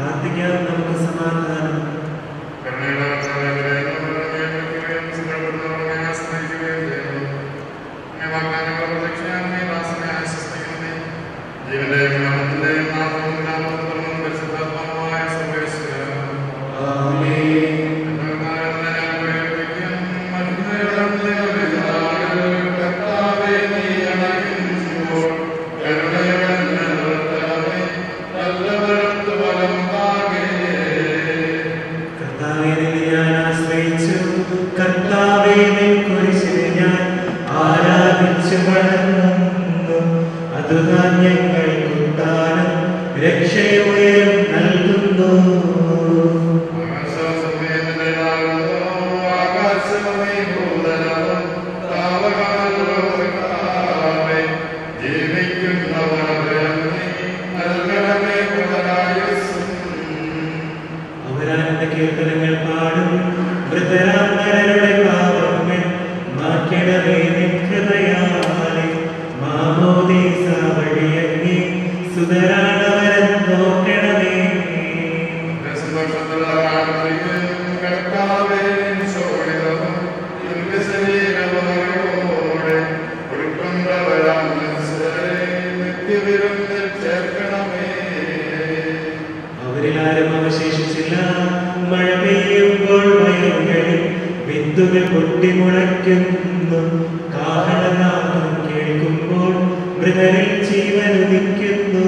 പ്രാർത്ഥിക്കാം നമുക്ക് സമാധാനം ആമേൻ കർത്താവേ നിന്നെ ഞാൻ ആശ്രയിച്ചു കർത്താവേ നിൻ കുരിശിനെ ഞാൻ ആരാധിച്ചു വണങ്ങുന്നു അതുതാൻ ഞങ്ങൾക്കുണ്ടാനും രക്ഷയുയരം നൽകുന്നു അവരാനന്ദ കീർത്തനങ്ങൾ പാടും മൃതരാമരുടെ പാപങ്ങൾ മാറ്റണമേ നിൻ ഹൃദയാലെ മാമോദീസ വഴിയങ്ങി സുതരാണവരം നോക്കണമേ അവരിൽ ആരും അവശേഷിച്ചില്ല മഴ പെയ്യുമ്പോൾ വയലുകളിൽ വിത്തുകൾ പൊട്ടിമുളയ്ക്കുന്നു കാഹളനാദം കേൾക്കുമ്പോൾ മൃഗരിൽ ജീവൻ ഉദിക്കുന്നു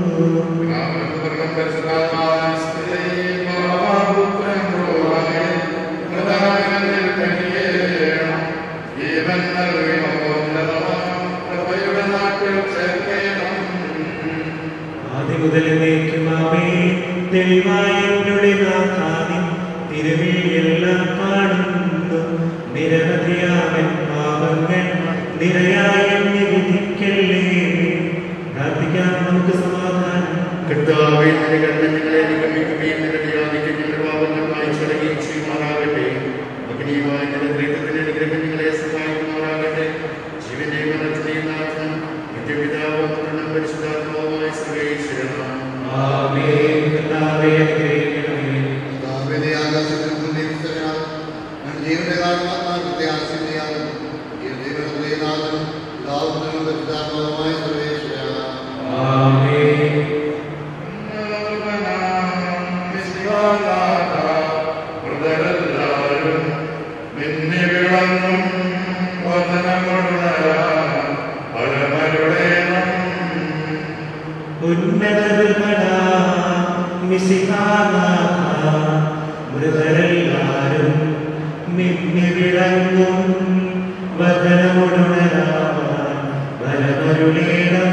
ആദ്യം മുതൽ നീക്കുമാമേ തെളിവായ എന്നുള്ളിൽ നാഥാദിൻ തിരുവിഴിയെല്ലാം കാണുന്നു നിരവധിയാവൻ പാപങ്ങൾ നിരയായ എന്നെ വിധിക്കല്ലേ പ്രാർത്ഥിക്കാം നമുക്ക് സമാധാനം കർത്താവേ നിന്റെ കണ്ണുകളെ നിഗമിക്കുകയും നിന്റെ വ്യാധിക്ക് ഞങ്ങളുടെ പാപങ്ങൾ വായിച്ചടങ്ങുകയും ചെയ്യുമാറാകട്ടെ അഗ്നിയുമായ നിന്റെ ത്രിത്വത്തിന്റെ അനുഗ്രഹങ്ങളെ സഹായിക്കുമാറാകട്ടെ ജീവന്റെ മരണത്തിനെയും നാഥൻ നിത്യപിതാവും പൂർണ്ണം പരിശുദ്ധാത്മാവുമായ സർവേശ്വരനാണ് ആമേൻ കർത്താവേ അനുഗ്രഹിക്കണമേ കർത്താവിനെ ആകാശത്തിൽ പ്രതീക്ഷിച്ചതിനാൽ ഞാൻ ജീവന്റെ കാരണമാത്മാക്കളത്തെ ആശ്രയിക്കുകയാണ് ഈ ദൈവഹൃദയനാഥൻ പിതാവിനും പരിശുദ്ധാത്മാവുമായ സർവേശ്വരനാണ് ആമേൻ ഉന്നതരുമടാ മിശിഹാനാഥ മൃതരെല്ലാരും മിന്നി വിളങ്ങും വചനമുണരാൻ വരമരുളീണം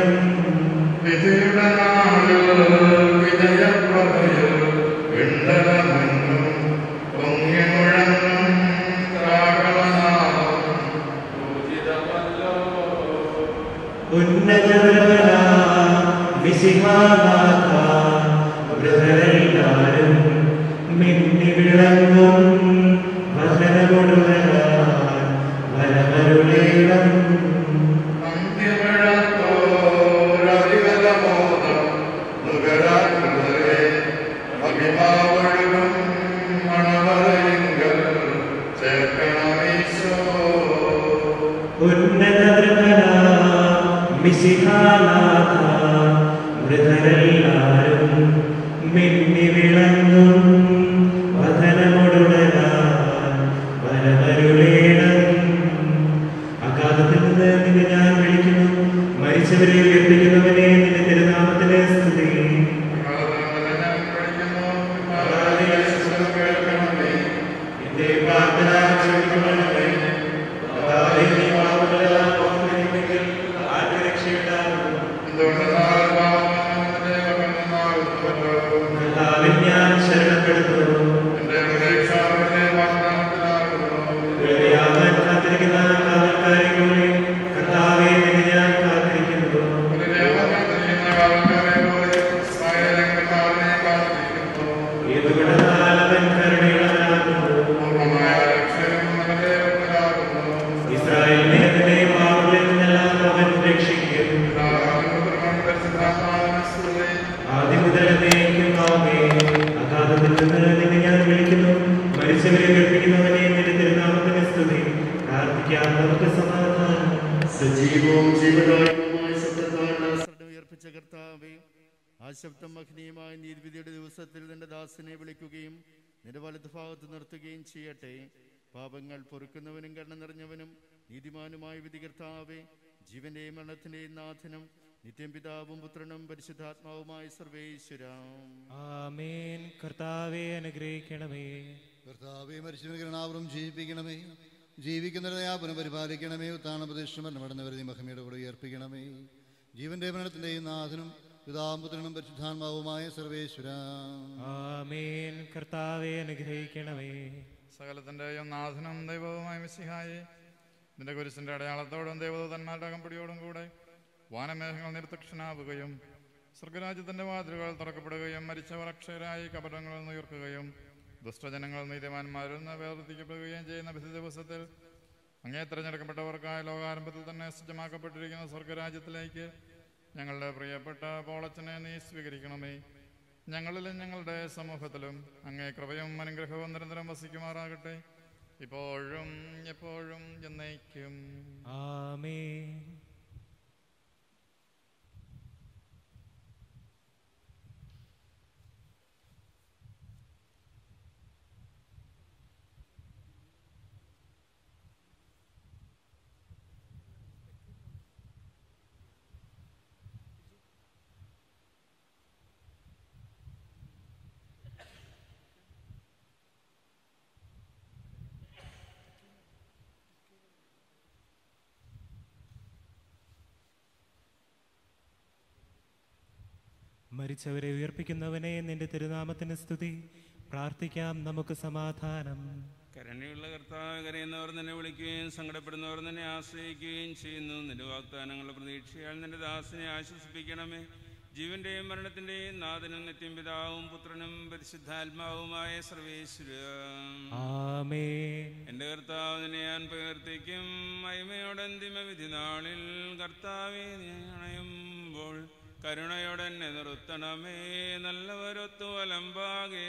ഉന്നതരുമടാ മിശിഹാനാഥ മൃതരെല്ലാരും മിന്നി വിളങ്ങും വചനമുണരാൻ വരമരുളീണം ഉന്നതൃതന മിശിഹാനാഥ മൃതരെല്ലാരും മിന്നി വിളങ്ങും വധനമൊടുവരാൻ വരമരുളേണം അഗാധത്തിൽ നിന്ന് നിന്നെ ഞാൻ വിളിക്കുന്നു മരിച്ചവരെ ഉയർപ്പിക്കുന്നവനെ നിന്റെ തിരുനാമത്തിലെ സ്തുതി എന്റെ പ്രാർത്ഥന ക്ഷമിക്കണമേ. കർത്താവേ, നീ പാപങ്ങളെല്ലാം ഓർമ്മിക്കുമെങ്കിൽ ആർക്ക് രക്ഷയുണ്ടാകും? കർത്താവിൽ ഞാൻ ശരണപ്പെടുന്നു വേലയാകാൻ കാത്തിരിക്കുന്ന കാവൽക്കാരെ കർത്താവെ നിന്നെ ഞാൻ കാത്തിരിക്കുന്നു ഏതുകൊണ്ടെന്നാൽ അവൻ കരുണയുള്ളവനാകുന്നു ഇസ്രായേലിനെ അതിന്റെ പാപങ്ങളിൽ നിന്നെല്ലാം അവൻ രക്ഷിക്കും ആദ്യം മുതൽ എന്നേക്കും ആമേൻ പ്രശസ്തം മഹനീയമായ നീതിവിധിയുടെ ദിവസത്തിൽ നിന്റെ ദാസനെ വിളിക്കുകയും നിന്റെ വലത് ഭാഗത്ത് നിർത്തുകയും ചെയ്യട്ടെ പാപങ്ങൾ പൊറുക്കുന്നവനും കണ്ണ നിറഞ്ഞവനും നീതിമാനുമായ വിധികർത്താവേ ജീവന്റെയും മരണത്തിന്റെയും നാഥനും നിത്യം പിതാവും പുത്രനും പരിശുദ്ധാത്മാവുമായ സർവേശ്വരാം ആമേൻ കർത്താവെ അനുഗ്രഹിക്കണമേ കർത്താവെ മരിച്ചവന് കരുണാപുരം ജീവിപ്പിക്കണമേ ജീവിക്കുന്നവരെ ആ പുനഃപരിപാലിക്കണമേ ഉത്താണ പ്രദേശം മരണമടന്നവരെ മഹിമയുടെ കൂടെ ഉയർപ്പിക്കണമേ ജീവന്റെ മരണത്തിന്റെയും നാഥനും പിതാമ്പുത്രനും പരിശുദ്ധാത്മാവുമായ സർവേശ്വര ആമേൻ കർത്താവെ അനുഗ്രഹിക്കണമേ സകലത്തിൻ്റെയും നാഥനും ദൈവവുമായ മിസ്സിഹായി നിന്റെ കുരിശിന്റെ അടയാളത്തോടും ദൈവദൂതന്മാരുടെ അകമ്പടിയോടും കൂടെ വാനമേഘങ്ങൾ നിർത്തക്ഷനാവുകയും സ്വർഗരാജ്യത്തിന്റെ വാതിലുകൾ തുറക്കപ്പെടുകയും മരിച്ചവർ അക്ഷയരായി കപടങ്ങളിൽ നിന്ന് ഉയർക്കുകയും ദുഷ്ടജനങ്ങൾ നീതിമാന്മാരിൽ നിന്ന് വേർതിരിക്കപ്പെടുകയും ചെയ്യുന്ന വിധി ദിവസത്തിൽ അങ്ങേ തിരഞ്ഞെടുക്കപ്പെട്ടവർക്കായ ലോകാരംഭത്തിൽ തന്നെ സജ്ജമാക്കപ്പെട്ടിരിക്കുന്ന സ്വർഗരാജ്യത്തിലേക്ക് ഞങ്ങളുടെ പ്രിയപ്പെട്ട പോളച്ചനെ നീ സ്വീകരിക്കണമേ ഞങ്ങളിലും ഞങ്ങളുടെ സമൂഹത്തിലും അങ്ങേ കൃപയും അനുഗ്രഹവും നിരന്തരം വസിക്കുമാറാകട്ടെ ഇപ്പോഴും എപ്പോഴും എന്നേക്കും ആമേൻ മരിച്ചവരെ ഉയർപ്പിക്കുന്നവനെ നിന്റെ തിരുനാമത്തിന് സ്തുതി പ്രാർത്ഥിക്കാം നമുക്ക് സമാധാനം കരുണയുള്ള കർത്താവ് കരയുന്നവർ നിന്നെ വിളിക്കുകയും സങ്കടപ്പെടുന്നവർ നിന്നെ ആശ്രയിക്കുകയും ചെയ്യുന്നു നിന്റെ വാഗ്ദാനങ്ങളുടെ പ്രതീക്ഷയാൽ നിന്റെ ദാസനെ ആശ്വസിപ്പിക്കണമേ ജീവന്റെയും മരണത്തിന്റെയും നാഥനും നിത്യം പിതാവും പുത്രനും പരിശുദ്ധാത്മാവുമായ സർവേശ്വര ആമേൻ എന്റെ കർത്താവ് നിന്നെ ഞാൻ പ്രവർത്തിക്കും മഹിമയുടെ അന്തിമ വിധി നാളിൽ കർത്താവെ നീ അണയുമ്പോൾ കരുണയോടെ എന്നെ നിർത്തണമേ നല്ലവരൊത്തു വലമ്പാകേ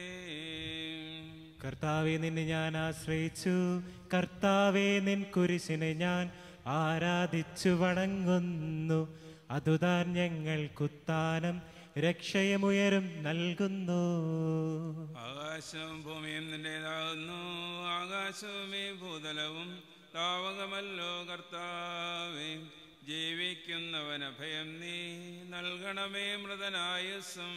കർത്താവെ നിന്നെ ഞാൻ ആശ്രയിച്ചു കർത്താവെ നിൻ കുരിശിനെ ഞാൻ ആരാധിച്ചു വണങ്ങുന്നു അതുതാൻ ഞങ്ങൾക്കുത്താനം രക്ഷയമുയരും നൽകുന്നു ആകാശവും ഭൂമിയും നിന്റേതാകുന്നു ആകാശവും ഈ ഭൂതലവും താവകമല്ലോ കർത്താവേ ജീവിക്കുന്നവന ഭയം നീ നൽകണമേ മൃതനായുസം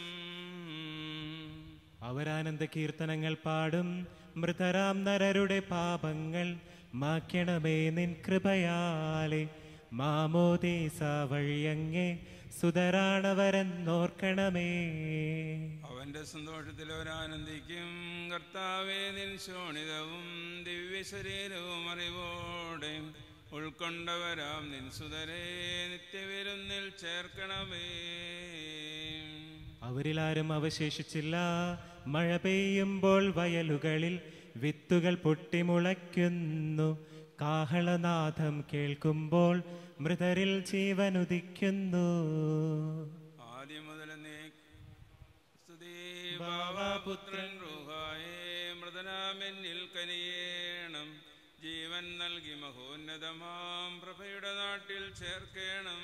അവരാനന്ദ കീർത്തനങ്ങൾ പാടും മൃതരാം നരരുടെ പാപങ്ങൾ മാക്കണമേ നിൻ കൃപയാലെ മാമോദീസ വഴിയങ്ങേ സുതരാണവരെന്നോർക്കണമേ അവന്റെ സന്തോഷത്തിൽ അവരാനന്ദിക്കും കർത്താവേ നിൻ ശോണിതവും ദിവ്യശരീരവും അറിവോടെ ഉൾക്കൊണ്ടവരാം നിൻ സുതരെ നിത്യവിരുന്നിൽ ചേർക്കണമേ അവരിലാരും അവശേഷിച്ചില്ല മഴ പെയ്യുമ്പോൾ വയലുകളിൽ വിത്തുകൾ പൊട്ടിമുളയ്ക്കുന്നു കാഹളനാഥം കേൾക്കുമ്പോൾ മൃതരിൽ ജീവനുദിക്കുന്നു ആദ്യം മുതൽ നീ സ്തുതി ബാവാപുത്രൻ റൂഹായേ മൃതനാമെന്നിൽ കനിയേണം ജീവൻ നൽകി മഹോന്നതമാം പ്രഭയുടെ നാട്ടിൽ ചേർക്കേണം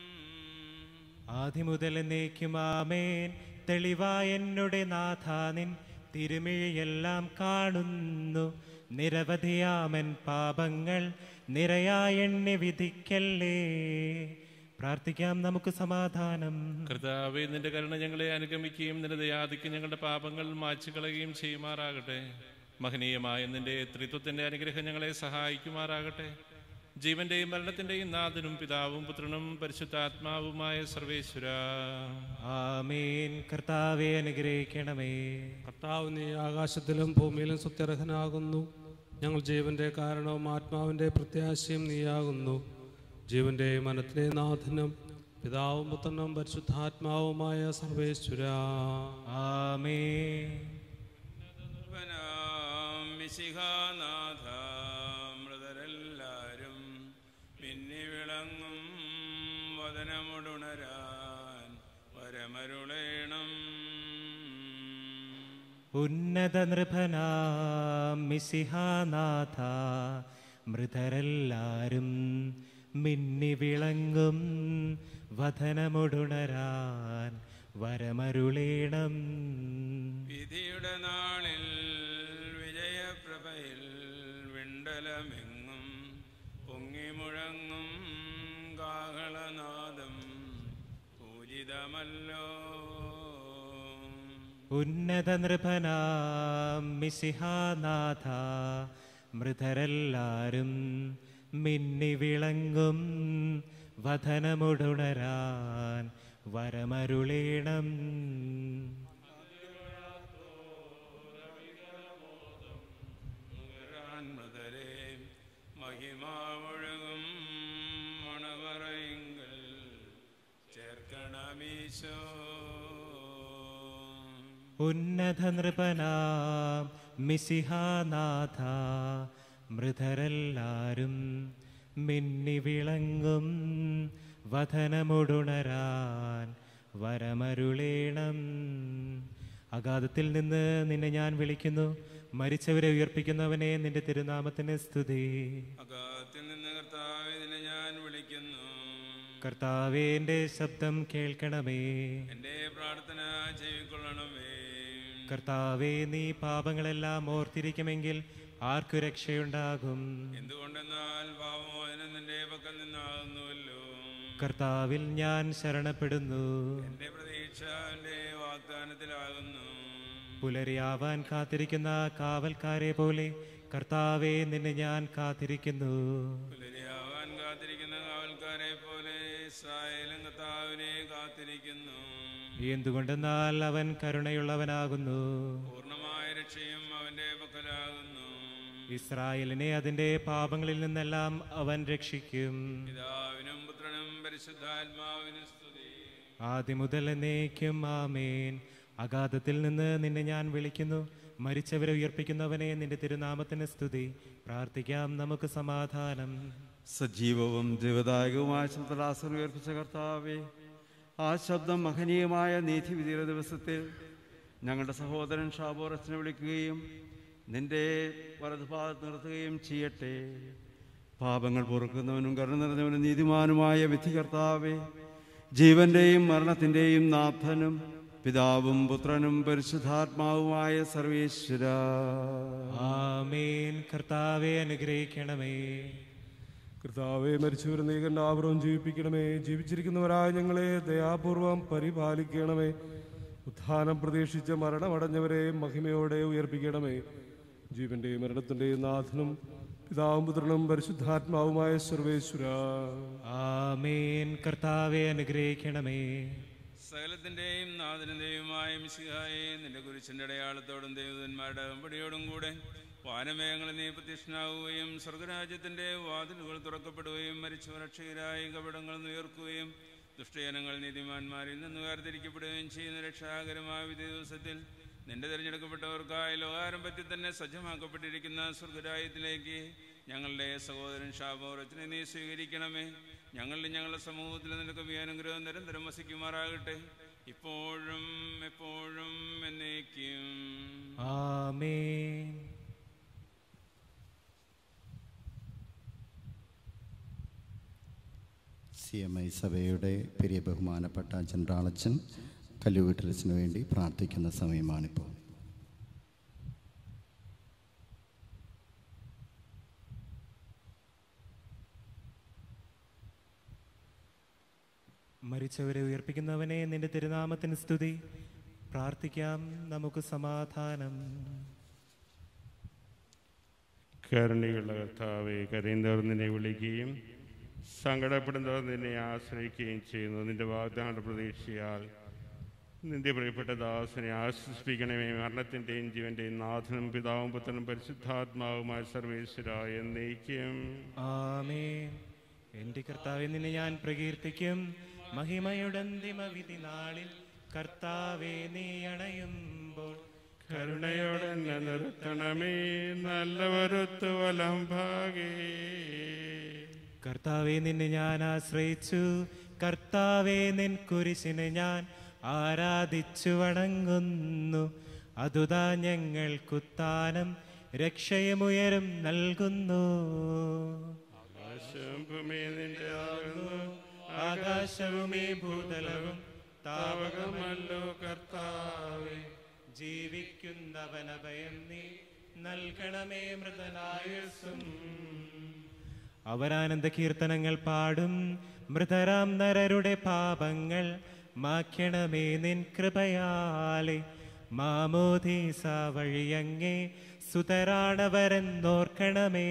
ആദിമുതൽ എന്നേക്കുമാമേൻ തെളിവായ എന്നുടെ നാഥാനിൻ തിരുമിഴിയെല്ലാം കാണുന്നു നിരവധിയാമൻ പാപങ്ങൾ നിരയായെണ്ണി വിധിക്കല്ലേ പ്രാർത്ഥിക്കാം നമുക്ക് സമാധാനം കർത്താവെ നിന്റെ കരുണ ഞങ്ങളെ അനുഗമിക്കുകയും നിന്റെ ദയാദിക്ക് ഞങ്ങളുടെ പാപങ്ങൾ മാച്ചുകളയുകയും ചെയ്യുമാറാകട്ടെ മഹനീയമായ നിന്റെ ത്രിത്വത്തിന്റെ അനുഗ്രഹം ഞങ്ങളെ സഹായിക്കുമാറാകട്ടെ ജീവന്റെയും മരണത്തിന്റെയും നാഥനും പിതാവും പുത്രനും പരിശുദ്ധാത്മാവുമായ സർവേശ്വര ആമേൻ കർത്താവെ അനുഗ്രഹിക്കണമേ കർത്താവ് നീ ആകാശത്തിലും ഭൂമിയിലും സുത്യർഹനാകുന്നു ഞങ്ങൾ ജീവന്റെ കാരണവും ആത്മാവിന്റെ പ്രത്യാശയും നീയാകുന്നു ജീവന്റെ മനത്തിലെ നാഥനും പിതാവും പുത്രനും പരിശുദ്ധാത്മാവുമായ സർവേശ്വര ആമേൻ വനാം മിശിഹാനാഥ മൃതരെല്ലാരും മിന്നി വിളങ്ങും വദനമുടുണരാൻ വരമരുളേണം ഉന്നത നൃഭനാം മിസിഹാനാഥ മൃതരെല്ലാരും മിന്നി വിളങ്ങും വധനമുടുണരാൻ വരമരുളേണം വിധിയുടെ നാളിൽ വിജയപ്രഭയിൽ വിണ്ടലമെങ്ങും പൊങ്ങിമുഴങ്ങും കാഹളനാദം പൂജിതമല്ലോ ഉന്നത നൃപനാം മിസിഹാനാഥ മൃതരെല്ലാരും മിന്നി വിളങ്ങും വധനമുടുണരാൻ വരമരുളേണം നുകരാൻ മൃതരെ മഹിമാവൊഴുകും മണവറയെങ്കിൽ ചേർക്കണമീശോ ഉന്നത നൃപനാം മിസിഹാനാഥ മൃതരെല്ലാരും മിന്നി വിളങ്ങും വധനമുടുണരാൻ വരമരുളേണം അഗാധത്തിൽ നിന്ന് നിന്നെ ഞാൻ വിളിക്കുന്നു മരിച്ചവരെ ഉയർപ്പിക്കുന്നവനെ നിന്റെ തിരുനാമത്തിന് സ്തുതി അകാത്തിൽ നിന്ന് കർത്താവ് ഇതിനെ ഞാൻ വിളിക്കുന്നു കർത്താവേ എൻ്റെ ശബ്ദം കേൾക്കണമേ എൻ്റെ പ്രാർത്ഥന ചെവിക്കൊള്ളണമേ കർത്താവേ നീ പാപങ്ങളെല്ലാം ഓർത്തിരിക്കുമെങ്കിൽ ആർക്കു രക്ഷയുണ്ടാകും എന്തുകൊണ്ടെന്നാൽ പാപമോചനം നിന്റെ പക്കൽ നിന്നാകുന്നുവല്ലോ കർത്താവിൽ ഞാൻ ശരണപ്പെടുന്നു എൻ്റെ പ്രതീക്ഷ എൻ്റെ വാഗ്ദാനത്തിലാകുന്നു പുലരിയാവാൻ കാത്തിരിക്കുന്ന കാവൽക്കാരെ പോലെ കർത്താവെ നിന്നെ ഞാൻ കാത്തിരിക്കുന്നു പുലരിയാവാൻ കാത്തിരിക്കുന്ന കാവൽക്കാരെ പോലെ ഇസ്രായേലും കർത്താവിനെ കാത്തിരിക്കുന്നു എന്തുകൊണ്ടെന്നാൽ അവൻ കരുണയുള്ളവനാകുന്നു പൂർണ്ണമായ രക്ഷയും അവന്റെ പക്കലാകുന്നു ഇസ്രായേലിനെ അതിന്റെ പാപങ്ങളിൽ നിന്നെല്ലാം അവൻ രക്ഷിക്കും പിതാവിനും പുത്രനും പരിശുദ്ധാത്മാവിനും സ്തുതി ആദ്യം മുതൽ എന്നേക്കും ആമേൻ അഗാധത്തിൽ നിന്ന് നിന്നെ ഞാൻ വിളിക്കുന്നു മരിച്ചവരെ ഉയർപ്പിക്കുന്നവനെ നിന്റെ തിരുനാമത്തിന് സ്തുതി പ്രാർത്ഥിക്കാം നമുക്ക് സമാധാനം സജീവവും ജീവദായകവുമായ ശബ്ദദാസൻ ഉയർപ്പിച്ച കർത്താവെ ആ ശബ്ദം മഹനീയമായ നീതിവിധിയുടെ ദിവസത്തിൽ ഞങ്ങളുടെ സഹോദരൻ ഷാബോറച്ചനെ വിളിക്കുകയും നിന്റെ വലതുഭാഗത്ത് നിർത്തുകയും ചെയ്യട്ടെ പാപങ്ങൾ പൊറുക്കുന്നവനും കരുണ നിറഞ്ഞവനും നീതിമാനുമായ വിധി കർത്താവെ ജീവന്റെയും മരണത്തിന്റെയും നാഥനും പിതാവും പുത്രനും പരിശുദ്ധാത്മാവുമായ സർവേശ്വര ആമേൻ കർത്താവെ അനുഗ്രഹിക്കണമേ കർത്താവെ മരിച്ചവരെ നീകന്റെ ആപുറം ജീവിപ്പിക്കണമേ ജീവിച്ചിരിക്കുന്നവരായ ഞങ്ങളെ ദയാപൂർവം പരിപാലിക്കണമേ ഉത്ഥാനം പ്രതീക്ഷിച്ച് മരണമടഞ്ഞവരെ മഹിമയോടെ ഉയർപ്പിക്കണമേ ജീവന്റെയും മരണത്തിന്റെയും നാഥനും പിതാവും പുത്രനും പരിശുദ്ധാത്മാവുമായ സർവേശ്വര ആമേൻ കർത്താവെ അനുഗ്രഹിക്കണമേ സകലത്തിന്റെയും നാഥനന്റെയുമായ മിശിഹായെ നിന്റെ കുരിശിന്റെ അടയാളത്തോടും ദൈവതന്മാരുടെ അകമ്പടിയോടും കൂടെ വാനമേഘങ്ങളിൽ നീ പ്രത്യക്ഷനാവുകയും സ്വർഗരാജ്യത്തിന്റെ വാതിലുകൾ തുറക്കപ്പെടുകയും മരിച്ചവർ രക്ഷകരായി കപടങ്ങൾ ഉയർക്കുകയും ദുഷ്ടജനങ്ങൾ നീതിമാന്മാരിൽ നിന്ന് വേർതിരിക്കപ്പെടുകയും ചെയ്യുന്ന രക്ഷാകരമായ വിധി ദിവസത്തിൽ നിന്റെ തിരഞ്ഞെടുക്കപ്പെട്ടവർക്കായി ലോകാരംഭത്തിൽ തന്നെ സജ്ജമാക്കപ്പെട്ടിരിക്കുന്ന സ്വർഗരാജ്യത്തിലേക്ക് ഞങ്ങളുടെ സഹോദരൻ ഷാബോറത്തിനെ നീ സ്വീകരിക്കണമേ ഞങ്ങളുടെ ഞങ്ങളുടെ സമൂഹത്തിൽ നിനക്ക് ഈ അനുഗ്രഹം നിരന്തരം വസിക്കുമാറാകട്ടെ ഇപ്പോഴും എപ്പോഴും എന്നേക്കും ആമേൻ സി എം ഐ സഭയുടെ പെരിയ ബഹുമാനപ്പെട്ട ജനറാളച്ചൻ കല്ലുവീട്ടലച്ചന് വേണ്ടി പ്രാർത്ഥിക്കുന്ന സമയമാണിപ്പോൾ മരിച്ചവരെ ഉയർപ്പിക്കുന്നവനെ നിന്റെ തിരുനാമത്തിന് സ്തുതി പ്രാർത്ഥിക്കാം നമുക്ക് സമാധാനം കരുണയുള്ള കർത്താവെ കരയുന്നവർ നിന്നെ വിളിക്കുകയും സങ്കടപ്പെടുന്നവർ നിന്നെ ആശ്രയിക്കുകയും ചെയ്യുന്നു നിന്റെ വാഗ്ദാന പ്രതീക്ഷയാൽ നിന്റെ പ്രിയപ്പെട്ട ദാസനെ ആശ്വസിപ്പിക്കണമേ മരണത്തിൻ്റെയും ജീവൻ്റെയും നാഥനും പിതാവും പുത്രനും പരിശുദ്ധാത്മാവുമായ സർവേശ്വര എന്നേക്കും ആമേൻ എന്റെ കർത്താവെ നിന്നെ ഞാൻ പ്രകീർത്തിക്കും മഹിമയുടെ അന്തിമ വിധി നാളിൽ കർത്താവെ നീ അണയുമ്പോൾ കരുണയോടെ എന്നെ നിർത്തണമേ നല്ലവരുത്തു വലം ഭാഗേ കർത്താവെ നിന്നെ ഞാൻ ആശ്രയിച്ചു കർത്താവെ നിൻ കുരിശിനെ ഞാൻ ആരാധിച്ചു വണങ്ങുന്നു അതുതാ ഞങ്ങൾക്കുത്താനം രക്ഷയുമുയരും നൽകുന്നു ആകാശം ഭൂമി നിന്റെ ആകുന്നു ആകാശവും ഈ ഭൂതലവും താവകമല്ലോ കർത്താവേ ജീവിക്കുന്നവനഭയം നീ നൽകണമേ മൃതനായസും അവരാനന്ദ കീർത്തനങ്ങൾ പാടും മൃതരാം നരരുടെ പാപങ്ങൾ മാക്കണമേ നിൻ കൃപയാലെ മാമോദീസ വഴിയങ്ങേ സുതരാണവരെന്നോർക്കണമേ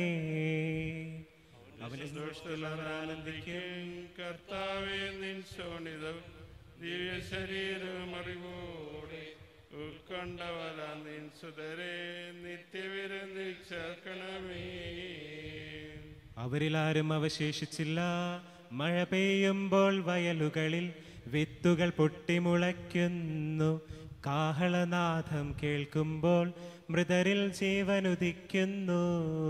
അവനെ സന്തോഷത്തിലാനന്ദിക്കും കർത്താവേ നിൻ ശോണിതം ദിവ്യ ശരീരം അറിവോടെ ഉൾക്കൊണ്ടവരാ നിൻ സുതരെ നിത്യവിരുന്നിൽ ചേർക്കണമേ അവരിലാരും അവശേഷിച്ചില്ല മഴ പെയ്യുമ്പോൾ വയലുകളിൽ വിത്തുകൾ പൊട്ടിമുളയ്ക്കുന്നു കാഹളനാഥം കേൾക്കുമ്പോൾ മൃതരിൽ ജീവനുദിക്കുന്നു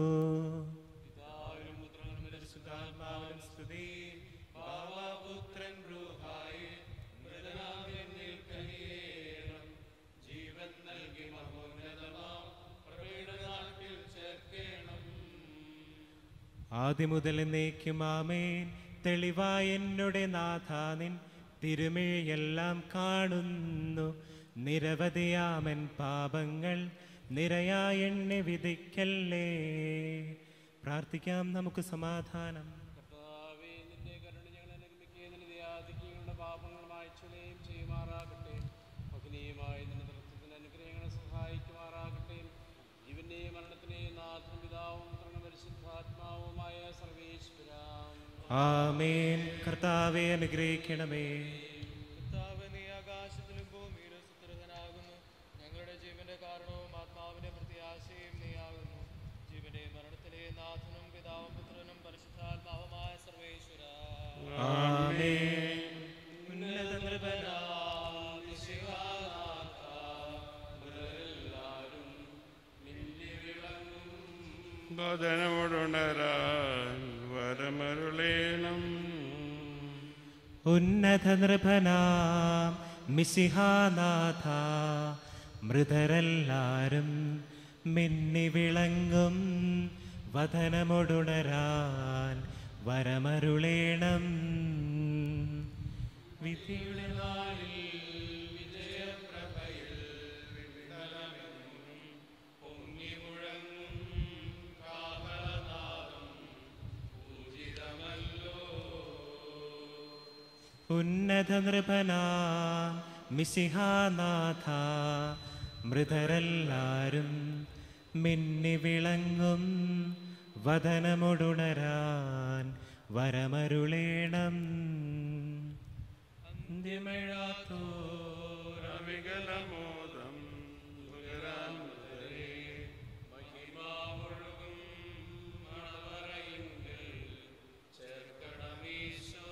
ആദ്യമുതൽ എന്നേക്കും ആമേൻ തെളിവായ എന്നുടെ നാഥാനിൻ തിരുമിഴിയെല്ലാം കാണുന്നു നിരവധിയാമൻ പാപങ്ങൾ നിരയായ എണ്ണെ വിധിക്കല്ലേ പ്രാർത്ഥിക്കാം നമുക്ക് സമാധാനം കർത്താവേ, നിന്റെ കരുണ ഞങ്ങളെ അനുഗ്രഹിക്കുകയും നിന്റെ ദയാധിക്യങ്ങളുടെ പാപങ്ങൾ മായ്ച്ചുകളയും ചെയ്യുമാറാകട്ടെ മഹനീയമായ നിന്റെ തൃത്വത്തിന് അനുഗ്രഹങ്ങളെ സഹായിക്കുമാറാകട്ടെ ജീവന്റെയും മരണത്തിന്റെയും നാഥനും പിതാവും പുത്രനും പരിശുദ്ധാത്മാവുമായ സർവേശ്വരാം ആമേൻ കർത്താവെ അനുഗ്രഹിക്കണമേ കർത്താവേ, നീ ആകാശത്തിലും ഭൂമിയിലും സുദൃഢനാകുന്നു ഞങ്ങളുടെ ജീവന്റെ കാരണവും ആത്മാവിന്റെ പ്രത്യാശയും നീയാകുന്നു ജീവന്റെയും മരണത്തിലെയും നാഥനും പിതാവും പുത്രനും പരിശുദ്ധാത്മാവുമായ സർവേശ്വര ആമേൻ ഉന്നത നൃപനാം നിശിഹാനാഥ, മൃതരെല്ലാരും മിന്നി വിളങ്ങും ബോധനമുണരാൻ വരമരുളേണം ഉന്നത നൃപനാം മിശിഹാനാഥ മൃതരെല്ലാരും മിന്നി വിളങ്ങും വതനമൊടുണരാൻ വരമരുളേണം വിധിയുടെ നാളിൽ വിജയപ്രഭയിൽ വിതലമെങ്ങും പൊങ്ങി മുഴങ്ങും കാഹളനാദം പൂജിതമല്ലോ ഉന്നത നൃപനാം മിശിഹാനാഥ മൃതരെല്ലാരും മിന്നി വിളങ്ങും വതനമൊടുണരാൻ വരമരുളേണം അവികലമോദം നുകരാൻ മുതലേ മഹിമാവൊഴുകും മണവറയിങ്കൽ ചേർക്കണമീശോ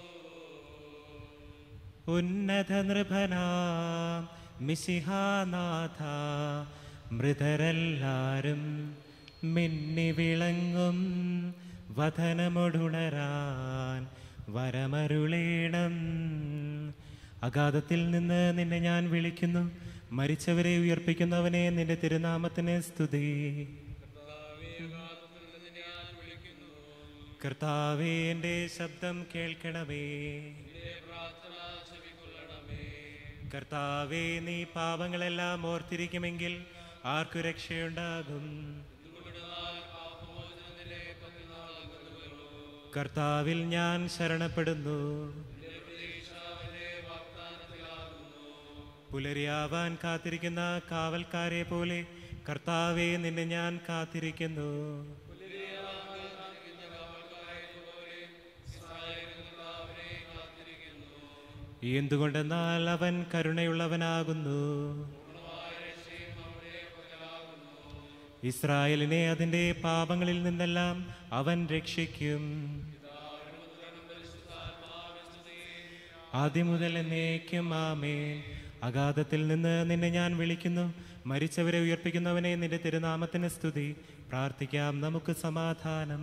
ഉന്നത നൃപനാം മിശിഹാനാഥ മൃതരെല്ലാരും മിന്നി വിളങ്ങും വതനമൊടുണരാൻ വരമരുളേണം അഗാധത്തിൽ നിന്ന് നിന്നെ ഞാൻ വിളിക്കുന്നു മരിച്ചവരെ ഉയർപ്പിക്കുന്നവനെ നിന്റെ തിരുനാമത്തിന് സ്തുതി കർത്താവേ എൻ്റെ ശബ്ദം കേൾക്കണമേ കർത്താവേ നീ പാപങ്ങളെല്ലാം ഓർത്തിരിക്കുമെങ്കിൽ ആർക്കു രക്ഷയുണ്ടാകും കർത്താവിൽ ഞാൻ ശരണപ്പെടുന്നു പുലരിയാവാൻ കാത്തിരിക്കുന്ന കാവൽക്കാരെ പോലെ കർത്താവെ നിന്നെ ഞാൻ കാത്തിരിക്കുന്നു എന്തുകൊണ്ടെന്നാൽ അവൻ കരുണയുള്ളവനാകുന്നു ഇസ്രായേലിനെ അതിൻ്റെ പാപങ്ങളിൽ നിന്നെല്ലാം അവൻ രക്ഷിക്കും ആദ്യം മുതൽ എന്നേക്കും ആമേൻ അഗാധത്തിൽ നിന്ന് നിന്നെ ഞാൻ വിളിക്കുന്നു മരിച്ചവരെ ഉയർപ്പിക്കുന്നവനെ നിന്റെ തിരുനാമത്തിന് സ്തുതി പ്രാർത്ഥിക്കാം നമുക്ക് സമാധാനം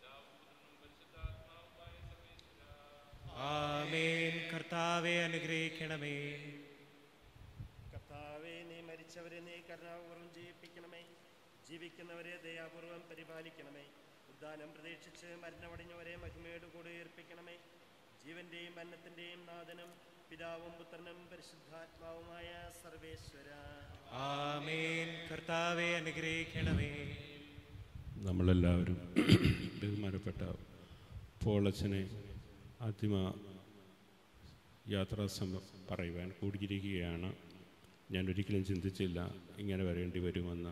ആമേൻ കർത്താവെ അനുഗ്രഹിക്കും മരിച്ചവരെ നീ കരുണാപൂർവ്വം ജീവിപ്പിക്കണമേ ജീവിക്കുന്നവരെ ദയാപൂർവം പരിപാലിക്കണമേ ഉദ്ധാനം പ്രതീക്ഷിച്ച് മരണമടഞ്ഞവരെ മഹിമയോട് കൂടി ഉയർപ്പിക്കണമേ ജീവന്റെയും മരണത്തിന്റെയും നാഥനും പിതാവും പുത്രനും പരിശുദ്ധാത്മാവുമായ സർവേശ്വര ആമേൻ കർത്താവെ അനുഗ്രഹിക്കണമേ നമ്മളെല്ലാവരും ബഹുമാനപ്പെട്ട പോളച്ചനെ ആദ്യമ യാത്രാ സമ പറയുവാൻ കൂടിയിരിക്കുകയാണ് ഞാൻ ഒരിക്കലും ചിന്തിച്ചില്ല ഇങ്ങനെ വരേണ്ടി വരുമെന്ന്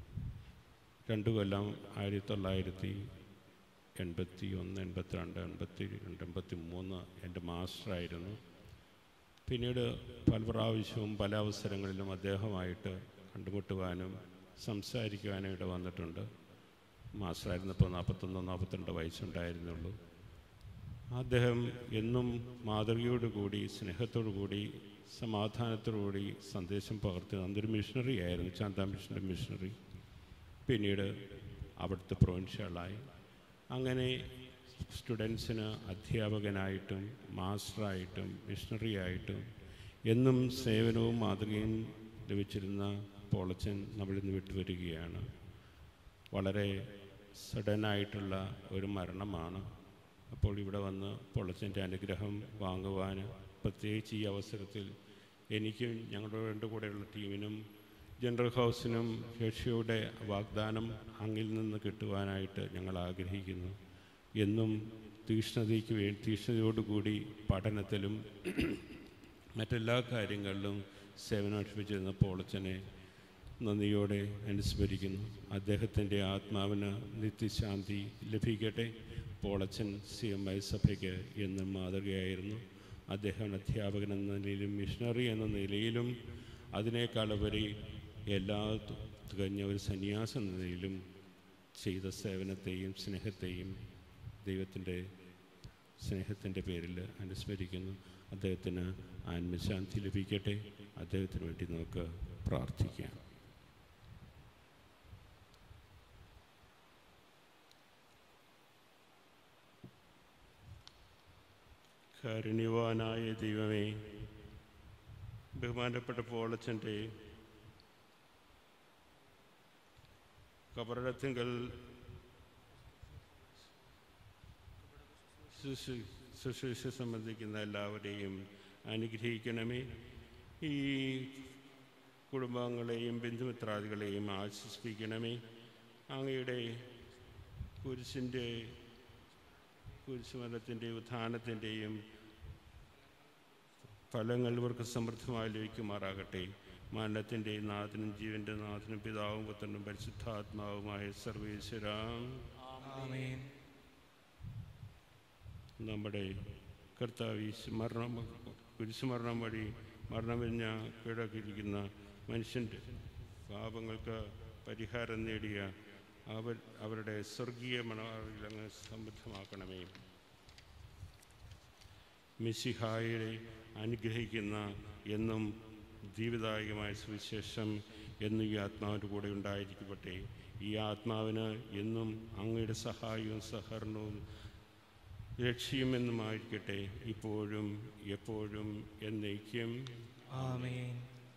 രണ്ടു കൊല്ലം ആയിരത്തി തൊള്ളായിരത്തി എൺപത്തി ഒന്ന് എൺപത്തിരണ്ട് എൺപത്തി രണ്ട് എൺപത്തി മൂന്ന് എൻ്റെ മാസ്റ്ററായിരുന്നു പിന്നീട് പല പ്രാവശ്യവും പല അവസരങ്ങളിലും അദ്ദേഹമായിട്ട് കണ്ടുമുട്ടുവാനും സംസാരിക്കുവാനും ഇട വന്നിട്ടുണ്ട് മാസ്റ്ററായിരുന്നപ്പോൾ നാൽപ്പത്തൊന്ന് നാൽപ്പത്തിരണ്ട് വയസ്സുണ്ടായിരുന്നുള്ളൂ അദ്ദേഹം എന്നും മാതൃകയോടുകൂടി സ്നേഹത്തോടുകൂടി സമാധാനത്തോടുകൂടി സന്ദേശം പകർത്തി അന്നൊരു മിഷണറി ആയിരുന്നു ചാന്ത മിഷൻ്റെ മിഷണറി പിന്നീട് അവിടുത്തെ പ്രൊവിൻഷ്യലായി അങ്ങനെ സ്റ്റുഡൻസിന് അധ്യാപകനായിട്ടും മാസ്റ്ററായിട്ടും മിഷണറി ആയിട്ടും എന്നും സേവനവും മാതൃകയും ലഭിച്ചിരുന്ന പോളച്ചൻ നമ്മളിന്ന് വിട്ടുവരികയാണ് വളരെ സഡനായിട്ടുള്ള ഒരു മരണമാണ് അപ്പോൾ ഇവിടെ വന്ന് പൊളച്ചൻ്റെ അനുഗ്രഹം വാങ്ങുവാൻ പ്രത്യേകിച്ച് ഈ അവസരത്തിൽ എനിക്കും ഞങ്ങളുടെ രണ്ട് കൂടെയുള്ള ടീമിനും ജനറൽ ഹൗസിനും രക്ഷയുടെ വാഗ്ദാനം അങ്ങിൽ നിന്ന് കിട്ടുവാനായിട്ട് ഞങ്ങൾ ആഗ്രഹിക്കുന്നു എന്നും തീക്ഷ്ണതയ്ക്ക് വേണ്ടി തീക്ഷ്ണതയോടുകൂടി പഠനത്തിലും മറ്റെല്ലാ കാര്യങ്ങളിലും സേവനമനുഷ്ഠിച്ചിരുന്ന പോളച്ചനെ നന്ദിയോടെ അനുസ്മരിക്കുന്നു അദ്ദേഹത്തിൻ്റെ ആത്മാവിന് നിത്യശാന്തി ലഭിക്കട്ടെ പോളച്ചൻ സി എം ഐ സഭയ്ക്ക് എന്നും മാതൃകയായിരുന്നു അദ്ദേഹം അധ്യാപകൻ എന്ന നിലയിലും മിഷണറി എന്ന നിലയിലും അതിനേക്കാളുപരി എല്ലാ തികഞ്ഞ ഒരു സന്യാസ എന്ന നിലയിലും ചെയ്ത സേവനത്തെയും സ്നേഹത്തെയും ദൈവത്തിൻ്റെ സ്നേഹത്തിൻ്റെ പേരിൽ അനുസ്മരിക്കുന്നു അദ്ദേഹത്തിന് ആത്മശാന്തി ലഭിക്കട്ടെ അദ്ദേഹത്തിന് വേണ്ടി നമുക്ക് പ്രാർത്ഥിക്കാം കാരുണ്യവാനായ ദൈവമേ ബഹുമാനപ്പെട്ട പോളച്ചൻ്റെ കബറടത്തിങ്കൽ ശുശ്രൂഷ സംബന്ധിക്കുന്ന എല്ലാവരെയും അനുഗ്രഹിക്കണമേ ഈ കുടുംബാംഗങ്ങളെയും ബന്ധുമിത്രാദികളെയും ആശ്വസിപ്പിക്കണമേ അങ്ങയുടെ കുരിശിൻ്റെ കുരിശുമരണത്തിൻ്റെ ഉത്ഥാനത്തിൻ്റെയും ഫലങ്ങൾ ഇവർക്ക് സമൃദ്ധമായി ലഭിക്കുമാറാകട്ടെ മരണത്തിൻ്റെ നാഥനും ജീവൻ്റെ നാഥനും പിതാവും പുത്രനും പരിശുദ്ധാത്മാവുമായ സർവേശ്വര ആമേൻ നമ്മുടെ കർത്താവ് മരണം കുരിശുമരണം വഴി മരണമിഞ്ഞ കീഴക്കിരിക്കുന്ന മനുഷ്യൻ്റെ പാപങ്ങൾക്ക് പരിഹാരം നേടിയ അവർ അവരുടെ സ്വർഗീയ മണവാറിലങ്ങ് സമൃദ്ധമാക്കണമേ മിശിഹായെ അനുഗ്രഹിക്കുന്ന എന്നും ജീവിതായകമായ സുവിശേഷം എന്നും ഈ ആത്മാവിൻ്റെ കൂടെ ഉണ്ടായിരിക്കട്ടെ ഈ ആത്മാവിന് എന്നും അങ്ങയുടെ സഹായവും സഹകരണവും രക്ഷയുമെന്നുമായിരിക്കട്ടെ ഇപ്പോഴും എപ്പോഴും എന്നേക്കും ആമേൻ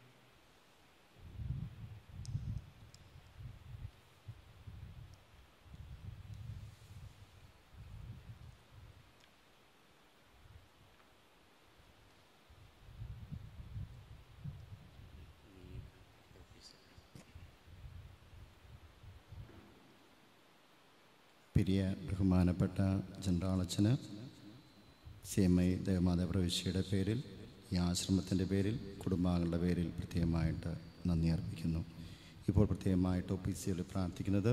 പിരിയ ബഹുമാനപ്പെട്ട ജനറാളച്ചന് സി എം ഐ ദേവമാതാ പ്രവിശ്യയുടെ പേരിൽ ഈ ആശ്രമത്തിൻ്റെ പേരിൽ കുടുംബാംഗങ്ങളുടെ പേരിൽ പ്രത്യേകമായിട്ട് നന്ദി അർപ്പിക്കുന്നു ഇപ്പോൾ പ്രത്യേകമായിട്ട് ഒഫീസിൽ പ്രാർത്ഥിക്കുന്നത്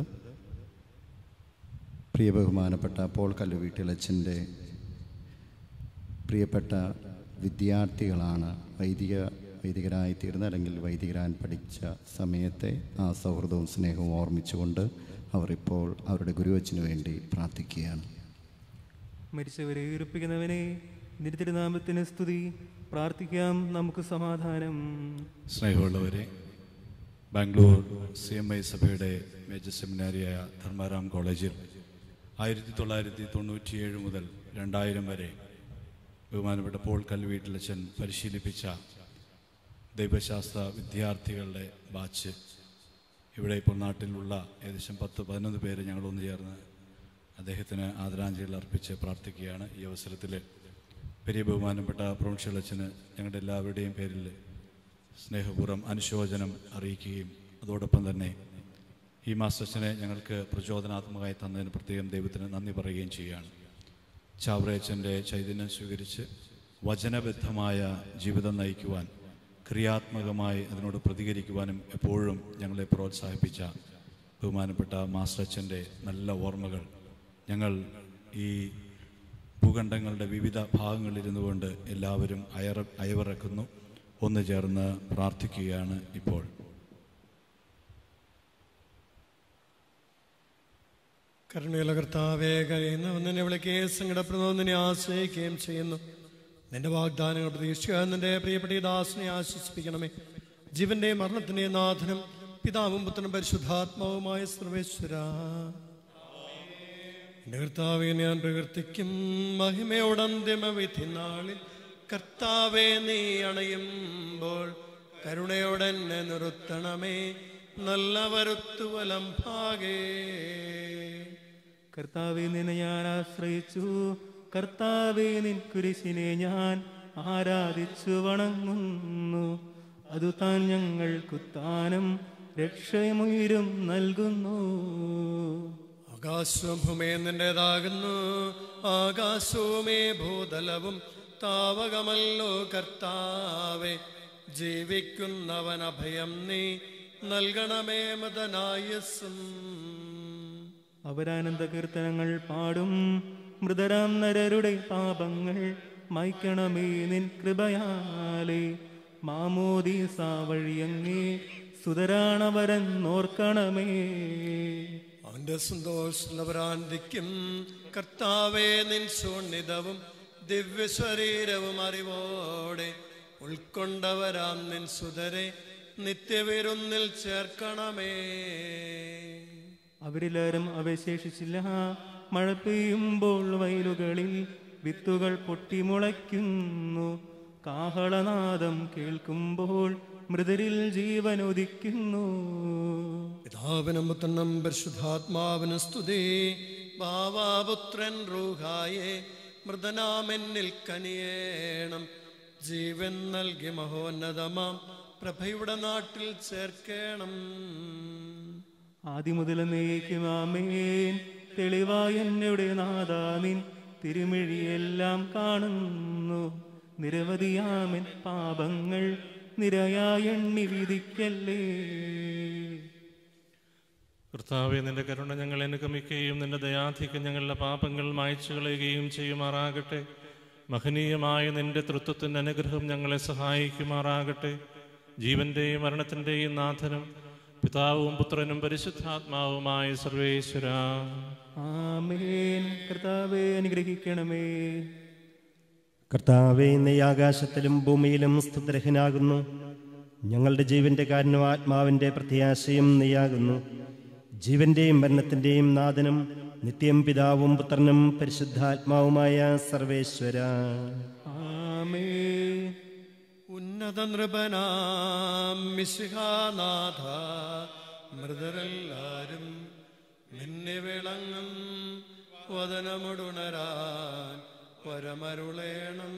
പ്രിയ ബഹുമാനപ്പെട്ട പോൾ കല്ലുവീട്ടിലച്ചൻ്റെ പ്രിയപ്പെട്ട വിദ്യാർത്ഥികളാണ് വൈദിക വൈദികരായി തീർന്ന അല്ലെങ്കിൽ വൈദികരാൻ പഠിച്ച സമയത്തെ ആ സൗഹൃദവും സ്നേഹവും ഓർമ്മിച്ചുകൊണ്ട് അവർ ഇപ്പോൾ അവരുടെ ഗുരുവച്ചിന് വേണ്ടി പ്രാർത്ഥിക്കുകയാണ് മരിച്ചവരെ ഉയർപ്പിക്കുന്നവനെ നിന്റെ തിരുനാമത്തിന് സ്തുതി പ്രാർത്ഥിക്കാം നമുക്ക് സമാധാനം സ്നേഹമുള്ളവരെ ബാംഗ്ലൂർ സി എം ഐ സഭയുടെ മേജർ സെമിനാരിയായ ധർമാരാം കോളേജിൽ ആയിരത്തി തൊള്ളായിരത്തി തൊണ്ണൂറ്റിയേഴ് മുതൽ രണ്ടായിരം വരെ ബഹുമാനപ്പെട്ട പോൾ കൽവീട്ടിലച്ചൻ പരിശീലിപ്പിച്ച ദൈവശാസ്ത്ര വിദ്യാർത്ഥികളുടെ ബാച്ച് ഇവിടെ ഇപ്പോൾ നാട്ടിലുള്ള ഏകദേശം പത്ത് പതിനൊന്ന് പേര് ഞങ്ങൾ ഒന്നു ചേർന്ന് അദ്ദേഹത്തിന് ആദരാഞ്ജലികൾ അർപ്പിച്ച് പ്രാർത്ഥിക്കുകയാണ് ഈ അവസരത്തിൽ പെരിയ ബഹുമാനപ്പെട്ട പ്രൊവിൻഷ്യൽ അച്ഛന് ഞങ്ങളുടെ എല്ലാവരുടെയും പേരിൽ സ്നേഹപൂർവ്വം അനുശോചനം അറിയിക്കുകയും അതോടൊപ്പം തന്നെ ഈ മാസ്റ്റച്ചനെ ഞങ്ങൾക്ക് പ്രചോദനാത്മകമായി തന്നതിന് പ്രത്യേകം ദൈവത്തിന് നന്ദി പറയുകയും ചെയ്യുകയാണ് ചാവറയച്ചൻ്റെ ചൈതന്യം സ്വീകരിച്ച് വചനബദ്ധമായ ജീവിതം നയിക്കുവാൻ ക്രിയാത്മകമായി അതിനോട് പ്രതികരിക്കുവാനും എപ്പോഴും ഞങ്ങളെ പ്രോത്സാഹിപ്പിച്ച ബഹുമാനപ്പെട്ട മാസ്റ്റച്ചൻ്റെ നല്ല ഓർമ്മകൾ ഞങ്ങൾ ഈ ഭൂഖണ്ഡങ്ങളുടെ വിവിധ ഭാഗങ്ങളിലിരുന്നു കൊണ്ട് എല്ലാവരും അയറ അയവിറക്കുന്നു ഒന്ന് ചേർന്ന് പ്രാർത്ഥിക്കുകയാണ് ഇപ്പോൾ കരുണയുള്ള കർത്താവേ കഴിയുന്ന ഒന്നിനെ വിളിക്കുകയും സങ്കടപ്പെടുന്ന ഒന്നിനെ ആശ്രയിക്കുകയും ചെയ്യുന്നു നിന്റെ വാഗ്ദാനങ്ങൾ പ്രതീക്ഷിക്കുക നിന്റെ പ്രിയപ്പെട്ട ഈ ദാസനെ ആശ്വസിപ്പിക്കണമേ ജീവന്റെ മരണത്തിന്റെ നാഥനും പിതാവും പുത്രനും പരിശുദ്ധാത്മാവുമായ സർവേശ്വര എന്റെ കർത്താവെ ഞാൻ പ്രകീർത്തിക്കും മഹിമയോടന്തിമ വിധി നാളിൽ കർത്താവെ നീ അണയുമ്പോൾ കരുണയോടെന്നെ നിർത്തണമേ നല്ല വരുത്തുവലം ഭാഗേ കർത്താവെ നിന്നെ ഞാൻ ആശ്രയിച്ചു കർത്താവെ നിൻ കുരിശിനെ ഞാൻ ആരാധിച്ചു വണങ്ങുന്നു അതു താൻ ഞങ്ങൾക്കുത്താനും രക്ഷയുമുയരും നൽകുന്നു ആകാശവും ഭൂമിയും നിന്റേതാകുന്നു ആകാശവുമേ ഭൂതലവും താവകമല്ലോ കർത്താവെ ജീവിക്കുന്നവൻ അഭയം നീ നൽകണമേ മതനായസ്സും അവരാനന്ദ കീർത്തനങ്ങൾ പാടും മൃതരാം നരരുടെ പാപങ്ങൾ മായ്ക്കണമേ നിൻ കൃപയാലേ മാമോദീസ വഴിയങ്ങേ സുതരാണവരെന്നോർക്കണമേ അവന്റെ സന്തോഷമുള്ളവരാന്തിക്കും കർത്താവേ നിൻ ശൂന്യതവും ദിവ്യശരീരവും അറിവോടെ ഉൾക്കൊണ്ടവരാം നിൻ സുതരെ നിത്യവിരുന്നിൽ ചേർക്കണമേ അവരിലാരും അവശേഷിച്ചില്ല മഴ പെയ്യുമ്പോൾ വയലുകളിൽ വിത്തുകൾ പൊട്ടിമുളയ്ക്കുന്നു കാഹളനാദം കേൾക്കുമ്പോൾ മൃതരിൽ ജീവൻ ഉദിക്കുന്നു പിതാവിനും പുത്രനും പരിശുദ്ധാത്മാവിന് സ്തുതി ഭാവാപുത്രൻ റൂഹായെ മൃതനാമെന്നിൽ കനിയേണം ജീവൻ നൽകി മഹോന്നതമാം പ്രഭയുടെ നാട്ടിൽ ചേർക്കണം ആദ്യമുതൽ നീക്കും ആമേൻ തെളിവായ എന്നയുടെ നാദാ നിൻ തിരുമിഴിയെല്ലാം കാണുന്നു നിരവധിയാമൻ പാപങ്ങൾ നിരയായ എണ്ണി വിധിക്കല്ലേ കർത്താവെ നിന്റെ കരുണ ഞങ്ങൾ അനുഗമിക്കുകയും നിന്റെ ദയാധിക്യം ഞങ്ങളുടെ പാപങ്ങൾ മായ്ച്ചു കളയുകയും ചെയ്യുമാറാകട്ടെ മഹനീയമായ നിന്റെ തൃത്വത്തിൻ്റെ അനുഗ്രഹം ഞങ്ങളെ സഹായിക്കുമാറാകട്ടെ ജീവന്റെയും മരണത്തിൻ്റെയും നാഥനും പിതാവും പുത്രനും പരിശുദ്ധാത്മാവുമായ സർവേശ്വര ആമേൻ കർത്താവെ അനുഗ്രഹിക്കണമേ കർത്താവെ നീ ആകാശത്തിലും ഭൂമിയിലും സ്തുതരഹനാകുന്നു ഞങ്ങളുടെ ജീവന്റെ കാരണവും ആത്മാവിന്റെ പ്രത്യാശയും നീയാകുന്നു ജീവന്റെയും മരണത്തിന്റെയും നാഥനും നിത്യം പിതാവും പുത്രനും പരിശുദ്ധാത്മാവുമായ സർവേശ്വര ആമേൻ ഉന്നത നൃപനാം മിശിഹാനാഥ മൃതരെല്ലാരും നിന്നെ വിളങ്ങും വദനമുടുണരാൻ പരമരുളേണം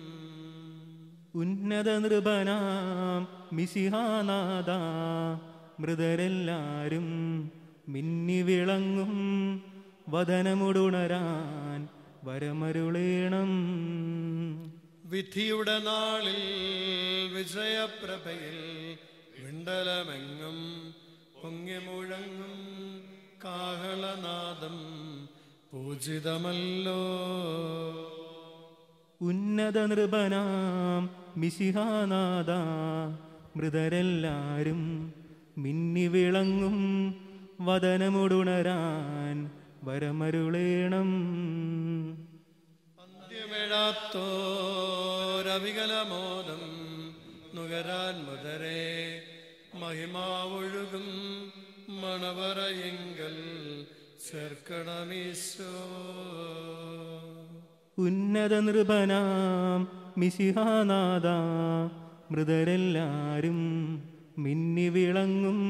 ഉന്നത നൃപനാം മിസിഹാനാഥ മൃതരെല്ലാരും മിന്നി വിളങ്ങും വദനമുടുണരാൻ വരമരുളേണം വിധിയുടെ നാളിൽ വിജയപ്രഭയിൽ വിണ്ടലമെങ്ങും പൊങ്ങി മുഴങ്ങും കാഹളനാദം പൂജിതമല്ലോ ഉന്നത നൃപനാം മിസിഹാനാഥ മൃതരെല്ലാരും മിന്നി വിളങ്ങും വദനമുടുണരാൻ വരമരുളേണം അന്ത്യമിഴാത്തോരവികലമോദം നുകരാൻ മുതരേ മഹിമാവൊഴുകും മണവറയെങ്കൽ ചേർക്കണമീശോ ഉന്നത നൃപനാം മിസിഹാനാഥ മൃതരെല്ലാരും മിന്നി വിളങ്ങും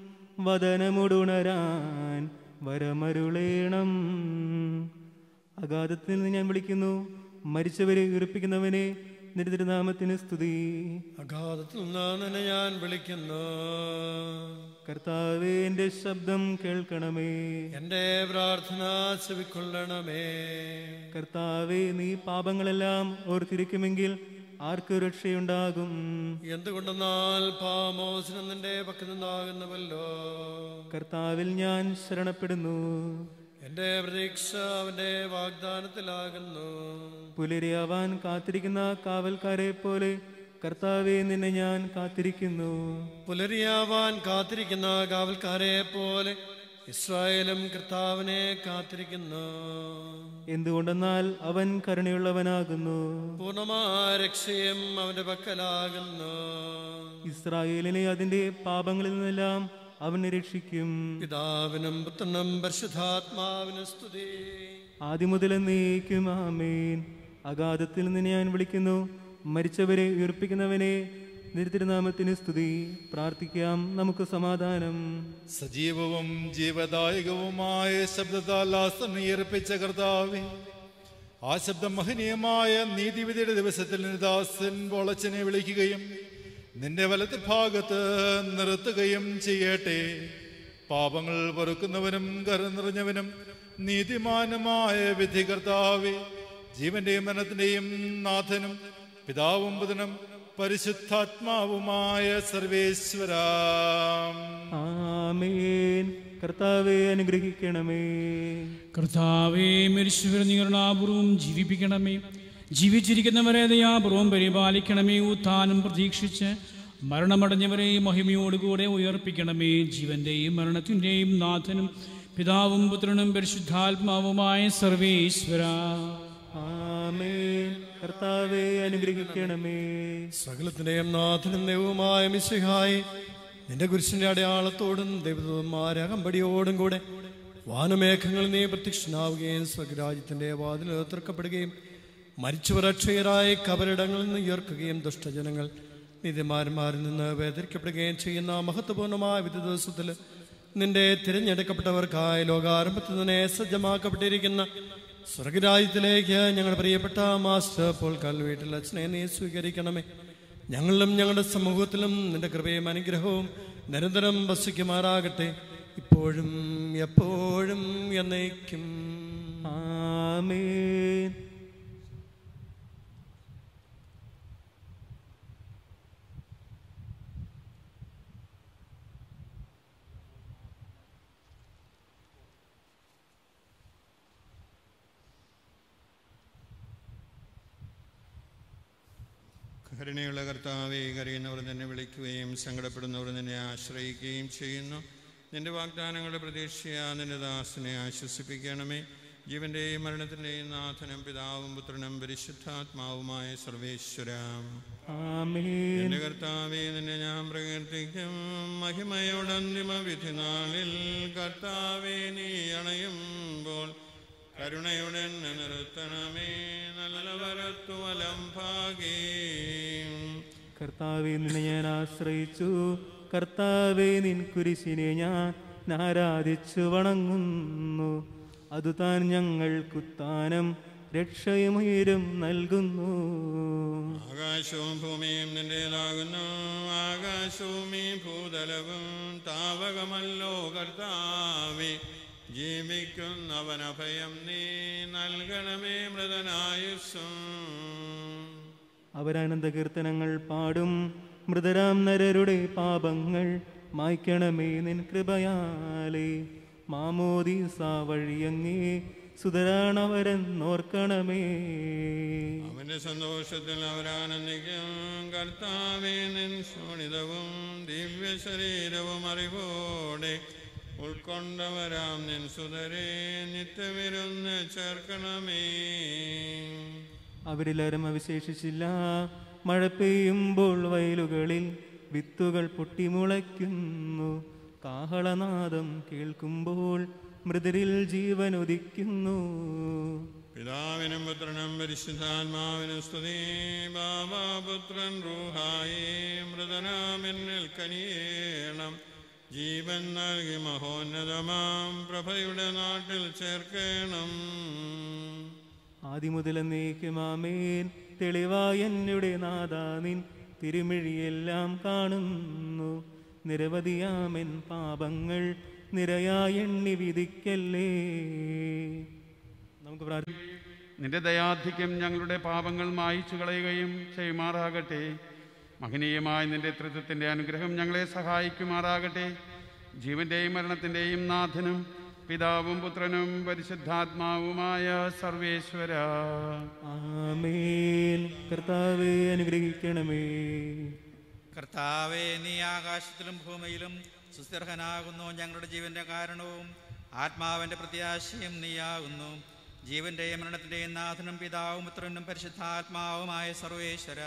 വദനമുടുണരാൻ വരമരുളേണം അഗാധത്തിൽ നിന്ന് ഞാൻ വിളിക്കുന്നു മരിച്ചവരെ ഉയർപ്പിക്കുന്നവനെ നിന്റെ തിരുനാമത്തിന് സ്തുതി അഗാധത്തിൽ നിന്ന് നിന്നെ ഞാൻ വിളിക്കുന്നു കർത്താവേ എൻ്റെ ശബ്ദം കേൾക്കണമേ എൻ്റെ പ്രാർത്ഥന ചെവിക്കൊള്ളണമേ കർത്താവേ നീ പാപങ്ങളെല്ലാം ഓർത്തിരിക്കുമെങ്കിൽ ആർക്ക് രക്ഷയുണ്ടാകും എന്തുകൊണ്ടെന്നാൽ പാമോചനം നിന്റെ പക്കൽ നിന്നാകുന്നുവല്ലോ കർത്താവിൽ ഞാൻ ശരണപ്പെടുന്നു എൻ്റെ പ്രതീക്ഷ അവന്റെ വാഗ്ദാനത്തിലാകുന്നു പുലരിയാവാൻ കാത്തിരിക്കുന്ന കാവൽക്കാരെ പോലെ കർത്താവെ നിന്നെ ഞാൻ കാത്തിരിക്കുന്നു പുലരിയാവാൻ കാത്തിരിക്കുന്ന കാവൽക്കാരെ പോലെ ഇസ്രായേലും കർത്താവിനെ കാത്തിരിക്കുന്നു എന്തുകൊണ്ടെന്നാൽ അവൻ കരുണയുള്ളവനാകുന്നു പൂർണ്ണമായ രക്ഷയും അവന്റെ പക്കലാകുന്നു ഇസ്രായേലിനെ അതിന്റെ പാപങ്ങളിൽ നിന്നെല്ലാം അവൻ രക്ഷിക്കും പിതാവിനും പുത്രനും പരിശുദ്ധാത്മാവിനും സ്തുതി ആദ്യം മുതൽ എന്നേക്കും ആമേൻ അഗാധത്തിൽ നിന്ന് ഞാൻ വിളിക്കുന്നു മരിച്ചവരെ ഉയർപ്പിക്കുന്നവനെ നിരുത്തിരുനാമത്തിന് സ്തുതി പ്രാർത്ഥിക്കാം നമുക്ക് സമാധാനം സജീവവും ജീവദായകവുമായ ശബ്ദത്താൽ ആസനീർപ്പിച്ച കർത്താവെ ആ ശബ്ദം മഹനീയമായ നീതിവിധിയുടെ ദിവസത്തിൽ ദാസൻ വളച്ചനെ വിളിക്കുകയും നിന്റെ വലത്ത് ഭാഗത്ത് നിർത്തുകയും ചെയ്യട്ടെ പാപങ്ങൾ പൊറുക്കുന്നവനും കര നിറഞ്ഞവനും നീതിമാനുമായ വിധി കർത്താവെ ജീവന്റെയും മരണത്തിന്റെയും നാഥനും പിതാവും പുതനും പരിശുദ്ധാത്മാവുമായ സർവേശ്വര ആമേൻ കർത്താവെ അനുഗ്രഹിക്കണമേ കർത്താവേ മരിച്ചവർ നിങ്ങളുടാപൂർവം ജീവിപ്പിക്കണമേ ജീവിച്ചിരിക്കുന്നവരെ ദയാപൂർവം പരിപാലിക്കണമേ ഉത്ഥാനം പ്രതീക്ഷിച്ച് മരണമടഞ്ഞവരെ മഹിമയോടുകൂടെ ഉയർപ്പിക്കണമേ ജീവന്റെയും മരണത്തിന്റെയും നാഥനും പിതാവും പുത്രനും പരിശുദ്ധാത്മാവുമായ സർവേശ്വര ആമേൻ കർത്താവെ അനുഗ്രഹിക്കണമേ സകലത്തിന്റെയും നാഥനും ദൈവവുമായ മിശിഹായി നിന്റെ കുരിശിന്റെ അടയാളത്തോടും ദൈവദൂതന്മാരെ അകമ്പടിയോടും കൂടെ വാനമേഘങ്ങളിൽ നീ പ്രത്യക്ഷനാവുകയും സ്വരാജ്യത്തിന്റെ വാതിൽ തീർക്കപ്പെടുകയും മരിച്ചവർ അക്ഷയരായി കബറിടങ്ങളിൽ നിന്ന് ഉയർക്കുകയും ദുഷ്ടജനങ്ങൾ നീതിമാന്മാരിൽ നിന്ന് വേദരിക്കപ്പെടുകയും ചെയ്യുന്ന മഹത്വപൂർണമായ വിധി ദിവസത്തിൽ നിന്റെ തിരഞ്ഞെടുക്കപ്പെട്ടവർക്കായി ലോകാരംഭത്തിൽ തന്നെ സജ്ജമാക്കപ്പെട്ടിരിക്കുന്ന സ്വർഗരാജ്യത്തിലേക്ക് ഞങ്ങളുടെ പ്രിയപ്പെട്ട മാസ്റ്റർ പോൾ കൽവീട്ടിൽ അച്ഛനെ നീ സ്വീകരിക്കണമേ ഞങ്ങളിലും ഞങ്ങളുടെ സമൂഹത്തിലും നിന്റെ കൃപയും അനുഗ്രഹവും നിരന്തരം വസിക്കുമാറാകട്ടെ ഇപ്പോഴും എപ്പോഴും എന്നേക്കും ആമേൻ കരുണയുള്ള കർത്താവെ കരയുന്നവർ നിന്നെ വിളിക്കുകയും സങ്കടപ്പെടുന്നവർ നിന്നെ ആശ്രയിക്കുകയും ചെയ്യുന്നു നിന്റെ വാഗ്ദാനങ്ങളുടെ പ്രതീക്ഷയാ നിന്റെ ദാസനെ ആശ്വസിപ്പിക്കണമേ ജീവന്റെയും മരണത്തിന്റെയും നാഥനും പിതാവും പുത്രനും പരിശുദ്ധാത്മാവുമായ സർവേശ്വര ആമേൻ എന്റെ കർത്താവെ നിന്നെ ഞാൻ പ്രകീർത്തിക്കും മഹിമയുടെ അന്തിമ വിധി നാളിൽ കർത്താവെ നീ അണയുമ്പോൾ കരുണയുടെ എന്നെ നിർത്തണമേ നല്ല വരത്തു വലം ഭാഗേ കർത്താവെ നിന്നെ ഞാൻ ആശ്രയിച്ചു കർത്താവെ നിൻ കുരിശിനെ ഞാൻ ആരാധിച്ചു വണങ്ങുന്നു അതു താൻ ഞങ്ങൾക്കുത്താനം രക്ഷയുമുയരും നൽകുന്നു ആകാശവും ഭൂമിയും നിന്റേതാകുന്നു ആകാശവും ഈ ഭൂതലവും താവകമല്ലോ കർത്താവേ ജീവിക്കുന്നവനഭയം നീ നൽകണമേ മൃതനായുസ്സും അവരാനന്ദ കീർത്തനങ്ങൾ പാടും മൃതരാം നരരുടെ പാപങ്ങൾ മായ്ക്കണമേ നിൻ കൃപയാലേ മാമോദീസ വഴിയങ്ങേ സുതരാണവരെന്നോർക്കണമേ അവന്റെ സന്തോഷത്തിൽ അവരാനന്ദിക്കും കർത്താവേ നിൻ ശോണിതവും ദിവ്യ ശരീരവും അറിവോടെ ഉൾക്കൊണ്ടവരാം നിൻ സുതരെ നിത്യവിരുന്ന് ചേർക്കണമേ അവരിലാരും അവശേഷിച്ചില്ല മഴ പെയ്യുമ്പോൾ വയലുകളിൽ വിത്തുകൾ പൊട്ടിമുളയ്ക്കുന്നു കാഹളനാദം കേൾക്കുമ്പോൾ മൃതരിൽ ജീവൻ ഉദിക്കുന്നു പിതാവിനും പുത്രനും പരിശുദ്ധാത്മാവിനും സ്തുതി ബാബാപുത്രൻ റൂഹായി മൃതനാമെന്നിൽ കനിയേണം ജീവൻ നൽകി മഹോന്നതമാം പ്രഭയുടെ നാട്ടിൽ ചേർക്കണം ആദിമുതൽ എന്നേക്കുമാമേൻ തെളിവായ എന്നുടെ നാദാ നിൻ തിരുമിഴിയെല്ലാം കാണുന്നു നിരവധിയാമെൻ പാപങ്ങൾ നിരയായ എണ്ണി വിധിക്കല്ലേ നമുക്ക് പ്രാർത്ഥിക്കാം നിന്റെ ദയാധിക്യം ഞങ്ങളുടെ പാപങ്ങൾ മായിച്ചു കളയുകയും ചെയ്യുമാറാകട്ടെ മഹനീയമായ നിന്റെ തൃത്വത്തിൻ്റെ അനുഗ്രഹം ഞങ്ങളെ സഹായിക്കുമാറാകട്ടെ ജീവന്റെയും മരണത്തിൻ്റെയും നാഥനും പിതാവും പുത്രനും പരിശുദ്ധാത്മാവുമായ സർവേശ്വര ആമേൻ കർത്താവെ അനുഗ്രഹിക്കണമേ കർത്താവെ നീ ആകാശത്തിലും ഭൂമിയിലും സുസ്ഥിർഹനാകുന്നു ഞങ്ങളുടെ ജീവന്റെ കാരണവും ആത്മാവിന്റെ പ്രത്യാശയും നീയാകുന്നു ജീവന്റെയും മരണത്തിന്റെയും നാഥനും പിതാവും പുത്രനും പരിശുദ്ധാത്മാവുമായ സർവേശ്വര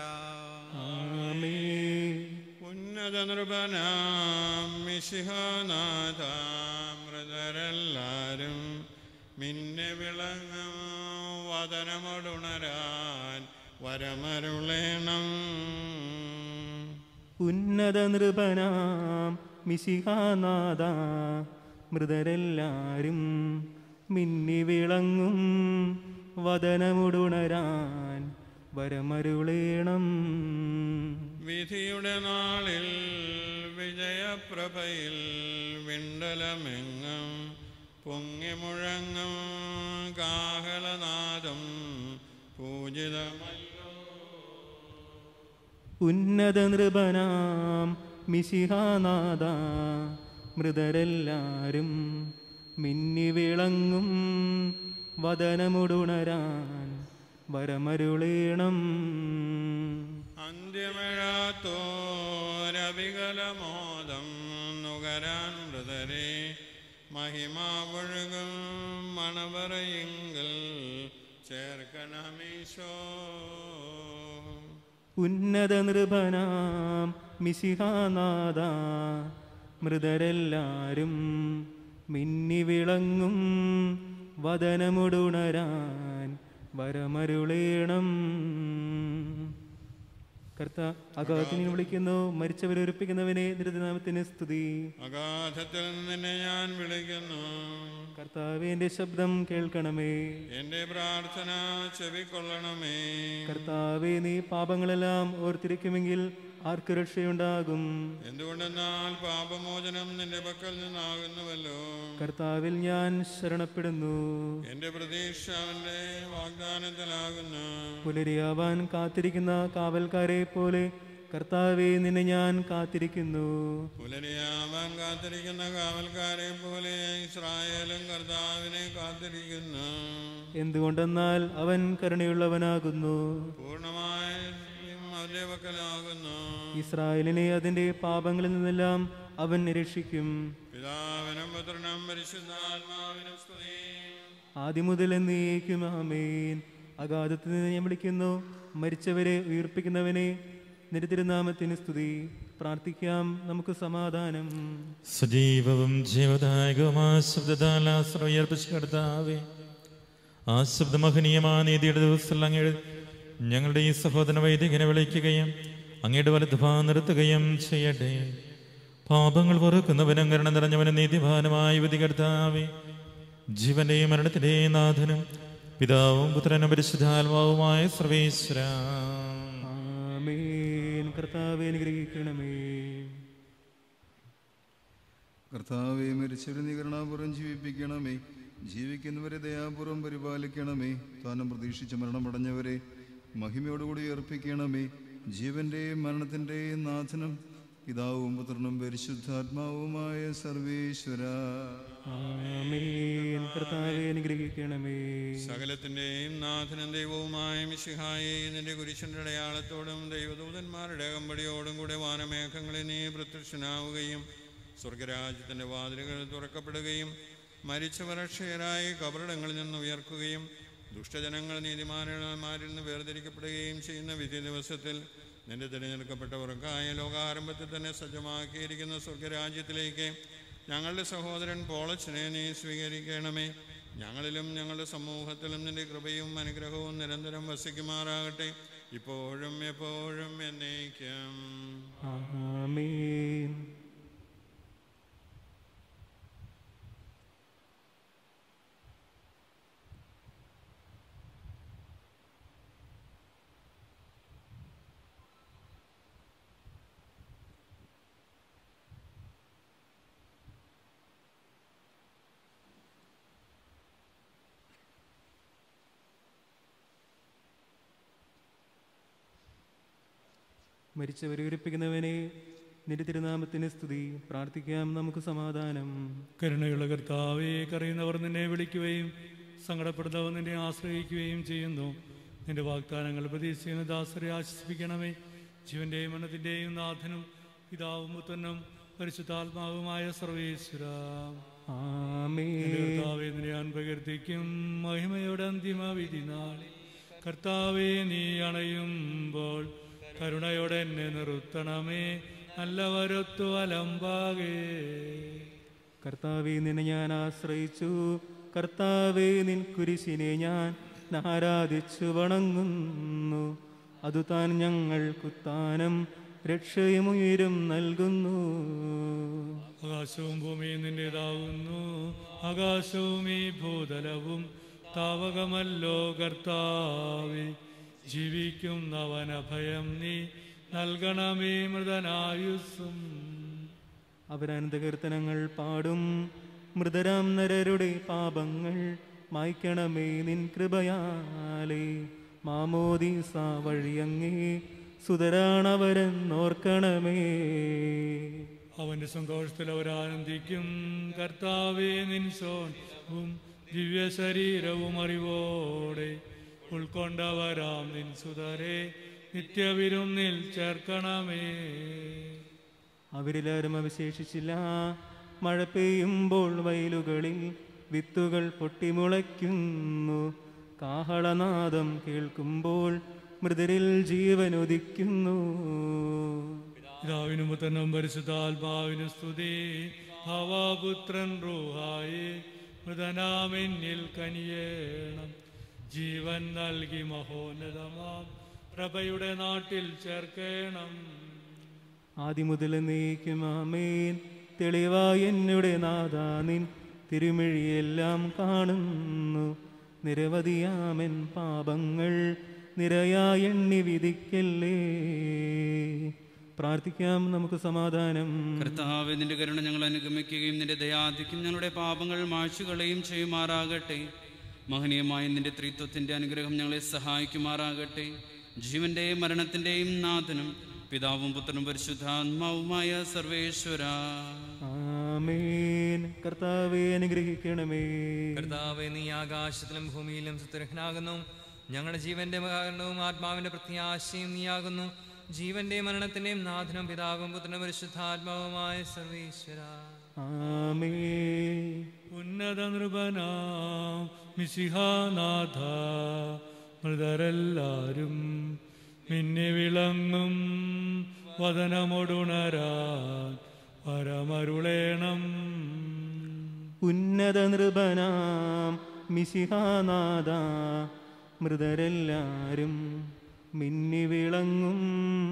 ഉന്നത നൃപനാം മിശിഹാനാഥ മൃതരെല്ലാരും മിന്നെ വിളങ്ങും വതനമൊടുണരാൻ വരമരുളേണം ഉന്നത നൃപനാം മിശിഹാനാഥ മൃതരെല്ലാരും മിന്നി വിളങ്ങും വദനമുടുണരാൻ വരമരുളേണം വിധിയുടെ നാളിൽ വിജയപ്രഭയിൽ വിണ്ടലമെങ്ങും പൊങ്ങി മുഴങ്ങും കാഹളനാദം പൂജിതമല്ലോ ഉന്നത നൃപനാം മിശിഹാനാഥ മൃതരെല്ലാരും മിന്നി വിളങ്ങും വദനമുടുണരാൻ വരമരുളേണം അന്ത്യമിഴാത്തോരവികലമോദം നുകരാൻ മൃതരെ മഹിമാവൊഴുകും മണവറയെങ്കിൽ ചേർക്കണമീശോ ഉന്നത നൃപനാം മിശിഹാനാഥ മൃതരെല്ലാരും മിന്നി വിളങ്ങും വദനമുടുണരാൻ വരമരുളേണം കർത്ത അഗാത്തിനെ വിളിക്കുന്നു മരിച്ചവരെ ഉറപ്പിക്കുന്നവനെ നിരതനാമത്തിന് സ്തുതി അഗാധത്തിൽ നിന്നെ ഞാൻ വിളിക്കുന്നു കർത്താവെ എന്റെ ശബ്ദം കേൾക്കണമേ എന്റെ പ്രാർത്ഥന ചെവിക്കൊള്ളണമേ കർത്താവെ നീ പാപങ്ങളെല്ലാം ഓർത്തിരിക്കുമെങ്കിൽ ആർക്ക് രക്ഷയുണ്ടാകും എന്തുകൊണ്ടെന്നാൽ പാപമോചനം നിന്റെ പക്കൽ നിന്നാകുന്നുവല്ലോ കർത്താവിൽ ഞാൻ ശരണപ്പെടുന്നു എന്റെ പ്രതീക്ഷ അവന്റെ വാഗ്ദാനത്തിലാകുന്നു പുലരിയാവാൻ കാത്തിരിക്കുന്ന കാവൽക്കാരെ പോലെ കർത്താവെ നിന്നെ ഞാൻ കാത്തിരിക്കുന്നു പുലരിയാവാൻ കാത്തിരിക്കുന്ന കാവൽക്കാരെ പോലെ ഇസ്രായേലും കർത്താവിനെ കാത്തിരിക്കുന്നു എന്തുകൊണ്ടെന്നാൽ അവൻ കരുണയുള്ളവനാകുന്നു പൂർണ്ണമായും അവന്റെ പക്കലാകുന്നു ഇസ്രായേലിനെ അതിന്റെ പാപങ്ങളിൽ നിന്നെല്ലാം അവൻ നിരീക്ഷിക്കും പിതാവിനും പുത്രനും പരിശുദ്ധാത്മാവിനും സ്തുതി ആദ്യമുതൽ എന്നേക്കും ആമേൻ അഗാധത്തിൽ നിന്ന് ഞാൻ വിളിക്കുന്നു മരിച്ചവരെ ഉയർപ്പിക്കുന്നവനെ നിരതിരുനാമത്തിന് സ്തുതി പ്രാർത്ഥിക്കാം നമുക്ക് സമാധാനം സജീവവും ജീവദായകവുമായ ശബ്ദത്താൽ ആശ്രയർപ്പിച്ച കർത്താവേ ആ ശബ്ദമഹനീയമായ നീതിയുടെ ദിവസത്തിൽ അങ്ങയുടെ ഞങ്ങളുടെ ഈ സഹോദര വൈദികനെ വിളിക്കുകയും അങ്ങയുടെ വലതുഭാ നിർത്തുകയും ചെയ്യട്ടെ പാപങ്ങൾ പൊറുക്കുന്നവനും കരുണ നിറഞ്ഞവനും നീതിഭാനമായ വിധി കർത്താവേ ജീവന്റെയും മരണത്തിന്റെയും നാഥനും പിതാവും പുത്രനും പരിശുദ്ധാത്മാവുമായ സർവേശ്വര ആമേൻ കർത്താവെ അനുഗ്രഹിക്കണമേ കർത്താവെ മരിച്ചവരെ നീ കരുണാപൂർവ്വം ജീവിപ്പിക്കണമേ ജീവിക്കുന്നവരെ ദയാപൂർവ്വം പരിപാലിക്കണമേ താനും പ്രതീക്ഷിച്ച മരണമടഞ്ഞവരെ മഹിമയോടുകൂടി ഉയർപ്പിക്കണമേ ജീവന്റെയും മരണത്തിന്റെയും നാഥനും പിതാവും പുത്രനും പരിശുദ്ധാത്മാവുമായ സർവേശ്വര ആമേൻ കർത്താവെ അനുഗ്രഹിക്കണമേ സകലത്തിന്റെയും നാഥനും ദൈവവുമായ മിശിഹായെ നിന്റെ കുരിശന്റെ അടയാളത്തോടും ദൈവദൂതന്മാരുടെ അകമ്പടിയോടും കൂടെ വാനമേഘങ്ങളിൽ നീ പ്രത്യക്ഷനാവുകയും സ്വർഗരാജ്യത്തിന്റെ വാതിലുകൾ തുറക്കപ്പെടുകയും മരിച്ചവർ അക്ഷയരായി കബറിടങ്ങളിൽ നിന്ന് ഉയർക്കുകയും ദുഷ്ടജനങ്ങൾ നീതിമാന്മാരിൽ നിന്ന് വേർതിരിക്കപ്പെടുകയും ചെയ്യുന്ന വിധി ദിവസത്തിൽ നിന്റെ തിരഞ്ഞെടുക്കപ്പെട്ടവർക്കായ ലോകാരംഭത്തിൽ തന്നെ സജ്ജമാക്കിയിരിക്കുന്ന സ്വർഗരാജ്യത്തിലേക്ക് ഞങ്ങളുടെ സഹോദരൻ പോളച്ചനെ നീ സ്വീകരിക്കണമേ ഞങ്ങളിലും ഞങ്ങളുടെ സമൂഹത്തിലും നിന്റെ കൃപയും അനുഗ്രഹവും നിരന്തരം വസിക്കുമാറാകട്ടെ ഇപ്പോഴും എപ്പോഴും എന്നേക്കും ആമേൻ മരിച്ചവരെ ഉയർപ്പിക്കുന്നവനെ നിന്റെ തിരുനാമത്തിന് സ്തുതി പ്രാർത്ഥിക്കാം നമുക്ക് സമാധാനം കരുണയുള്ള കർത്താവെ കറിയുന്നവർ നിന്നെ വിളിക്കുകയും സങ്കടപ്പെടുന്നവർ നിന്നെ ആശ്രയിക്കുകയും ചെയ്യുന്നു നിന്റെ വാഗ്ദാനങ്ങൾ പ്രതീക്ഷിക്കുന്ന ദാസരെ ആശ്വസിപ്പിക്കണമേ ജീവന്റെയും മരണത്തിന്റെയും നാഥനും പിതാവും പുത്രനും പരിശുദ്ധാത്മാവുമായ സർവേശ്വര കർത്താവെ നിന്നെ ഞാൻ പ്രകീർത്തിക്കും മഹിമയുടെ അന്തിമ വിധി നാളെ കർത്താവെ നീ അണയുമ്പോൾ കരുണയോടെ എന്നെ നിർത്തണമേ നല്ലവരൊത്തു അലമ്പാകേ കർത്താവെ നിന്നെ ഞാൻ ആശ്രയിച്ചു കർത്താവെ നിൻ കുരിശിനെ ഞാൻ ആരാധിച്ചു വണങ്ങുന്നു അതു താൻ ഞങ്ങൾ കുത്താനം രക്ഷയും ഉയരും നൽകുന്നു ആകാശവും ഭൂമിയും നിന്റേതാകുന്നു ആകാശവും ഈ ഭൂതലവും താവകമല്ലോ കർത്താവെ ജീവിക്കുന്നവന ഭയം നീ നൽകണമേ മൃതനായുസ്സും അവരാനന്ദ കീർത്തനങ്ങൾ പാടും മൃതരാം നരരുടെ പാപങ്ങൾ മായ്ക്കണമേ നിൻ കൃപയാലേ മാമോദീസ വഴിയങ്ങേ സുതരാണവരെന്നോർക്കണമേ അവന്റെ സന്തോഷത്തിൽ അവരാനന്ദിക്കും കർത്താവേ നിൻ സോനും ദിവ്യ ശരീരവും അറിവോടെ ഉൾക്കൊണ്ടവരാം നിൻ സുതരെ നിത്യവിരുന്നിൽ ചേർക്കണമേ അവരിലാരും അവശേഷിച്ചില്ല മഴ പെയ്യുമ്പോൾ വയലുകളിൽ വിത്തുകൾ പൊട്ടിമുളയ്ക്കുന്നു കാഹളനാദം കേൾക്കുമ്പോൾ മൃതരിൽ ജീവനുദിക്കുന്നു പിതാവിനും പുത്രനും പരിശുദ്ധാത്മാവിനു സ്തുതി ഭാവാപുത്രൻ റൂഹായി മൃതനാമെന്നിൽ കനിയേണം ജീവൻ നൽകി മഹോന്നതമാം പ്രഭയുടെ നാട്ടിൽ ചേർക്കേണം ആദിമുതൽ നീക്കും ആമേൻ തെളിവായി എന്നുടെ നാഥാ നിൻ തിരുമിഴിയെല്ലാം കാണുന്നു നിരവധിയാമൻ പാപങ്ങൾ നിരയായി എണ്ണി വിധിക്കല്ലേ പ്രാർത്ഥിക്കാം നമുക്ക് സമാധാനം കർത്താവ് നിന്റെ കരുണ ഞങ്ങൾ അനുഗമിക്കുകയും നിന്റെ ദയാധിക്കും ഞങ്ങളുടെ പാപങ്ങൾ മായ്ച്ചുകളയും ചെയ്യുമാറാകട്ടെ മഹനീയമായ നിന്റെ ത്രിത്വത്തിന്റെ അനുഗ്രഹം ഞങ്ങളെ സഹായിക്കുമാറാകട്ടെ ജീവന്റെയും മരണത്തിന്റെയും നാഥനും പിതാവും പുത്രനും പരിശുദ്ധാത്മാവുമായ സർവേശ്വര ആമേൻ കർത്താവെ അനുഗ്രഹിക്കണമേ കർത്താവെ നീ ആകാശത്തിലും ഭൂമിയിലും സുത്തരഹനാകുന്നു ഞങ്ങളുടെ ജീവന്റെ കാരണവും ആത്മാവിന്റെ പ്രത്യാശയും നീയാകുന്നു ജീവന്റെ മരണത്തിന്റെയും നാഥനും പിതാവും പുത്രനും പരിശുദ്ധാത്മാവുമായ സർവീശ്വര ആമേ ഉന്നത നൃപന മിശിഹാനാഥ മൃതരെല്ലാരും മിന്നി വിളങ്ങും വദനമൊടുണരാൻ പരമരുളേണം ഉന്നത നൃപനാം മിശിഹാനാഥ മൃതരെല്ലാരും മിന്നി വിളങ്ങും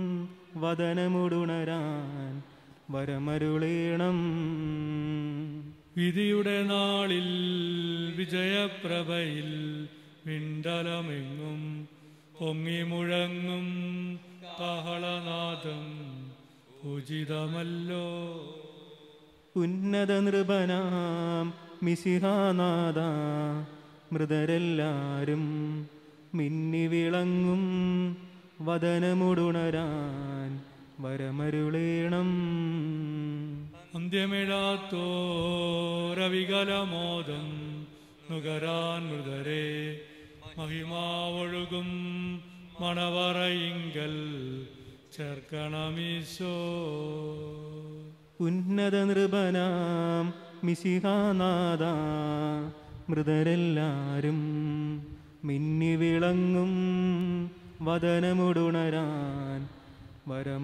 വദനമുടുണരാൻ വരമരുളേണം വിധിയുടെ നാളിൽ വിജയപ്രഭയിൽ വിണ്ടലമെങ്ങും പൊങ്ങി മുഴങ്ങും കാഹളനാദം ഉചിതമല്ലോ ഉന്നത നൃപനാം മിശിഹാനാഥ മൃതരെല്ലാരും മിന്നി വിളങ്ങും വദനമുടുണരാൻ വരമരുളേണം അന്ത്യമിടാത്തോരവികലമോദം നുകരാൻ മൃതരെ മഹിമാവൊഴുകും മണവറയിങ്കൽ ചേർക്കണമീശോ ഉന്നത നൃപനാം മിശിഹാനാഥ മൃതരെല്ലാരും മിന്നി വിളങ്ങും വദനമുടുണരാൻ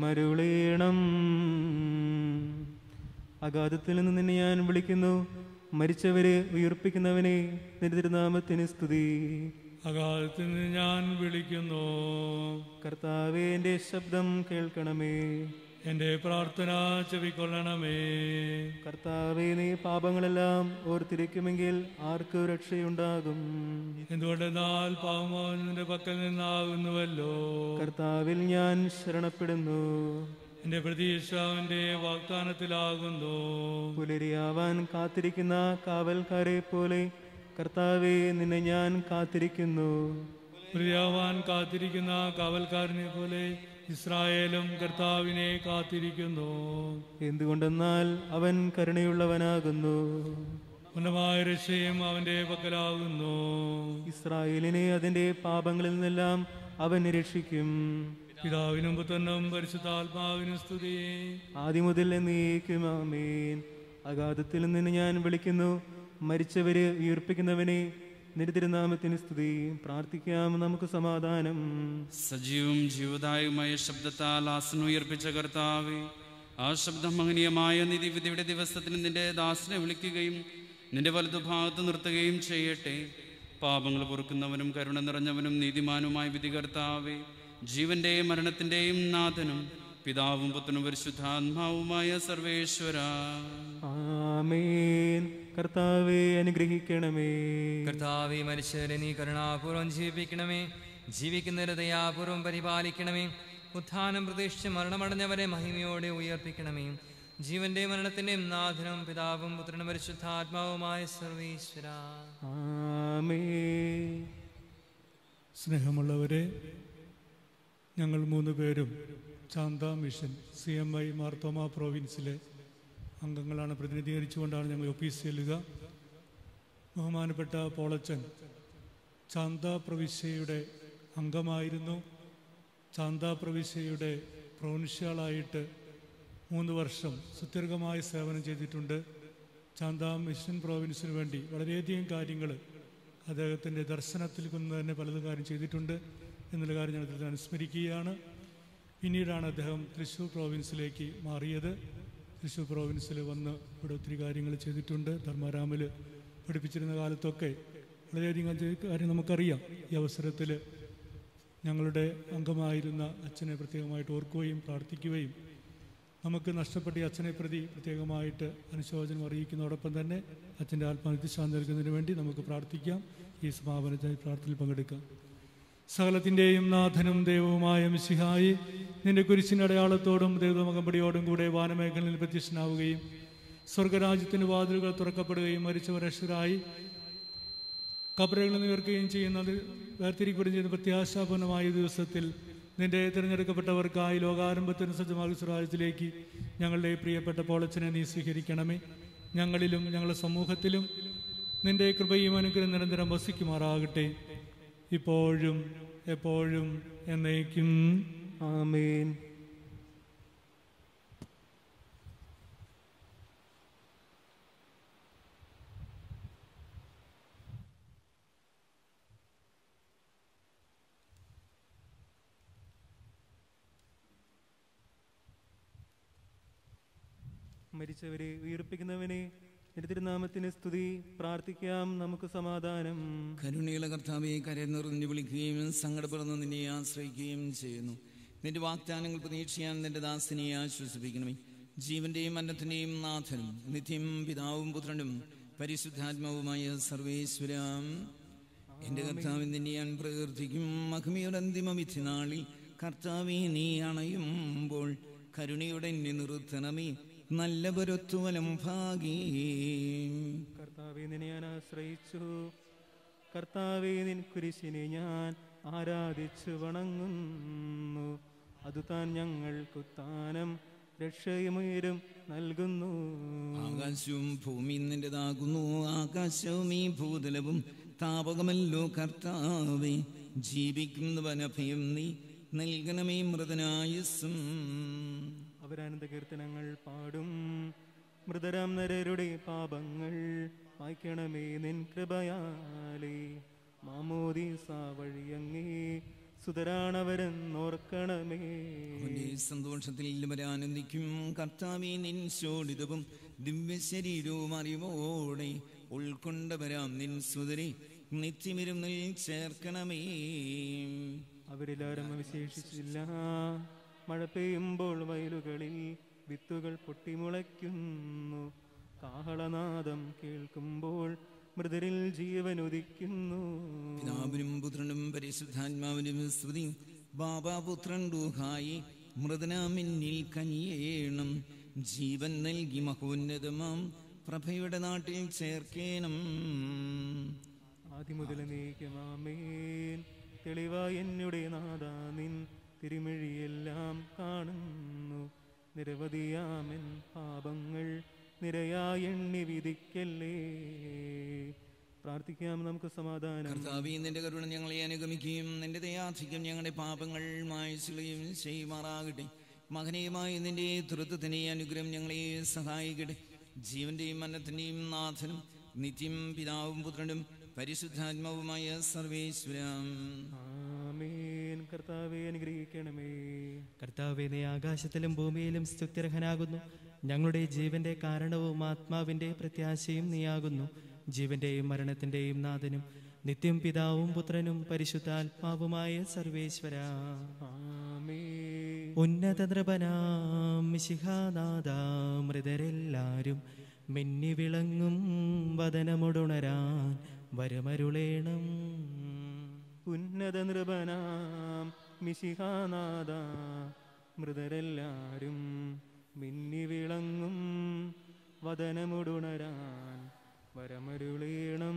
വരമരുളേണം അഗാധത്തിൽ നിന്ന് നിന്നെ ഞാൻ വിളിക്കുന്നു മരിച്ചവരെ ഉയർപ്പിക്കുന്നവനെ നിന്റെ തിരുനാമത്തിന് സ്തുതി അകാലത്ത് നിന്ന് ഞാൻ വിളിക്കുന്നു കർത്താവേ എൻ്റെ ശബ്ദം കേൾക്കണമേ എൻ്റെ പ്രാർത്ഥന ചെവിക്കൊള്ളണമേ കർത്താവേ നീ പാപങ്ങളെല്ലാം ഓർത്തിരിക്കുമെങ്കിൽ ആർക്ക് രക്ഷയുണ്ടാകും എന്തുകൊണ്ടെന്നാൽ പാവമോൻ നിന്റെ പക്കൽ നിന്നാകുന്നുവല്ലോ കർത്താവിൽ ഞാൻ ശരണപ്പെടുന്നു എൻ്റെ പ്രതീക്ഷ അവൻ്റെ വാഗ്ദാനത്തിലാകുന്നു പുലരിയാവാൻ കാത്തിരിക്കുന്ന കാവൽക്കാരെ പോലെ കർത്താവെ നിന്നെ ഞാൻ കാത്തിരിക്കുന്നു പ്രിയാവാൻ കാത്തിരിക്കുന്ന കാവൽക്കാരനെ പോലെ ഇസ്രായേലും കർത്താവിനെ കാത്തിരിക്കുന്നു എന്തുകൊണ്ടെന്നാൽ അവൻ കരുണയുള്ളവനാകുന്നു ഉന്നമായ രക്ഷയും അവന്റെ പക്കലാകുന്നു ഇസ്രായേലിനെ അതിന്റെ പാപങ്ങളിൽ നിന്നെല്ലാം അവൻ രക്ഷിക്കും പിതാവിനും പുത്രനും പരിശുദ്ധാത്മാവിനും സ്തുതി ആദ്യമുതൽ എന്നേക്കും ആമേൻ അഗാധത്തിൽ നിന്ന് ഞാൻ വിളിക്കുന്നു മരിച്ചവരെ ഉയർപ്പിക്കുന്നവനെ നിന്റെ തിരുനാമത്തിന് സ്തുതി പ്രാർത്ഥിക്കാം നമുക്ക് സമാധാനം സജീവവും ജീവദായകമായ ശബ്ദത്താൽ ആസനം ഉയർപ്പിച്ച കർത്താവെ ആ ശബ്ദം മഹനീയമായ നിധിവിധിയുടെ ദിവസത്തിൽ നിന്റെ ദാസനെ വിളിക്കുകയും നിന്റെ വലതുഭാഗത്ത് നിർത്തുകയും ചെയ്യട്ടെ പാപങ്ങൾ പൊറുക്കുന്നവനും കരുണ നിറഞ്ഞവനും നീതിമാനുമായ വിധി കർത്താവെ ജീവന്റെയും മരണത്തിന്റെയും നാഥനും പിതാവും പുത്രനും പരിശുദ്ധാത്മാവുമായ സർവേശ്വര ആമേൻ കർത്താവെ അനുഗ്രഹിക്കണമേ കർത്താവെ മനുഷ്യരെ നീ കരുണാപൂർവം ജീവിപ്പിക്കണമേ ജീവിക്കുന്നവരെ ദയാപൂർവം പരിപാലിക്കണമേ ഉത്ഥാനം പ്രതീക്ഷിച്ച് മരണമടഞ്ഞവരെ മഹിമയോടെ ഉയർപ്പിക്കണമേ ജീവന്റെ മരണത്തിന്റെയും നാഥനും പിതാവും പുത്രനും പരിശുദ്ധാത്മാവുമായ സർവീശ്വര ആമേൻ സ്നേഹമുള്ളവരെ ഞങ്ങൾ മൂന്ന് പേരും Chanda mission C M I Marthoma പ്രോവിൻസിലെ അംഗങ്ങളാണ് പ്രതിനിധീകരിച്ചുകൊണ്ടാണ് ഞങ്ങൾ ഓഫീസ് ചെല്ലുക ബഹുമാനപ്പെട്ട പോളച്ചൻ ചാന്ത പ്രവിശ്യയുടെ അംഗമായിരുന്നു ചാന്ത പ്രവിശ്യയുടെ പ്രൊവിൻഷ്യലായിട്ട് മൂന്ന് വർഷം സുദീർഘമായ സേവനം ചെയ്തിട്ടുണ്ട് ചാന്ത മിഷൻ പ്രോവിൻസിന് വേണ്ടി വളരെയധികം കാര്യങ്ങൾ അദ്ദേഹത്തിൻ്റെ ദർശനത്തിൽ നിന്ന് തന്നെ പലതും കാര്യം ചെയ്തിട്ടുണ്ട് എന്നുള്ള കാര്യം ഞാൻ ഇതിൽ അനുസ്മരിക്കുകയാണ് പിന്നീടാണ് അദ്ദേഹം തൃശ്ശൂർ പ്രോവിൻസിലേക്ക് മാറിയത് തൃശ്ശൂർ പ്രോവിൻസിൽ വന്ന് ഇവിടെ ഒത്തിരി കാര്യങ്ങൾ ചെയ്തിട്ടുണ്ട് ധർമ്മരാമിൽ പഠിപ്പിച്ചിരുന്ന കാലത്തൊക്കെ വളരെയധികം ചെയ്ത കാര്യം നമുക്കറിയാം ഈ അവസരത്തിൽ ഞങ്ങളുടെ അംഗമായിരുന്ന അച്ഛനെ പ്രത്യേകമായിട്ട് ഓർക്കുകയും പ്രാർത്ഥിക്കുകയും നമുക്ക് നഷ്ടപ്പെട്ട ഈ അച്ഛനെ പ്രതി പ്രത്യേകമായിട്ട് അനുശോചനം അറിയിക്കുന്നതോടൊപ്പം തന്നെ അച്ഛൻ്റെ ആത്മാവിന് ശാന്തി നൽകുന്നതിന് വേണ്ടി നമുക്ക് പ്രാർത്ഥിക്കാം ഈ സമാപനത്തിനായി പ്രാർത്ഥനയിൽ പങ്കെടുക്കാം സകലത്തിൻ്റെയും നാഥനും ദൈവവുമായ മിശിഹായി നിന്റെ കുരിശിൻ്റെ അടയാളത്തോടും ദൈവമകമ്പടിയോടും കൂടെ വാനമേഖലയിൽ പ്രത്യക്ഷനാവുകയും സ്വർഗരാജ്യത്തിന് വാതിലുകൾ തുറക്കപ്പെടുകയും മരിച്ചവരക്ഷരായി കബറുകളിൽ നിന്ന് ഉയർക്കുകയും ചെയ്യുന്നത് വേർതിരിക്കപ്പെടുകയും ചെയ്യുന്ന പ്രത്യാശാപൂർണമായ ദിവസത്തിൽ നിന്റെ തിരഞ്ഞെടുക്കപ്പെട്ടവർക്കായി ലോകാരംഭത്തിന് സജ്ജമാകിയ സ്വരാജ്യത്തിലേക്ക് ഞങ്ങളുടെ പ്രിയപ്പെട്ട പോളച്ചനെ നീ സ്വീകരിക്കണമേ ഞങ്ങളിലും ഞങ്ങളുടെ സമൂഹത്തിലും നിന്റെ കൃപയും അനുഗ്രഹം നിരന്തരം വസിക്കുമാറാകട്ടെ ഇപ്പോഴും എപ്പോഴും എന്നേക്കും ആമേൻ മരിച്ചവരെ ഉയർപ്പിക്കുന്നവനെ നിന്റെ തിരുനാമത്തിന് സ്തുതി പ്രാർത്ഥിക്കാം നമുക്ക് സമാധാനം കരുണയുള്ള കർത്താവെ കരയിൽ നിറഞ്ഞു വിളിക്കുകയും സങ്കടപ്പെടുന്ന നിന്നെ ആശ്രയിക്കുകയും ചെയ്യുന്നു നിന്റെ വാഗ്ദാനങ്ങൾ പ്രതീക്ഷിക്കാൻ നിന്റെ ദാസനെ ആശ്വസിപ്പിക്കണമേ ജീവന്റെയും മരണത്തിന്റെയും നാഥനും നിത്യം പിതാവും പുത്രനും പരിശുദ്ധാത്മാവുമായ സർവേശ്വരം എന്റെ കർത്താവിൻ നിന്നെ ഞാൻ പ്രകീർത്തിക്കും മഹിമയുടെ അന്തിമ വിധിനാളിൽ കർത്താവെ നീ അണയുമ്പോൾ കരുണയുടെ എന്നെ നിർത്തണമേ നല്ല പൊരുത്തുവലം ഭാഗീ കർത്താവെ നിന്നെ ഞാൻ ആശ്രയിച്ചു കർത്താവെ നിൻ കുരിശിനെ ഞാൻ ആരാധിച്ചു വണങ്ങുന്നു അത് താൻ ഞങ്ങൾക്കുത്താനം രക്ഷയുമേരും നൽകുന്നു ആകാശവും ഭൂമിയും നിന്റേതാകുന്നു ആകാശവും ഈ ഭൂതലവും താപകമല്ലോ കർത്താവേ ജീവിക്കുന്നവനഭയം നീ നൽകണമേ മൃതനായുസ്സും അവരാനന്ദ കീർത്തനങ്ങൾ പാടും മൃതരാം നരരുടെ പാപങ്ങൾ വായിക്കണമേ നിൻ കൃപയാലേ മാമോദീസ വഴിയങ്ങേ സുതരാണവരെന്നോർക്കണമേ അവന്റെ സന്തോഷത്തിൽ വരാനന്ദിക്കും കർത്താവെ നിൻ ശോടിതവും ദിവ്യശരീരവും അറിവോടെ ഉൾക്കൊണ്ടവരാം നിൻ സുതരെ നിത്യമിരുന്നിൽ ചേർക്കണമേ അവരിലാരും അവശേഷിച്ചില്ല മഴ പെയ്യുമ്പോൾ വയലുകളിൽ വിത്തുകൾ പൊട്ടിമുളയ്ക്കുന്നു കാഹളനാദം കേൾക്കുമ്പോൾ മൃതരിൽ ജീവൻ ഉദിക്കുന്നു പിതാവിനും പുത്രനും പരിശുദ്ധാത്മാവിനും സ്തുതി ബാബാപുത്രൻ ഡൂഹായി മൃതനാമിന്നിൽ കനിയേണം ജീവൻ നൽകി മഹോന്നതമാം പ്രഭയുടെ നാട്ടിൽ ചേർക്കേണം ആദ്യമുതൽ നീക്കമാമേൻ തെളിവായി എന്നുടെ നാദാ നിൻ തിരുമിഴിയെല്ലാം കാണുന്നു നിരവധിയാമൻ പാപങ്ങൾ നിരയായി എണ്ണി വിധിക്കല്ലേ പ്രാർത്ഥിക്കാം നമുക്ക് സമാധാനം കർത്താവേ നിന്റെ കരുണ ഞങ്ങളെ അനുഗമിക്കുകയും നിന്റെ ദയാധിക്യം ഞങ്ങളുടെ പാപങ്ങൾ മായ്ച്ചുകയും ചെയ്യുമാറാകട്ടെ മകനീയമായ നിന്റെ തൃത്വത്തിനെ അനുഗ്രഹം ഞങ്ങളെ സഹായിക്കട്ടെ ജീവന്റെയും മരണത്തിന്റെയും നാഥനും നിത്യം പിതാവും പുത്രനും പരിശുദ്ധാത്മാവുമായ സർവേശ്വരം ആമേൻ കർത്താവെ അനുഗ്രഹിക്കണമേ കർത്താവേ നീ ആകാശത്തിലും ഭൂമിയിലും സ്തുത്യർഹനാകുന്നു ഞങ്ങളുടെ ജീവന്റെ കാരണവും ആത്മാവിന്റെ പ്രത്യാശയും നീയാകുന്നു ജീവന്റെയും മരണത്തിന്റെയും നാഥനും നിത്യം പിതാവും പുത്രനും പരിശുദ്ധാത്മാവുമായ സർവേശ്വര ഉന്നത നൃപനാം മൃതരെല്ലാരും മിന്നി വിളങ്ങും വദനമുടുണരാൻ വരമരുളേണം ഉന്നത നൃപനാം മിശിഹാനാഥ മൃതരെല്ലാരും മിന്നി വിളങ്ങും വദനമുടുണരാൻ വരമരുളീണം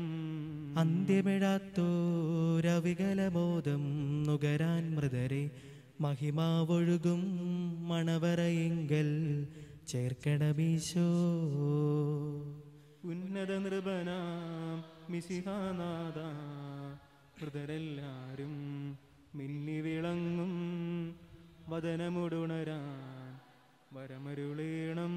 അന്ത്യമിഴാത്തോരവികലബോധം നുകരാൻ മൃതരെ മഹിമാവൊഴുകും മണവറയെങ്കൽ ചേർക്കണമീശോ ഉന്നത നൃപനാം മിശിഹാനാഥ മൃതരെല്ലാരും മിന്നി വിളങ്ങും വദനമുടുണരാൻ വരമരുളീണം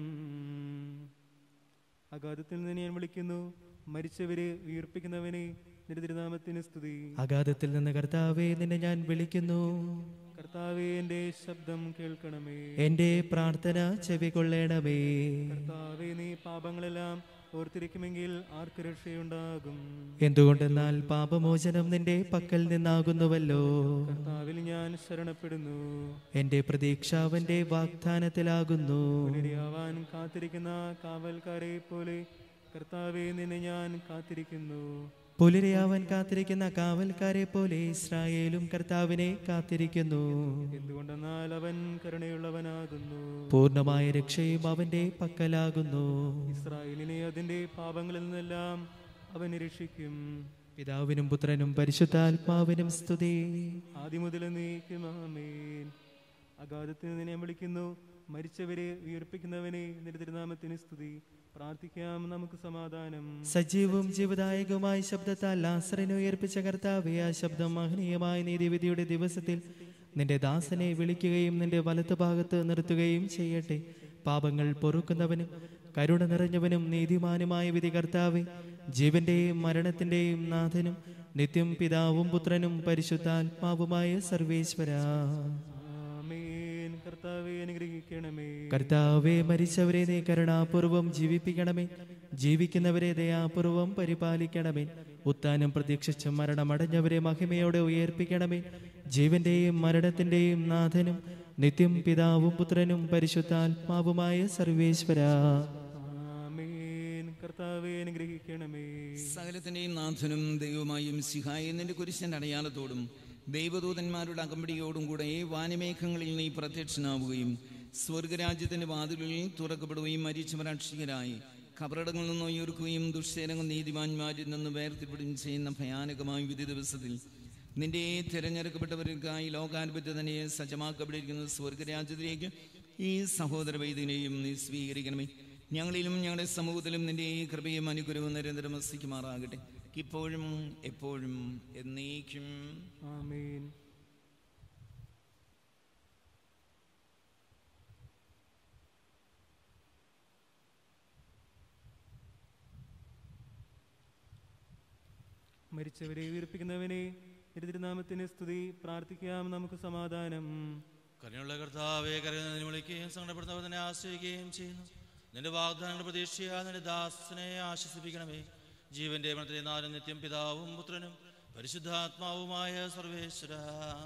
അഗാധത്തിൽ നിന്ന് ഞാൻ വിളിക്കുന്നു മരിച്ചവരെ ഉയർപ്പിക്കുന്നവനെ നിന്റെ തിരുനാമത്തിന് സ്തുതി അഗാധത്തിൽ നിന്ന് കർത്താവെ നിന്നെ ഞാൻ വിളിക്കുന്നു കർത്താവെ എന്റെ ശബ്ദം കേൾക്കണമേ എന്റെ പ്രാർത്ഥന ചെവികൊള്ളണമേ കർത്താവെ നീ പാപങ്ങളെല്ലാം ഓർത്തിരിക്കുമെങ്കിൽ ആർക്ക് രക്ഷയുണ്ടാകും എന്തുകൊണ്ടെന്നാൽ പാപമോചനം നിന്റെ പക്കൽ നിന്നാകുന്നുവല്ലോ കർത്താവിൽ ഞാൻ ശരണപ്പെടുന്നു എന്റെ പ്രതീക്ഷ അവന്റെ വാഗ്ദാനത്തിലാകുന്നു പുനരിയാവാൻ കാത്തിരിക്കുന്ന കാവൽക്കാരെ പോലെ കർത്താവെ നിന്നെ ഞാൻ കാത്തിരിക്കുന്നു പുലരിയാവൻ കാത്തിരിക്കുന്ന കാവൽക്കാരെ പോലെ ഇസ്രായേലും കർത്താവിനെ കാത്തിരിക്കുന്നു എന്തുകൊണ്ടെന്നാൽ അവൻ കരുണയുള്ളവനാകുന്നു പൂർണ്ണമായ രക്ഷയും അവന്റെ പക്കലാകുന്നു ഇസ്രായേലിനെ അതിന്റെ പാപങ്ങളിൽ നിന്നെല്ലാം അവൻ രക്ഷിക്കും പിതാവിനും പുത്രനും പരിശുദ്ധാത്മാവിനും സ്തുതി ആദ്യമുതൽ നീക്കുമാമേൻ അഗാധത്തിൽ നിന്ന് ഞാൻ വിളിക്കുന്നു മരിച്ചവരെ ഉയർപ്പിക്കുന്നവനെ നിന്റെ തിരുനാമത്തിന് സ്തുതി പ്രാർത്ഥിക്കാം നമുക്ക് സമാധാനം സജീവവും ജീവദായകവുമായ ശബ്ദത്താൽ ലാസറിനെ ഉയർപ്പിച്ച കർത്താവെ ആ ശബ്ദം മഹനീയമായ നീതിവിധിയുടെ ദിവസത്തിൽ നിന്റെ ദാസനെ വിളിക്കുകയും നിന്റെ വലത്ത് ഭാഗത്ത് നിർത്തുകയും ചെയ്യട്ടെ പാപങ്ങൾ പൊറുക്കുന്നവനും കരുണ നിറഞ്ഞവനും നീതിമാനുമായ വിധി കർത്താവെ ജീവന്റെയും മരണത്തിന്റെയും നാഥനും നിത്യം പിതാവും പുത്രനും പരിശുദ്ധാത്മാവുമായ സർവേശ്വര ആമേൻ കർത്താവെ അനുഗ്രഹിക്കണമേ കർത്താവെ മരിച്ചവരെ നീ കരുണാപൂർവം ജീവിപ്പിക്കണമേ ജീവിക്കുന്നവരെ ദയാപൂർവം പരിപാലിക്കണമേ ഉത്താനം പ്രതീക്ഷിച്ച് മരണമടഞ്ഞവരെ മഹിമയോടെ ഉയർപ്പിക്കണമേ ജീവന്റെയും മരണത്തിന്റെയും നാഥനും നിത്യം പിതാവും പുത്രനും പരിശുദ്ധാത്മാവുമായ സർവേശ്വര ആമേൻ കർത്താവെ അനുഗ്രഹിക്കണമേ സകലത്തിന്റെയും നാഥനും ദൈവമായും സിഹായി നിന്റെ കുരിശന്റെ അടയാളത്തോടും ദൈവദൂതന്മാരുടെ അകമ്പടിയോടും കൂടെ വാനമേഘങ്ങളിൽ നീ പ്രത്യക്ഷനാവുകയും സ്വർഗരാജ്യത്തിന്റെ വാതിലുകളിൽ തുറക്കപ്പെടുകയും മരിച്ചവർ അക്ഷീകരായി കബറടങ്ങളിൽ നിന്ന് ഉയർക്കുകയും ദുഷ്സേനങ്ങൾ നീതിമാന്മാരിൽ നിന്ന് വേർതിപ്പെടുകയും ചെയ്യുന്ന ഭയാനകമായ വിധി ദിവസത്തിൽ നിന്റെ തിരഞ്ഞെടുക്കപ്പെട്ടവർക്കായി ലോകാനുഭവത്തെ തന്നെ സജ്ജമാക്കപ്പെട്ടിരിക്കുന്ന സ്വർഗരാജ്യത്തിലേക്ക് ഈ സഹോദര വൈദികനെയും നീ സ്വീകരിക്കണമേ ഞങ്ങളിലും ഞങ്ങളുടെ സമൂഹത്തിലും നിന്റെ ഈ കൃപയും അനുഗ്രഹവും നിരന്തരം വസിക്കുമാറാകട്ടെ ഇപ്പോഴും എപ്പോഴും എന്നേക്കും ആമേൻ മരിച്ചവരെ ഉയർപ്പിക്കുന്നവനെ നിന്റെ തിരുനാമത്തിന് സ്തുതി പ്രാർത്ഥിക്കാം നമുക്ക് സമാധാനം കരുണയുള്ള കർത്താവെ കരുതുന്നതിന് വിളിക്കുകയും സങ്കടപ്പെടുന്നവരെ ആശ്രയിക്കുകയും ചെയ്യുന്നു നിന്റെ വാഗ്ദാനങ്ങളുടെ പ്രതീക്ഷയാ നിന്റെ ദാസനെ ആശ്വസിപ്പിക്കണമേ ജീവന്റെ മരണത്തിലെ നാലും നിത്യം പിതാവും പുത്രനും പരിശുദ്ധാത്മാവുമായ സർവേശ്വര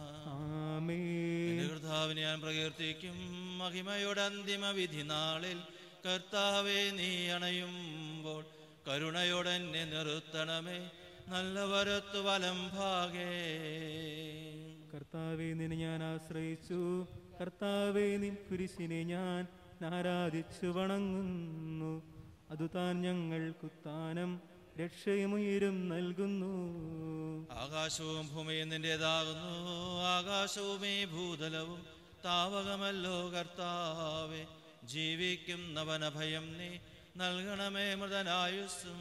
എന്റെ കർത്താവിനെ ഞാൻ പ്രകീർത്തിക്കും മഹിമയുടെ അന്തിമ വിധി നാളിൽ കർത്താവെ നീ അണയുമ്പോൾ കരുണയോടെ എന്നെ നിർത്തണമേ നല്ല വരത്തു വലം ഭാഗേ കർത്താവെ നിന്നെ ഞാൻ ആശ്രയിച്ചു കർത്താവെ നിൻ കുരിശിനെ ഞാൻ ആരാധിച്ചു വണങ്ങുന്നു അതു താൻ ഞങ്ങൾക്കുത്താനം രക്ഷയുമുയരും നൽകുന്നു ആകാശവും ഭൂമിയും നിന്റേതാകുന്നു ആകാശവുമേ ഭൂതലവും താവകമല്ലോ കർത്താവെ ജീവിക്കുന്നവനഭയം നീ നൽകണമേ മൃതനായുസ്സും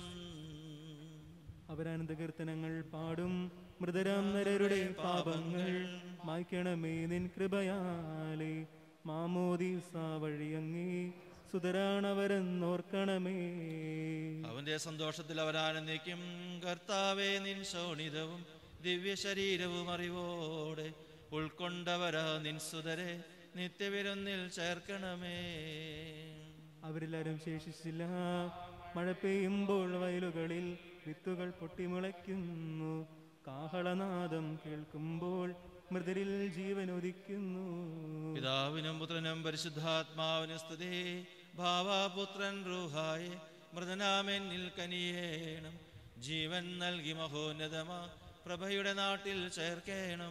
അവരാനന്ദ കീർത്തനങ്ങൾ പാടും മൃതരാം നരരുടെ പാപങ്ങൾ മായ്ക്കണമേ നിൻ കൃപയാലെ മാമോദീസ വഴിയങ്ങേ സുതരാണവരെന്നോർക്കണമേ അവന്റെ സന്തോഷത്തിൽ അവരാനന്ദിക്കും കർത്താവെ നിൻ ശോണിതവും ദിവ്യ ശരീരവും അറിവോടെ ഉൾക്കൊണ്ടവരാ നിൻ സുതരെ നിത്യവിരുന്നിൽ ചേർക്കണമേ അവരെല്ലാരും ശേഷിച്ചില്ല മഴ പെയ്യുമ്പോൾ വയലുകളിൽ വിത്തുകൾ പൊട്ടിമുളയ്ക്കുന്നു കാഹളനാദം കേൾക്കുമ്പോൾ മൃതരിൽ ജീവൻ ഉദിക്കുന്നു പിതാവിനും പുത്രനും പരിശുദ്ധാത്മാവിനും സ്തുതി ഭാവാപുത്രൻ റൂഹായെ മൃതനാമെന്നിൽ കനിയേണം ജീവൻ നൽകി മഹോന്നതമാ പ്രഭയുടെ നാട്ടിൽ ചേർക്കേണം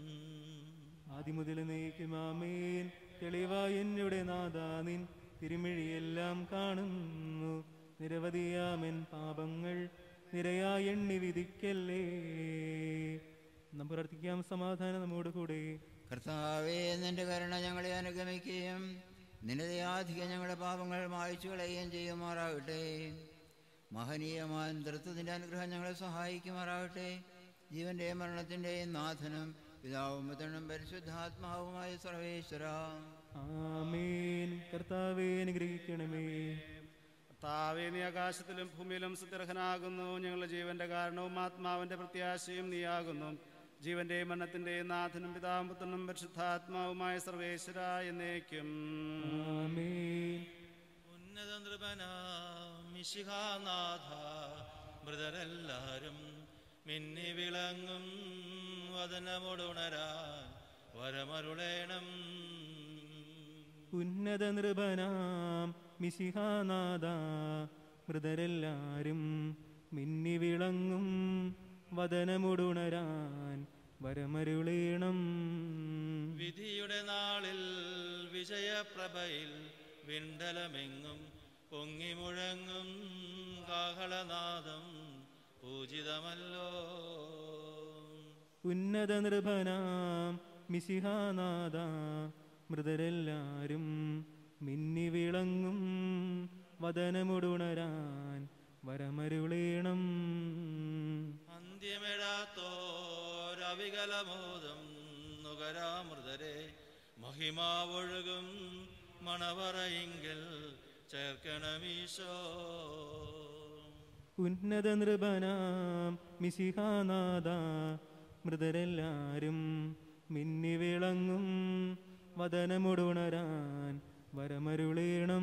ആദിമുതൽ നീക്കുമാമേൻ തെളിവായ എന്നുടെ നാദാ നിൻ തിരുമിഴിയെല്ലാം കാണുന്നു നിരവധിയാമൻ പാപങ്ങൾ നിരയായി എണ്ണി വിധിക്കല്ലേ നമുക്ക് പ്രാർത്ഥിക്കാം സമാധാനം നമ്മോട് കൂടെ കർത്താവേ നിന്റെ കരുണ ഞങ്ങളെ അനുഗമിക്കുകയും നിന്റെ ദയാധികം ഞങ്ങളുടെ പാപങ്ങൾ മായ്ച്ചു കളയുകയും ചെയ്യുമാറാകട്ടെ മഹനീയമായ നൃത്തത്തിൻ്റെ അനുഗ്രഹം ഞങ്ങളെ സഹായിക്കുമാറാകട്ടെ ജീവന്റെയും മരണത്തിൻ്റെയും നാഥനും പിതാവും പുത്രനും പരിശുദ്ധാത്മാവുമായ സർവേശ്വര ആമേൻ കർത്താവേ അനുഗ്രഹിക്കണമേ കർത്താവേ നീ ആകാശത്തിലും ഭൂമിയിലും സുദർഹനാകുന്നു ഞങ്ങളുടെ ജീവന്റെ കാരണവും ആത്മാവിന്റെ പ്രത്യാശയും നീയാകുന്നു ജീവന്റെയും മരണത്തിന്റെയും നാഥനും പിതാവും പുത്രനും പരിശുദ്ധാത്മാവുമായ സർവേശ്വര എന്നേക്കും ഉന്നത നൃപനാഥ മൃതരെല്ലാരും മിന്നി വിളങ്ങും വദനമുടുണരാൻ വരമരുളേണം ഉന്നത നൃപനാം മിശിഹാനാഥ മൃതരെല്ലാരും മിന്നി വിളങ്ങും വദനമുടുണരാൻ വരമരുളീണം വിധിയുടെ നാളിൽ വിജയപ്രഭയിൽ വിണ്ടലമെങ്ങും പൊങ്ങി മുഴങ്ങും കാഹളനാദം പൂജിതമല്ലോ ഉന്നത നൃപനാം മിശിഹാനാഥ മൃതരെല്ലാരും മിന്നി വിളങ്ങും വദനമുടുണരാൻ വരമരുളീണം അന്ത്യമെഴാത്തോരവികലമോദം നുകരാമൃതരെ മഹിമാവൊഴുകും മണവറയിങ്കൽ ചേർക്കണമീശോ ഉന്നത നൃപനാം മിശിഹാനാഥ മൃതരെല്ലാരും മിന്നി വിളങ്ങും വദനമുടുണരാൻ വരമരുളീണം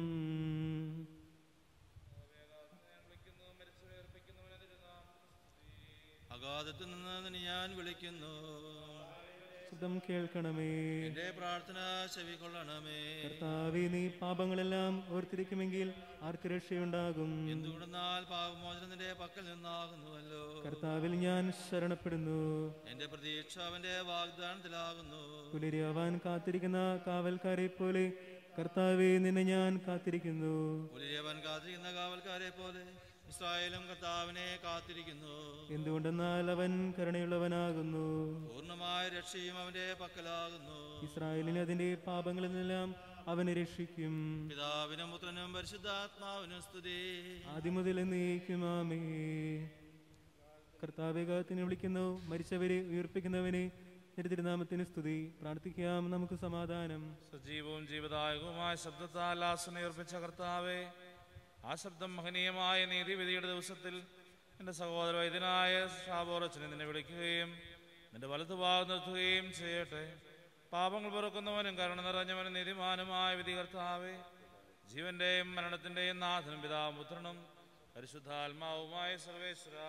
അഗാധത്തിൽ നിന്ന് നിന്നെ ഞാൻ വിളിക്കുന്നു ശബ്ദം കേൾക്കണമേ എന്റെ പ്രാർത്ഥന ചെവികൊള്ളണമേ കർത്താവേ നീ പാപങ്ങളെല്ലാം ഓർത്തിരിക്കുമെങ്കിൽ ആർക്ക് രക്ഷയുണ്ടാകും എന്തുകൊണ്ടെന്നാൽ പാപമോചനം നിന്റെ പക്കൽ നിന്നാകുന്നുവല്ലോ കർത്താവിൽ ഞാൻ ശരണപ്പെടുന്നു എന്റെ പ്രതീക്ഷ അവന്റെ വാഗ്ദാനത്തിലാകുന്നു പുലരിയാവാൻ കാത്തിരിക്കുന്ന കാവൽക്കാരെ പോലെ കർത്താവെ നിന്നെ ഞാൻ കാത്തിരിക്കുന്നു പുലരിയവൻ കാത്തിരിക്കുന്ന കാവൽക്കാരെ പോലെ ഇസ്രായേലും കർത്താവിനെ കാത്തിരിക്കുന്നു എന്തുകൊണ്ടെന്നാൽ അവൻ കരുണയുള്ളവനാകുന്നു പൂർണ്ണമായ രക്ഷയും അവന്റെ പക്കലാകുന്നു ഇസ്രായേലിനെ അതിന്റെ പാപങ്ങളിൽ നിന്നെല്ലാം അവനെ രക്ഷിക്കും പിതാവിനും പുത്രനും പരിശുദ്ധാത്മാവിനും സ്തുതി ആദ്യമുതൽ എന്നേക്കുമാമേ കർത്താവെ കാത്തിനെ വിളിക്കുന്നു മരിച്ചവരെ ഉയർപ്പിക്കുന്നവനെ നിന്റെ തിരുനാമത്തിന് സ്തുതി പ്രാർത്ഥിക്കാം നമുക്ക് സമാധാനം സജീവവും ജീവദായകവുമായ ശബ്ദത്താൽ ആസനയുർപ്പിച്ച കർത്താവെ ആ ശബ്ദം മഹനീയമായ നീതിവിധിയുടെ ദിവസത്തിൽ എൻ്റെ സഹോദര വൈദ്യനായ ഷാബോറച്ചനെ നിന്നെ വിളിക്കുകയും നിന്റെ വലതുഭാഗം നിർത്തുകയും ചെയ്യട്ടെ പാപങ്ങൾ പൊറുക്കുന്നവനും കരുണ നിറഞ്ഞവനും നീതിമാനുമായ വിധി കർത്താവെ ജീവന്റെയും മരണത്തിന്റെയും നാഥനും പിതാവും പുത്രനും പരിശുദ്ധാത്മാവുമായ സർവേശ്വര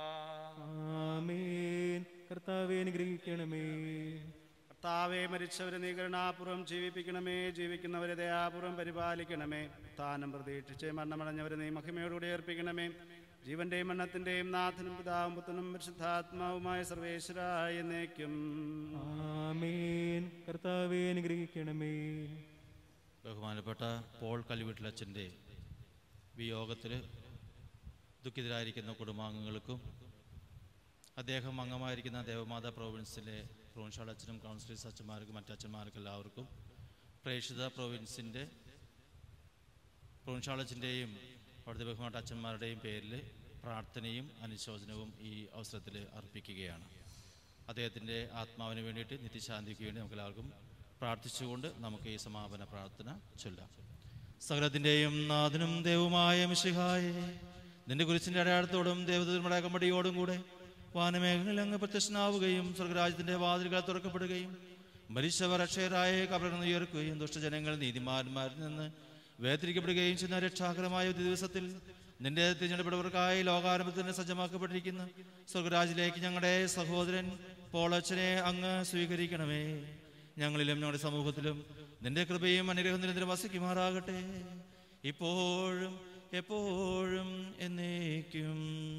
ആമേൻ കർത്താവെ അനുഗ്രഹിക്കണമേ കർത്താവെ മരിച്ചവരെ നീ കരുണാപൂർവ്വം ജീവിപ്പിക്കണമേ ജീവിക്കുന്നവരെ ദയാപൂർവ്വം പരിപാലിക്കണമേ താനം പ്രതീക്ഷിച്ച് മരണമടഞ്ഞവരെ നീ മഹിമയോടുകൂടി ഏർപ്പിക്കണമേ ജീവന്റെയും മരണത്തിന്റെയും നാഥനും പിതാവും പുത്തനും പരിശുദ്ധാത്മാവുമായ സർവേശ്വരായ എന്നേക്കും ആമേൻ കർത്താവെ അനുഗ്രഹിക്കണമേ ബഹുമാനപ്പെട്ട പോൾ കല്ലുവീട്ടിലച്ഛൻ്റെ വിയോഗത്തിൽ ദുഃഖിതരായിരിക്കുന്ന കുടുംബാംഗങ്ങൾക്കും അദ്ദേഹം അംഗമായിരിക്കുന്ന ദേവമാതാ പ്രോവിൻസിലെ പ്രൊവിൻഷ്യൽ അച്ഛനും കൗൺസിലേഴ്സ് അച്ഛന്മാർക്കും മറ്റച്ഛന്മാർക്കും എല്ലാവർക്കും പ്രേക്ഷിത പ്രോവിൻസിൻ്റെ പ്രൊവിൻഷ്യൽ അച്ഛൻ്റെയും അവിടുത്തെ ബഹുമാനപ്പെട്ട അച്ഛന്മാരുടെയും പേരിൽ പ്രാർത്ഥനയും അനുശോചനവും ഈ അവസരത്തിൽ അർപ്പിക്കുകയാണ് അദ്ദേഹത്തിൻ്റെ ആത്മാവിന് വേണ്ടിയിട്ട് നിത്യശാന്തിക്ക് വേണ്ടി നമുക്ക് എല്ലാവർക്കും പ്രാർത്ഥിച്ചുകൊണ്ട് നമുക്ക് ഈ സമാപന പ്രാർത്ഥന ചൊല്ലാം സകലത്തിൻ്റെയും നാഥനും ദൈവമായ മിശിഹായെ നിന്റെ കുരിശിൻ്റെ അടയാളത്തോടും ദേവതയുടെ അകമ്പടിയോടും കൂടെ വാനമേഘങ്ങളിൽ അങ്ങ് പ്രത്യക്ഷനാവുകയും സ്വർഗരാജ്യത്തിൻ്റെ വാതിലുകൾ തുറക്കപ്പെടുകയും മരിച്ചവർ അക്ഷയരായ കബറിൽ ഉയർക്കുകയും ദുഷ്ടജനങ്ങൾ നീതിമാന്മാരിൽ നിന്ന് വേർതിരിക്കപ്പെടുകയും ചെയ്യുന്ന രക്ഷാകരമായ ഒരു ദിവസത്തിൽ നിന്റെ തിരഞ്ഞെടുപ്പവർക്കായി ലോകാരംഭത്തിന് സജ്ജമാക്കപ്പെട്ടിരിക്കുന്ന സ്വർഗരാജിലേക്ക് ഞങ്ങളുടെ സഹോദരൻ പോളച്ചനെ അങ്ങ് സ്വീകരിക്കണമേ ഞങ്ങളിലും ഞങ്ങളുടെ സമൂഹത്തിലും നിന്റെ കൃപയും അനുഗ്രഹം നിരന്തരം വസിക്കുമാറാകട്ടെ ഇപ്പോഴും എപ്പോഴും എന്നേക്കും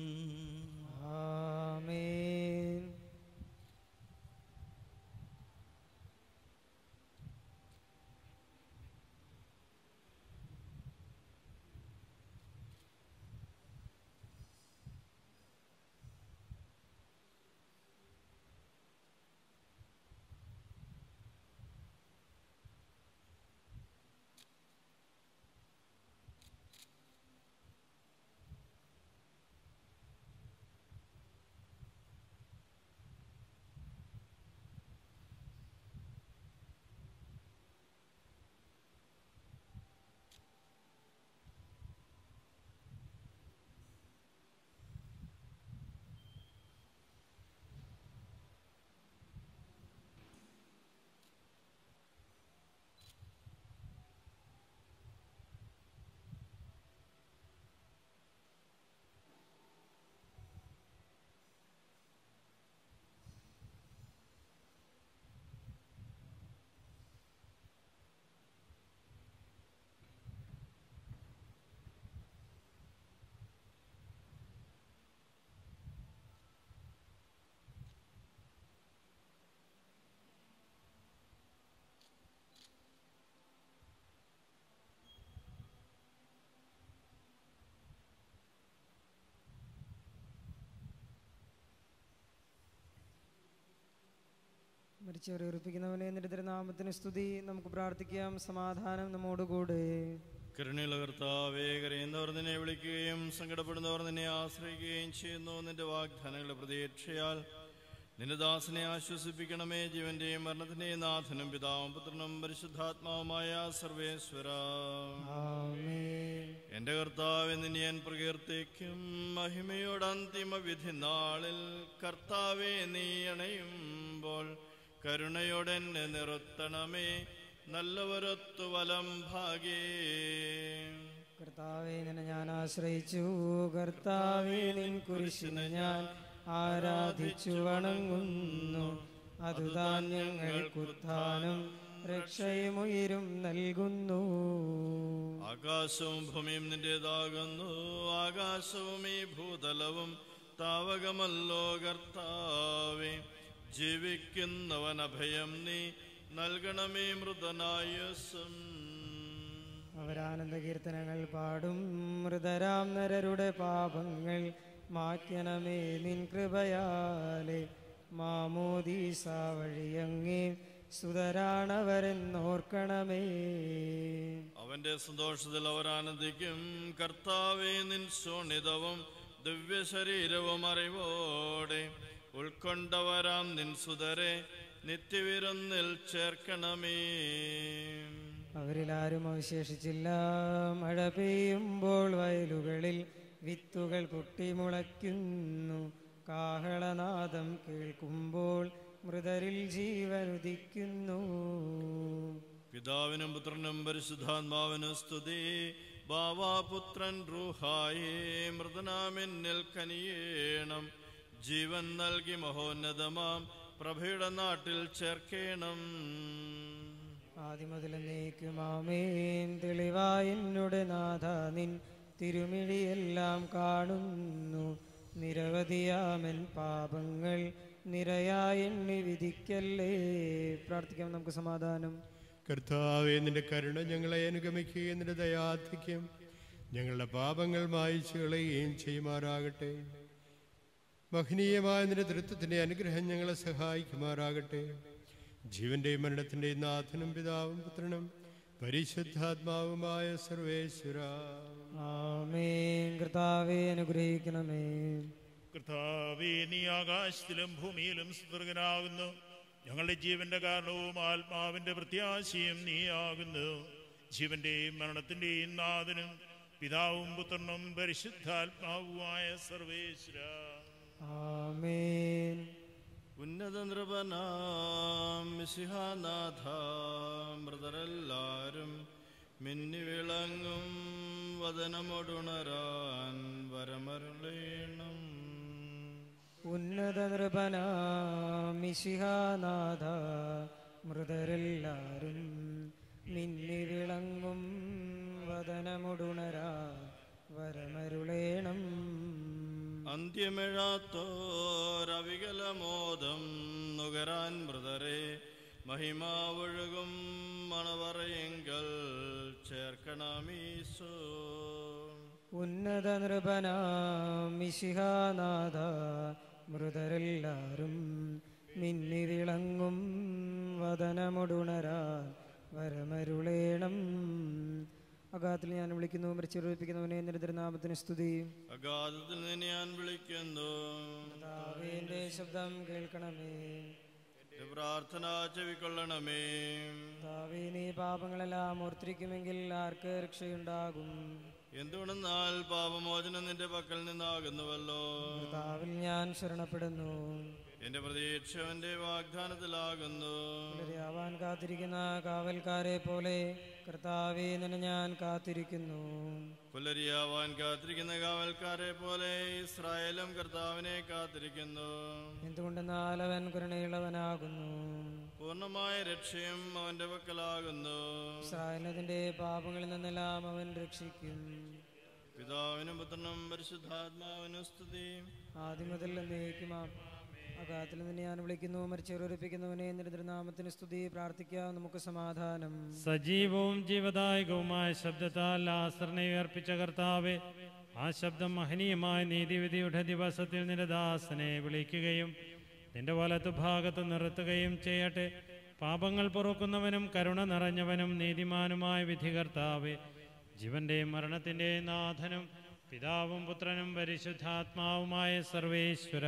ആമേൻ മരിച്ചവരെ ഉറപ്പിക്കുന്നവനെ നിന്റെ തിരുനാമത്തിന് സ്തുതി നമുക്ക് പ്രാർത്ഥിക്കാം സമാധാനം നമ്മോടുകൂടെ കരുണയുള്ള കർത്താവേ കരയുന്നവർ നിന്നെ വിളിക്കുകയും സങ്കടപ്പെടുന്നവർ നിന്നെ ആശ്രയിക്കുകയും ചെയ്യുന്നു നിന്റെ വാഗ്ദാനങ്ങളുടെ പ്രതീക്ഷയാൽ നിന്റെ ദാസനെ ആശ്വസിപ്പിക്കണമേ ജീവന്റെയും മരണത്തിന്റെയും നാഥനും പിതാവും പുത്രനും പരിശുദ്ധാത്മാവുമായ സർവേശ്വര എന്റെ കർത്താവ് നിന്നെ ഞാൻ പ്രകീർത്തിക്കും മഹിമയുടെ അന്തിമ വിധി നാളിൽ കർത്താവെ നീ അണയുമ്പോൾ കരുണയോടെ എന്നെ നിർത്തണമേ നല്ലവരൊത്തു വലം ഭാഗേ കർത്താവെ നിന്നെ ഞാൻ ആശ്രയിച്ചു കർത്താവെ നിൻ കുരിശിന് ഞാൻ ആരാധിച്ചു വണങ്ങുന്നു അതുതാൻ ഞങ്ങൾക്കുത്ഥാനം രക്ഷയും ഉയരും നൽകുന്നു ആകാശവും ഭൂമിയും നിന്റേതാകുന്നു ആകാശവും ഈ ഭൂതലവും താവകമല്ലോ കർത്താവേ ജീവിക്കുന്നവൻ അഭയം നീ നൽകണമേ മൃതനായസം അവരാനന്ദ കീർത്തനങ്ങൾ പാടും മൃതരാം നരരുടെ പാപങ്ങൾ മാറ്റണമേ നിൻ കൃപയാലെ മാമോദീസ വഴിയങ്ങേ സുതരാണവരെന്നോർക്കണമേ അവന്റെ സന്തോഷത്തിൽ അവർ ആനന്ദിക്കും കർത്താവേ നിൻ ശോണിതവും ദിവ്യ ശരീരവും അറിവോടെ ഉൾക്കൊണ്ടവരാം നിൻ സുതരെ നിത്യവിരുന്നിൽ ചേർക്കണമേ അവരിലാരും അവശേഷിച്ചില്ല മഴ പെയ്യുമ്പോൾ വയലുകളിൽ വിത്തുകൾ പൊട്ടിമുളയ്ക്കുന്നു കാഹളനാദം കേൾക്കുമ്പോൾ മൃതരിൽ ജീവനുദിക്കുന്നു പിതാവിനും പുത്രനും പരിശുദ്ധാത്മാവിനും സ്തുതി ബാവാപുത്രൻ റൂഹായേ മൃതനാമെന്നിൽ കനിയേണം ജീവൻ നൽകി മഹോന്നതമാം പ്രഭയുടെ നാട്ടിൽ ചേർക്കേണം ആദിമുതൽ നീക്കുമാമേൻ തെളിവായ എന്നോട് നാഥ നിൻ തിരുമിഴിയെല്ലാം കാണുന്നു നിരവധിയാമൻ പാപങ്ങൾ നിരയായി എണ്ണി വിധിക്കല്ലേ പ്രാർത്ഥിക്കാം നമുക്ക് സമാധാനം കർത്താവെ നിന്റെ കരുണ ഞങ്ങളെ അനുഗമിക്കുകയും നിന്റെ ദയാധിക്യം ഞങ്ങളുടെ പാപങ്ങൾ മായിച്ചു കളയുകയും ചെയ്യുമാറാകട്ടെ മഹനീയമായ നിന്റെ ദൃത്വത്തിന്റെ അനുഗ്രഹം ഞങ്ങളെ സഹായിക്കുമാറാകട്ടെ ജീവന്റെയും മരണത്തിന്റെയും നാഥനും പിതാവും പുത്രനും പരിശുദ്ധാത്മാവുമായ സർവേശ്വര ആമേൻ കർത്താവെ അനുഗ്രഹിക്കണമേ കർത്താവേ നീ ആകാശത്തിലും ഭൂമിയിലും സ്വർഗനാകുന്നു ഞങ്ങളുടെ ജീവന്റെ കാരണവും ആത്മാവിന്റെ പ്രത്യാശയും നീയാകുന്നു ജീവന്റെയും മരണത്തിന്റെയും നാഥനും പിതാവും പുത്രനും പരിശുദ്ധാത്മാവുമായ സർവേശ്വര ആമേൻ ഉന്നത നൃപനാം മിശിഹാനാഥ മൃതരെല്ലാരും മിന്നി വിളങ്ങും വദനമൊടുണരാൻ വരമരുളേണം ഉന്നത നൃപനാമിഷിഹാനാഥ മൃതരെല്ലാരും മിന്നി വിളങ്ങും വദനമുടുണരാ വരമരുളേണം അന്ത്യമിഴാത്തോരവികലമോദം നുകരാൻ മൃതരെ മഹിമാവൊഴുകും മണവറയെങ്കൽ ചേർക്കണമീശോ ഉന്നത നൃപനാമിഷിഹാനാഥ മൃതരെല്ലാരും മിന്നി വിളങ്ങും വദനമുടുണരാ വരമരുളേണം അഗാത്തിൽ ഞാൻ വിളിക്കുന്നു മരിച്ചുറപ്പിക്കുന്നവനെ നിന്റെ തിരുനാമത്തിന് സ്തുതി അഗാധത്തിൽ നിന്ന് ഞാൻ വിളിക്കുന്നു എന്റെ ശബ്ദം കേൾക്കണമേ എന്റെ പ്രാർത്ഥന ചെവിക്കൊള്ളണമേ കർത്താവേ, നീ പാപങ്ങളെല്ലാം ഓർത്തിരിക്കുമെങ്കിൽ ആർക്ക് രക്ഷയുണ്ടാകും എന്തുകൊണ്ടെന്നാൽ പാപമോചനം നിന്റെ പക്കൽ നിന്നാകുന്നുവല്ലോ കർത്താവിൽ ഞാൻ ശരണപ്പെടുന്നു എന്റെ പ്രതീക്ഷ അവന്റെ വാഗ്ദാനത്തിലാകുന്നു പുലരിയാവാൻ കാത്തിരിക്കുന്ന കാവൽക്കാരെ പോലെ കർത്താവെ നിന്നെ ഞാൻ കാത്തിരിക്കുന്നു പുലരിയാവാൻ കാത്തിരിക്കുന്ന കാവൽക്കാരെ പോലെ ഇസ്രായേലും കർത്താവിനെ കാത്തിരിക്കുന്നു എന്തുകൊണ്ടെന്നാൽ അവൻ കരുണയുള്ളവനാകുന്നു പൂർണ്ണമായ രക്ഷയും അവന്റെ പക്കലാകുന്നു ഇസ്രായേലിന്റെ പാപങ്ങളിൽ നിന്നെല്ലാം അവൻ രക്ഷിക്കും പിതാവിനും പുത്രനും പരിശുദ്ധാത്മാവിനും സ്തുതി ആദ്യം മുതൽ എന്നേക്കുമാ അകാത്തിൽ നിന്ന് ഞാൻ വിളിക്കുന്നു മരിച്ചവരൊരിപ്പിക്കുന്നവനെ നിന്റെ തിരുനാമത്തിന് സ്തുതി പ്രാർത്ഥിക്കാം നമുക്ക് സമാധാനം സജീവവും ജീവദായകവുമായ ശബ്ദത്താൽ ആശ്രനെ ഉയർപ്പിച്ച കർത്താവെ ആ ശബ്ദം മഹനീയമായ നീതിവിധിയുടെ ദിവസത്തിൽ നിന്റെ ദാസനെ വിളിക്കുകയും നിന്റെ വലത്തു ഭാഗത്ത് നിർത്തുകയും ചെയ്യട്ടെ പാപങ്ങൾ പൊറുക്കുന്നവനും കരുണ നിറഞ്ഞവനും നീതിമാനുമായ വിധികർത്താവെ ജീവന്റെയും മരണത്തിന്റെയും നാഥനും പിതാവും പുത്രനും പരിശുദ്ധാത്മാവുമായ സർവേശ്വര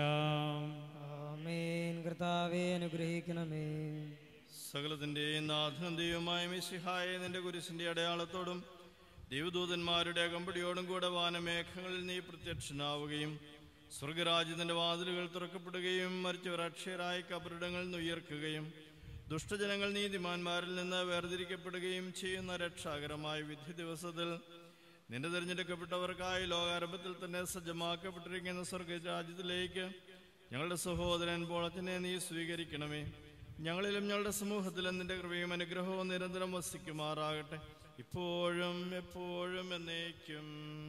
ആമേൻ കർത്താവെ അനുഗ്രഹിക്കണമേ സകലത്തിന്റെയും നാഥനും ദൈവമായ മിശിഹായ നിന്റെ കുരിശിന്റെ അടയാളത്തോടും ദൈവദൂതന്മാരുടെ അകമ്പടിയോടും കൂടെ വാനമേഘങ്ങളിൽ നീ പ്രത്യക്ഷനാവുകയും സ്വർഗരാജ്യത്തിന്റെ വാതിലുകൾ തുറക്കപ്പെടുകയും മരിച്ചവർ അക്ഷയരായ കബറിടങ്ങളിൽ നിന്ന് ഉയർക്കുകയും ദുഷ്ടജനങ്ങൾ നീതിമാന്മാരിൽ നിന്ന് വേർതിരിക്കപ്പെടുകയും ചെയ്യുന്ന രക്ഷാകരമായ വിധി ദിവസത്തിൽ നിന്റെ തിരഞ്ഞെടുക്കപ്പെട്ടവർക്കായി ലോകാരംഭത്തിൽ തന്നെ സജ്ജമാക്കപ്പെട്ടിരിക്കുന്ന സ്വർഗരാജ്യത്തിലേക്ക് ഞങ്ങളുടെ സഹോദരൻ പോളത്തിനെ നീ സ്വീകരിക്കണമേ ഞങ്ങളിലും ഞങ്ങളുടെ സമൂഹത്തിലും നിന്റെ കൃപയും അനുഗ്രഹവും നിരന്തരം വസിക്കുമാറാകട്ടെ ഇപ്പോഴും എപ്പോഴും എന്നേക്കും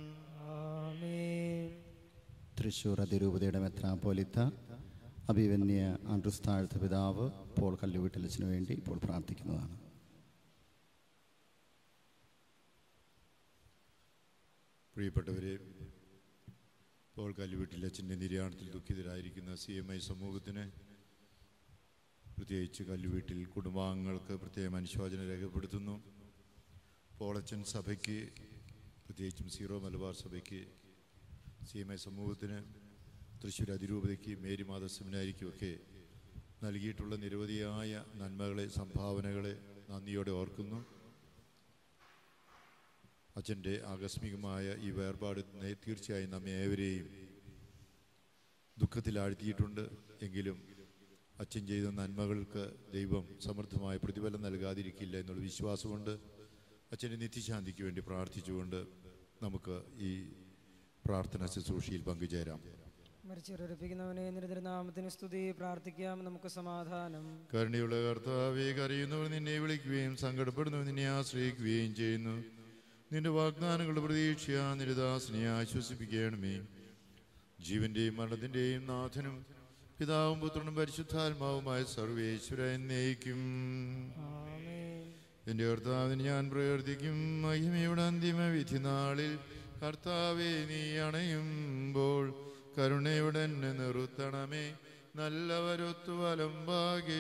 ആമേൻ തൃശൂർ അതിരൂപതയുടെ മെത്രാപ്പോലിത്ത അഭിവന്യ ആൻഡ്രൂസ് താഴ്ത്ത പിതാവ് പോൾ കല്ലുവീട്ടലച്ചിനു വേണ്ടി ഇപ്പോൾ പ്രാർത്ഥിക്കുന്നതാണ് പ്രിയപ്പെട്ടവരെ പോൾ കല്ലുവീട്ടിലച്ഛൻ്റെ നിര്യാണത്തിൽ ദുഃഖിതരായിരിക്കുന്ന സി എം ഐ സമൂഹത്തിന് പ്രത്യേകിച്ച് കല്ലുവീട്ടിൽ കുടുംബാംഗങ്ങൾക്ക് പ്രത്യേകം അനുശോചനം രേഖപ്പെടുത്തുന്നു പോളച്ചൻ സഭയ്ക്ക് പ്രത്യേകിച്ചും സീറോ മലബാർ സഭയ്ക്ക് സി എം ഐ സമൂഹത്തിന് തൃശ്ശൂർ അതിരൂപതയ്ക്ക് മേരി മാത സെമിനാരിക്കുമൊക്കെ നൽകിയിട്ടുള്ള നിരവധിയായ നന്മകളെ സംഭാവനകളെ നന്ദിയോടെ ഓർക്കുന്നു അച്ഛൻ്റെ ആകസ്മികമായ ഈ വേർപാട് നേ- തീർച്ചയായും നമ്മെ ഏവരെയും ദുഃഖത്തിലാഴ്ത്തിയിട്ടുണ്ട് എങ്കിലും അച്ഛൻ ചെയ്ത നന്മകൾക്ക് ദൈവം സമൃദ്ധമായ പ്രതിഫലം നൽകാതിരിക്കില്ല എന്നുള്ള വിശ്വാസമുണ്ട് അച്ഛൻ്റെ നിത്യശാന്തിക്ക് വേണ്ടി പ്രാർത്ഥിച്ചുകൊണ്ട് നമുക്ക് ഈ പ്രാർത്ഥന ശുശ്രൂഷയിൽ പങ്കുചേരാം മരിച്ചവരൊരപ്പിക്കുന്നവനെ നിരന്തരനാമത്തിന് സ്തുതി പ്രാർത്ഥിക്കാം നമുക്ക് സമാധാനം കരുണയുള്ള കർത്താവെ കരയുന്നവർ നിന്നെ വിളിക്കുകയും സങ്കടപ്പെടുന്നവർ നിന്നെ ആശ്രയിക്കുകയും ചെയ്യുന്നു നിന്റെ വാഗ്ദാനങ്ങളുടെ പ്രതീക്ഷ നിരുദാസിനെ ആശ്വസിപ്പിക്കണമേ ജീവന്റെയും മരണത്തിന്റെയും നാഥനും പിതാവും പുത്രനും പരിശുദ്ധാത്മാവുമായ സർവേശ്വര എന്നേക്കും എന്റെ കർത്താവിന് ഞാൻ പ്രവർത്തിക്കും മഹിമയുടെ അന്തിമ വിധി നാളിൽ കർത്താവെ നീ അണയുമ്പോൾ കരുണയുടെ എന്നെ നിർത്തണമേ നല്ലവരൊത്തു വലമ്പാകേ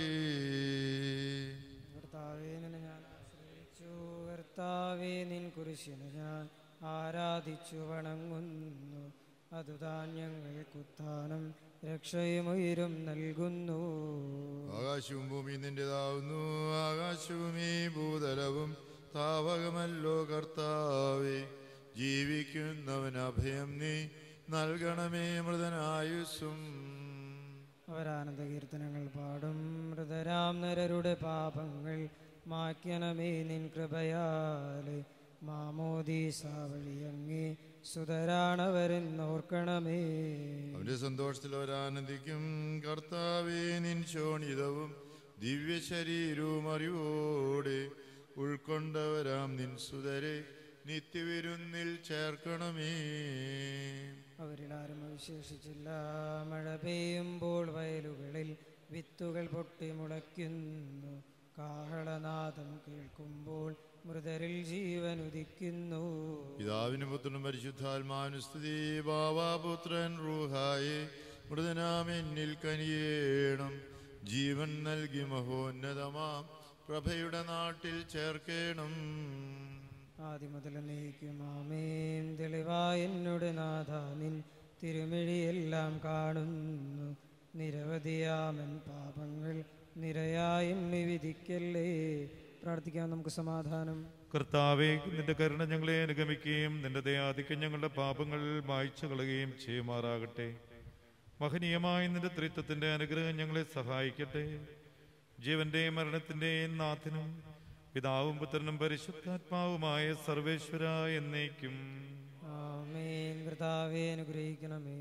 കർത്താവേ നിന്നെ ഞാൻ ആശ്രയിച്ചു കർത്താവേ നിൻ കുരിശിന് ഞാൻ ആരാധിച്ചു വണങ്ങുന്നു അതുതാൻ ഞങ്ങൾക്കുത്താനം രക്ഷയും ഉയരും നൽകുന്നു ആകാശവും ഭൂമി നിന്റേതാവുന്നു ആകാശവും ഈ ഭൂതലവും താവകമല്ലോ കർത്താവേ ജീവിക്കുന്നവൻ അഭയം നീ നൽകണമേ മൃതനായുസ്സും അവരാനന്ദ കീർത്തനങ്ങൾ പാടും മൃതരാം നരരുടെ പാപങ്ങൾ മായ്ക്കണമേ നിൻ കൃപയാലെ മാമോദീസ വഴിയങ്ങി സുതരാണവരെന്നോർക്കണമേ അവന്റെ സന്തോഷത്തിൽ അവരാനന്ദിക്കും കർത്താവേ നിൻ ശോണിതവും ദിവ്യ ശരീരവും അറിവോടെ ഉൾക്കൊണ്ടവരാം നിൻ സുതരെ നിത്യവിരുന്നിൽ ചേർക്കണമേ അവരിലാരും വിശേഷിച്ചില്ല മഴ പെയ്യുമ്പോൾ വയലുകളിൽ വിത്തുകൾ പൊട്ടി മുളയ്ക്കുന്നു കാഹളനാദം കേൾക്കുമ്പോൾ മൃതരിൽ ജീവൻ ഉദിക്കുന്നു പിതാവിനും പുത്രനും പരിശുദ്ധാത്മാവിനും സ്തുതി ബാവാപുത്രൻ റൂഹായെ മൃതനാം എന്നിൽ കനിയേണം ജീവൻ നൽകി മഹോന്നതമാം പ്രഭയുടെ നാട്ടിൽ ചേർക്കേണം ആദ്യം മുതൽ നീക്കും ആമേൻ തെളിവായ എന്നോട് നാഥ നിൻ തിരുമിഴിയെല്ലാം കാണുന്നു നിരവധിയാമൻ പാപങ്ങൾ നിരയായി എണ്ണി വിധിക്കല്ലേ പ്രാർത്ഥിക്കാം നമുക്ക് സമാധാനം കർത്താവെ നിന്റെ കരുണ ഞങ്ങളെ അനുഗമിക്കുകയും നിന്റെ ദയാധിക്യം ഞങ്ങളുടെ പാപങ്ങൾ മായ്ച്ചു കളയുകയും ചെയ്യുമാറാകട്ടെ മഹനീയമായ നിന്റെ ത്രിത്വത്തിന്റെ അനുഗ്രഹം ഞങ്ങളെ സഹായിക്കട്ടെ ജീവന്റെയും മരണത്തിന്റെയും നാഥനും പിതാവും പുത്രനും പരിശുദ്ധാത്മാവുമായ സർവേശ്വര എന്നേക്കും ആമേൻ കർത്താവെ അനുഗ്രഹിക്കണമേ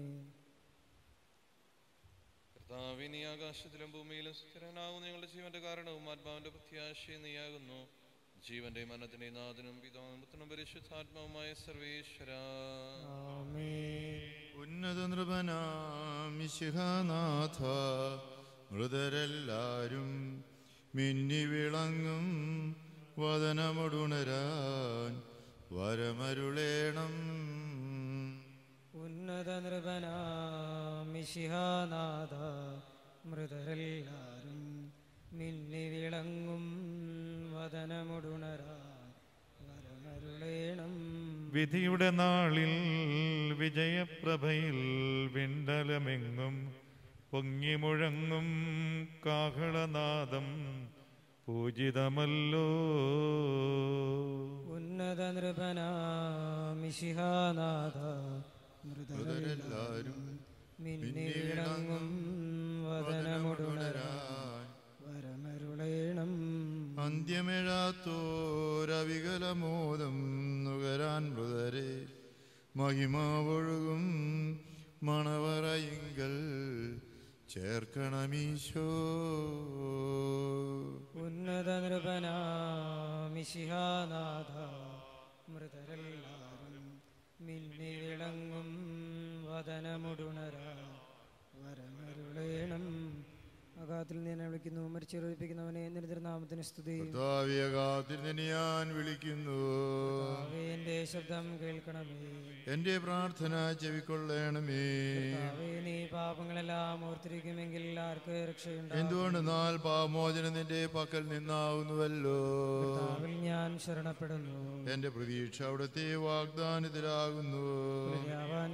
കർത്താവേ നീ ആകാശത്തിലും ഭൂമിയിലും സ്ഥിരനാകുന്ന ഞങ്ങളുടെ ജീവന്റെ കാരണവും ആത്മാവിന്റെ പ്രത്യാശയും നീയാകുന്നു ജീവന്റെ മരണത്തിന്റെയും നാഥനും പിതാവും പുത്രനും പരിശുദ്ധാത്മാവുമായ സർവേശ്വര ഉന്നത നൃപനാമിശിഹനാഥ മൃതരെല്ലാരും മിന്നി വിളങ്ങും വദനമൊടുണരാൻ വരമരുളേണം ഉന്നത നൃപനാമിഷിഹാനാഥ മൃതരെല്ലാരും മിന്നി വിളങ്ങും വദനമുടുണരാ വരമരുളേണം വിധിയുടെ നാളിൽ വിജയപ്രഭയിൽ വിണ്ടലമെങ്ങും പൊങ്ങി മുഴങ്ങും കാഹളനാദം പൂജിതമല്ലോ ഉന്നത നൃപനാമിഷിഹാനാഥ മൃതരെല്ലാരും മിന്നി വിളങ്ങും വദനമുടുണരാ വരമരുളേണം അന്ത്യമിഴാത്തോരവികലമോദം നുകരാൻ മൃതരെ മഹിമാവൊഴുകും മണവറയിങ്കൽ ചേർക്കണമീശോ ഉന്നത നൃപനാമിഷിഹാനാഥ മൃതരെല്ലാരും മിന്നി വിളങ്ങും വദനമുടുണരാ വരമരുളേണം അകാത്തിൽ നിന്നെ വിളിക്കുന്നു മരിച്ചൊഴിപ്പിക്കുന്നവനെ നിരന്തരനാമത്തിന് സ്തുതി കർത്താവിയകാത്തിൽ നിന്നെ ഞാൻ വിളിക്കുന്നു കർത്താവേ, എന്റെ ശബ്ദം കേൾക്കണമേ എന്റെ പ്രാർത്ഥന ചെവിക്കൊള്ളണമേ കർത്താവേ, നീ പാപങ്ങളെല്ലാം ഓർത്തിരിക്കുമെങ്കിൽ ആർക്ക് രക്ഷയുണ്ടാകും എന്തുകൊണ്ടെന്നാൽ പാമോചനം നിന്റെ പക്കൽ നിന്നാവുന്നുവല്ലോ കർത്താവിൽ ഞാൻ ശരണപ്പെടുന്നു എന്റെ പ്രതീക്ഷ അവിടുത്തെ വാഗ്ദാനത്തിലാകുന്നു പുലരിയാവാൻ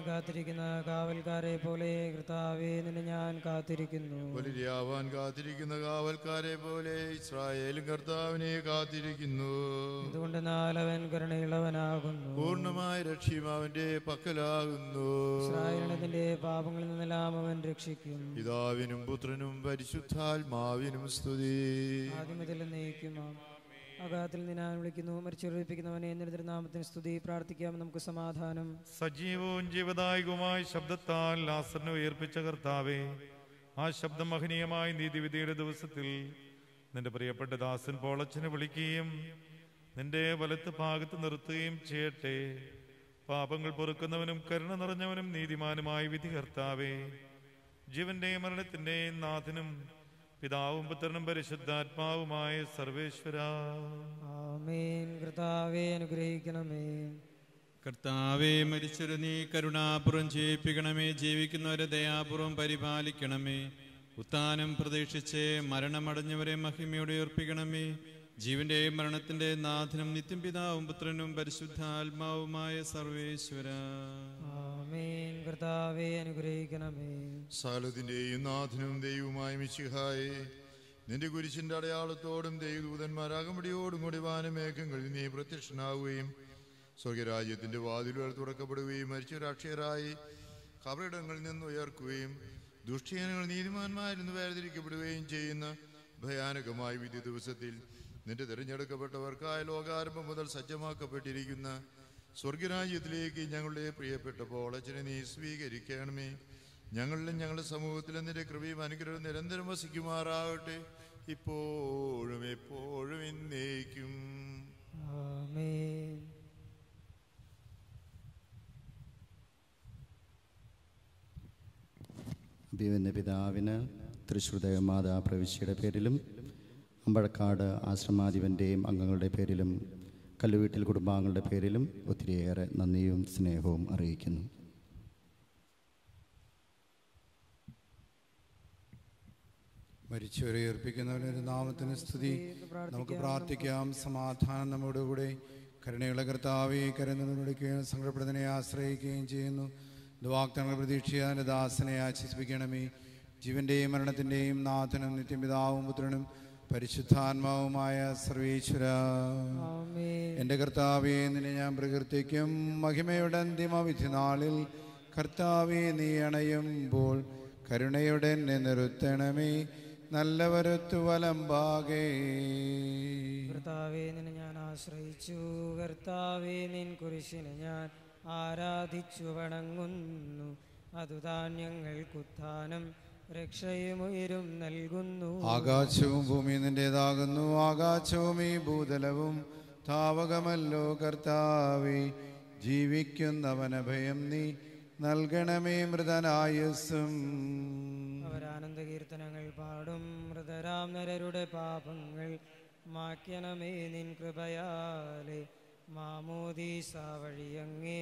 കാത്തിരിക്കുന്ന കാവൽക്കാരെ പോലെ കർത്താവെ നിന്നെ ഞാൻ കാത്തിരിക്കുന്നു ബലിയാവാൻ കാത്തിരിക്കുന്ന കാവൽക്കാരെ പോലെ ഇസ്രായേലും കർത്താവിനെ കാത്തിരിക്കുന്നു അതുകൊണ്ട് നാലവൻ കരുണയുള്ളവനാകുന്നു പൂർണ്ണമായ രക്ഷയും അവന്റെ പക്കലാകുന്നു ഇസ്രായേലിന്റെ പാപങ്ങളിൽ നിന്നെല്ലാം അവൻ രക്ഷിക്കും പിതാവിനും പുത്രനും പരിശുദ്ധാത്മാവിനും സ്തുതി ആദ്യം മുതൽ നയിക്കുമാം അഗാത്തിൽ നിന്നാൻ വിളിക്കുന്നു മരിച്ചുറപ്പിക്കുന്നവനെ എന്നിട്ട് നാമത്തിന് സ്തുതി പ്രാർത്ഥിക്കാം നമുക്ക് സമാധാനം സജീവവും ജീവദായകവുമായ ശബ്ദത്താൽ ലാസറിനെ ഉയർപ്പിച്ച കർത്താവേ ആ ശബ്ദം മഹനീയമായ നീതിവിധിയുടെ ദിവസത്തിൽ നിന്റെ പ്രിയപ്പെട്ട ദാസൻ പോളച്ചനെ വിളിക്കുകയും നിന്റെ വലത്ത് ഭാഗത്ത് നിർത്തുകയും ചെയ്യട്ടെ പാപങ്ങൾ പൊറുക്കുന്നവനും കരുണ നിറഞ്ഞവനും നീതിമാനുമായ വിധി കർത്താവേ ജീവന്റെയും മരണത്തിന്റെയും നാഥനും പിതാവും പുത്രനും പരിശുദ്ധാത്മാവുമായ സർവേശ്വര ആമേൻ കർത്താവെ അനുഗ്രഹിക്കണമേ കർത്താവെ മരിച്ചൊരു നീ കരുണാപുറം ചെയ്യിപ്പിക്കണമേ ജീവിക്കുന്നവരെ ദയാപൂർവം പരിപാലിക്കണമേ ഉത്താനം പ്രതീക്ഷിച്ച് മരണമടഞ്ഞവരെ മഹിമയോടെ ഉയർപ്പിക്കണമേ ജീവന്റെയും മരണത്തിന്റെ നാഥനും നിത്യം പിതാവും പുത്രനും പരിശുദ്ധാത്മാവുമായ സർവേശ്വര ആമേൻ കർത്താവെ അനുഗ്രഹിക്കണമേ സകലത്തിന്റെയും നാഥനും ദൈവവുമായ മിശിഹായെ നിന്റെ കുരിശിന്റെ അടയാളത്തോടും ദൈവദൂതന്മാരാകമ്പടിയോടും കൂടി വാനമേഘങ്ങളിൽ നീ പ്രത്യക്ഷനാവുകയും സ്വർഗരാജ്യത്തിന്റെ വാതിലുകൾ തുറക്കപ്പെടുകയും മരിച്ചൊരക്ഷയരായി കബറിടങ്ങളിൽ നിന്ന് ഉയർക്കുകയും ദുഷ്ടജനങ്ങൾ നീതിമാന്മാരിൽ നിന്ന് വേർതിരിക്കപ്പെടുകയും ചെയ്യുന്ന ഭയാനകമായ വിധി ദിവസത്തിൽ നിന്റെ തിരഞ്ഞെടുക്കപ്പെട്ടവർക്കായ ലോകാരംഭം മുതൽ സജ്ജമാക്കപ്പെട്ടിരിക്കുന്ന സ്വർഗരാജ്യത്തിലേക്ക് ഞങ്ങളുടെ പ്രിയപ്പെട്ട പോളച്ചനെ നീ സ്വീകരിക്കണമേ ഞങ്ങളിലും ഞങ്ങളുടെ സമൂഹത്തിലും നിന്റെ കൃപയും അനുഗ്രഹവും നിരന്തരം വസിക്കുമാറാകട്ടെ ഇപ്പോഴും എപ്പോഴും എന്നേക്കും ആമേൻ അഭിവന്യ പിതാവിന് തൃശ്ശൂർ ദേവമാതാ പ്രവിശ്യയുടെ പേരിലും അമ്പഴക്കാട് ആശ്രമാധിപൻ്റെയും അംഗങ്ങളുടെ പേരിലും കല്ലുവീട്ടിൽ കുടുംബാംഗങ്ങളുടെ പേരിലും ഒത്തിരിയേറെ നന്ദിയും സ്നേഹവും അറിയിക്കുന്നു മരിച്ചവരെ ഏർപ്പിക്കുന്നവരുടെ നാമത്തിന് സ്തുതി നമുക്ക് പ്രാർത്ഥിക്കാം സമാധാനം നമ്മുടെ കൂടെ കരുണയുള്ള കർത്താവെ കരുന്നതിനുവിളിക്കുകയും സങ്കടപ്പെടുന്നതിനെ ആശ്രയിക്കുകയും ചെയ്യുന്നു ഇത് വാഗ്ദാനങ്ങൾ പ്രതീക്ഷിക്കാതെ ദാസനെ ആശ്വസിപ്പിക്കണമേ ജീവന്റെയും മരണത്തിന്റെയും നാഥനും നിത്യപിതാവും പുത്രനും പരിശുദ്ധാത്മാവുമായ സർവേശ്വര എൻ്റെ കർത്താവെ നിന്നെ ഞാൻ പ്രകീർത്തിക്കും മഹിമയുടെ അന്തിമ വിധി നാളിൽ കർത്താവെ നീ അണയുമ്പോൾ കരുണയുടെ എന്നെ നിർത്തണമേ നല്ലവരത്തു വലമ്പാകേ കർത്താവെ നിന്നെ ഞാൻ ആശ്രയിച്ചു കർത്താവെ നിൻ കുരിശിനെ ഞാൻ ആരാധിച്ചു വണങ്ങുന്നു അതുതാൻ ഞങ്ങൾക്കുത്ഥാനം രക്ഷയും ഉയരും നൽകുന്നു ആകാശവും ഭൂമിയും നിന്റേതാകുന്നു ആകാശവും ഈ ഭൂതലവും താവകമല്ലോ കർത്താവേ ജീവിക്കുന്നവനഭയം നീ നൽകണമേ മൃതനായുസ്സും അവരാനന്ദ കീർത്തനങ്ങൾ പാടും മൃതരാം നരരുടെ പാപങ്ങൾ മായ്ക്കണമേ നിൻ കൃപയാലെ മാമോദീസ വഴിയങ്ങേ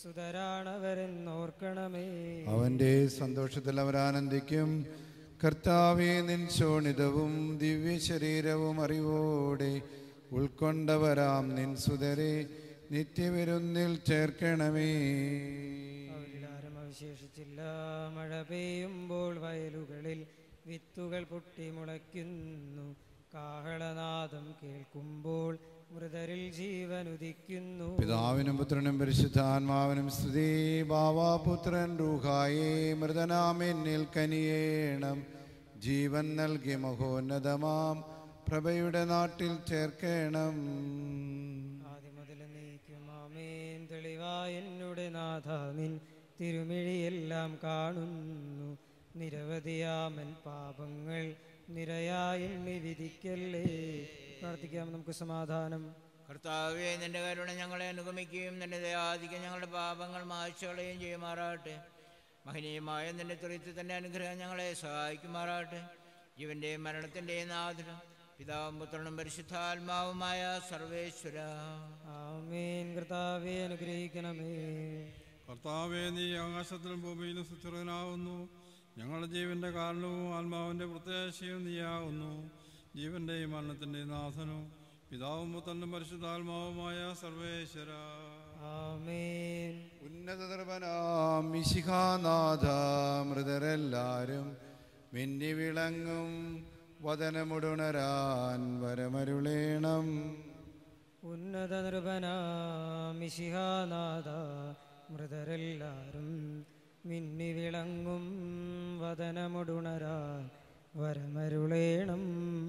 സുതരാണവരെന്നോർക്കണമേ അവന്റെ സന്തോഷത്തിൽ അവരാനന്ദിക്കും കർത്താവെ നിൻ ശോണിതവും ദിവ്യ ശരീരവും അറിവോടെ ഉൾക്കൊണ്ടവരാം നിൻ സുതരെ നിത്യവിരുന്നിൽ ചേർക്കണമേ അവരിലാരും അവശേഷിച്ചില്ല മഴ പെയ്യുമ്പോൾ വയലുകളിൽ വിത്തുകൾ പൊട്ടി മുളയ്ക്കുന്നു കാഹളനാദം കേൾക്കുമ്പോൾ മൃതരിൽ ജീവൻ ഉദിക്കുന്നു പിതാവിനും പുത്രനും പരിശുദ്ധാത്മാവിനും സ്തുതി ബാവാപുത്രൻ റൂഹായേ മൃതനാമെന്നിൽ കനിയേണം ജീവൻ നൽകി മഹോന്നതമാം പ്രഭയുടെ നാട്ടിൽ ചേർക്കണം ആദ്യമുതൽ നീക്കുമാമേൻ തെളിവായ എന്നുടെ നാഥ നിൻ തിരുമിഴിയെല്ലാം കാണുന്നു നിരവധിയാമൻ പാപങ്ങൾ നിരയായി എണ്ണി വിധിക്കല്ലേ പ്രാർത്ഥിക്കാം നമുക്ക് സമാധാനം കർത്താവെ നിന്റെ കരുണ ഞങ്ങളെ അനുഗമിക്കുകയും നിന്റെ ദയാധികം ഞങ്ങളുടെ പാപങ്ങൾ മായ്ച്ചുകളയും ചെയ്യുമാറാകട്ടെ മഹനീയമായ നിന്റെ ത്രിത്വത്തിൻ്റെ അനുഗ്രഹം ഞങ്ങളെ സഹായിക്കുമാറാകട്ടെ ജീവന്റെയും മരണത്തിൻ്റെയും നാഥനും പിതാവും പുത്രനും പരിശുദ്ധാത്മാവുമായ സർവേശ്വര ആമേൻ കർത്താവെ അനുഗ്രഹിക്കണമേ കർത്താവെ നീ ആകാശത്തിലും ഭൂമിയിലും സുസ്ഥിരനാവുന്നു ഞങ്ങളുടെ ജീവന്റെ കാരണവും ആത്മാവിന്റെ പ്രത്യാശയും നീയാവുന്നു ജീവന്റെയും മരണത്തിന്റെയും നാഥനും പിതാവും പുത്രനും പരിശുദ്ധാത്മാവുമായ സർവേശ്വര ആമേൻ ഉന്നത നിർഭനാം മിശിഹാനാഥ മൃതരെല്ലാരും മിന്നി വിളങ്ങും വദനമുടുണരാൻ വരമരുളേണം ഉന്നത നിർഭനാമിഷിഹാനാഥ മൃതരെല്ലാരും മിന്നി വിളങ്ങും വദനമുടുണരാൻ വരമരുളേണം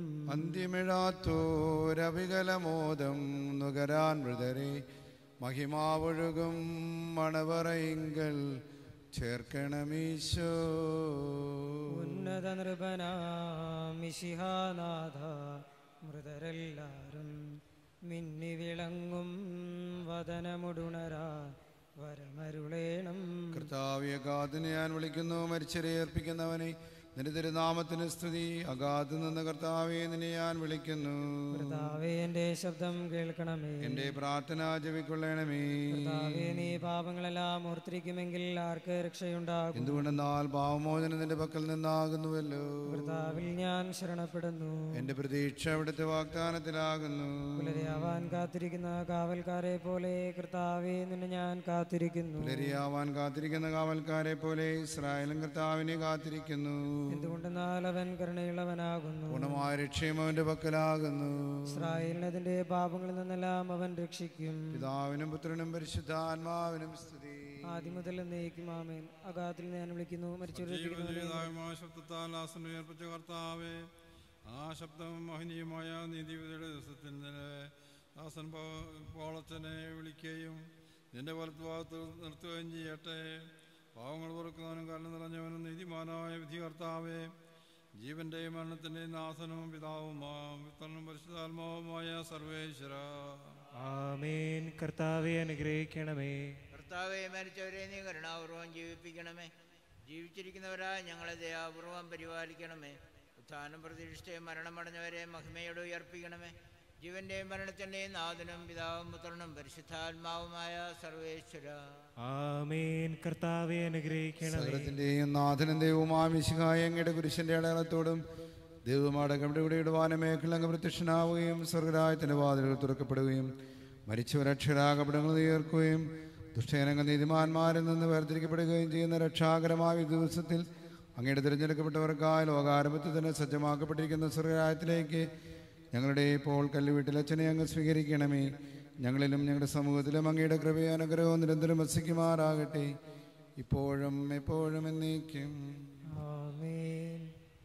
അന്ത്യമിഴാത്തോരവികലമോദം നുകരാൻ മൃതരെ മഹിമാവൊഴുകും മണവറയിങ്കൽ ചേർക്കണമീശോ ഉന്നത നിർഭനാമിഷിഹാനാഥ മൃതരെല്ലാരും മിന്നി വിളങ്ങും വദനമുടുണരാൻ വരമരുളേണം കർത്താവ് അഗാധിനെ ഞാൻ വിളിക്കുന്നു മരിച്ചരെ ഏർപ്പിക്കുന്നവനെ നിന്റെ തിരുനാമത്തിന് സ്തുതി അഗാധ് നിന്ന് കർത്താവെ നിന്നെ ഞാൻ വിളിക്കുന്നു കർത്താവേ എന്റെ ശബ്ദം കേൾക്കണമേ എന്റെ പ്രാർത്ഥന ജപിക്കൊള്ളണമേ കർത്താവേ നീ പാപങ്ങളെല്ലാം ഓർത്തിരിക്കുമെങ്കിൽ ആർക്ക് രക്ഷയുണ്ടാകും എന്തുകൊണ്ടെന്നാൽ പാവമോചനം നിന്റെ പക്കൽ നിന്നാകുന്നുവല്ലോ കർത്താവിൽ ഞാൻ ശരണപ്പെടുന്നു എന്റെ പ്രതീക്ഷ അവിടുത്തെ വാഗ്ദാനത്തിലാകുന്നു പുലരിയാവാൻ കാത്തിരിക്കുന്ന കാവൽക്കാരെ പോലെ കർത്താവെ നിന്നെ ഞാൻ കാത്തിരിക്കുന്നു പുലരിയാവാൻ കാത്തിരിക്കുന്ന കാവൽക്കാരെ പോലെ ഇസ്രായേലും കർത്താവിനെ കാത്തിരിക്കുന്നു എന്തുകൊണ്ടെന്നാൽ അവൻ കരുണയുള്ളവനാകുന്നു പൂർണ്ണമായ രക്ഷയും അവന്റെ പക്കലാകുന്നു ഇസ്രായേലിന് അതിന്റെ പാപങ്ങളിൽ നിന്നെല്ലാം അവൻ രക്ഷിക്കും പിതാവിനും പുത്രനും പരിശുദ്ധാത്മാവിനും സ്തുതി ആദ്യം മുതൽ എന്നേക്കും ആമേൻ അഗാത്തിൽ ഞാൻ വിളിക്കുന്നു മരിച്ചവരെ ജീവജീവിതായ ശബ്ദത്താൽ ആസനം ഏർപ്പിച്ച കർത്താവേ ആ ശബ്ദം മഹനീയമായ നീതിവിധിയുടെ ദിവസത്തിൽ നിന്നെ ദാസൻ പോ- പോളച്ചനെ വിളിക്കുകയും നിന്റെ വലത്തുഭാഗത്ത് നിർത്തുകയും ചെയ്യട്ടെ പാവങ്ങൾ പൊറുക്കുന്നവനും കരുണ നിറഞ്ഞവനും നീതിമാനായ വിധി കർത്താവേ ജീവന്റെയും മരണത്തിന്റെയും നാഥനും പിതാവുമാം വിത്തനും പരിശുദ്ധാത്മാവുമായ സർവേശ്വര ആമേൻ കർത്താവെ അനുഗ്രഹിക്കണമേ കർത്താവെ മരിച്ചവരെ നീ കരുണാപൂർവം ജീവിപ്പിക്കണമേ ജീവിച്ചിരിക്കുന്നവരായ ഞങ്ങളെ ദയാപൂർവം പരിപാലിക്കണമേ ഉത്ഥാനം പ്രതീക്ഷിച്ച് മരണമടഞ്ഞവരെ മഹിമയോട് ഉയർപ്പിക്കണമേ ജീവന്റെയും മരണത്തിന്റെയും നാഥനും പിതാവും പുത്രനും പരിശുദ്ധാത്മാവുമായ സർവേശ്വര ആമേൻ കർത്താവെ അനുഗ്രഹിക്കണമേ സകലത്തിന്റെയും നാഥനും ദൈവവുമായ മിശിഹായ അങ്ങയുടെ കുരിശന്റെ അടയാളത്തോടും ദൈവമാടകയുടെ കൂടെ ഇടുവാന മേഖലങ്ങ് പ്രത്യക്ഷനാവുകയും സ്വർഗരായത്തിന്റെ വാതിലുകൾ തുറക്കപ്പെടുകയും മരിച്ചവർ അക്ഷരാകപടങ്ങൾ ഉയർക്കുകയും ദുഷ്ടജനങ്ങൾ നീതിമാന്മാരിൽ നിന്ന് വേർതിരിക്കപ്പെടുകയും ചെയ്യുന്ന രക്ഷാകരമായ ഈ ദിവസത്തിൽ അങ്ങയുടെ തിരഞ്ഞെടുക്കപ്പെട്ടവർക്കായ ലോകാരംഭത്തിൽ തന്നെ സജ്ജമാക്കപ്പെട്ടിരിക്കുന്ന സ്വർഗരായത്തിലേക്ക് ഞങ്ങളുടെ ഇപ്പോൾ കല്ലുവീട്ടിലച്ഛനെ അങ്ങ് സ്വീകരിക്കണമേ ഞങ്ങളിലും ഞങ്ങളുടെ സമൂഹത്തിലും അങ്ങയുടെ കൃപയും അനുഗ്രഹവും നിരന്തരം വസിക്കുമാറാകട്ടെ ഇപ്പോഴും എപ്പോഴും എന്നേക്കും ആമേൻ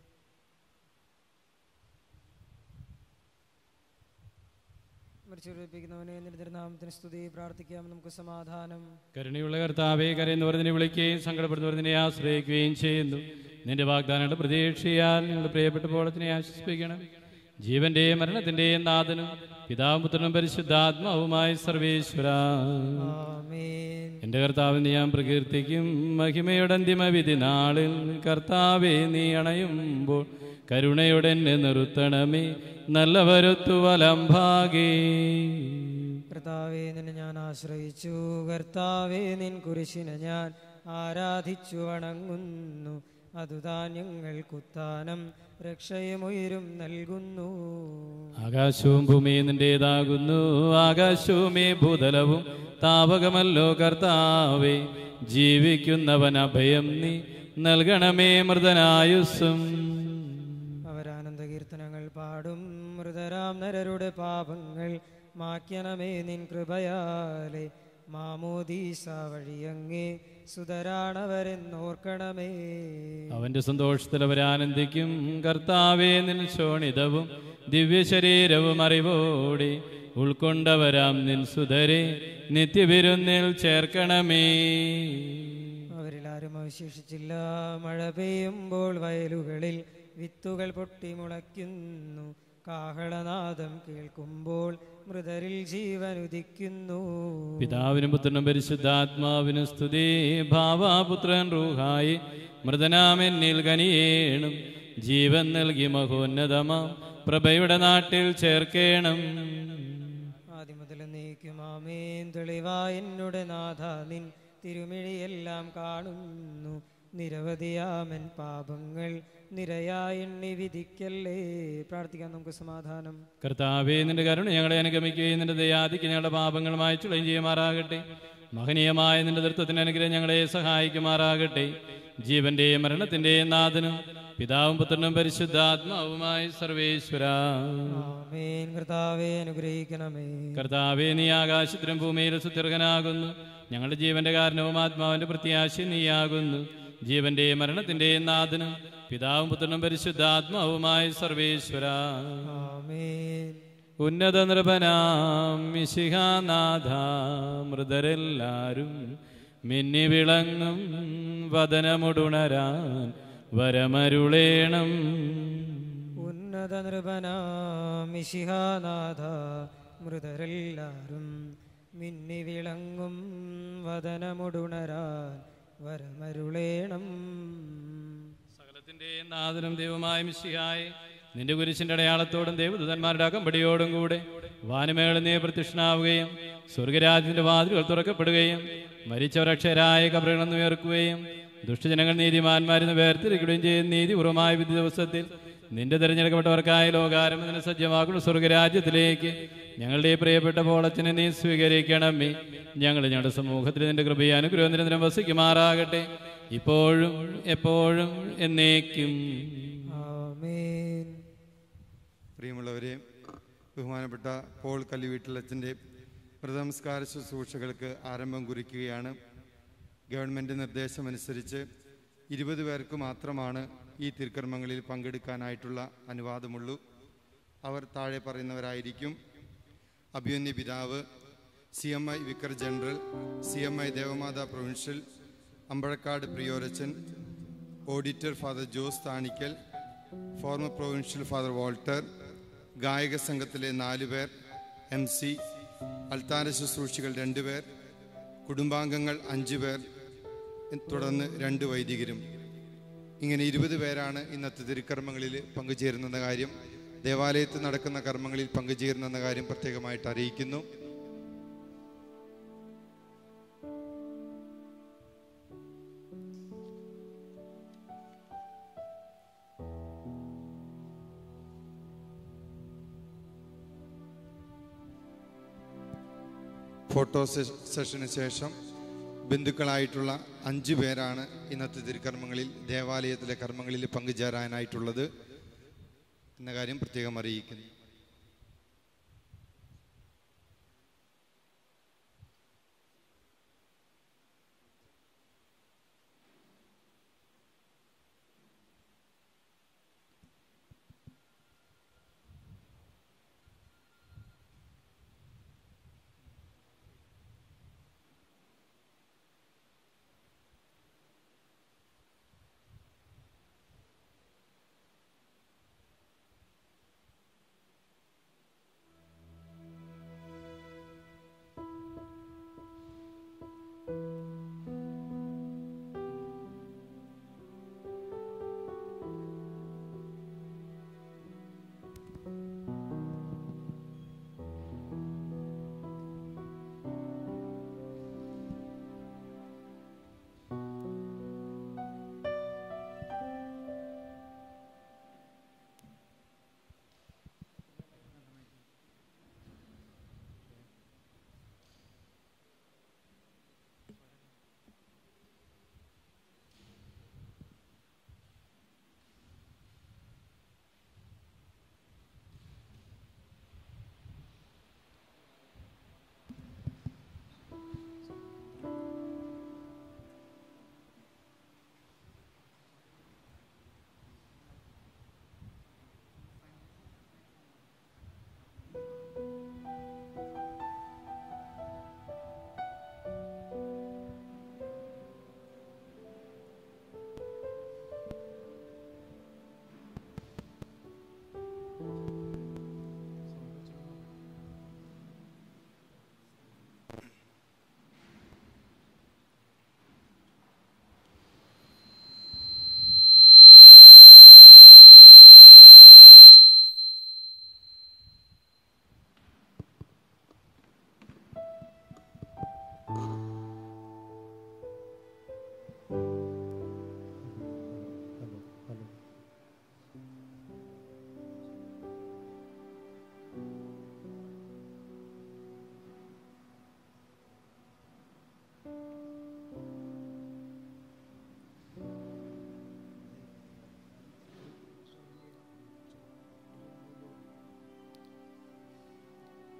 മരിച്ചുറപ്പിക്കുന്നവനെ നിരന്തരനാമത്തിന് സ്തുതി പ്രാർത്ഥിക്കാം നമുക്ക് സമാധാനം കരുണയുള്ള കർത്താവെ കരയുന്നവർ വിളിക്കുകയും സങ്കടപ്പെടുന്നവർ നിന്നെ ആശ്രയിക്കുകയും ചെയ്യുന്നു നിന്റെ വാഗ്ദാനങ്ങളുടെ പ്രതീക്ഷയാൽ നിങ്ങളുടെ പ്രിയപ്പെട്ട പോളത്തിനെ ആശ്വസിപ്പിക്കണം ജീവന്റെയും മരണത്തിന്റെയും നാഥനും പിതാവും പുത്രനും പരിശുദ്ധാത്മാവുമായ സർവേശ്വര എന്റെ കർത്താവിനെ ഞാൻ പ്രകീർത്തിക്കും മഹിമയുടെ അന്തിമ വിധി നാളിൽ കർത്താവെ നീ അണയുമ്പോൾ കരുണയുടെ എന്നെ നിർത്തണമേ നല്ലവരൊത്തു വലംഭാഗേ കർത്താവെ നിന്നെ ഞാൻ ആശ്രയിച്ചു കർത്താവെ നിൻ കുരിശിനെ ഞാൻ ആരാധിച്ചു വണങ്ങുന്നു അതുതാൻ ഞങ്ങൾക്കുത്താനം രക്ഷയുമുയരും നൽകുന്നു ആകാശവും ഭൂമിയും നിന്റേതാകുന്നു ആകാശവുമേ ഭൂതലവും താപകമല്ലോ കർത്താവേ ജീവിക്കുന്നവൻ അഭയം നീ നൽകണമേ മൃതനായുസ്സും അവരാനന്ദ കീർത്തനങ്ങൾ പാടും മൃതരാം നരരുടെ പാപങ്ങൾ മായ്ക്കണമേ നിൻ കൃപയാലെ മാമോദീസ വഴിയങ്ങേ സുതരാണവരെന്നോർക്കണമേ അവന്റെ സന്തോഷത്തിൽ അവരാനന്ദിക്കും കർത്താവേ നിൻ ശോണിതവും ദിവ്യശരീരവും അറിവോടെ ഉൾക്കൊണ്ടവരാം നിൻ സുധരെ നിത്യവിരുന്നിൽ ചേർക്കണമേ അവരിലാരും അവശേഷിച്ചില്ല മഴ പെയ്യുമ്പോൾ വയലുകളിൽ വിത്തുകൾ പൊട്ടി മുളയ്ക്കുന്നു കാഹളനാദം കേൾക്കുമ്പോൾ മൃതരിൽ ജീവൻ ഉദിക്കുന്നു പിതാവിനും പുത്രനും പരിശുദ്ധാത്മാവിനും സ്തുതി ഭാവാപുത്രൻ റൂഹായി മൃതനാമെന്നിൽ കനിയേണം ജീവൻ നൽകി മഹോന്നതമാം പ്രഭയുടെ നാട്ടിൽ ചേർക്കേണം ആദ്യം മുതൽ നീക്കും ആമേൻ തെളിവാ എന്നുടെ നാഥ നിൻ തിരുമിഴിയെല്ലാം കാണുന്നു നിരവധിയാമൻ പാപങ്ങൾ നിരയായി എണ്ണി വിധിക്കല്ലേ പ്രാർത്ഥിക്കാം നമുക്ക് സമാധാനം കർത്താവേ നിന്റെ കരുണ ഞങ്ങളെ അനുഗമിക്കുകയും നിന്റെ ദയാദിക്ക് ഞങ്ങളുടെ പാപങ്ങൾ മായ്ച്ചുളയും ചെയ്യുമാറാകട്ടെ മഹനീയമായ നിന്റെ ദൃത്വത്തിന് അനുഗ്രഹം ഞങ്ങളെ സഹായിക്കുമാറാകട്ടെ ജീവന്റെയും മരണത്തിന്റെയും നാഥനും പിതാവും പുത്രനും പരിശുദ്ധാത്മാവുമായ സർവേശ്വര ആമേൻ കർത്താവെ അനുഗ്രഹിക്കണമേ കർത്താവേ നീ ആകാശത്തിലും ഭൂമിയിലും സുത്യർഹനാകുന്നു ഞങ്ങളുടെ ജീവന്റെ കാരണവും ആത്മാവിന്റെ പ്രത്യാശ നീയാകുന്നു ജീവന്റെയും മരണത്തിന്റെയും നാഥനും പിതാവും പുത്രനും പരിശുദ്ധാത്മാവുമായ സർവേശ്വര ആമേൻ ഉന്നത നൃപനാം മിശിഹാനാഥ മൃതരെല്ലാരും മിന്നി വിളങ്ങും വദനമുടുണരാൻ വരമരുളേണം ഉന്നത നൃപനാമിഷിഹാനാഥ മൃതരെല്ലാരും മിന്നി വിളങ്ങും വദനമുടുണരാൻ വരമരുളേണം സകലത്തിന്റെ നാഥനും ദൈവമായ മിശിഹായി നിന്റെ കുരിശിന്റെ അടയാളത്തോടും ദേവദൂതന്മാരുടെ അകമ്പടിയോടും കൂടെ വാനമേളിൽ നീ പ്രത്യക്ഷനാവുകയും സ്വർഗരാജ്യത്തിന്റെ വാതിലുകൾ തുറക്കപ്പെടുകയും മരിച്ചവരക്ഷരായ കബറുകളിൽ നിന്ന് ഉയർക്കുകയും ദുഷ്ടജനങ്ങൾ നീതിമാന്മാരിന്ന് വേർതിരിക്കുകയും ചെയ്യും നീതിപൂർവമായ വിധി ദിവസത്തിൽ നിന്റെ തിരഞ്ഞെടുക്കപ്പെട്ടവർക്കായ ലോകാരംഭത്തിന് സജ്ജമാക്കുന്ന സ്വർഗരാജ്യത്തിലേക്ക് ഞങ്ങളുടെ ഈ പ്രിയപ്പെട്ട പോളച്ചനെ നീ സ്വീകരിക്കണമേ ഞങ്ങൾ ഞങ്ങളുടെ സമൂഹത്തിൽ നിന്റെ കൃപയെ അനുഗ്രഹം നിരന്തരം വസിക്കുമാറാകട്ടെ ഇപ്പോഴും എപ്പോഴും എന്നേക്കും ആമേൻ പ്രിയമുള്ളവരെ ബഹുമാനപ്പെട്ട പോൾ കല്ലുവീട്ടിലച്ഛൻ്റെ വ്രതനമസ്കാര ശുശ്രൂഷകൾക്ക് ആരംഭം കുറിക്കുകയാണ് ഗവൺമെൻറ് നിർദ്ദേശമനുസരിച്ച് ഇരുപത് പേർക്ക് മാത്രമാണ് ഈ തിരുക്കർമ്മങ്ങളിൽ പങ്കെടുക്കാനായിട്ടുള്ള അനുവാദമുള്ളൂ അവർ താഴെ പറയുന്നവരായിരിക്കും അഭിമന്യ പിതാവ് C M I vicar general C M I Devamatha provincial Ambazhakkad പ്രിയോരച്ചൻ auditor father Jose Thanikkal former provincial father Walter ഗായക സംഘത്തിലെ നാല് പേർ എം സി അൽത്താര ശുശ്രൂഷികൾ രണ്ടുപേർ കുടുംബാംഗങ്ങൾ അഞ്ച് പേർ തുടർന്ന് രണ്ട് വൈദികരും ഇങ്ങനെ ഇരുപത് പേരാണ് ഇന്നത്തെ തിരുക്കർമ്മങ്ങളിൽ പങ്കുചേരുന്നെന്ന കാര്യം ദേവാലയത്തിൽ നടക്കുന്ന കർമ്മങ്ങളിൽ പങ്കുചേരുന്നെന്ന കാര്യം പ്രത്യേകമായിട്ട് അറിയിക്കുന്നു ഫോട്ടോ സെ- സെഷന് ശേഷം ബന്ധുക്കളായിട്ടുള്ള അഞ്ച് പേരാണ് ഇന്നത്തെ തിരുക്കർമ്മങ്ങളിൽ ദേവാലയത്തിലെ കർമ്മങ്ങളിൽ പങ്കുചേരാനായിട്ടുള്ളത് എന്ന കാര്യം പ്രത്യേകം അറിയിക്കുന്നു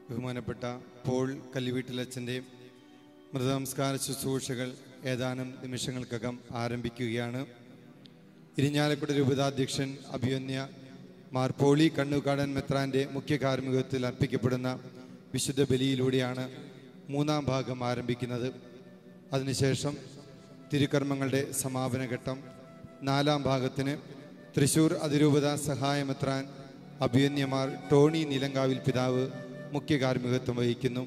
ബഹുമാനപ്പെട്ട പോൾ കല്ലുവീട്ടിലച്ഛൻ്റെ മൃതനമസ്കാര ശുശ്രൂഷകൾ ഏതാനും നിമിഷങ്ങൾക്കകം ആരംഭിക്കുകയാണ് ഇരിഞ്ഞാലക്കുട രൂപതാധ്യക്ഷൻ അഭിയന്യ മാർ പോളി കണ്ണുകാടൻ മെത്രാൻ്റെ മുഖ്യ കാർമ്മികത്വത്തിൽ അർപ്പിക്കപ്പെടുന്ന വിശുദ്ധ ബലിയിലൂടെയാണ് മൂന്നാം ഭാഗം ആരംഭിക്കുന്നത് അതിനുശേഷം തിരുക്കർമ്മങ്ങളുടെ സമാപന ഘട്ടം നാലാം ഭാഗത്തിന് തൃശൂർ അതിരൂപത സഹായമെത്രാൻ അഭിയന്യമാർ ടോണി നിലങ്കാവിൽ പിതാവ് മുഖ്യ കാർമ്മികത്വം വഹിക്കുന്നു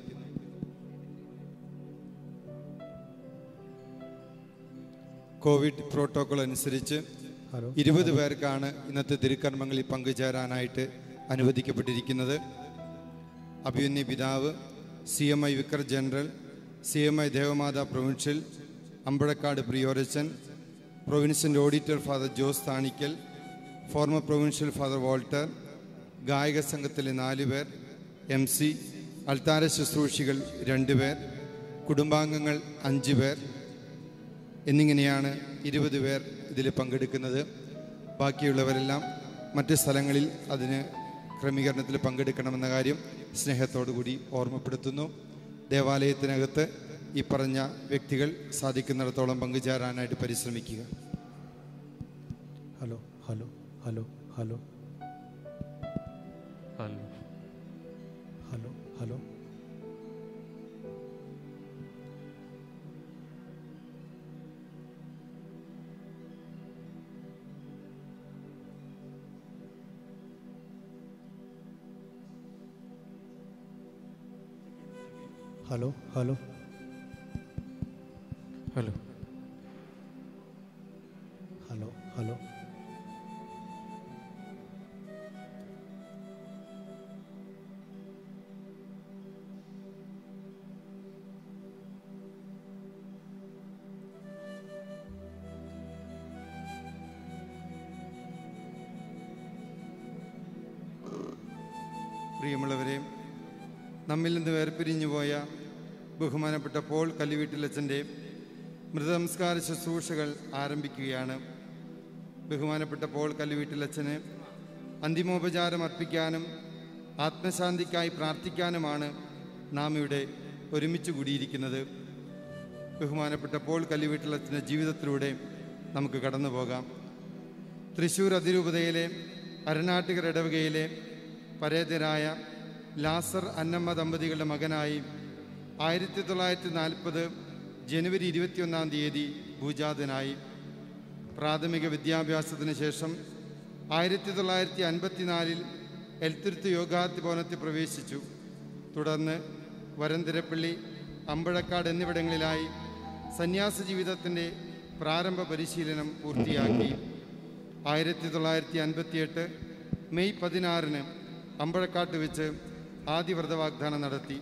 കോവിഡ് പ്രോട്ടോകോൾ അനുസരിച്ച് ഹലോ. ഇരുപത് പേർക്കാണ് ഇന്നത്തെ തിരുക്കർമ്മങ്ങളിൽ പങ്കുചേരാനായിട്ട് അനുവദിക്കപ്പെട്ടിരിക്കുന്നത് അഭിയന്യ പിതാവ് C M I vicar general C M I Devamatha provincial Ambazhakkad പ്രിയോരച്ചൻ provincial auditor father Jose Thanikkal former provincial father Walter ഗായക സംഘത്തിലെ നാല് പേർ എം സി അൾത്താര ശുശ്രൂഷികൾ രണ്ടുപേർ കുടുംബാംഗങ്ങൾ അഞ്ച് പേർ എന്നിങ്ങനെയാണ് ഇരുപത് പേർ ഇതിൽ പങ്കെടുക്കുന്നത് ബാക്കിയുള്ളവരെല്ലാം മറ്റ് സ്ഥലങ്ങളിൽ അതിന് ക്രമീകരണത്തിൽ പങ്കെടുക്കണമെന്ന കാര്യം സ്നേഹത്തോടു കൂടി ഓർമ്മപ്പെടുത്തുന്നു ദേവാലയത്തിനകത്ത് ഈ പറഞ്ഞ വ്യക്തികൾ സാധിക്കുന്നിടത്തോളം പങ്കുചേരാനായിട്ട് പരിശ്രമിക്കുക hello hello hello hello hello hello hello hello hello hello hello hello പ്രിയമുള്ളവരെ നമ്മിൽ നിന്ന് വേർപിരിഞ്ഞു പോയ ബഹുമാനപ്പെട്ട പോൾ കല്ലുവീട്ടിലച്ഛൻ്റെ മൃതനമസ്കാര ശുശ്രൂഷകൾ ആരംഭിക്കുകയാണ് ബഹുമാനപ്പെട്ട പോൾ കല്ലുവീട്ടിലച്ഛന് അന്തിമോപചാരം അർപ്പിക്കാനും ആത്മശാന്തിക്കായി പ്രാർത്ഥിക്കാനുമാണ് നാം ഇവിടെ ഒരുമിച്ച് കൂടിയിരിക്കുന്നത് ബഹുമാനപ്പെട്ട പോൾ കല്ലുവീട്ടിലച്ഛൻ്റെ ജീവിതത്തിലൂടെ നമുക്ക് കടന്നു പോകാം തൃശ്ശൂർ അതിരൂപതയിലെ അരനാട്ടുകർ ഇടവകയിലെ പരേതരായ ലാസർ അന്നമ്മ ദമ്പതികളുടെ മകനായി ആയിരത്തി തൊള്ളായിരത്തി നാൽപ്പത് ജനുവരി ഇരുപത്തിയൊന്നാം തീയതി ഭൂജാതനായി പ്രാഥമിക വിദ്യാഭ്യാസത്തിന് ശേഷം ആയിരത്തി തൊള്ളായിരത്തി അൻപത്തിനാലിൽ എൽത്തുരുത്ത് യോഗാത്തി ഭവനത്തിൽ പ്രവേശിച്ചു തുടർന്ന് വരന്തിരപ്പള്ളി അമ്പഴക്കാട് എന്നിവിടങ്ങളിലായി സന്യാസ ജീവിതത്തിൻ്റെ പ്രാരംഭ പരിശീലനം പൂർത്തിയാക്കി ആയിരത്തി തൊള്ളായിരത്തി അൻപത്തിയെട്ട് മെയ് പതിനാറിന് അമ്പഴക്കാട്ട് വെച്ച് ആദ്യ വ്രതവാഗ്ദാനം നടത്തി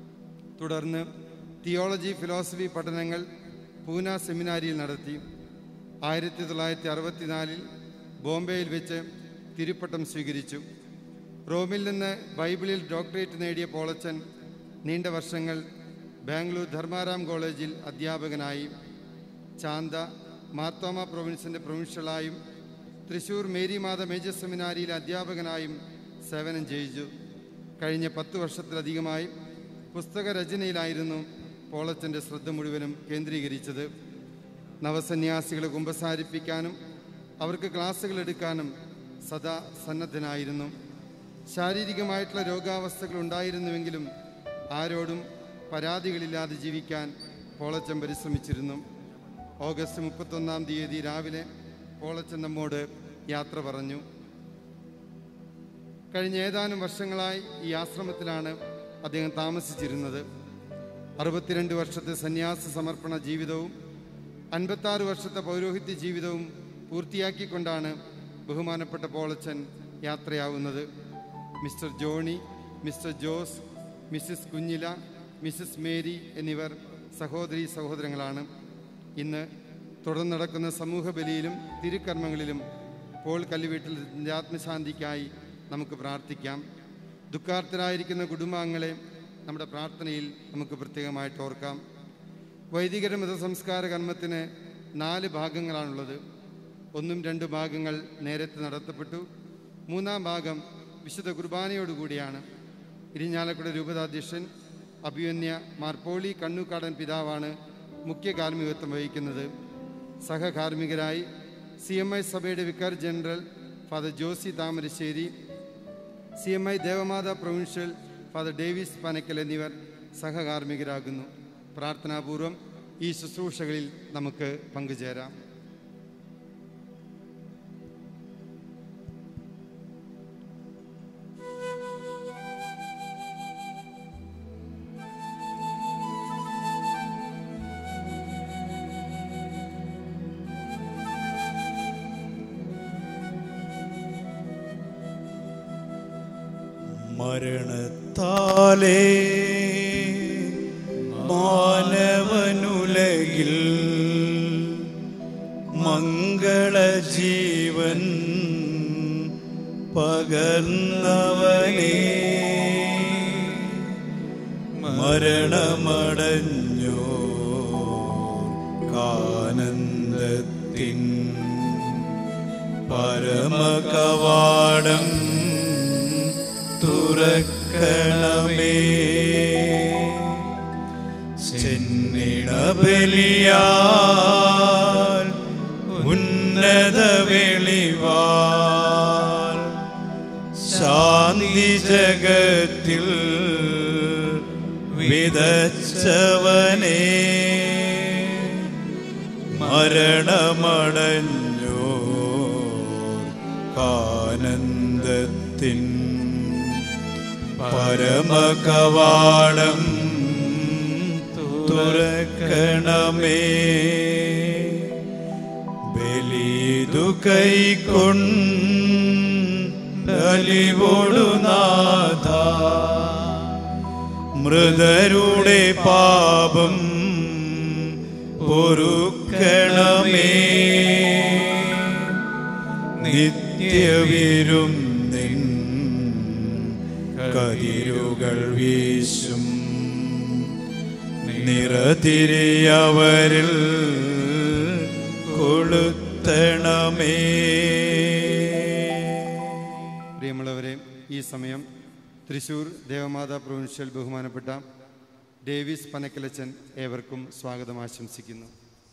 തുടർന്ന് തിയോളജി ഫിലോസഫി പഠനങ്ങൾ പൂന സെമിനാരിയിൽ നടത്തി ആയിരത്തി തൊള്ളായിരത്തി അറുപത്തിനാലിൽ ബോംബെയിൽ വെച്ച് തിരുപ്പട്ടം സ്വീകരിച്ചു റോമിൽ നിന്ന് ബൈബിളിൽ ഡോക്ടറേറ്റ് നേടിയ പോളച്ചൻ നീണ്ട വർഷങ്ങൾ ബാംഗ്ലൂർ ധർമാരാം കോളേജിൽ അധ്യാപകനായി ചാന്ത മാർത്തോമ പ്രൊവിൻസിൻ്റെ പ്രൊവിൻഷ്യലായും തൃശൂർ മേരിമാത മേജർ സെമിനാരിയിലെ അധ്യാപകനായും സേവനം ചെയ്യിച്ചു കഴിഞ്ഞ പത്ത് വർഷത്തിലധികമായി പുസ്തക രചനയിലായിരുന്നു പോളച്ചൻ്റെ ശ്രദ്ധ മുഴുവനും കേന്ദ്രീകരിച്ചത് നവസന്യാസികളെ കുമ്പസാരിപ്പിക്കാനും അവർക്ക് ക്ലാസ്സുകൾ എടുക്കാനും സദാ സന്നദ്ധനായിരുന്നു ശാരീരികമായിട്ടുള്ള രോഗാവസ്ഥകൾ ഉണ്ടായിരുന്നുവെങ്കിലും ആരോടും പരാതികളില്ലാതെ ജീവിക്കാൻ പോളച്ചൻ പരിശ്രമിച്ചിരുന്നു ഓഗസ്റ്റ് മുപ്പത്തൊന്നാം തീയതി രാവിലെ പോളച്ചൻ നമ്മോട് യാത്ര പറഞ്ഞു കഴിഞ്ഞ ഏതാനും വർഷങ്ങളായി ഈ ആശ്രമത്തിലാണ് അദ്ദേഹം താമസിച്ചിരുന്നത് അറുപത്തിരണ്ട് വർഷത്തെ സന്യാസ സമർപ്പണ ജീവിതവും അൻപത്താറ് വർഷത്തെ പൗരോഹിത്യ ജീവിതവും പൂർത്തിയാക്കിക്കൊണ്ടാണ് ബഹുമാനപ്പെട്ട പോളച്ചൻ യാത്രയാവുന്നത് mister Johnny mister Jose Mrs Kunjila Mrs Mary എന്നിവർ സഹോദരി സഹോദരങ്ങളാണ് ഇന്ന് തുടർന്ന് നടക്കുന്ന സമൂഹ ബലിയിലും തിരുക്കർമ്മങ്ങളിലും പോൾ കല്ലുവീട്ടിൽ ആത്മശാന്തിക്കായി നമുക്ക് പ്രാർത്ഥിക്കാം ദുഃഖാർത്ഥരായിരിക്കുന്ന കുടുംബാംഗങ്ങളെ നമ്മുടെ പ്രാർത്ഥനയിൽ നമുക്ക് പ്രത്യേകമായിട്ട് ഓർക്കാം വൈദികര മതസംസ്കാര കർമ്മത്തിന് നാല് ഭാഗങ്ങളാണുള്ളത് ഒന്നും രണ്ട് ഭാഗങ്ങൾ നേരത്തെ നടത്തപ്പെട്ടു മൂന്നാം ഭാഗം വിശുദ്ധ കുർബാനയോടുകൂടിയാണ് ഇരിഞ്ഞാലക്കുട രൂപതാധ്യക്ഷൻ അഭിമന്യ മാർപ്പോളി കണ്ണൂക്കാടൻ പിതാവാണ് മുഖ്യ കാർമ്മികത്വം വഹിക്കുന്നത് സഹകാർമ്മികരായി സി എം ഐ സഭയുടെ vicar general father Josy Thamarassery C M I Devamatha provincial father Davis Panakkal എന്നിവർ സഹകാർമ്മികരാകുന്നു പ്രാർത്ഥനാപൂർവം ഈ ശുശ്രൂഷകളിൽ നമുക്ക് പങ്കുചേരാം മരണത്താലേ മാനവനുലകിൽ മംഗളജീവൻ പകർന്നവനേ മരണമടഞ്ഞോ കാനന്ദത്തിൻ പരമകവാടം തുറക്കണമേ ചെന്നിടബലിയാൽ ഉന്നത വെളിവാൽ ശാന്തി ജഗത്തിൽ വിതച്ചവനേ മരണമടഞ്ഞോ കാനന്ദത്തിൻ പരമകവാടം തുറക്കണമേ ബലിതു കൈക്കൊണ്ടലിവോടു നാഥ മൃതരുടെ പാപം പൊറുക്കണമേ നിത്യവിരും നിൻ കതിരുകൾ വീശും നിറതിരിയവരിൽ കൊളുത്തണമേ പ്രിയമുള്ളവരെ ഈ സമയം തൃശൂർ ദേവമാതാ പ്രൊവിൻഷ്യൽ ബഹുമാനപ്പെട്ട ഡേവിസ് പനക്കലച്ചൻ ഏവർക്കും സ്വാഗതം ആശംസിക്കുന്നു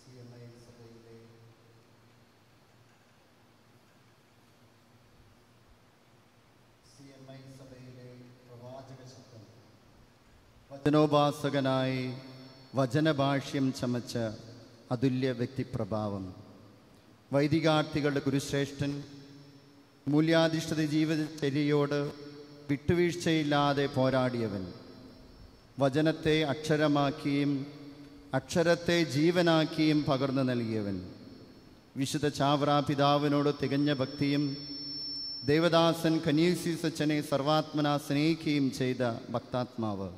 വചനോപാസകനായി വചനഭാഷ്യം ചമച്ച അതുല്യ വ്യക്തിപ്രഭാവം വൈദികാർത്ഥികളുടെ ഗുരുശ്രേഷ്ഠൻ മൂല്യാധിഷ്ഠിത ജീവിതചര്യയോട് വിട്ടുവീഴ്ചയില്ലാതെ പോരാടിയവൻ വചനത്തെ അക്ഷരമാക്കിയും അക്ഷരത്തെ ജീവനാക്കിയും പകർന്നു നൽകിയവൻ വിശുദ്ധ ചാവറ പിതാവിനോട് തികഞ്ഞ ഭക്തിയും ദേവദാസൻ കനീസീസ് അച്ഛനെ സർവാത്മന സ്നേഹിക്കുകയും ചെയ്ത ഭക്താത്മാവ്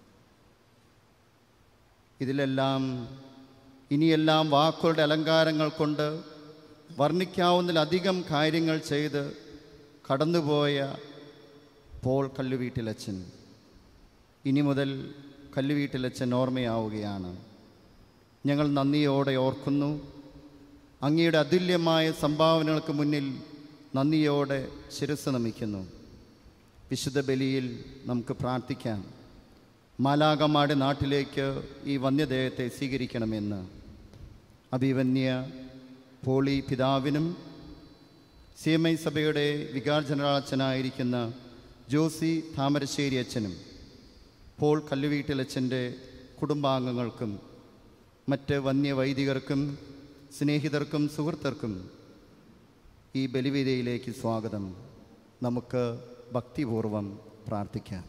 ഇതിലെല്ലാം ഇനിയെല്ലാം വാക്കുകളുടെ അലങ്കാരങ്ങൾ കൊണ്ട് വർണ്ണിക്കാവുന്നതിലധികം കാര്യങ്ങൾ ചെയ്ത് കടന്നുപോയ പോൾ കല്ലുവീട്ടിലച്ചൻ ഇനി മുതൽ കല്ലുവീട്ടിലച്ചൻ ഓർമ്മയാവുകയാണ് ഞങ്ങൾ നന്ദിയോടെ ഓർക്കുന്നു അങ്ങയുടെ അതുല്യമായ സംഭാവനകൾക്ക് മുന്നിൽ നന്ദിയോടെ ശിരസ് നമിക്കുന്നു വിശുദ്ധ ബലിയിൽ നമുക്ക് പ്രാർത്ഥിക്കാം മാലാകമാട് നാട്ടിലേക്ക് ഈ വന്യദേഹത്തെ സ്വീകരിക്കണമെന്ന് അഭിവന്യ പോളി പിതാവിനും സി എം ഐ സഭയുടെ വികാർ ജനറൽ അച്ഛനായിരിക്കുന്ന ജോസി താമരശ്ശേരി അച്ഛനും പോൾ കല്ലുവീട്ടിലച്ഛൻ്റെ കുടുംബാംഗങ്ങൾക്കും മറ്റ് വന്യവൈദികർക്കും സ്നേഹിതർക്കും സുഹൃത്തർക്കും ഈ ബലിവേദിയിലേക്ക് സ്വാഗതം നമുക്ക് ഭക്തിപൂർവം പ്രാർത്ഥിക്കാം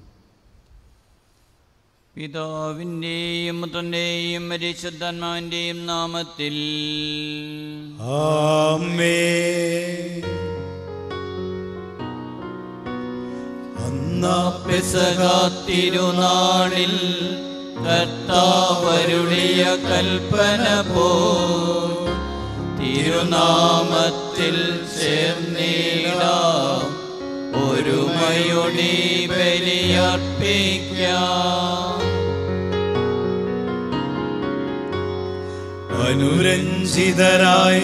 പിതാവിൻ്റെയും പുത്രൻ്റെയും പരിശുദ്ധാത്മാവിൻ്റെയും നാമത്തിൽ ആമേ അന്നാ പെസക തിരുനാളിൽ കർത്താവരുളിയ കൽപ്പന പോ തിരുനാമത്തിൽ ചേർന്നിടാം ഒരുമയൊടി ബലിയർപ്പിക്കാം അനുരഞ്ജിതരായി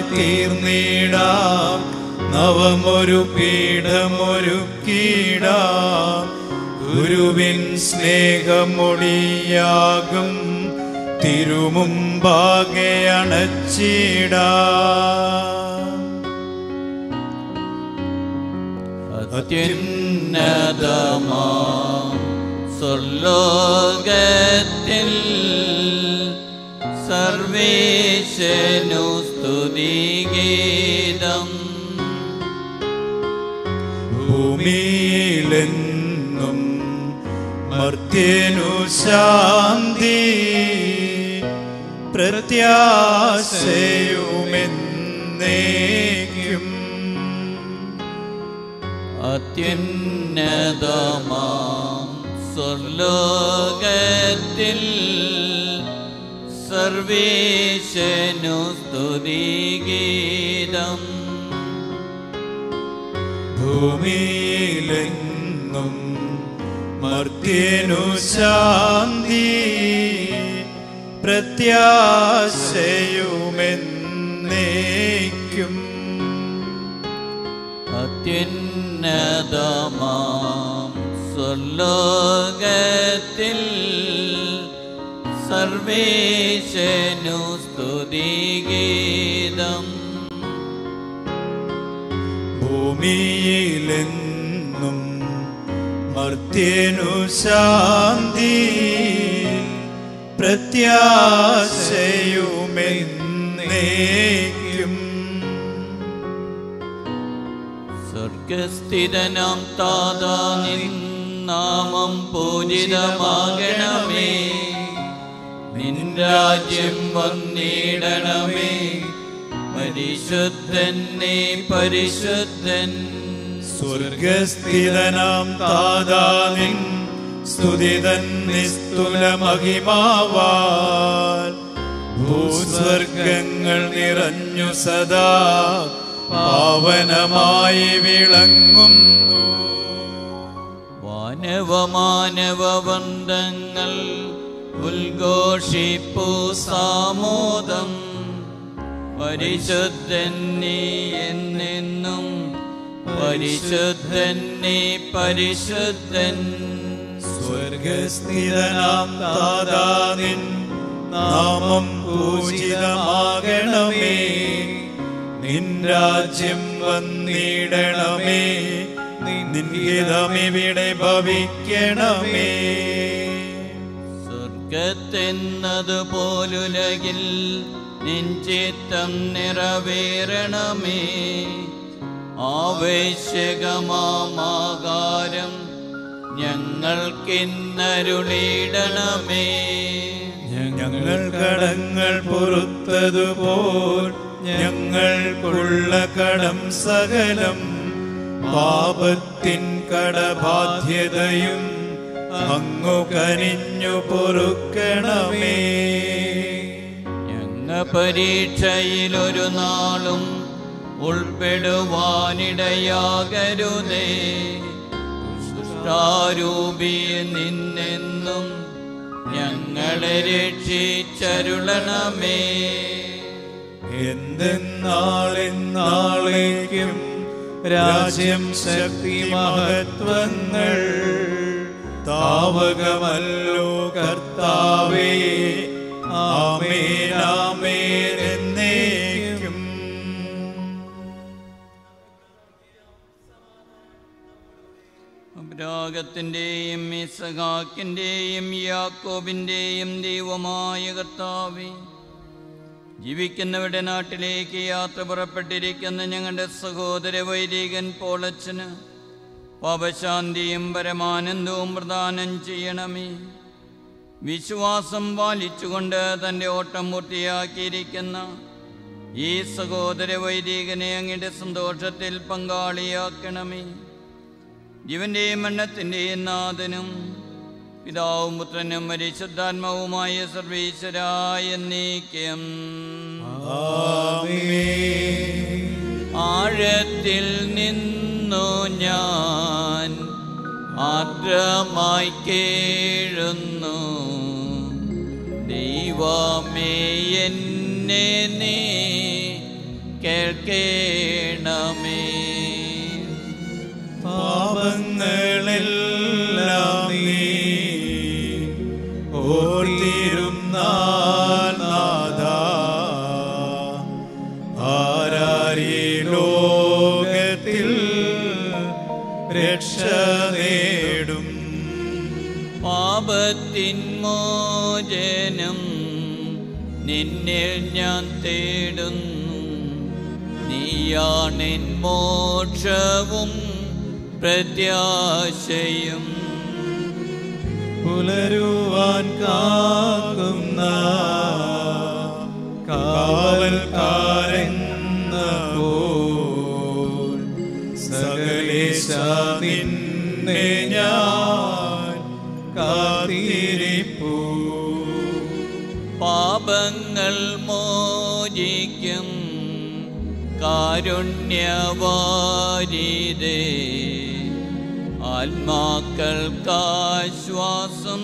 തീർന്നിടാം നവമൊരു പീഠമൊരു കീടാം ഗുരുവിൻ സ്നേഹമൊടിയാകും തിരുമുമ്പാകെ അണച്ചിടാ അത്യുന്നതമാ സ്വർലോകത്തിൽ സർവേശനു സ്തുതിഗീതം ഭൂമിയിലെന്നും മർത്യനു ശാന്തി പ്രത്യാശയുമെന്നേക്കും അത്യുന്നതമാം സ്വർലോകത്തിൽ സർവേശനു സ്തുതിഗീതം ഭൂമിയിലെങ്ങും മർത്യനു ശാന്തി പ്രത്യാശയുമെന്നേക്കും അത്യുന്നതമാം സ്വർലോകത്തിൽ സർവേശനു സ്തുതിഗീതം ഭൂമിയിലെന്നും മർത്യനു ശാന്തി പ്രത്യാശയുമെന്നേക്കും സ്വർഗസ്ഥിതനാം താതാ നിൻ നാമം പൂജിതമാകണമേ നിൻ രാജ്യം വന്നിടണമേ പരിശുദ്ധൻ നീ പരിശുദ്ധൻ സ്വർഗസ്ഥിതനാം താതാനിൻ സ്തുതിതൻ നിസ്തുല മഹിമാവാൽ ഭൂസ്വർഗങ്ങൾ നിറഞ്ഞു സദാ പാവനമായി വിളങ്ങുന്നു വാനവമാനവവന്ദങ്ങൾ ഉദ്ഘോഷിപ്പു സാമോദം പരിശുദ്ധൻ നീ എന്നെന്നും പരിശുദ്ധൻ നീ പരിശുദ്ധൻ സ്വർഗസ്ഥിതനാം താതാനിൻ നാമം പൂജിതമാകണമേ നിൻ രാജ്യം വന്നിടണമേ നിൻ ഹിതമിവിടെ ഭവിക്കണമേ സ്വർഗത്തെന്നതുപോലുലകിൽ നിഞ്ചിത്തം നിറവേറണമേ ആവേശകമാകാരം ഞങ്ങൾക്കിന്നരുളിടണമേ ഞങ്ങൾ കടങ്ങൾ പൊറുത്തതുപോൽ ഞങ്ങൾക്കുള്ള കടം സകലം പാപത്തിൻ കടബാധ്യതയും അങ്ങു കനിഞ്ഞു പൊറുക്കണമേ ഞങ്ങ പരീക്ഷയിലൊരു നാളും ഉൾപ്പെടുവാനിടയാകരുതേ ദുഷ്ടാരൂപിയെ നിന്നെന്നും ഞങ്ങളെ രക്ഷിച്ചരുളണമേ എന്തെന്നാളെന്നാളേക്കും രാജ്യം ശക്തി മഹത്വങ്ങൾ താവകമല്ലോ കർത്താവേ ആമേനാമേൻ എന്നേക്കും അബ്രാഗത്തിൻ്റെയും ഇസഹാക്കിൻ്റെയും യാക്കോബിൻ്റെയും ദൈവമായ കർത്താവേ ജീവിക്കുന്നവരുടെ നാട്ടിലേക്ക് യാത്ര പുറപ്പെട്ടിരിക്കുന്ന ഞങ്ങളുടെ സഹോദര വൈദികൻ പോളച്ചന് പാപശാന്തിയും പരമാനന്ദവും പ്രദാനം ചെയ്യണമേ വിശ്വാസം പാലിച്ചുകൊണ്ട് തൻ്റെ ഓട്ടം പൂർത്തിയാക്കിയിരിക്കുന്ന ഈ സഹോദര വൈദികനെ അങ്ങയുടെ സന്തോഷത്തിൽ പങ്കാളിയാക്കണമേ ജീവന്റെയും മരണത്തിൻ്റെയും നാഥനും പിതാവും പുത്രനും പരിശുദ്ധാത്മാവുമായ സർവീശ്വരായ നീക്കം ആഴത്തിൽ നിന്നു ഞാൻ ആർദ്രമായി കേഴുന്നു ദൈവമേ എന്നെ നീ കേൾക്കേണമേ പാപങ്ങളെല്ലാം പരലോകത്തിൽ രക്ഷ നേടും പാപത്തിൻ മോചനം നിന്നിൽ ഞാൻ തേടുന്നു നീയാണെൻ മോക്ഷവും പ്രത്യാശയും പുലരുവാൻ കാക്കുന്ന കാവൽക്കാരെന്ന പോൽ സകലേശ നിന്നെ ഞാൻ കാത്തിരിപ്പൂ പാപങ്ങൾ മോചിക്കും കാരുണ്യവാരിതേ ആത്മാക്കൾക്കാശ്വാസം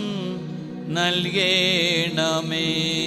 നൽകേണമേ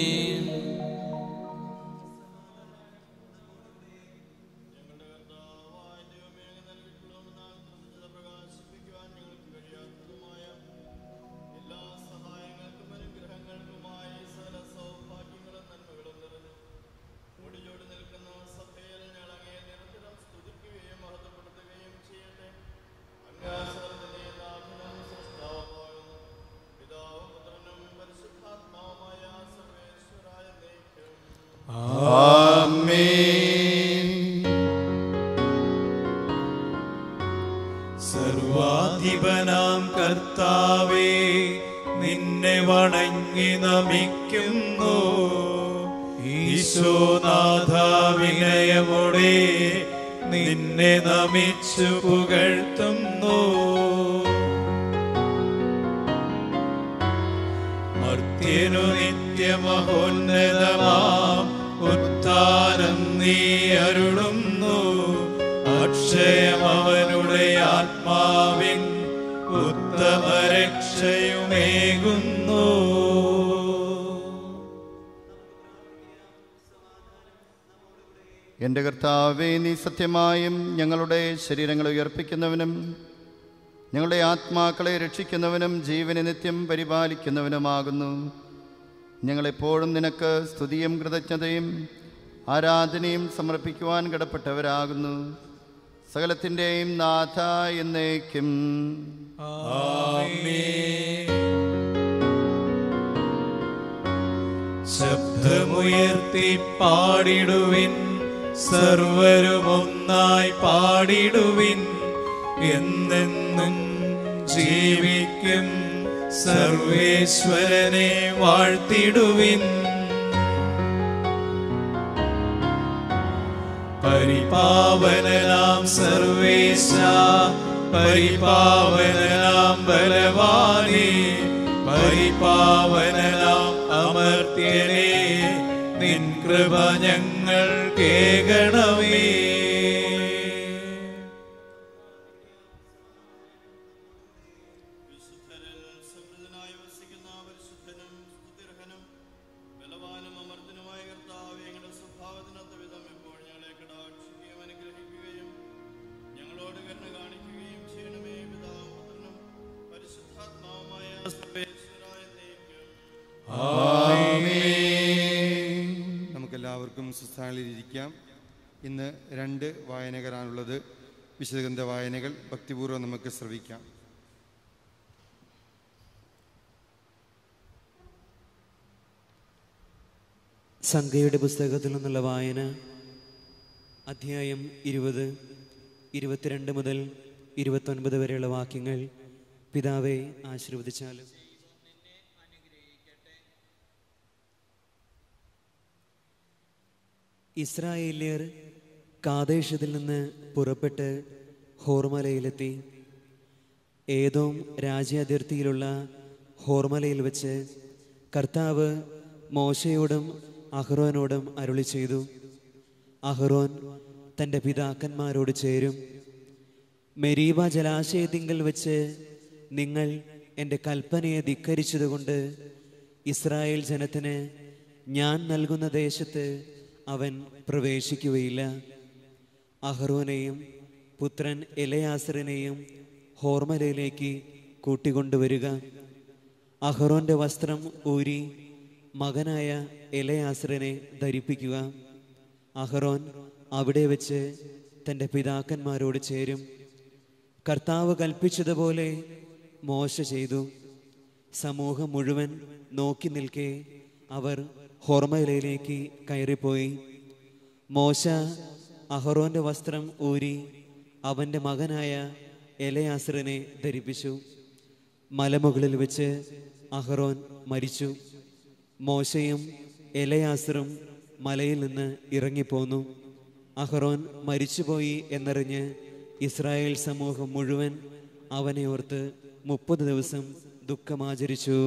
സർവാധിപനാം കർത്താവേ നിന്നെ വണങ്ങി നമിക്കുന്നു ഈശോനാഥ വിനയമോടെ നിന്നെ നമിച്ചു പുകഴ്ത്തുന്നു മർത്യനു നിത്യമഹോന്നതമാം ഉത്ഥാനം നീ അരുളുന്നു അക്ഷയം അവനുടെ ആത്മാവിൻ ഉത്തമരക്ഷയുമേകുന്നു എൻ്റെ കർത്താവേ നീ സത്യമായും ഞങ്ങളുടെ ശരീരങ്ങളെ ഉയർപ്പിക്കുന്നവനും ഞങ്ങളുടെ ആത്മാക്കളെ രക്ഷിക്കുന്നവനും ജീവനെ നിത്യം പരിപാലിക്കുന്നവനുമാകുന്നു ഞങ്ങളെപ്പോഴും നിനക്ക് സ്തുതിയും കൃതജ്ഞതയും ആരാധനയും സമർപ്പിക്കുവാൻ കടപ്പെട്ടവരാകുന്നു സകലത്തിൻ്റെയും നാഥ എന്നേക്കും ശബ്ദമുയർത്തി പാടിടുവിൻ സർവരും ഒന്നായി പാടിടുവിൻ എന്നെന്നും ജീവിക്കും സർവേശ്വരനെ വാഴ്ത്തിടുവിൻ പരിപാവനാം സർവേശ പരിപാവനാം ബലവാനേ പരിപാവനാം അമർത്യനേ നിൻ കൃപ ഞങ്ങൾ കേകണമേ നമുക്കെല്ലാവർക്കും സുസ്ഥാനിലിരിക്കാം ഇന്ന് രണ്ട് വായനകരാണുള്ളത് വിശുദ്ധഗ്രന്ഥ വായനകൾ ഭക്തിപൂർവ്വം നമുക്ക് ശ്രവിക്കാം സംഖ്യയുടെ പുസ്തകത്തിൽ നിന്നുള്ള വായന അധ്യായം ഇരുപത് ഇരുപത്തിരണ്ട് മുതൽ ഇരുപത്തൊൻപത് വരെയുള്ള വാക്യങ്ങൾ പിതാവെ ആശീർവദിച്ചാലും ഇസ്രായേല്യർ കാദേശത്തിൽ നിന്ന് പുറപ്പെട്ട് ഹോർമലയിലെത്തി ഏതോം രാജ്യാതിർത്തിയിലുള്ള ഹോർമലയിൽ വെച്ച് കർത്താവ് മോശയോടും അഹ്റോനോടും അരുളി ചെയ്തു അഹ്റോൻ തൻ്റെ പിതാക്കന്മാരോട് ചേരും മെരീബ ജലാശയത്തിങ്കൽ വെച്ച് നിങ്ങൾ എൻ്റെ കൽപ്പനയെ ധിക്കരിച്ചതുകൊണ്ട് ഇസ്രായേൽ ജനത്തിന് ഞാൻ നൽകുന്ന ദേശത്ത് അവൻ പ്രവേശിക്കുകയില്ല അഹ്റോനെയും പുത്രൻ എലയാസറിനെയും ഹോർമലയിലേക്ക് കൂട്ടിക്കൊണ്ടുവരിക അഹ്റോന്റെ വസ്ത്രം ഊരി മകനായ എലയാസറിനെ ധരിപ്പിക്കുക അഹറോൻ അവിടെ വെച്ച് തൻ്റെ പിതാക്കന്മാരോട് ചേരും കർത്താവ് കൽപ്പിച്ചതുപോലെ മോശ ചെയ്തു സമൂഹം മുഴുവൻ നോക്കി നിൽക്കെ അവർ ഹോർമയിലേക്ക് കയറിപ്പോയി മോശ അഹറോന്റെ വസ്ത്രം ഊരി അവന്റെ മകനായ എലയാസറിനെ ധരിപ്പിച്ചു മലമുകളിൽ വെച്ച് അഹറോൻ മരിച്ചു മോശയും എലയാസറും മലയിൽ നിന്ന് ഇറങ്ങിപ്പോന്നു അഹറോൻ മരിച്ചുപോയി എന്നറിഞ്ഞ് ഇസ്രായേൽ സമൂഹം മുഴുവൻ അവനെ ഓർത്ത് മുപ്പത് ദിവസം ദുഃഖമാചരിച്ചു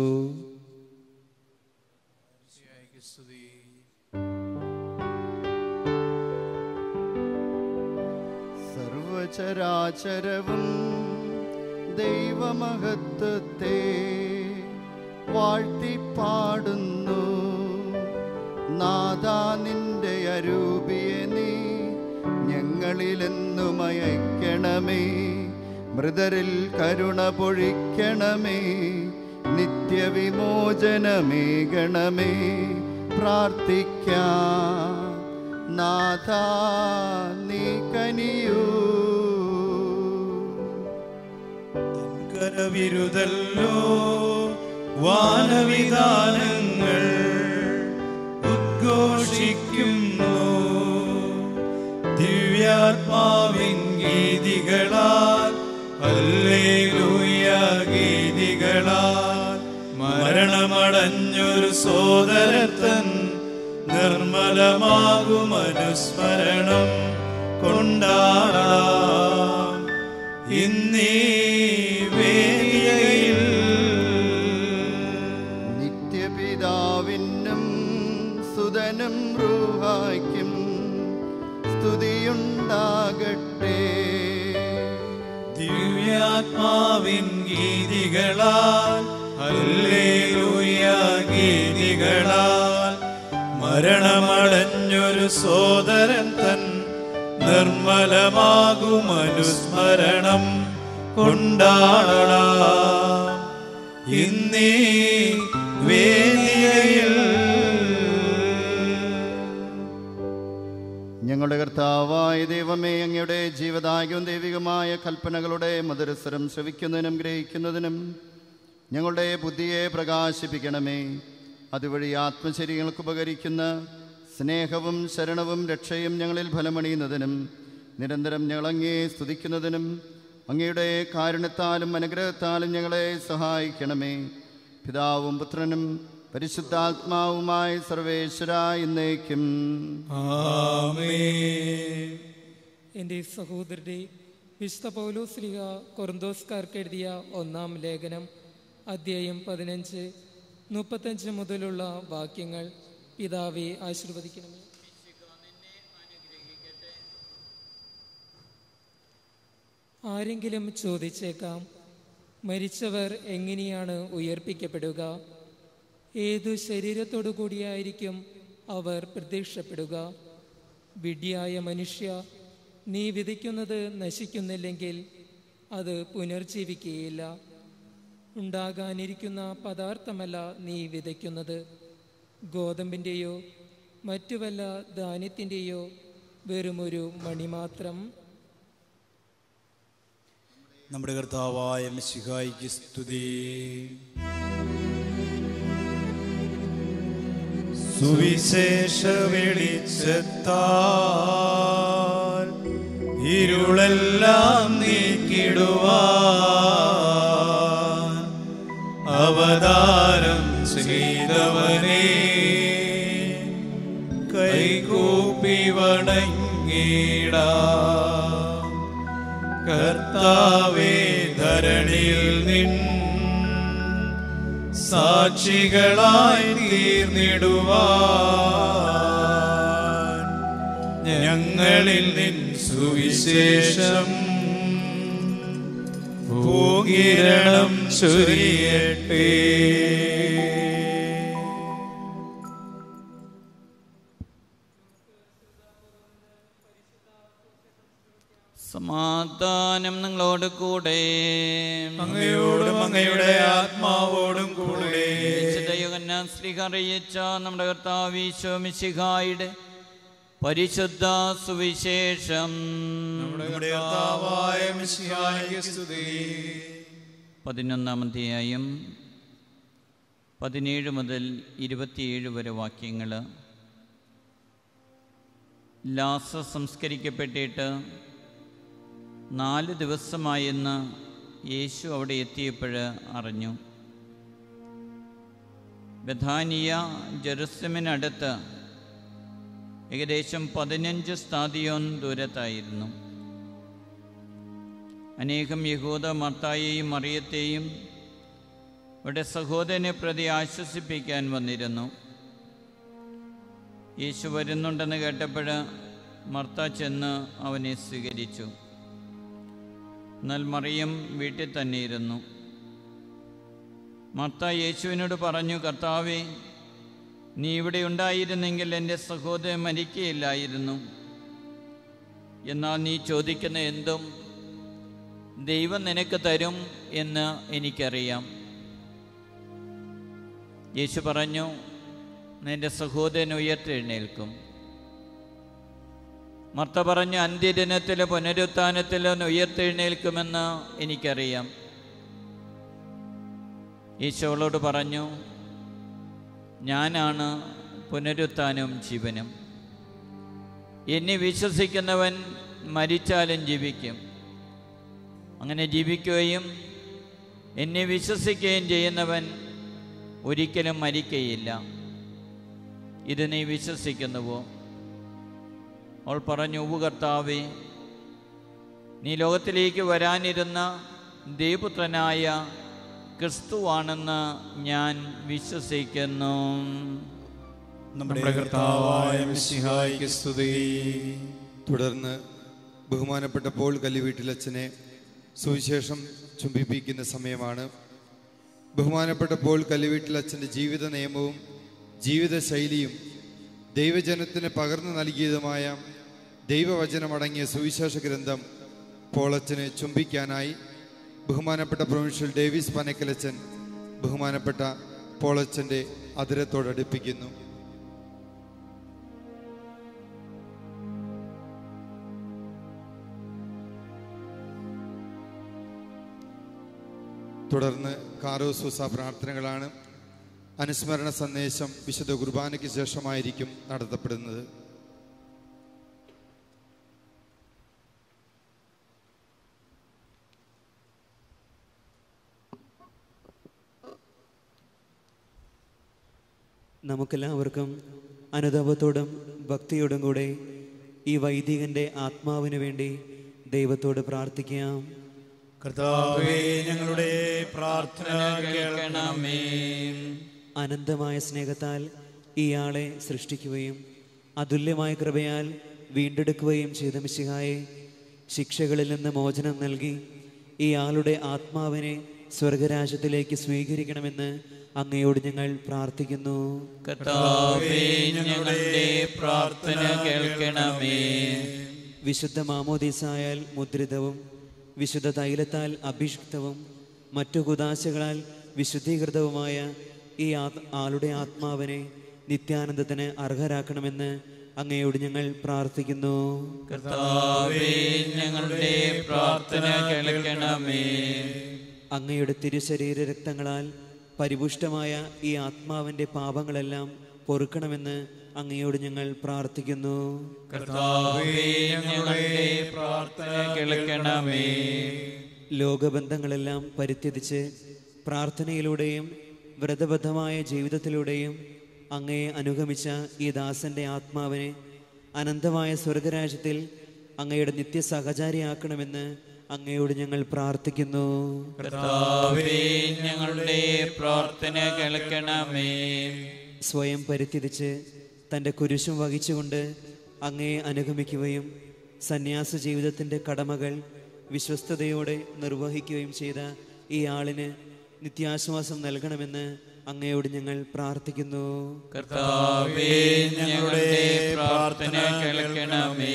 സർവചരാചരവും ദൈവമഹത്വത്തെ വാഴ്ത്തിപ്പാടുന്നു നാദാ നിന്റെ അരൂപിയെ നീ ഞങ്ങളിലെന്നും അയക്കണമേ മൃതരിൽ കരുണ പൊഴിക്കണമേ നിത്യവിമോചനമേകണമേ പ്രാർത്ഥിക്കാം നാഥ നീ കനിയൂ കരവിരുതല്ലോ വാനവിധാനങ്ങൾ ഉദ്ഘോഷിക്കുന്നു ദിവ്യാത്മാവിൻ ഗീതികളാൽ അല്ലേലൂയ ഗീതികളാൽ മരണമടഞ്ഞൊരു സോദരത്തൻ നിർമ്മലമാകും അനുസ്മരണം കൊണ്ടാടാം ഇന്നീ വേദികയിൽ നിത്യപിതാവിനും സുതനും റൂഹായ്ക്കും സ്തുതിയുണ്ടാകട്ടെ ദിവ്യാത്മാവിൻ ഗീതികളാൽ ഹല്ലേലൂയ ഗീതികളാൽ മരണമടഞ്ഞൊരു സോദരൻ തൻ നിർമ്മലമാകും അനുസ്മരണം കൊണ്ടാടാം ഇന്നീ വേദികയിൽ ഞങ്ങളുടെ കർത്താവായ ദൈവമേ അങ്ങയുടെ ജീവദായകവും ദൈവികമായ കൽപ്പനകളുടെ മധുരസ്വരം ശ്രവിക്കുന്നതിനും ഗ്രഹിക്കുന്നതിനും ഞങ്ങളുടെ ബുദ്ധിയെ പ്രകാശിപ്പിക്കണമേ അതുവഴി ആത്മശരീരങ്ങൾക്ക് ഉപകരിക്കുന്ന സ്നേഹവും ശരണവും രക്ഷയും ഞങ്ങളിൽ ഫലമണിയുന്നതിനും നിരന്തരം ഞങ്ങളങ്ങേ സ്തുതിക്കുന്നതിനും അങ്ങയുടെ കാരുണ്യത്താലും അനുഗ്രഹത്താലും ഞങ്ങളെ സഹായിക്കണമേ പിതാവും പുത്രനും പരിശുദ്ധാത്മാവുമായി സർവേശ്വര എന്നേക്കും എൻ്റെ സഹോദരരെ വിശുദ്ധ പൗലോസ് ലിഹ കൊറന്തോസ്കാർക്ക് എഴുതിയ ഒന്നാം ലേഖനം അധ്യായം പതിനഞ്ച് മുപ്പത്തഞ്ച് മുതലുള്ള വാക്യങ്ങൾ പിതാവെ ആശീർവദിക്കണമേ ആരെങ്കിലും ചോദിച്ചേക്കാം മരിച്ചവർ എങ്ങനെയാണ് ഉയർപ്പിക്കപ്പെടുക ഏതു ശരീരത്തോടു കൂടിയായിരിക്കും അവർ പ്രത്യക്ഷപ്പെടുക വിഡ്ഢിയായ മനുഷ്യ നീ വിതയ്ക്കുന്നത് നശിക്കുന്നില്ലെങ്കിൽ അത് പുനർജീവിക്കുകയില്ല ഉണ്ടാകാനിരിക്കുന്ന പദാർത്ഥമല്ല നീ വിതയ്ക്കുന്നത് ഗോതമ്പിൻ്റെയോ മറ്റു വല്ല ധാന്യത്തിൻ്റെയോ വെറുമൊരു മണി മാത്രം നമ്മുടെ കർത്താവായ മിശിഹായിക്ക് സ്തുതി സുവിശേഷ വെളിച്ചത്താൽ ഇരുളെല്ലാം നീക്കിടുവാൻ അവതാരം ചെയ്തവനെ കൈകൂപ്പി വണങ്ങിടാം കർത്താവേ ധരണിയിൽ നിൻ സാക്ഷികളായി തീർന്നിടുവാൻ ഞങ്ങളിൽ നിൻ സുവിശേഷം ഭൂകിരണം ചൊരിയട്ടെ സമാധാനം നിങ്ങളോട് കൂടെ അങ്ങയോടും അങ്ങയുടെ ആത്മാവോടും കൂടെ യോഹന്നാൻ ശ്രീ അറിയിച്ച നമ്മുടെ കർത്താവ് ഈശോ മിശിഹായുടെ പരിശുദ്ധ സുവിശേഷം നമ്മുടെ കർത്താവായ മിശിഹായിക്ക് സ്തുതി പതിനൊന്നാം അധ്യായം പതിനേഴ് മുതൽ ഇരുപത്തിയേഴ് വരെ വാക്യങ്ങൾ ലാസ സംസ്കരിക്കപ്പെട്ടിട്ട് നാല് ദിവസമായെന്ന് യേശു അവിടെ എത്തിയപ്പോൾ അറിഞ്ഞു ബഥാനിയ ജെറുസലമിനടുത്ത് ഏകദേശം പതിനഞ്ച് സ്ഥാതിയോൻ ദൂരത്തായിരുന്നു അനേകം യഹൂദ മർത്തായെയും മറിയത്തെയും അവിടെ സഹോദരനെ പ്രതി ആശ്വസിപ്പിക്കാൻ വന്നിരുന്നു യേശു വരുന്നുണ്ടെന്ന് കേട്ടപ്പോൾ മർത്ത ചെന്ന് അവനെ സ്വീകരിച്ചു എന്നാൽ മറിയം വീട്ടിൽ തന്നെ ഇരുന്നു മർത്ത യേശുവിനോട് പറഞ്ഞു കർത്താവേ നീ ഇവിടെ ഉണ്ടായിരുന്നെങ്കിൽ എൻ്റെ സഹോദരൻ മരിക്കുകയില്ലായിരുന്നു എന്നാൽ നീ ചോദിക്കുന്ന എന്തും ദൈവം നിനക്ക് തരും എന്ന് എനിക്കറിയാം യേശു പറഞ്ഞു നിന്റെ സഹോദരൻ ഉയർത്തെഴുന്നേൽക്കും മർത്ത പറഞ്ഞു അന്ത്യദിനത്തിൽ പുനരുത്ഥാനത്തിൽ ഉയർത്തെഴുന്നേൽക്കുമെന്ന് എനിക്കറിയാം ഈശോളോട് പറഞ്ഞു ഞാനാണ് പുനരുത്ഥാനവും ജീവനും എന്നെ വിശ്വസിക്കുന്നവൻ മരിച്ചാലും ജീവിക്കും അങ്ങനെ ജീവിക്കുകയും എന്നെ വിശ്വസിക്കുകയും ചെയ്യുന്നവൻ ഒരിക്കലും മരിക്കയില്ല ഇത് നീ വിശ്വസിക്കുന്നുവോ അവൾ പറഞ്ഞു ഉവ്വ് കർത്താവേ നീ ലോകത്തിലേക്ക് വരാനിരുന്ന ദേവപുത്രനായ ക്രിസ്തുവാണെന്ന് ഞാൻ വിശ്വസിക്കുന്നു നമ്മുടെ കർത്താവായ മിശിഹായിക്ക് സ്തുതി തുടർന്ന് ബഹുമാനപ്പെട്ട പോൾ കല്ലുവീട്ടിലച്ഛനെ സുവിശേഷം ചുംബിപ്പിക്കുന്ന സമയമാണ് ബഹുമാനപ്പെട്ട പോൾ കല്ലുവീട്ടിലച്ഛൻ്റെ ജീവിത നിയമവും ജീവിതശൈലിയും ദൈവജനത്തിന് പകർന്നു നൽകിയതുമായ ദൈവവചനമടങ്ങിയ സുവിശേഷ ഗ്രന്ഥം പോളച്ചനെ ചുംബിക്കാനായി ബഹുമാനപ്പെട്ട പ്രൊവിൻഷ്യൽ ഡേവിസ് പനക്കലച്ചൻ ബഹുമാനപ്പെട്ട പോളച്ചൻ്റെ അതിരത്തോടടുപ്പിക്കുന്നു തുടർന്ന് കാരോസൂസ പ്രാർത്ഥനകളാണ് അനുസ്മരണ സന്ദേശം വിശുദ്ധ കുർബാനയ്ക്ക് ശേഷമായിരിക്കും നടത്തപ്പെടുന്നത് നമുക്കെല്ലാവർക്കും അനുതാപത്തോടും ഭക്തിയോടും കൂടെ ഈ വൈദികന്റെ ആത്മാവിന് വേണ്ടി ദൈവത്തോട് പ്രാർത്ഥിക്കാം കർത്താവേ ഞങ്ങളുടെ പ്രാർത്ഥന കേൾക്കണമേ അനന്തമായ സ്നേഹത്താൽ ഇയാളെ സൃഷ്ടിക്കുകയും അതുല്യമായ കൃപയാൽ വീണ്ടെടുക്കുകയും ചെയ്ത മിശിഹായെ ശിക്ഷകളിൽ നിന്ന് മോചനം നൽകി ഇയാളുടെ ആത്മാവിനെ സ്വർഗരാജ്യത്തിലേക്ക് സ്വീകരിക്കണമെന്ന് അങ്ങയോട് ഞങ്ങൾ പ്രാർത്ഥിക്കുന്നു കർത്താവേ ഞങ്ങളുടെ പ്രാർത്ഥന കേൾക്കണമേ വിശുദ്ധ മാമോദീസായാൽ മുദ്രിതവും വിശുദ്ധ തൈലത്താൽ അഭിഷിക്തവും മറ്റു കുദാശകളാൽ വിശുദ്ധീകൃതവുമായ ഈ ആ- ആളുടെ ആത്മാവിനെ നിത്യാനന്ദത്തിന് അർഹരാക്കണമെന്ന് അങ്ങയോട് ഞങ്ങൾ പ്രാർത്ഥിക്കുന്നു കർത്താവേ ഞങ്ങളുടെ പ്രാർത്ഥന കേൾക്കണമേ അങ്ങയുടെ തിരുശരീര രക്തങ്ങളാൽ പരിപുഷ്ടമായ ഈ ആത്മാവിൻ്റെ പാപങ്ങളെല്ലാം പൊറുക്കണമെന്ന് അങ്ങയോട് ഞങ്ങൾ പ്രാർത്ഥിക്കുന്നു കർത്താവേ ഞങ്ങളുടെ പ്രാർത്ഥന കേൾക്കണമേ ലോകബന്ധങ്ങളെല്ലാം പരിത്യജിച്ച് പ്രാർത്ഥനയിലൂടെയും വ്രതബദ്ധമായ ജീവിതത്തിലൂടെയും അങ്ങയെ അനുഗമിച്ച ഈ ദാസന്റെ ആത്മാവിനെ അനന്തമായ സ്വർഗരാജ്യത്തിൽ അങ്ങയുടെ നിത്യസഹചാരിയാക്കണമെന്ന് അങ്ങയോട് ഞങ്ങൾ പ്രാർത്ഥിക്കുന്നു കർത്താവേ ഞങ്ങളുടെ പ്രാർത്ഥന കേൾക്കണമേ സ്വയം പരിത്യജിച്ച് തൻ്റെ കുരിശും വഹിച്ചുകൊണ്ട് അങ്ങയെ അനുഗമിക്കുകയും സന്യാസ ജീവിതത്തിൻ്റെ കടമകൾ വിശ്വസ്തയോടെ നിർവഹിക്കുകയും ചെയ്ത ഈ ആളിന് നിത്യാശ്വാസം നൽകണമെന്ന് അങ്ങയോട് ഞങ്ങൾ പ്രാർത്ഥിക്കുന്നു കർത്താവേ ഞങ്ങളുടെ പ്രാർത്ഥന കേൾക്കണമേ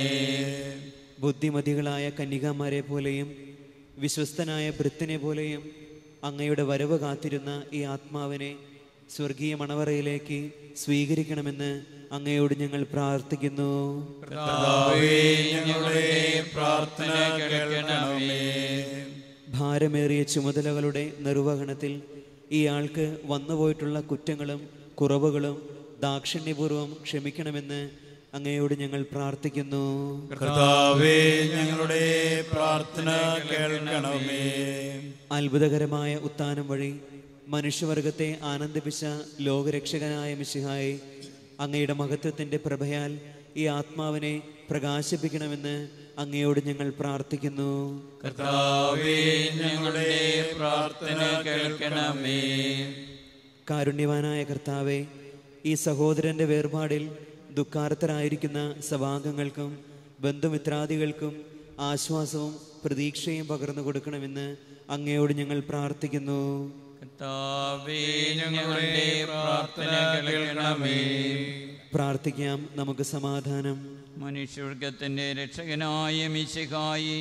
ബുദ്ധിമതികളായ കന്യകാമാരെ പോലെയും വിശ്വസ്തനായ ഭൃത്തിനെ പോലെയും അങ്ങയുടെ വരവ് കാത്തിരുന്ന ഈ ആത്മാവിനെ സ്വർഗീയ മണവറയിലേക്ക് സ്വീകരിക്കണമെന്ന് അങ്ങയോട് ഞങ്ങൾ പ്രാർത്ഥിക്കുന്നു കർത്താവേ, ഞങ്ങളുടെ പ്രാർത്ഥന കേൾക്കണമേ ഭാരമേറിയ ചുമതലകളുടെ നിർവഹണത്തിൽ ഈ ആൾക്ക് വന്നുപോയിട്ടുള്ള കുറ്റങ്ങളും കുറവുകളും ദാക്ഷിണ്യപൂർവ്വം ക്ഷമിക്കണമെന്ന് അങ്ങയോട് ഞങ്ങൾ പ്രാർത്ഥിക്കുന്നു കർത്താവേ ഞങ്ങളുടെ പ്രാർത്ഥന കേൾക്കണമേ അത്ഭുതകരമായ ഉത്ഥാനം വഴി മനുഷ്യവർഗത്തെ ആനന്ദിപ്പിച്ച ലോകരക്ഷകനായ മിശിഹായെ അങ്ങയുടെ മഹത്വത്തിന്റെ പ്രഭയാൽ ഈ ആത്മാവിനെ പ്രകാശിപ്പിക്കണമെന്ന് അങ്ങയോട് ഞങ്ങൾ പ്രാർത്ഥിക്കുന്നു കർത്താവേ ഞങ്ങളുടെ പ്രാർത്ഥന കേൾക്കണമേ കാരുണ്യവാനായ കർത്താവെ ഈ സഹോദരന്റെ വേർപാടിൽ ദുഃഖാർത്തരായിരിക്കുന്ന സഭാംഗങ്ങൾക്കും ബന്ധുമിത്രാദികൾക്കും ആശ്വാസവും പ്രതീക്ഷയും പകർന്നു കൊടുക്കണമെന്ന് അങ്ങയോട് ഞങ്ങൾ പ്രാർത്ഥിക്കുന്നു കർത്താവേ ഞങ്ങളുടെ പ്രാർത്ഥന കേൾക്കണമേ പ്രാർത്ഥിക്കാം നമുക്ക് സമാധാനം മനുഷ്യവർഗത്തിൻ്റെ രക്ഷകനായ മിശിഹായി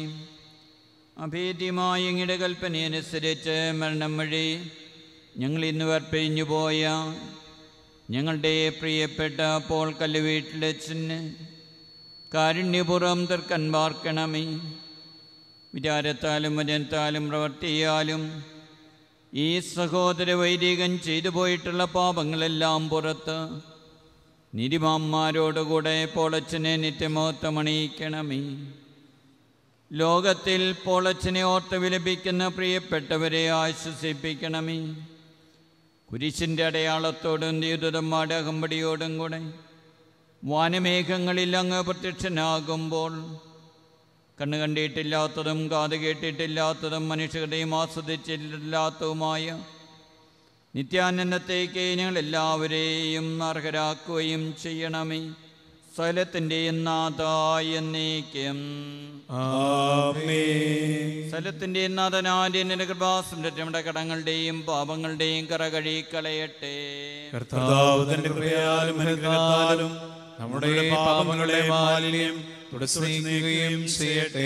അഭേദ്യമായ ഇങ്ങയുടെ കൽപ്പനയനുസരിച്ച് മരണം വഴി ഞങ്ങൾ ഇന്ന് വർപ്പിഞ്ഞു പോയ ഞങ്ങളുടെ പ്രിയപ്പെട്ട പോൾ കല്ലുവീട്ടിലച്ഛന് കാരുണ്യപൂർവ്വം തീർക്കാൻ പാർക്കണമേ വിചാരത്താലും വചനത്താലും പ്രവർത്തിയാലും ഈ സഹോദര വൈദികൻ ചെയ്തു പോയിട്ടുള്ള പാപങ്ങളെല്ലാം പുറത്ത് നിരിമാന്മാരോടുകൂടെ പോളച്ചനെ നിത്യമോത്തമണിയിക്കണമേ ലോകത്തിൽ പോളച്ചനെ ഓർത്ത് വിലപിക്കുന്ന പ്രിയപ്പെട്ടവരെ ആശ്വസിപ്പിക്കണമേ കുരിശിൻ്റെ അടയാളത്തോടും ദ്യൂതന്മാരുടെ അകമ്പടിയോടും കൂടെ വാനമേഘങ്ങളിൽ അങ്ങ് പ്രത്യക്ഷനാകുമ്പോൾ കണ്ണു കണ്ടിട്ടില്ലാത്തതും കാത് കേട്ടിട്ടില്ലാത്തതും മനുഷ്യരുടെയും ആസ്വദിച്ചിട്ടില്ലാത്തതുമായ നിത്യാനന്ദത്തേക്ക് ഞങ്ങൾ എല്ലാവരെയും അർഹരാക്കുകയും ചെയ്യണമേ സ്ഥലത്തിൻ്റെയും നാഥായ എന്നേക്കും സ്ഥലത്തിൻ്റെയും നാഥനാദ്യ നിന്റെ കൃപാസുരക്ഷ നമ്മുടെ കടങ്ങളുടെയും പാപങ്ങളുടെയും കറ കഴുകിക്കളയട്ടെ കർത്താവ് തന്റെ കൃപയാലും അനുഗ്രഹത്താലും നമ്മുടെ പാപങ്ങളുടെ മാലിന്യം തുടച്ചു നീക്കുകയും ചെയ്യട്ടെ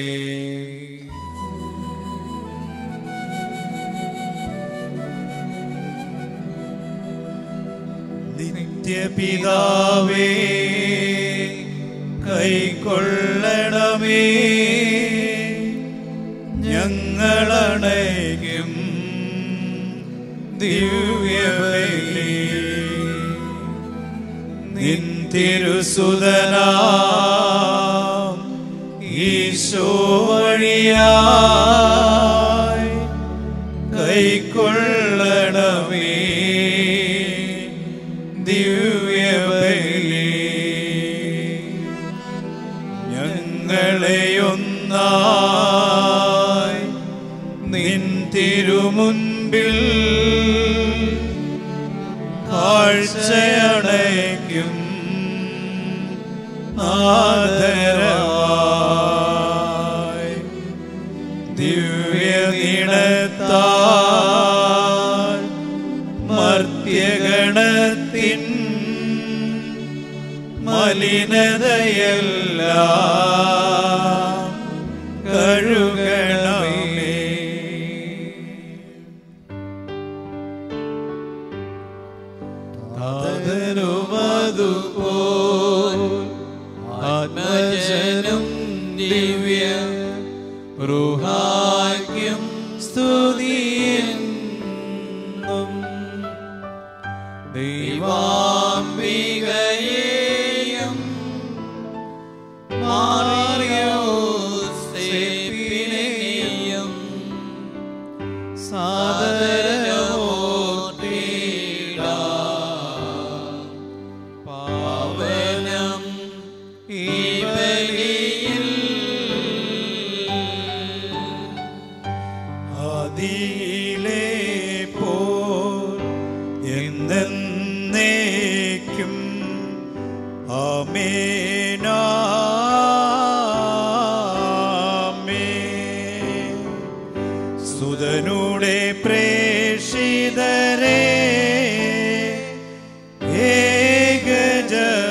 നിത്യപിതാവേ കൈക്കൊള്ളണമേ ഞങ്ങളണയ്ക്കും ദിവ്യബലി നിൻ തിരുസുതനാ ഈശോ വഴിയായി കൈക്കൊള്ളണമേ ദിവ്യബലി ഞങ്ങളെയൊന്നായി നിൻ തിരുമുൻപിൽ കാഴ്ചയണയ്ക്കും ആദരവായി ദിവ്യനിടത്താൽ മർത്യഗണത്തിൻ മലിനതയെല്ലാം കഴുകണമേ താതനുമതുപോൽ ആത്മജനം ദിവ്യ റുഹാക്യം സ്തുതിയെന്നും ദൈവാംബികയെയും മാറിയോസേപ്പിനെയും സാദരമോർത്തിടാം പാവനം ഈ ബലിയിൽ അതിലേ പോൽ എന്നേക്കും ആമേനാമേ സുതനുടെ പ്രേഷിതരേ ഏകജ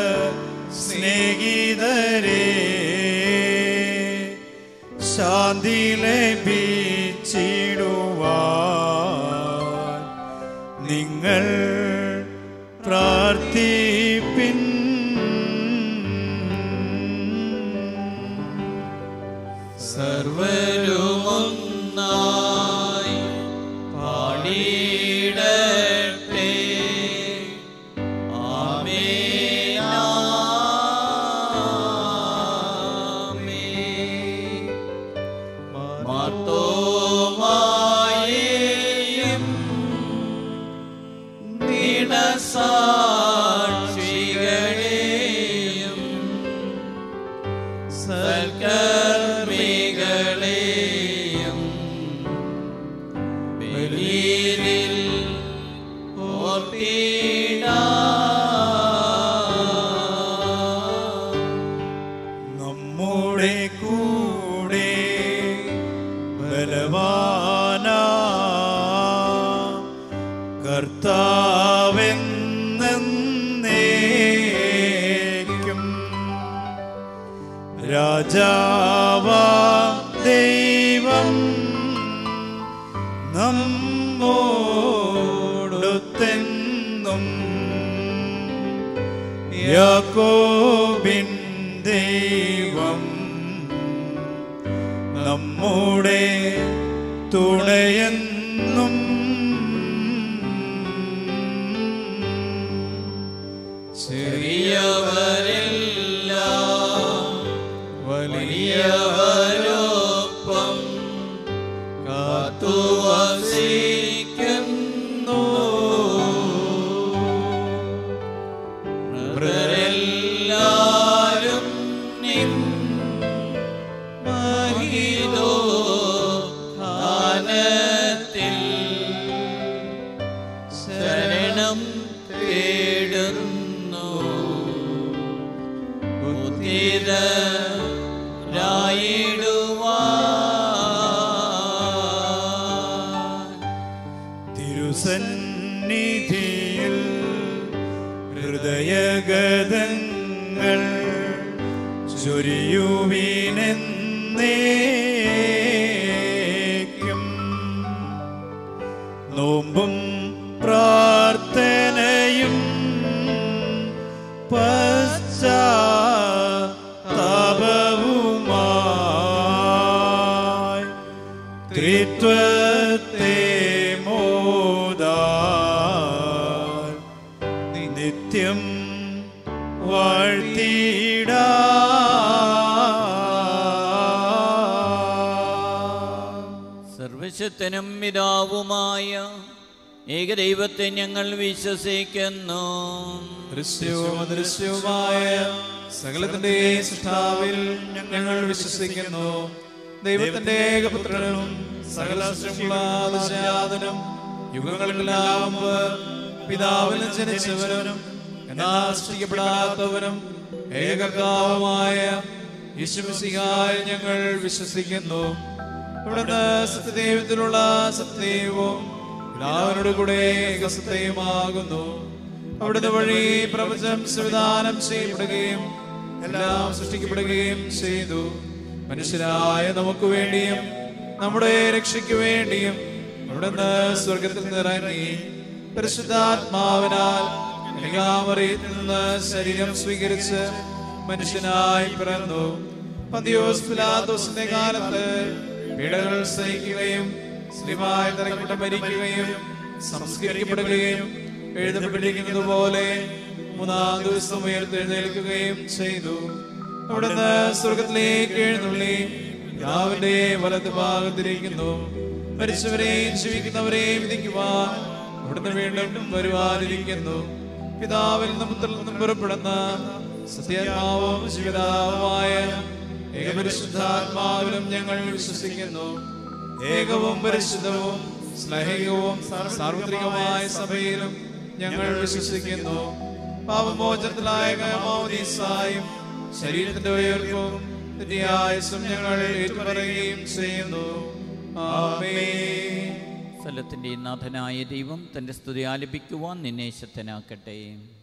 സ്നേഹിതരേ ശാന്തി ലഭിച്ചിടുവാൻ നിങ്ങൾ പ്രാർത്ഥിപ്പിൻ സർവരുമൊന്നായി പാടിയിടട്ടെ ആമേൻ മാർത്തോമായേയും ദിനസാക്ഷികളെയും സൽക്കർമ്മികളെയും ബലിയിൽ ഓർത്തിടാം നമ്മുടെ കൂടെ ബലവാന കർത്താവെന്നേക്കും രാജാവ ദൈവം നമ്മോടൊത്തെന്നും യാക്കോബിൻ ദൈവം നമ്മുടെ തുണയെന്നും ചെറിയവരെല്ലാം വലിയവരൊപ്പം കാത്തു വസിക്കുന്നു മൃതരെല്ലാരും നിൻ മഹിതോ ധാനത്തിൽ ശരണം തേടുന്നു ഉത്തിരായിടുവാൻ തിരുസന്നിധിയിൽ ഹൃദയഗതങ്ങൾ ചൊരിയുവിനെന്നേക്കും നോമ്പും പ്രാർത്ഥനയും പശ്ചാത്താപവുമായി ത്രിത്വത്തെ മോദാൻ നിത്യം വാഴ്ത്തിടാ സർവശക്തനും പിതാവുമായ ഏകദൈവത്തെ ഞങ്ങൾ വിശ്വസിക്കുന്നു ദൃശ്യവും അദൃശ്യവുമായ സകലത്തിന്റെ സൃഷ്ടാവിൽ ഞങ്ങൾ വിശ്വസിക്കുന്നു ദൈവത്തിന്റെ ഏകപുത്രനും സകല സൃഷ്ടികളും യുഗങ്ങൾക്കെല്ലാം മുമ്പ് പിതാവിനും ജനിച്ചവനും എന്നാൽ സൃഷ്ടിക്കപ്പെടാത്തവനും ഏകകർത്താവുമായ യേശുമിശിഹായ ഞങ്ങൾ വിശ്വസിക്കുന്നു ഇവിടുന്ന് സത്യദൈവത്തിലുള്ള സത്യവും പിതാവിനോട് കൂടെ ഏകസത്യമാകുന്നു അവിടുന്ന് വഴി പ്രപഞ്ചം സംവിധാനം ചെയ്യപ്പെടുകയും എല്ലാം സൃഷ്ടിക്കപ്പെടുകയും ചെയ്തു മനുഷ്യരായ നമുക്ക് വേണ്ടിയും നമ്മുടെ രക്ഷയ്ക്ക് വേണ്ടിയും അവിടുന്ന് സ്വർഗത്തിൽ നിറങ്ങി പരിശുദ്ധാത്മാവിനാൽ കന്യകാമറിയത്തിൽ നിന്ന് ശരീരം സ്വീകരിച്ച് മനുഷ്യനായി പിറന്നു പന്തിയോസ് പിലാത്തോസിന്റെ കാലത്ത് പീഡകൾ സഹിക്കുകയും സ്ലിമായി തലക്കെട്ട് മരിക്കുകയും സംസ്കരിക്കപ്പെടുകയും എഴുതപ്പെട്ടിരിക്കുന്നത് പോലെ മൂന്നാം ദിവസം ഉയർത്തെഴുന്നേൽക്കുകയും ചെയ്തു അവിടുന്ന് സ്വർഗത്തിലേക്ക് എഴുന്നള്ളി പിതാവിന്റെ വലത് ഭാഗത്തിരിക്കുന്നു മരിച്ചവരെയും ജീവിക്കുന്നവരെയും വിധിക്കുവാൻ അവിടുന്ന് വീണ്ടും വരുവാനിരിക്കുന്നു പിതാവിൽ നിന്നും നിന്നും പുറപ്പെടുന്ന സത്യാത്മാവും ജീവിതാവുമായ ഏകപരിശുദ്ധാത്മാവിലും ഞങ്ങൾ വിശ്വസിക്കുന്നു ഏകവും പരിശുദ്ധവും സ്നേഹികവും സാർവത്രികമായ സഭയിലും ഞങ്ങൾ വിശ്വസിക്കുന്നു പാപമോചനത്തിലായ കയമോദീസായും ശരീരത്തിന്റെ ഉയർപ്പും നിത്യായുസും ഞങ്ങൾ ഏറ്റുപറയുകയും ചെയ്യുന്നു ആമേൻ സ്ഥലത്തിൻ്റെ നാഥനായ ദൈവം തൻ്റെ സ്തുതി ആലപിക്കുവാൻ നിന്നെ ശക്തനാക്കട്ടെ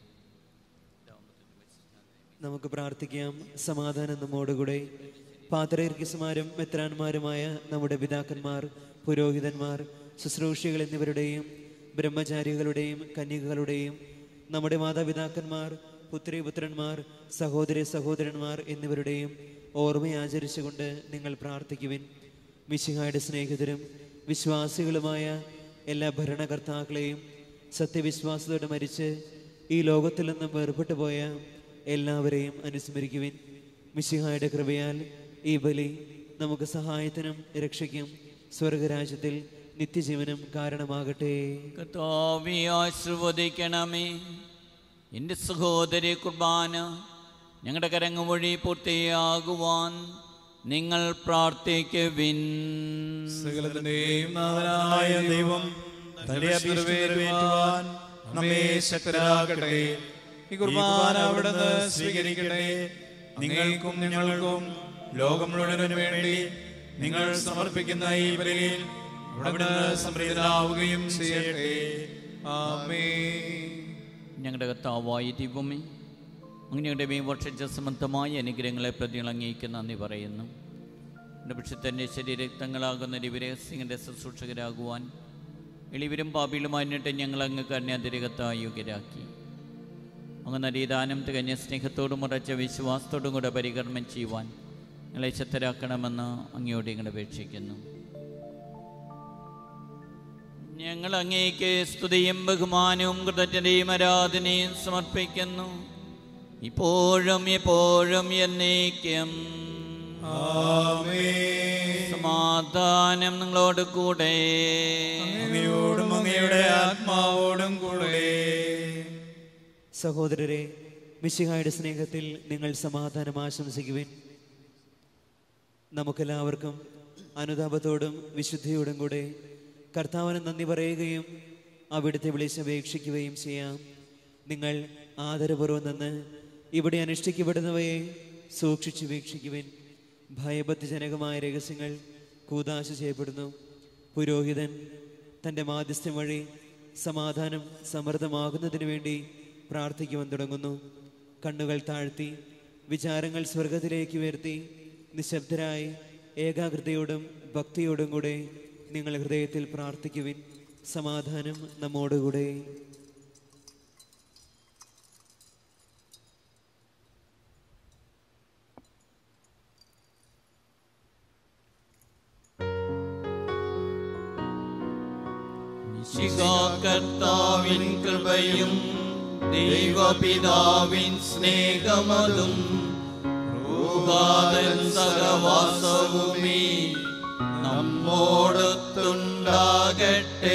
നമുക്ക് പ്രാർത്ഥിക്കാം സമാധാനം നമ്മോടുകൂടെ പാത്രയർക്കിസുമാരും മെത്രാന്മാരുമായ നമ്മുടെ പിതാക്കന്മാർ പുരോഹിതന്മാർ ശുശ്രൂഷികൾ എന്നിവരുടെയും ബ്രഹ്മചാരികളുടെയും കന്യകകളുടെയും നമ്മുടെ മാതാപിതാക്കന്മാർ പുത്രി പുത്രന്മാർ സഹോദരി സഹോദരന്മാർ എന്നിവരുടെയും ഓർമ്മയാചരിച്ചുകൊണ്ട് നിങ്ങൾ പ്രാർത്ഥിക്കുവിൻ മിശിഹായുടെ സ്നേഹിതരും വിശ്വാസികളുമായ എല്ലാ ഭരണകർത്താക്കളെയും സത്യവിശ്വാസത്തോടെ മരിച്ച് ഈ ലോകത്തിൽ നിന്നും വേർപെട്ടു പോയ എല്ലാവരെയും അനുസ്മരിക്കുവിൻ മിശിഹായുടെ കൃപയാൽ ഈ ബലി നമുക്ക് സഹായത്തിനും രക്ഷയ്ക്കും സ്വർഗരാജ്യത്തിൽ നിത്യജീവനും കാരണമാകട്ടെ കർത്താവെ ആശീർവദിക്കണമേ എൻ്റെ സഹോദരി കുർബാന ഞങ്ങളുടെ കരങ്ങ് വഴി പൂർത്തിയാകുവാൻ നിങ്ങൾ പ്രാർത്ഥിക്കുവിൻ സകലത്തിന്റെയും നാഥനായ ദൈവം തന്റെ അഭിഷേകമേറ്റുവാൻ നമ്മെ ശക്തരാകട്ടെ ഈ കുർബാന അവിടുന്ന് സ്വീകരിക്കട്ടെ നിങ്ങൾക്കും ഞങ്ങൾക്കും ലോകം മുഴുവനും വേണ്ടി നിങ്ങൾ സമർപ്പിക്കുന്ന ഈ ബലിയിൽ അവിടുന്ന് സമൃദ്ധനാവുകയും ചെയ്യട്ടെ ആമേ ഞങ്ങളുടെ കർത്താവായ ദൈവമേ അങ്ങനെയുടെ മീ വർഷിച്ച സമർത്ഥമായ അനുഗ്രഹങ്ങളെ പ്രതി അങ്ങേക്ക് നന്ദി പറയുന്നു എൻ്റെ പക്ഷത്തിൻ്റെ ശരീരക്തങ്ങളാകുന്ന ദിവരഹസ്യങ്ങളുടെ ശുശ്രൂഷകരാകുവാൻ എളിവരും പാപികളുമായിട്ട് ഞങ്ങൾ അങ്ങ് കന്യാതിരകത്തായി യോഗ്യരാക്കി അങ്ങ് നരീദാനം തികഞ്ഞ സ്നേഹത്തോടും ഉറച്ച വിശ്വാസത്തോടും കൂടെ പരികർമ്മം ചെയ്യുവാൻ ഞങ്ങളെ ശക്തരാക്കണമെന്ന് അങ്ങയോട് ഞങ്ങൾ അപേക്ഷിക്കുന്നു ഞങ്ങൾ അങ്ങേക്ക് സ്തുതിയും ബഹുമാനവും കൃതജ്ഞതയും ആരാധനയും സമർപ്പിക്കുന്നു ഇപ്പോഴും എപ്പോഴും എന്നേക്കും സമാധാനം നിങ്ങളോട് കൂടെ അങ്ങയോടും അങ്ങയുടെ ആത്മാവോടും കൂടെ സഹോദരരെ മിശിഹായുടെ സ്നേഹത്തിൽ നിങ്ങൾ സമാധാനം ആശംസിക്കുവിൻ നമുക്കെല്ലാവർക്കും അനുതാപത്തോടും വിശുദ്ധിയോടും കൂടെ കർത്താവിന് നന്ദി പറയുകയും അവിടുത്തെ വിളിച്ചപേക്ഷിക്കുകയും ചെയ്യാം നിങ്ങൾ ആദരപൂർവ്വം നിന്ന് ഇവിടെ അനുഷ്ഠിക്കപ്പെടുന്നവയെ സൂക്ഷിച്ചു വീക്ഷിക്കുവിൻ ഭയഭക്തിജനകമായ രഹസ്യങ്ങൾ കൂതാശ ചെയ്യപ്പെടുന്നു പുരോഹിതൻ തൻ്റെ മാധ്യസ്ഥം വഴി സമാധാനം സമൃദ്ധമാകുന്നതിന് വേണ്ടി പ്രാർത്ഥിക്കുവാൻ തുടങ്ങുന്നു കണ്ണുകൾ താഴ്ത്തി വിചാരങ്ങൾ സ്വർഗത്തിലേക്ക് ഉയർത്തി നിശബ്ദരായി ഏകാഗ്രതയോടും ഭക്തിയോടും കൂടെ നിങ്ങൾ ഹൃദയത്തിൽ പ്രാർത്ഥിക്കുവിൻ സമാധാനം നമ്മോടുകൂടെ കർത്താവിൻ കൃപയും ദൈവപിതാവിൻ സ്നേഹമതും റൂഹാദൻ സഹവാസവുമേ നമ്മോടൊത്തുണ്ടാകട്ടെ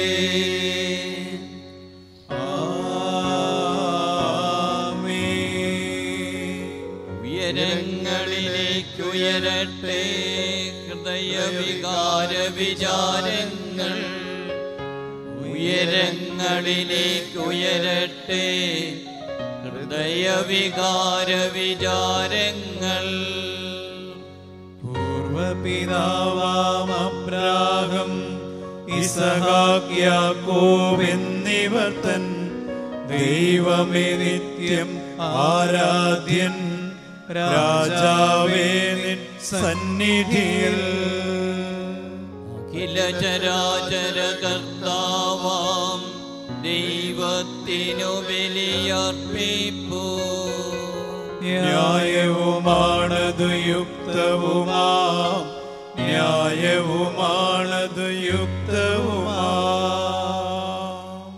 ഉയരങ്ങളിലേക്കുയരട്ടെ ഹൃദയവികാര വിചാരങ്ങൾ ഉയരങ്ങളിലേക്കുയരട്ടെ ഹൃദയവികാര വിചാരങ്ങൾ പൂർവപിതാവാം അബ്രാഹം ഇസഹാക്ക് യാക്കോബ് എന്നിവർ തൻ ദൈവമേ നിത്യം ആരാധ്യൻ രാജാവേ നിൻ സന്നിധിയിൽ അഖില ചരാചര കർത്താവാം ദൈവത്തിനു ബലിയർപ്പിപ്പൂ ന്യായവുമാണതു യുക്തവുമാം ന്യായവുമാണതു യുക്തവുമാം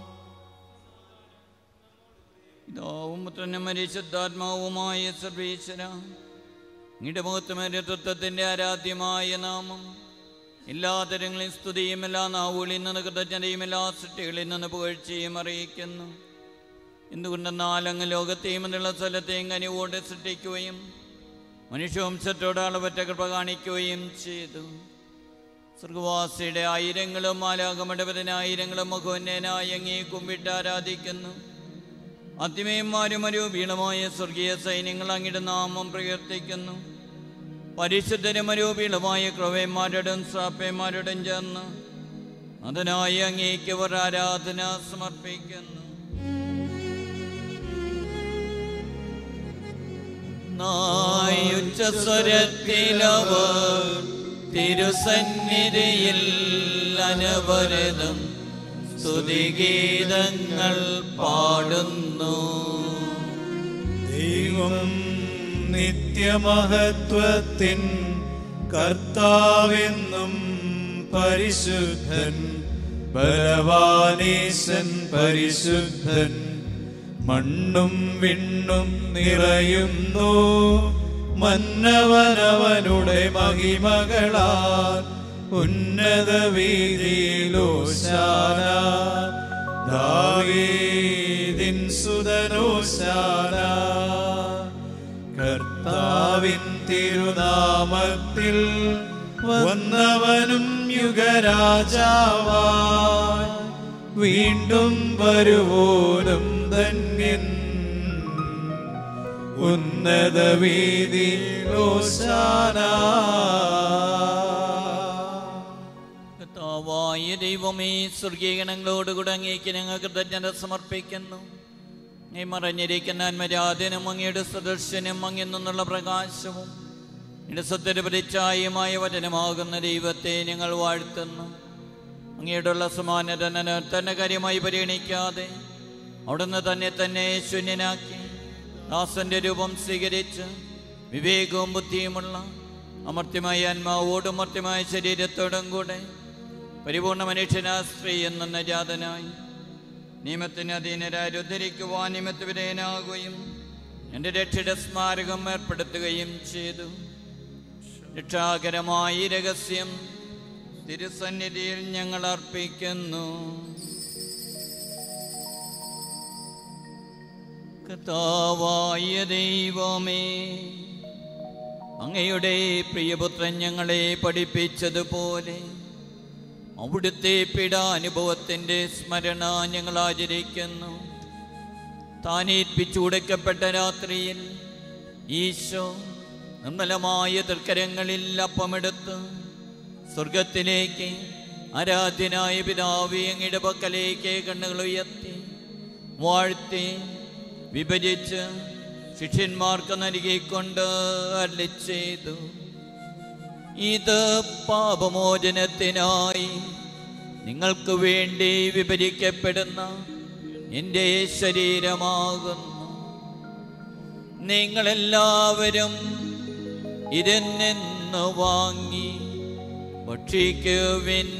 പിതാവും പുത്രനും പരിശുദ്ധാത്മാവുമായ സർവീശ്വര നിങ്ങളുടെ മുഖത്തുമേറെ തത്വത്തിൻ്റെ ആരാധ്യമായ നാമം എല്ലാ തരങ്ങളെയും സ്തുതിയും എല്ലാ നാവുകളിൽ നിന്ന് കൃതജ്ഞതയും എല്ലാ സൃഷ്ടികളിൽ നിന്ന് പുകഴ്ചയും അറിയിക്കുന്നു എന്തുകൊണ്ടെന്നാൽ അങ്ങ് ലോകത്തെയും എന്നുള്ള സ്ഥലത്തെയും കനിവോടെ സൃഷ്ടിക്കുകയും മനുഷ്യവംശത്തോട് അളവറ്റ കൃപ കാണിക്കുകയും ചെയ്തു സ്വർഗവാസിയുടെ ആയിരങ്ങളും മാലാകമയുടെ പതിനായിരങ്ങളും മുഖോന്നേനായി അങ്ങേ കുമ്പിട്ട് ആരാധിക്കുന്നു അത്തിമയന്മാരും അരൂപീളമായ സ്വർഗീയ സൈന്യങ്ങൾ അങ്ങയുടെ നാമം പ്രകീർത്തിക്കുന്നു പരിശുദ്ധരും അരൂപീളമായ ക്രവന്മാരോടും ശ്രാപ്പന്മാരോടും ചേർന്ന് അതിനായി അങ്ങേക്ക് അവർ ആരാധന സമർപ്പിക്കുന്നു നായുച്ചസ്വരത്തിലവർ തിരുസന്നിധിയിൽ അനവരതം സ്തുതിഗീതങ്ങൾ പാടുന്നു ദൈവം നിത്യമഹത്വത്തിൻ കർത്താവെന്നും പരിശുദ്ധൻ ബലവാനീശൻ പരിശുദ്ധൻ മണ്ണും വിണ്ണും നിറയുന്നു മന്നവനവനുടെ മഹിമകളാൽ ഉന്നത വീതിയിലോശാന ദാവീദിൻ സുതനോശാന കർത്താവിൻ തിരുനാമത്തിൽ വന്നവനും യുഗരാജാവായി വീണ്ടും വരുവോനും ധന്യൻ ഉന്നത വീതി കർത്താവായ ദൈവമേ സ്വർഗീയഗണങ്ങളോടുകൂടെ അങ്ങേക്ക് ഞങ്ങൾ കൃതജ്ഞത സമർപ്പിക്കുന്നു നീ മറഞ്ഞിരിക്കുന്ന അന്മരാധനും അങ്ങയുടെ സദർശനും അങ്ങിൽ നിന്നുള്ള പ്രകാശവും നിന്റെ സത്തൊരു പരിച്ചായമായ വചനമാകുന്ന ദൈവത്തെ ഞങ്ങൾ വാഴ്ത്തുന്നു അങ്ങയോടുള്ള സമാനത തന്നെ കാര്യമായി പരിഗണിക്കാതെ അവിടുന്ന് തന്നെ തന്നെ ശൂന്യനാക്കി ദാസന്റെ രൂപം സ്വീകരിച്ച് വിവേകവും ബുദ്ധിയുമുള്ള അമർത്യമായ ആത്മാവോടും മർത്യമായ ശരീരത്തോടും കൂടെ പരിപൂർണ മനുഷ്യനാ സ്ത്രീ എന്ന ജാതനായി നിയമത്തിന് അധീനരായി ഉദ്ധരിക്കുവാൻ നിയമത്തിവിധേയനാകുകയും എൻ്റെ രക്ഷയുടെ സ്മാരകം ഏർപ്പെടുത്തുകയും ചെയ്തു രക്ഷാകരമായ ഈ രഹസ്യം തിരുസന്നിധിയിൽ ഞങ്ങൾ അർപ്പിക്കുന്നു കർത്താവായ ദൈവമേ അങ്ങയുടെ പ്രിയപുത്രൻ ഞങ്ങളെ പഠിപ്പിച്ചതുപോലെ അവിടുത്തെ പീഡാനുഭവത്തിൻ്റെ സ്മരണ ഞങ്ങൾ ആചരിക്കുന്നു താനേൽപ്പിച്ചുടക്കപ്പെട്ട രാത്രിയിൽ ഈശോ നിർമ്മലമായ തൃക്കരങ്ങളിൽ അപ്പമെടുത്ത് സ്വർഗത്തിലേക്ക് ആരാധ്യനായ പിതാവി അങ്ങയുടെ പക്കലേക്ക് കണ്ണുകൾ ഉയർത്തി വാഴ്ത്തി വിഭജിച്ച് ശിഷ്യന്മാർക്ക് നൽകിക്കൊണ്ട് അരളി ചെയ്തു ഇത് പാപമോചനത്തിനായി നിങ്ങൾക്ക് വേണ്ടി വിഭജിക്കപ്പെടുന്ന എൻ്റെ ശരീരമാകുന്നു നിങ്ങളെല്ലാവരും ഇതിൽ നിന്ന് വാങ്ങി ഭക്ഷിക്കുവിൻ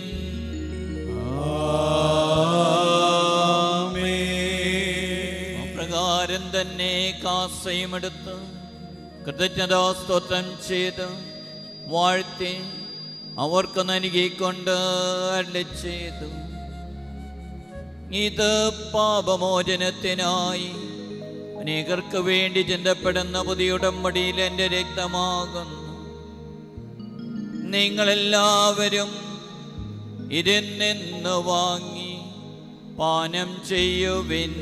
അപ്രകാരം തന്നെ കാസയുമെടുത്ത് കൃതജ്ഞതാസ്തോത്രം ചെയ്ത് വാഴ്ത്തി അവർക്ക് നൽകിക്കൊണ്ട് അരളി ചെയ്തു ഇത് പാപമോചനത്തിനായി അനേകർക്ക് വേണ്ടി ചിന്തപ്പെടുന്ന പുതിയ ഉടമ്പടിയിൽ എൻ്റെ രക്തമാകുന്നു നിങ്ങളെല്ലാവരും ഇതിൽ നിന്ന് വാങ്ങി പാനം ചെയ്യുവിൻ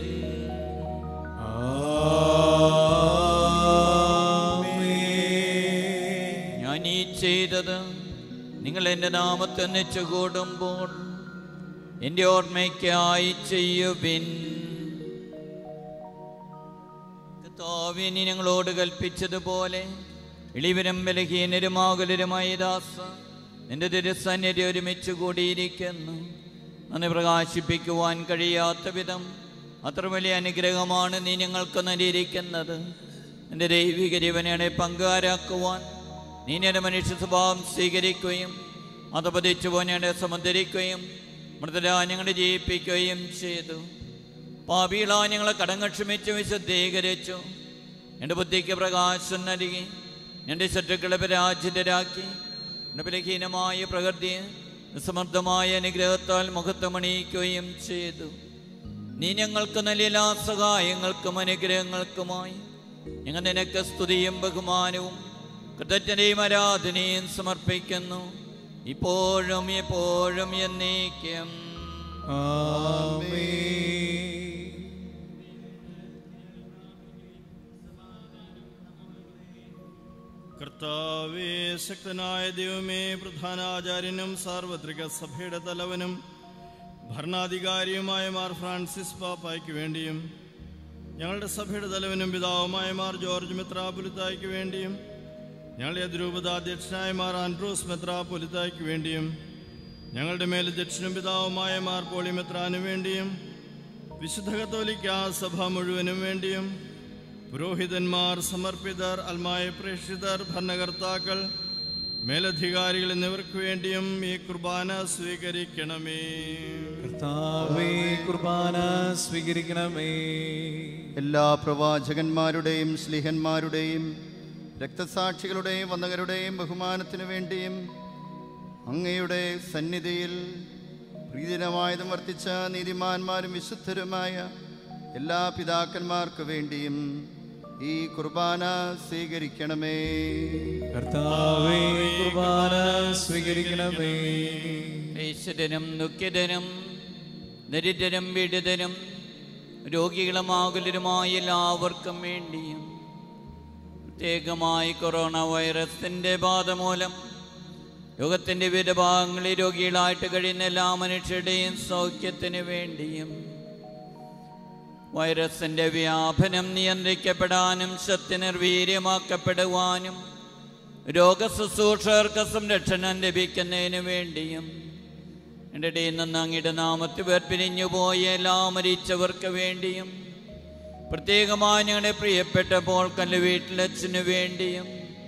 ഞാൻ ഈ ചെയ്തത് നിങ്ങൾ എൻ്റെ നാമത്തെ ഒന്നിച്ചു കൂടുമ്പോൾ എൻ്റെ ഓർമ്മയ്ക്കായി ചെയ്യുവിൻ കർത്താവിനി ഞങ്ങളോട് കൽപ്പിച്ചതുപോലെ ഇളിവരും ബലഹീനരുമാകുലരുമായ ദാസ നിന്റെ തിരുസന്നിധി ഒരുമിച്ച് കൂടിയിരിക്കുന്നു നന്ദി പ്രകാശിപ്പിക്കുവാൻ കഴിയാത്ത വിധം അത്ര വലിയ അനുഗ്രഹമാണ് നീ ഞങ്ങൾക്ക് നൽകിയിരിക്കുന്നത് എൻ്റെ ദൈവിക ജീവനെ പങ്കുകാരാക്കുവാൻ നീ എൻ്റെ മനുഷ്യ സ്വഭാവം സ്വീകരിക്കുകയും അത് പതിച്ചു പോനെ സമുദ്ധരിക്കുകയും മൃതരാജ്ഞങ്ങളെ ജയിപ്പിക്കുകയും ചെയ്തു പാപികളാ ഞങ്ങളെ കടങ്ങൾ ക്ഷമിച്ച് വിശുദ്ധീകരിച്ചു എൻ്റെ ബുദ്ധിക്ക് പ്രകാശം നൽകി എൻ്റെ ശത്രുക്കളെ പരാജിതരാക്കി എൻ്റെ ബലഹീനമായ പ്രകൃതിയെ സമർത്ഥമായ അനുഗ്രഹത്താൽ മുഖത്തമണിയിക്കുകയും ചെയ്തു നീ ഞങ്ങൾക്ക് നല്ല എല്ലാ സഹായങ്ങൾക്കും അനുഗ്രഹങ്ങൾക്കുമായി ഞങ്ങൾ നിനക്ക് സ്തുതിയും ബഹുമാനവും കൃതജ്ഞതയും ആരാധനയും സമർപ്പിക്കുന്നു ഇപ്പോഴും എപ്പോഴും എന്നേക്കും കർത്താവേ ശക്തനായ ദൈവമേ പ്രധാനാചാര്യനും സാർവത്രിക സഭയുടെ തലവനും ഭരണാധികാരിയുമായ മാർ ഫ്രാൻസിസ് പാപ്പായ്ക്ക് വേണ്ടിയും ഞങ്ങളുടെ സഭയുടെ തലവനും പിതാവുമായ മാർ ജോർജ് മെത്രാപൊലിത്തായ്ക്ക് വേണ്ടിയും ഞങ്ങളുടെ അതിരൂപതാധ്യക്ഷനായ മാർ ആൻഡ്രൂസ് മെത്രാപൊലിത്തായ്ക്ക് വേണ്ടിയും ഞങ്ങളുടെ മേലധ്യക്ഷനും പിതാവുമായ മാർ പോളിമെത്രാനു വേണ്ടിയും വിശുദ്ധ കത്തോലിക്ക സഭ മുഴുവനും വേണ്ടിയും പുരോഹിതന്മാർ സമർപ്പിതർ അൽമായ പ്രേക്ഷിതർ ഭരണകർത്താക്കൾ മേലധികാരികൾ എന്നിവർക്ക് വേണ്ടിയും ഈ കുർബാന സ്വീകരിക്കണമേ കർത്താവേ കുർബാന സ്വീകരിക്കണമേ എല്ലാ പ്രവാചകന്മാരുടെയും സ്ലിഹന്മാരുടെയും രക്തസാക്ഷികളുടെയും വന്നകരുടെയും ബഹുമാനത്തിനു വേണ്ടിയും അങ്ങയുടെ സന്നിധിയിൽ പ്രീതിനമായതും വർത്തിച്ച നീതിമാന്മാരും വിശുദ്ധരുമായ എല്ലാ പിതാക്കന്മാർക്ക് വേണ്ടിയും ഈ കുർബാന സ്വീകരിക്കണമേ കർത്താവേ കുർബാന സ്വീകരിക്കണമേ ഈശ്വരനും ദുഃഖിതനും ദരിദ്രരും പീഡിതരും രോഗികളും ആകുലരുമായ എല്ലാവർക്കും വേണ്ടിയും പ്രത്യേകമായി കൊറോണ വൈറസിൻ്റെ ബാധ മൂലം യോഗത്തിൻ്റെ വിവിധ ഭാഗങ്ങളിൽ രോഗികളായിട്ട് കഴിയുന്ന എല്ലാ മനുഷ്യരുടെയും സൗഖ്യത്തിന് വേണ്ടിയും വൈറസിൻ്റെ വ്യാപനം നിയന്ത്രിക്കപ്പെടാനും ശക്തി നിർവീര്യമാക്കപ്പെടുവാനും രോഗശുശ്രൂഷകർക്ക് സംരക്ഷണം ലഭിക്കുന്നതിന് വേണ്ടിയും എൻ്റെ ഇടയിൽ നിന്ന് അങ്ങയുടെ നാമത്തിൽ വേർപിരിഞ്ഞു പോയ എല്ലാ മരിച്ചവർക്ക് വേണ്ടിയും പ്രത്യേകമായി ഞങ്ങളുടെ പ്രിയപ്പെട്ട പോൾ കല്ല് വീട്ടിലച്ഛന് വേണ്ടിയും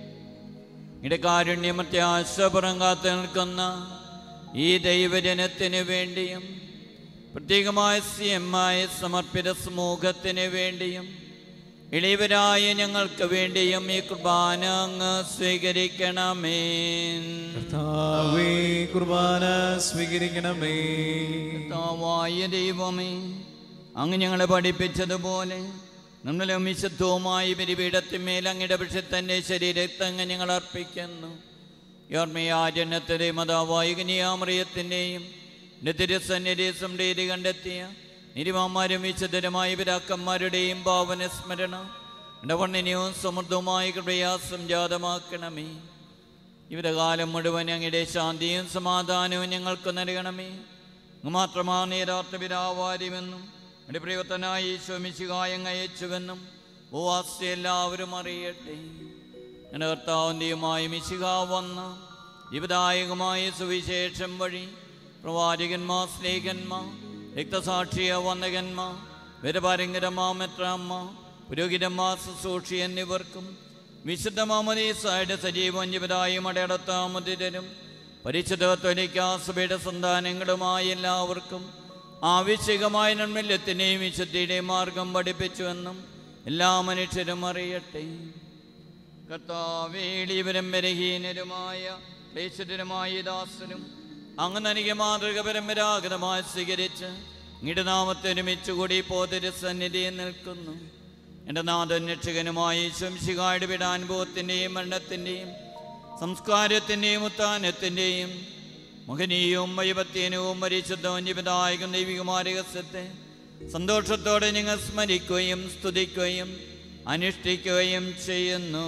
ഇട കാരുണ്യമത്യാശപുറം കാത്തു നിൽക്കുന്ന ഈ ദൈവജനത്തിന് വേണ്ടിയും പ്രത്യേകമായ സി എം ആയ സമർപ്പിത സമൂഹത്തിന് വേണ്ടിയും ഇളിവരായ ഞങ്ങൾക്ക് വേണ്ടിയും ഈ കുർബാന അങ്ങ് സ്വീകരിക്കണമേ കർത്താവേ കുർബാന സ്വീകരിക്കണമേ കർത്താവായ ദൈവമേ അങ്ങ് ഞങ്ങളെ പഠിപ്പിച്ചതുപോലെ നമ്മളും വിശുദ്ധവുമായി ബലിപീഠത്തിന്മേൽ അങ്ങയുടെ പക്ഷത്തൻ്റെ ശരീരത്തെ അങ്ങ് ഞങ്ങൾ അർപ്പിക്കുന്നു യോർമ്മയാജനത്തിൻ്റെ മതാവായുകനിയാമറിയത്തിൻ്റെയും നിത്യസന്നിധി സംരീതി കണ്ടെത്തിയ നിരുമാന്മാരും വിശുദ്ധരുമായ പിതാക്കന്മാരുടെയും ഭാവന സ്മരണ ഇടവണ്ണിനെയും സമൃദ്ധവുമായ കൃപയാസം ജാതമാക്കണമേ ഇവരുടെ കാലം മുഴുവൻ അങ്ങയുടെ ശാന്തിയും സമാധാനവും ഞങ്ങൾക്ക് നൽകണമേ അങ്ങ് മാത്രമാണ് യഥാർത്ഥ പിതാവാര്യമെന്നും എൻ്റെ പ്രിയത്തനായ ഈശോമിശികായം അയച്ചുവെന്നും ഉപവാസി എല്ലാവരും അറിയട്ടെ എൻ്റെ കർത്താവിൻ്റെയുമായ മിശിക വന്ന ജീവദായകമായ സുവിശേഷം വഴി പ്രവാചകന്മാർ സ്നേഹന്മാർ രക്തസാക്ഷിയ വന്ദകന്മാർ വരപാരങ്കരമാമെത്രമ്മ പുരോഹിതന്മാർ ശുശ്രൂഷി എന്നിവർക്കും വിശുദ്ധ മാമതീസായുടെ സജീവം ജീവിതായും അടയടത്താമതിരും പരിശുദ്ധ ത്വനിക്കാസഭയുടെ സന്താനങ്ങളുമായ എല്ലാവർക്കും ആവശ്യകമായ നന്മല്യത്തിൻ്റെയും വിശുദ്ധിയുടെയും മാർഗം പഠിപ്പിച്ചുവെന്നും എല്ലാ മനുഷ്യരും അറിയട്ടെ കർത്താവേളിവരും ബലഹീനരുമായ ക്ലേശതരുമായ ദാസനും അങ്ങ് നൽകിയ മാതൃക പരമ്പരാഗതമായി സ്വീകരിച്ച് ഇങ്ങയുടെ നാമത്തൊരുമിച്ചുകൂടി പോതിര സന്നിധിയിൽ നിൽക്കുന്നു എൻ്റെ നാഥൻ രക്ഷകനുമായി ശംശികായുടെ വിടാനുഭവത്തിൻ്റെയും മരണത്തിൻ്റെയും സംസ്കാരത്തിൻ്റെയും ഉത്ഥാനത്തിൻ്റെയും മഹനീയവും വൈപത്യനവും പരിശുദ്ധവും ജീവിതായകം ദൈവികമായ രഹസ്യത്തെ സന്തോഷത്തോടെ നിങ്ങൾ സ്മരിക്കുകയും സ്തുതിക്കുകയും അനുഷ്ഠിക്കുകയും ചെയ്യുന്നു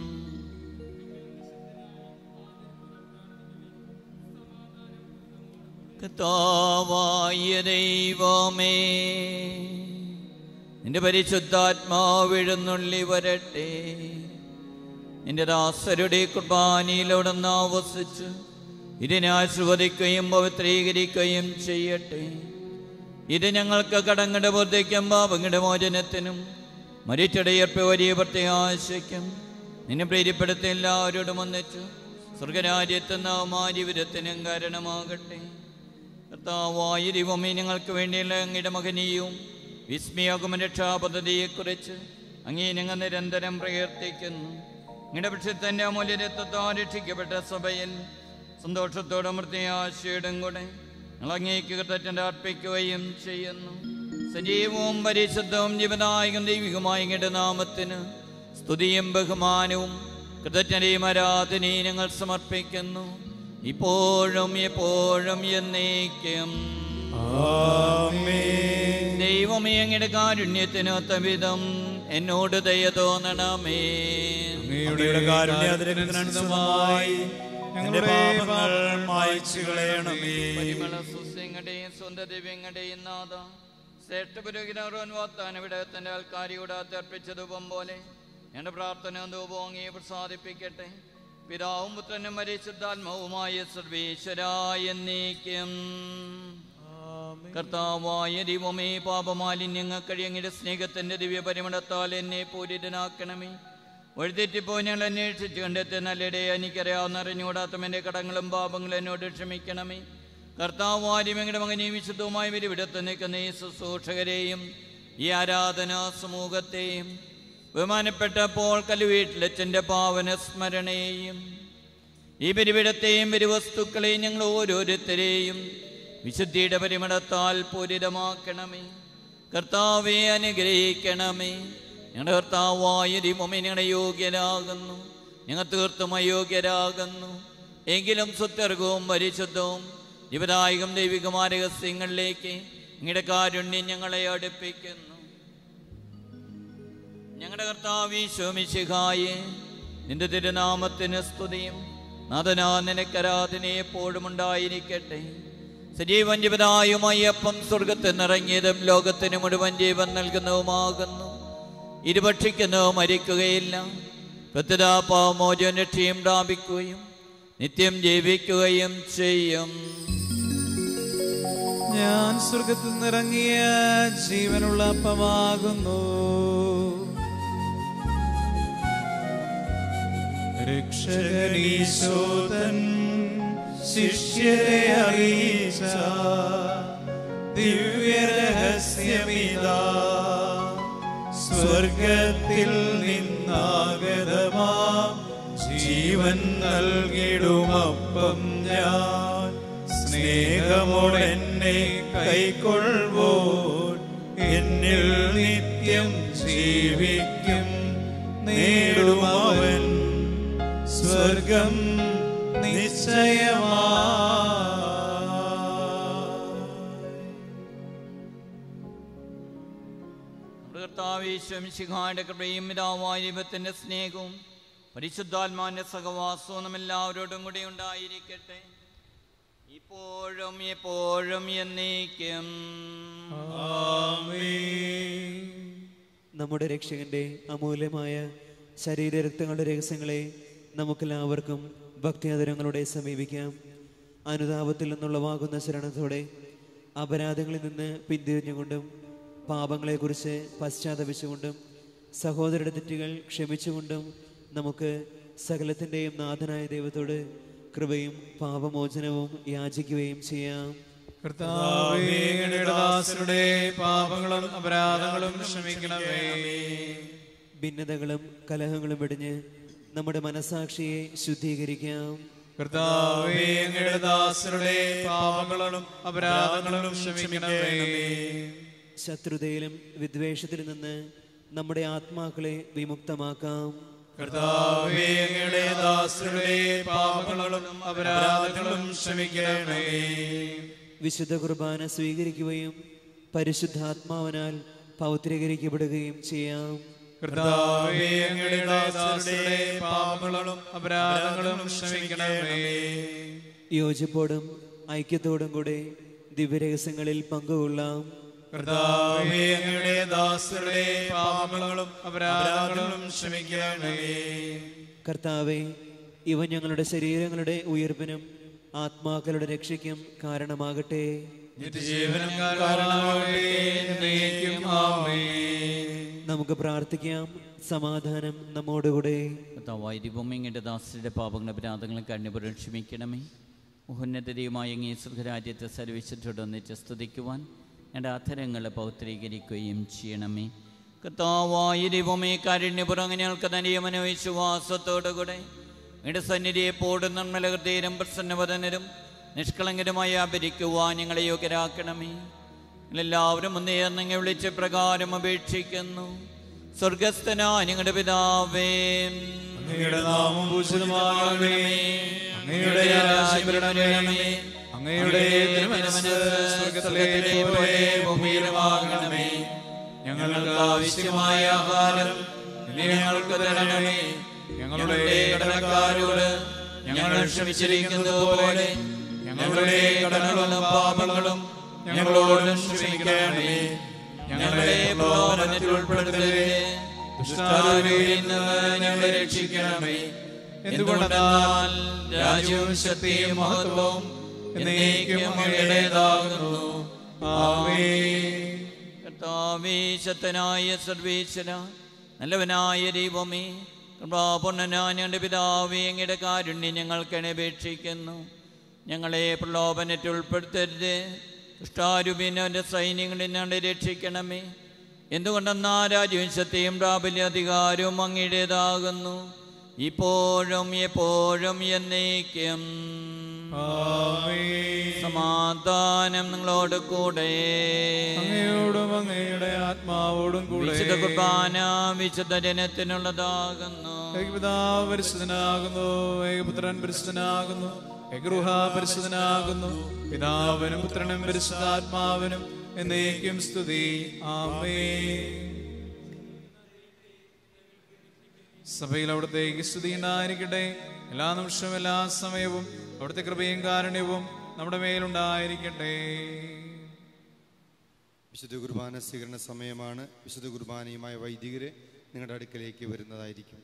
കർത്താവായ ദൈവമേ നിന്റെ പരിശുദ്ധാത്മാവിഴുന്നുള്ളി വരട്ടെ നിന്റെ ദാസരുടെ കുർബാനയിലവിടുന്ന് ആവസിച്ച് ഇതിനെ ആശ്രവദിക്കുകയും പവിത്രീകരിക്കുകയും ചെയ്യട്ടെ ഇത് ഞങ്ങൾക്ക് കടങ്ങളുടെ ബോധിക്കും പാപങ്ങളുടെ മോചനത്തിനും മരിച്ചടയർപ്പ് വലിയ പ്രത്യാശയ്ക്കും നിന്നെ പ്രീതിപ്പെടുത്തി എല്ലാവരോടും ഒന്നിച്ചു സ്വർഗരാജ്യത്തെന്ന ജീവിതത്തിനും കാരണമാകട്ടെ കർത്താവായ ദൈവമേ ഞങ്ങൾക്ക് വേണ്ടിയുള്ള അങ്ങയുടെ മകനീയവും വിസ്മയാകുമ രക്ഷാപദ്ധതിയെക്കുറിച്ച് അങ്ങേ ഞങ്ങൾ നിരന്തരം പ്രകീർത്തിക്കുന്നു അങ്ങയുടെ പക്ഷത്തൻ്റെ അമൂല്യരത്വത്താൽ രക്ഷിക്കപ്പെട്ട സഭയിൽ സന്തോഷത്തോടും പ്രത്യാശയോടും കൂടെ ഞങ്ങൾ അങ്ങേക്ക് കൃതജ്ഞത അർപ്പിക്കുകയും ചെയ്യുന്നു സജീവവും പരിശുദ്ധവും ജീവനായകം ദൈവികമായ അങ്ങയുടെ നാമത്തിന് സ്തുതിയും ബഹുമാനവും കൃതജ്ഞതയും ആരാധനയും ഞങ്ങൾ സമർപ്പിക്കുന്നു ഇപ്പോഴും എപ്പോഴും എന്നേക്കും ദൈവമേ അങ്ങയുടെ കാരുണ്യത്തിനൊത്ത വിധം എന്നോട് ദയ തോന്നണമേ അങ്ങയുടെ കാരുണ്യാതിരനുസൃതമായി ഞങ്ങളുടെ പാപങ്ങൾ മായ്ച്ചു കളയണമേ പരിമള സുസ്യങ്ങളുടെയും സ്വന്തം ദിവ്യങ്ങളുടെയും നാഥ ശ്രേഷ്ഠ പുരോഹിതൻ വാഗ്ദാന വിടയത്തിന്റെ ആൾക്കാരിയോട് അർപ്പിച്ചതുപം പോലെ ഞങ്ങളുടെ പ്രാർത്ഥന ധൂപോങ്ങിയെ പ്രസാദിപ്പിക്കട്ടെ പിതാവും പുത്രനും പരിശുദ്ധാത്മാവുമായ സർവേശ്വരായ എന്നേക്കും കർത്താവായ ദൈവമേ പാപമാലിന്യങ്ങൾ കഴിയങ്ങിയുടെ സ്നേഹത്തിന്റെ ദിവ്യ പരിമളത്താൽ എന്നെ പൂരിതനാക്കണമേ വഴിതെറ്റിപ്പോ ഞങ്ങൾ അന്വേഷിച്ച് കണ്ടെത്തി നല്ലിടെ എനിക്കറിയാവുന്ന അറിഞ്ഞുകൂടാത്ത എൻ്റെ കടങ്ങളും പാപങ്ങളും എന്നോട് ക്ഷമിക്കണമേ കർത്താവാര്യം എങ്ങളുടെ മകനെയും വിശുദ്ധവുമായ വിരിവിടത്ത് നിൽക്കുന്ന ഈ ശുശ്രൂഷകരെയും ഈ ആരാധനാ സമൂഹത്തെയും ബഹുമാനപ്പെട്ട പോൾ കലുവീട്ടിലച്ചൻ്റെ പാവന സ്മരണയെയും ഈ പരിവിടത്തെയും പരിവസ്തുക്കളെയും ഞങ്ങൾ ഓരോരുത്തരെയും വിശുദ്ധിയുടെ പരിമളത്താൽ പൂരിതമാക്കണമേ കർത്താവെ അനുഗ്രഹിക്കണമേ ഞങ്ങളുടെ കർത്താവായ ദൈവമേ ഞങ്ങളുടെ യോഗ്യരാകുന്നു ഞങ്ങൾ തീർത്തും അയോഗ്യരാകുന്നു എങ്കിലും സുത്യർഗവും പരിശുദ്ധവും ജീവദായകം ദൈവികമായ രഹസ്യങ്ങളിലേക്ക് നിങ്ങളുടെ കാരുണ്യം ഞങ്ങളെ അടുപ്പിക്കുന്നു ഞങ്ങളുടെ കർത്താവ് ശോമിശിഖായെ നിന്റെ തിരുനാമത്തിന് സ്തുതിയും നാഥനാ നിനക്കരാധന എപ്പോഴും ഉണ്ടായിരിക്കട്ടെ സജീവൻ ജീവനായുമായി അപ്പം സ്വർഗത്തിൽ നിറങ്ങിയതും ലോകത്തിന് മുഴുവൻ ജീവൻ നൽകുന്നതുമാകുന്നു ഇരുപക്ഷിക്കുന്നോ മരിക്കുകയില്ല പ്രത്യതാപാമോചന രക്ഷയും പ്രാപിക്കുകയും നിത്യം ജീവിക്കുകയും ചെയ്യും ഞാൻ സ്വർഗത്തിൽ നിന്നിറങ്ങിയ ജീവനുള്ള അപ്പമാകുന്നു രക്ഷകനീശോതൻ ശിഷ്യരെ അറിയിച്ച ദിവ്യരഹസ്യമിതാ സ്വർഗത്തിൽ നിന്നാഗതമാ ജീവൻ നൽകിടുമപ്പം ഞാൻ സ്നേഹമോടെന്നെ കൈക്കൊള്ളുവോ എന്നിൽ നിത്യം ജീവിക്കും നേടുമവൻ സ്വർഗം നിശ്ചയമാ നമ്മുടെ കർത്താവേശ്വംശിഖായുടെ കൃപയും പിതാവായ ദൈവത്തിന്റെ സ്നേഹവും പരിശുദ്ധാത്മാന്റെ സഹവാസവും നമ്മെല്ലാവരോടും കൂടി ഉണ്ടായിരിക്കട്ടെ ഇപ്പോഴും എപ്പോഴും എന്നേക്കും നമ്മുടെ രക്ഷകന്റെ അമൂല്യമായ ശരീരരക്തങ്ങളുടെ രഹസ്യങ്ങളെ നമുക്കെല്ലാവർക്കും ഭക്തിയാദരങ്ങളോടെ സമീപിക്കാം അനുതാപത്തിൽ നിന്നുള്ളവാകുന്ന ശരണത്തോടെ അപരാധങ്ങളിൽ നിന്ന് പിന്തിരിഞ്ഞുകൊണ്ടും പാപങ്ങളെക്കുറിച്ച് പശ്ചാത്തപിച്ചുകൊണ്ടും സഹോദരരുടെ തെറ്റുകൾ ക്ഷമിച്ചുകൊണ്ടും നമുക്ക് സകലത്തിൻ്റെയും നാഥനായ ദൈവത്തോട് കൃപയും പാപമോചനവും യാചിക്കുകയും ചെയ്യാം കർത്താവേ അങ്ങയുടെ ദാസരുടെ പാപങ്ങളും അപരാധങ്ങളും ക്ഷമിക്കണമേ ഭിന്നതകളും കലഹങ്ങളും വെടിഞ്ഞ് നമ്മുടെ മനസാക്ഷിയെ ശുദ്ധീകരിക്കാം കർത്താവേ അങ്ങയുടെ ദാസരുടെ പാപങ്ങളും അപരാധങ്ങളും ക്ഷമിക്കണമേ ശത്രുതയിലും വിദ്വേഷത്തിലും നിന്ന് നമ്മുടെ ആത്മാക്കളെ വിമുക്തമാക്കാം കർത്താവേ അങ്ങയുടെ ദാസരുടെ പാപങ്ങളും അപരാധങ്ങളും ക്ഷമിക്കണമേ വിശുദ്ധ കുർബാന സ്വീകരിക്കുകയും പരിശുദ്ധാത്മാവിനാൽ പൗത്രീകരിക്കപ്പെടുകയും ചെയ്യാം കർത്താവേ അങ്ങയുടെ ദാസരുടെ പാപങ്ങളും അപരാധങ്ങളും ക്ഷമിക്കണമേ യോജിപ്പോടും ഐക്യത്തോടും കൂടെ ദിവ്യരഹസ്യങ്ങളിൽ പങ്കുകൊള്ളാം കർത്താവേ അങ്ങയുടെ ദാസരുടെ പാപങ്ങളും അപരാധങ്ങളും ക്ഷമിക്കണമേ കർത്താവെ ഇവ ഞങ്ങളുടെ ശരീരങ്ങളുടെ ഉയർപ്പിനും ആത്മാക്കളുടെ രക്ഷയ്ക്കും കാരണമാകട്ടെ നിത്യജീവനം കാരണമാകട്ടെ എന്നേക്കും ആമേൻ നമുക്ക് പ്രാർത്ഥിക്കാം സമാധാനം നമ്മോടുകൂടെ കർത്താവായ ദൈവമേ ഇങ്ങയുടെ ദാസരുടെ പാപങ്ങളും അപരാധങ്ങളും കണ്ണിപുരം ക്ഷമിക്കണമേ ഉന്നതതയുമായ അങ്ങേ സുഖരാജ്യത്തെ സർവിച്ചിട്ടൊന്നിച്ച് സ്തുതിക്കുവാൻ എൻ്റെ അധരങ്ങളെ പൗത്രീകരിക്കുകയും ചെയ്യണമേ കർത്താവായ ദൈവമേ കാരുണ്യപുറം ഞങ്ങൾക്ക് തനിയമന വിശ്വാസത്തോടുകൂടെ ഇട സന്നിധിയെ പോടും നിർമ്മല ഹൃദയരും പ്രസന്നവദനരും നിഷ്കളങ്കരുമായി ആഭരിക്കുവാൻ ഞങ്ങളെ യോഗ്യരാക്കണമേ എല്ലാവരും ഒന്നേർന്നങ്ങെ വിളിച്ച പ്രകാരം അപേക്ഷിക്കുന്നു സ്വർഗസ്ഥനാ ഞങ്ങളുടെ പിതാവേ അങ്ങയുടെ നാമം പൂജിതമാകണമേ അങ്ങയുടെ രാജ്യം വരണമേ അങ്ങയുടെ തിരുമനസ് സ്വർഗ്ഗത്തിലെ പോലെ ഭൂമിയിലുമാകണമേ ഞങ്ങൾക്ക് ആവശ്യമായ ആഹാരം ഇനി ഞങ്ങൾക്ക് തരണമേ ഞങ്ങളുടെ കടക്കാരോട് ഞങ്ങൾ ക്ഷമിച്ചിരിക്കുന്നത് പോലെ ഞങ്ങളുടെ കടങ്ങളും പാപങ്ങളും ഞങ്ങളോടും ക്ഷമിക്കണമേ ഞങ്ങളെ പ്രലോഭനത്തിൽ ഉൾപ്പെടുത്തരുതേ ദുഷ്ടാരൂപിയിൽ നിന്ന് ഞങ്ങളെ രക്ഷിക്കണമേ എന്തുകൊണ്ടെന്നാൽ രാജ്യവും ശക്തിയും മഹത്വവും എന്നേക്കും അങ്ങയുടേതാകുന്നു ആമേൻ കർത്താവേ ശക്തനായ സർവേശ്വര നല്ലവനായ ദൈവമേ കൃപാപൂർണനായ ഞങ്ങളുടെ പിതാവേ അങ്ങയുടെ കാരുണ്യം ഞങ്ങൾക്ക് അപേക്ഷിക്കുന്നു ഞങ്ങളെ പ്രലോഭനത്തിൽ ഉൾപ്പെടുത്തരുത് ദുഷ്ടാരൂപിനവൻ്റെ സൈന്യങ്ങളിൽ ഞങ്ങളെ രക്ഷിക്കണമേ എന്തുകൊണ്ടെന്നാ രാജ്യവും ശക്തിയും പ്രാബല്യ അധികാരവും അങ്ങയുടേതാകുന്നു ഇപ്പോഴും എപ്പോഴും എന്നേക്കും സമാധാനം നിങ്ങളോട് കൂടെ അങ്ങയോടും അങ്ങയുടെ ആത്മാവോടും കൂടെ വിശുദ്ധ കുർബാന വിശുദ്ധ ജനത്തിനുള്ളതാകുന്നു ഏകപിതാവ് പരിശുദ്ധനാകുന്നു ഏകപുത്രൻ പരിശുദ്ധനാകുന്നു ഏകഗൃഹ പരിശുദ്ധനാകുന്നു പിതാവിനും പുത്രനും പരിശുദ്ധാത്മാവിനും എന്നേക്കും സ്തുതി ആമേ സഭയിൽ അവിടുത്തേക്ക് സ്തുതി ഉണ്ടായിരിക്കട്ടെ എല്ലാ നിമിഷവും എല്ലാ സമയവും അവിടുത്തെ കൃപയും കാരുണ്യവും നമ്മുടെ മേലുണ്ടായിരിക്കട്ടെ വിശുദ്ധ കുർബാന സ്വീകരണ സമയമാണ് വിശുദ്ധ കുർബാനയുമായ വൈദികര് നിങ്ങളുടെ അടുക്കലേക്ക് വരുന്നതായിരിക്കും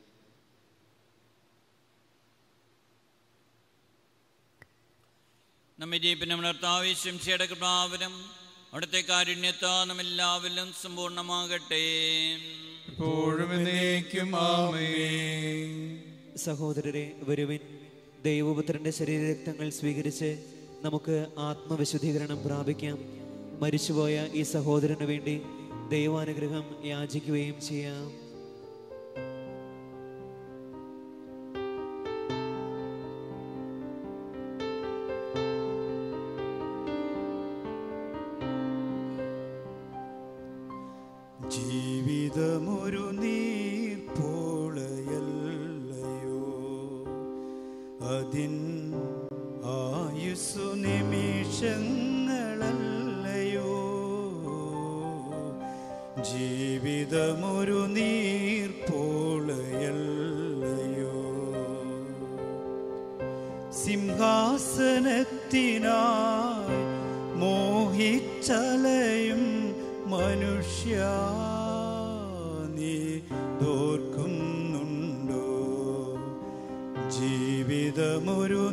നമ്മെ ജീപ്പിനും നിർത്താവശ്യം കൃപാവനം അവിടുത്തെ കാരുണ്യത്താ നമ്മെല്ലാവരിലും സമ്പൂർണ്ണമാകട്ടെ ഇപ്പോഴും എന്നേക്കും ആമേൻ സഹോദരരെ വരുവിൻ ദൈവപുത്രന്റെ ശരീരരക്തങ്ങൾ സ്വീകരിച്ച് നമുക്ക് ആത്മവിശുദ്ധീകരണം പ്രാപിക്കാം മരിച്ചുപോയ ഈ സഹോദരന് വേണ്ടി ദൈവാനുഗ്രഹം യാചിക്കുകയും ചെയ്യാം ജീവിതമൊരു നീർപ്പോളയല്ലയോ അതിൻ ആയുസ്സു നിമിഷങ്ങളല്ലയോ ജീവിതമൊരു നീർപ്പോളയല്ലയോ സിംഹാസനത്തിനായി മോഹിച്ചലയും മനുഷ്യ നീ തോർക്കുന്നുണ്ടോ ജീവിതമൊരു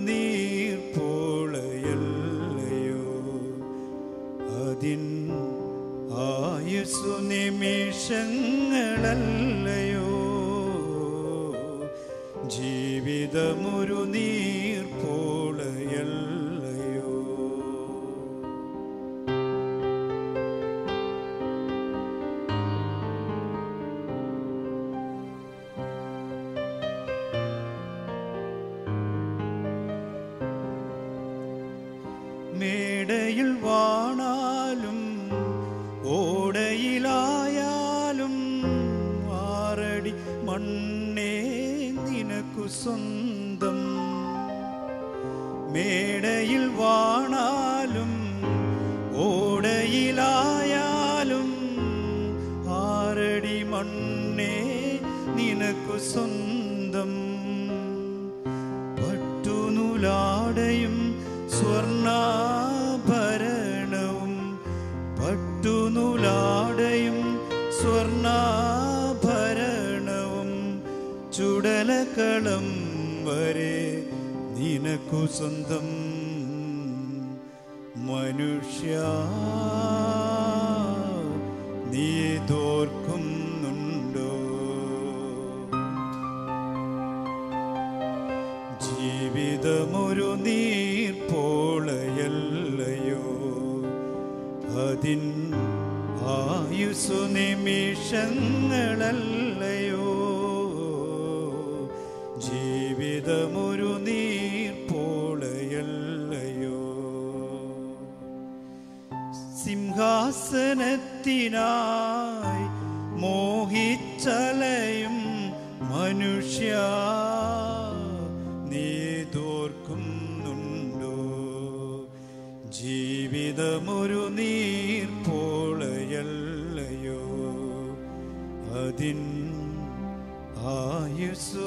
നീർപ്പോളയല്ലയോ അതിൻ ആയുസ്സു നിമിഷങ്ങളല്ലയോ ജീവിതമൊരു നീർപ്പോളയല്ലയോ മേടയിൽ വാണാലും ഓടയിലായാലും ആറടി മണ്ണേ നിനക്കു സ്വന്തം മേടയിൽ വാണാലും ഓടയിലായാലും ആറടി മണ്ണേ നിനക്കു സ്വന്തം പട്ടുനൂലാടയും സ്വർണാഭരണവും പട്ടുനൂലാടയും സ്വർണാഭരണവും ചുടലക്കളം വരെ നിനക്കു സ്വന്തം മനുഷ്യ നീ തോർക്കുന്നുണ്ടോ ജീവിതമൊരു നീർപ്പോളയല്ലയോ അതിൻ ആയുസു നിമിഷങ്ങളല്ലയോ ജീവിതമൊരു നീർപ്പോളയല്ലയോ സിംഹാസനത്തിനായി മോഹിച്ചലയും മനുഷ്യ നീ തോർക്കുന്നുണ്ടോ ജീവിതമൊരു നീർപ്പോളയല്ലയോ അതിൻ ആയുസ്സു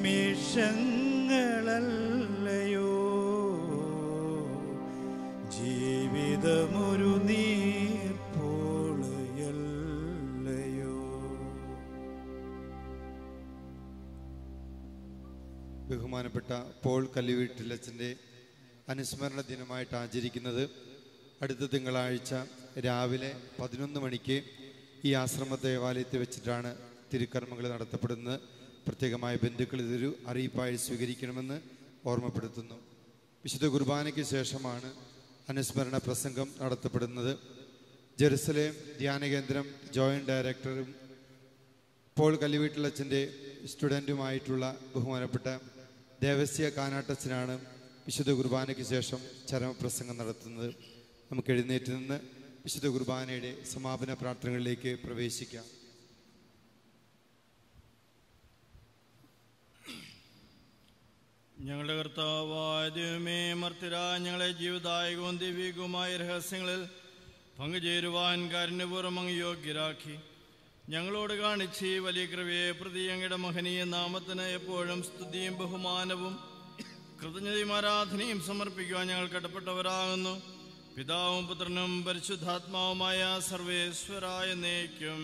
നിമിഷങ്ങളല്ലയോ ജീവിതമൊരു നീർപ്പോളയല്ലയോ ബഹുമാനപ്പെട്ട പോൾ കല്ലുവീട്ടിലച്ചൻ്റെ അനുസ്മരണ ദിനമായിട്ട് ആചരിക്കുന്നത് അടുത്ത തിങ്കളാഴ്ച രാവിലെ പതിനൊന്ന് മണിക്ക് ഈ ആശ്രമ ദേവാലയത്തിൽ വെച്ചിട്ടാണ് തിരുക്കർമ്മങ്ങൾ നടത്തപ്പെടുന്നത് പ്രത്യേകമായ ബന്ധുക്കൾ ഇതൊരു അറിയിപ്പായി സ്വീകരിക്കണമെന്ന് ഓർമ്മപ്പെടുത്തുന്നു വിശുദ്ധ കുർബാനയ്ക്ക് ശേഷമാണ് അനുസ്മരണ പ്രസംഗം നടത്തപ്പെടുന്നത് ജെറുസലേം ധ്യാന കേന്ദ്രം ജോയിന്റ് ഡയറക്ടറും പോൾ കല്ലുവീട്ടിലച്ഛൻ്റെ സ്റ്റുഡൻറ്റുമായിട്ടുള്ള ബഹുമാനപ്പെട്ട ദേവസ്യ കാനാട്ടച്ചനാണ് വിശുദ്ധ കുർബാനയ്ക്ക് ശേഷം ചരമപ്രസംഗം നടത്തുന്നത് നമുക്ക് എഴുന്നേറ്റ് നിന്ന് വിശുദ്ധ കുർബാനയുടെ സമാപന പ്രാർത്ഥനകളിലേക്ക് പ്രവേശിക്കാം ഞങ്ങളുടെ കർത്താവായ ദൈവമേ മർത്തിരാ ഞങ്ങളെ ജീവിതായകവും ദിവ്യവുമായ രഹസ്യങ്ങളിൽ പങ്കുചേരുവാൻ കാരുണ്യപൂർവ്വം അങ്ങ് യോഗ്യരാക്കി ഞങ്ങളോട് കാണിച്ച് ഈ വലിയ കൃപയെ പ്രതി അങ്ങയുടെ മഹനീയ നാമത്തിന് എപ്പോഴും സ്തുതിയും ബഹുമാനവും കൃതജ്ഞതയും ആരാധനയും സമർപ്പിക്കുവാൻ ഞങ്ങൾ കടപ്പെട്ടവരാകുന്നു പിതാവും പുത്രനും പരിശുദ്ധാത്മാവുമായ സർവേശ്വരായ നേക്കും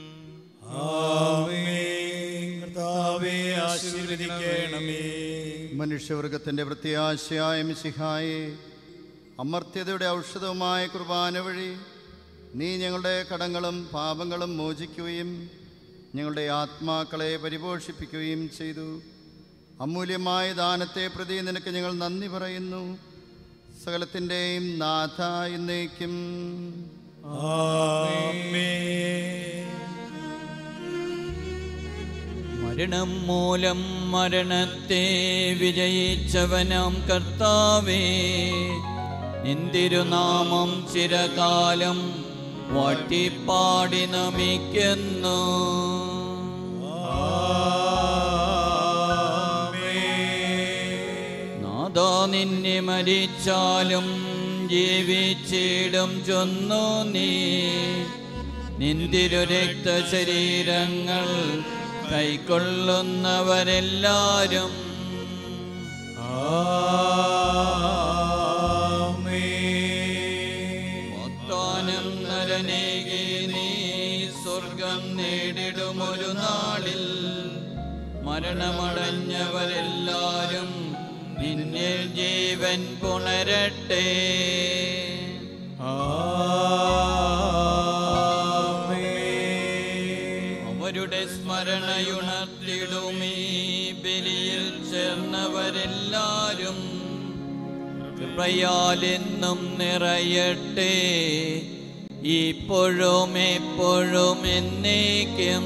കർത്താവേ ആശീർവദിക്കണമേ മനുഷ്യവർഗത്തിൻ്റെ പ്രത്യാശയായ മിശിഹായെ അമർത്യതയുടെ ഔഷധവുമായ കുർബാന വഴി നീ ഞങ്ങളുടെ കടങ്ങളും പാപങ്ങളും മോചിക്കുകയും ഞങ്ങളുടെ ആത്മാക്കളെ പരിപോഷിപ്പിക്കുകയും ചെയ്തു അമൂല്യമായ ദാനത്തെ പ്രതി നിനക്ക് ഞങ്ങൾ നന്ദി പറയുന്നു സകലത്തിൻ്റെയും നാഥ എന്നേക്കും മരണം മൂലം മരണത്തെ വിജയിച്ചവനാം കർത്താവേ നിന്തിരുനാമം ചിരകാലം വാട്ടിപ്പാടി നമിക്കുന്നു നാദാ നിന്നെ മരിച്ചാലും ജീവിച്ചിടും ചൊന്നു നീ നിന്തിരു രക്തശരീരങ്ങൾ കൈക്കൊള്ളുന്നവരെല്ലാരും വാഗ്ദാനം നരനേകി നീ സ്വർഗം നേടിടുമൊരു നാളിൽ മരണമടഞ്ഞവരെല്ലാരും നിന്നിൽ ജീവൻ പുണരട്ടെ അവരുടെ സ്മരണയുണർത്തിടുമീ ബലിയിൽ ചേർന്നവരെല്ലാരും കൃപയാലെന്നും നിറയട്ടെ ഇപ്പോഴും എപ്പോഴും എന്നേക്കും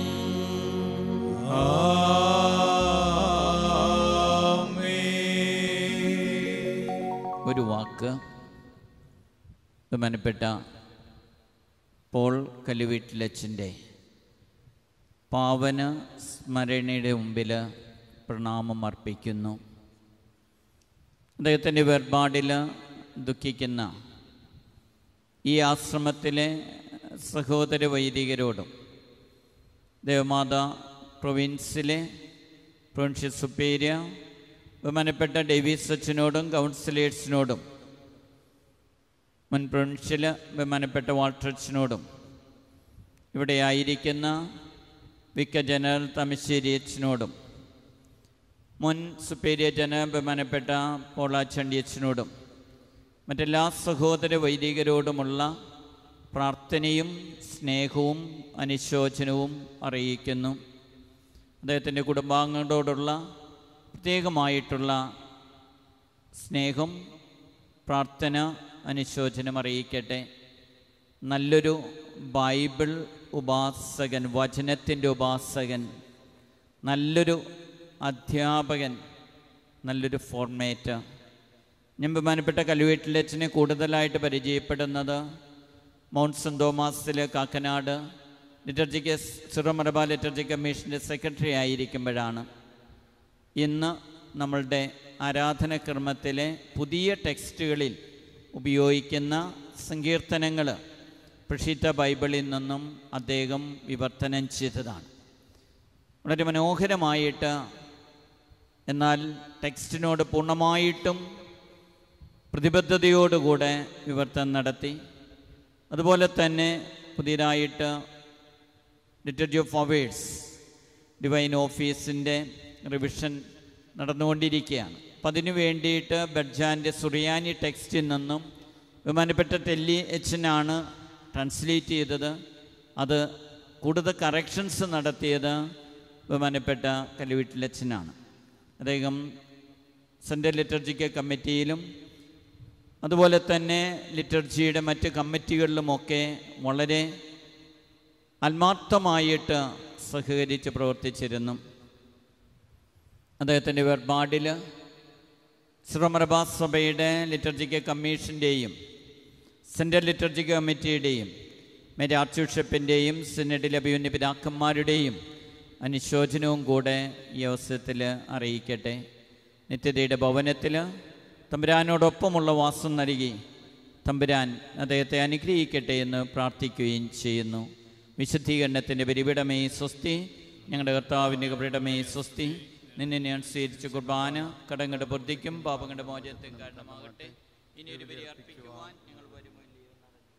ഒരു വാക്ക് ബഹുമാനപ്പെട്ട പോൾ കലുവീട്ടിലച്ഛൻ്റെ പാവന സ്മരണയുടെ മുമ്പിൽ പ്രണാമം അർപ്പിക്കുന്നു അദ്ദേഹത്തിൻ്റെ വേർപാടിൽ ദുഃഖിക്കുന്ന ഈ ആശ്രമത്തിലെ സഹോദര വൈദികരോടും ദേവമാത പ്രൊവിൻസിലെ പ്രൊവിൻഷ്യൽ സുപ്പീരിയ ബഹുമാനപ്പെട്ട ഡേവിസ് അച്ഛനോടും കൗൺസിലേഴ്സിനോടും മുൻ പ്രൊവിൻഷ്യൽ ബഹുമാനപ്പെട്ട വാൾട്ടർ അച്ഛനോടും ഇവിടെ ആയിരിക്കുന്ന വിക്ക ജനറൽ തമശ്ശേരി അച്ഛനോടും മുൻ സുപ്പീരിയർ ജനറൽ ബഹുമാനപ്പെട്ട പോളാച്ചണ്ടി അച്ഛനോടും മറ്റെല്ലാ സഹോദര വൈദികരോടുമുള്ള പ്രാർത്ഥനയും സ്നേഹവും അനുശോചനവും അറിയിക്കുന്നു അദ്ദേഹത്തിൻ്റെ കുടുംബാംഗങ്ങളോടുള്ള പ്രത്യേകമായിട്ടുള്ള സ്നേഹം പ്രാർത്ഥന അനുശോചനം അറിയിക്കട്ടെ നല്ലൊരു ബൈബിൾ ഉപാസകൻ വചനത്തിൻ്റെ ഉപാസകൻ നല്ലൊരു അധ്യാപകൻ നല്ലൊരു ഫോർമേറ്റ് ഞാൻ ബഹുമാനപ്പെട്ട കലുവീട്ടിലച്ഛനെ കൂടുതലായിട്ട് പരിചയപ്പെടുന്നത് മൗണ്ട് സെൻറ് തോമാസിലെ കാക്കനാട് ലിറ്റർജിക്ക് സിറോ മലബാർ ലിറ്റർജി കമ്മീഷൻ്റെ സെക്രട്ടറി ആയിരിക്കുമ്പോഴാണ് ഇന്ന് നമ്മളുടെ ആരാധനക്രമത്തിലെ പുതിയ ടെക്സ്റ്റുകളിൽ ഉപയോഗിക്കുന്ന സങ്കീർത്തനങ്ങൾ പ്രഷിത്ത ബൈബിളിൽ നിന്നും അദ്ദേഹം വിവർത്തനം ചെയ്തതാണ് വളരെ മനോഹരമായിട്ട് എന്നാൽ ടെക്സ്റ്റിനോട് പൂർണ്ണമായിട്ടും പ്രതിബദ്ധതയോടുകൂടെ വിവർത്തനം നടത്തി അതുപോലെ തന്നെ പുതിയതായിട്ട് ലിറ്റർജി ഓഫ് അവേഴ്സ് ഡിവൈൻ ഓഫീസിൻ്റെ റിവിഷൻ നടന്നുകൊണ്ടിരിക്കുകയാണ് അപ്പം അതിനു വേണ്ടിയിട്ട് ബഡ്ജാൻ്റെ സുറിയാനി ടെക്സ്റ്റിൽ നിന്നും ബഹുമാനപ്പെട്ട ടെല്ലി എച്ചിനാണ് ട്രാൻസ്ലേറ്റ് ചെയ്തത് അത് കൂടുതൽ കറക്ഷൻസ് നടത്തിയത് ബഹുമാനപ്പെട്ട കല്ലുവീട്ടിലച്ഛനാണ് അദ്ദേഹം സെൻട്രൽ ലിറ്റർജിക്കൽ കമ്മിറ്റിയിലും അതുപോലെ തന്നെ ലിറ്റർജിയുടെ മറ്റ് കമ്മിറ്റികളിലുമൊക്കെ വളരെ ആത്മാർത്ഥമായിട്ട് സഹകരിച്ച് പ്രവർത്തിച്ചിരുന്നു അദ്ദേഹത്തിൻ്റെ വേർപാടിൽ ശ്രമറബാസ് സഭയുടെ ലിറ്റർജിക്കൽ കമ്മീഷൻ്റെയും സെൻട്രൽ ലിറ്റർജിക്കൽ കമ്മിറ്റിയുടെയും മേരെ ആർച്ച് ബിഷപ്പിൻ്റെയും സിനഡിലെ അഭിമന്യ പിതാക്കന്മാരുടെയും അനുശോചനവും കൂടെ ഈ അവസരത്തിൽ അറിയിക്കട്ടെ നിത്യതയുടെ ഭവനത്തിൽ തമ്പുരാനോടൊപ്പമുള്ള വാസം നൽകി തമ്പുരാൻ അദ്ദേഹത്തെ അനുഗ്രഹിക്കട്ടെ എന്ന് പ്രാർത്ഥിക്കുകയും ചെയ്യുന്നു വിശുദ്ധീകരണത്തിൻ്റെ പരിപിടമേ സ്വസ്തി ഞങ്ങളുടെ കർത്താവിൻ്റെ കപരിടമേ സ്വസ്തി നിന്നെ അനുസരിച്ച് കുർബാന കടങ്ങളുടെ ബുദ്ധിക്കും പാപങ്ങളുടെ മോചനത്തിനും കാരണമാകട്ടെ ഇനി ഒരു ബലി അർപ്പിക്കുവാൻ ഞങ്ങൾ വരുമോ ഇല്ലയോ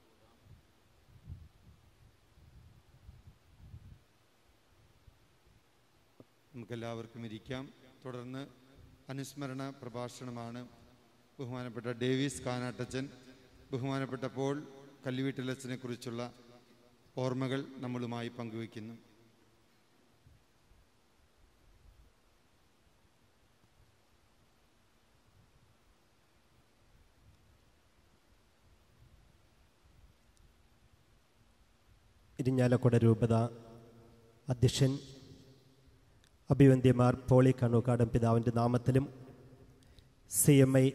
നമുക്കെല്ലാവർക്കും ഇരിക്കാം തുടർന്ന് അനുസ്മരണ പ്രഭാഷണമാണ് ബഹുമാനപ്പെട്ട ഡേവിസ് കാനാട്ടച്ചൻ ബഹുമാനപ്പെട്ട പോൾ കല്ലുവീട്ടിലച്ചനെ കുറിച്ചുള്ള ഓർമ്മകൾ നമ്മളുമായി പങ്കുവയ്ക്കുന്നു ഇരിഞ്ഞാലക്കുട രൂപത അധ്യക്ഷൻ അഭിവന്ദ്യമാർ പോളി കണ്ണൂക്കാടൻ പിതാവിൻ്റെ നാമത്തിലും സി എം ഐ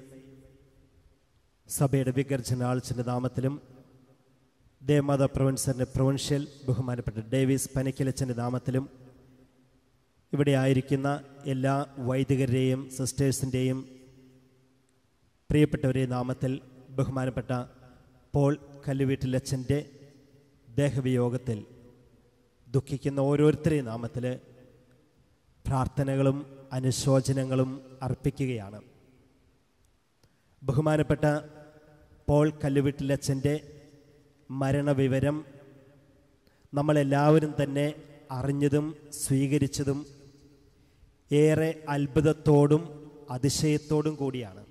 സഭയുടെ വികർജന ആൾച്ചിൻ്റെ നാമത്തിലും ദേവമാത പ്രൊവിൻസറിൻ്റെ പ്രൊവിൻഷ്യൽ ബഹുമാനപ്പെട്ട ഡേവിസ് പനക്കിലച്ചൻ്റെ നാമത്തിലും ഇവിടെ ആയിരിക്കുന്ന എല്ലാ വൈദികരുടെയും സിസ്റ്റേഴ്സിൻ്റെയും പ്രിയപ്പെട്ടവരെ നാമത്തിൽ ബഹുമാനപ്പെട്ട പോൾ കല്ലുവീട്ടിലച്ചൻ്റെ ദേഹവിയോഗത്തിൽ ദുഃഖിക്കുന്ന ഓരോരുത്തരെയും നാമത്തിൽ പ്രാർത്ഥനകളും അനുശോചനങ്ങളും അർപ്പിക്കുകയാണ് ബഹുമാനപ്പെട്ട പോൾ കല്ലുവീട്ടിലച്ചൻ്റെ മരണവിവരം നമ്മളെല്ലാവരും തന്നെ അറിഞ്ഞതും സ്വീകരിച്ചതും ഏറെ അത്ഭുതത്തോടും അതിശയത്തോടും കൂടിയാണ്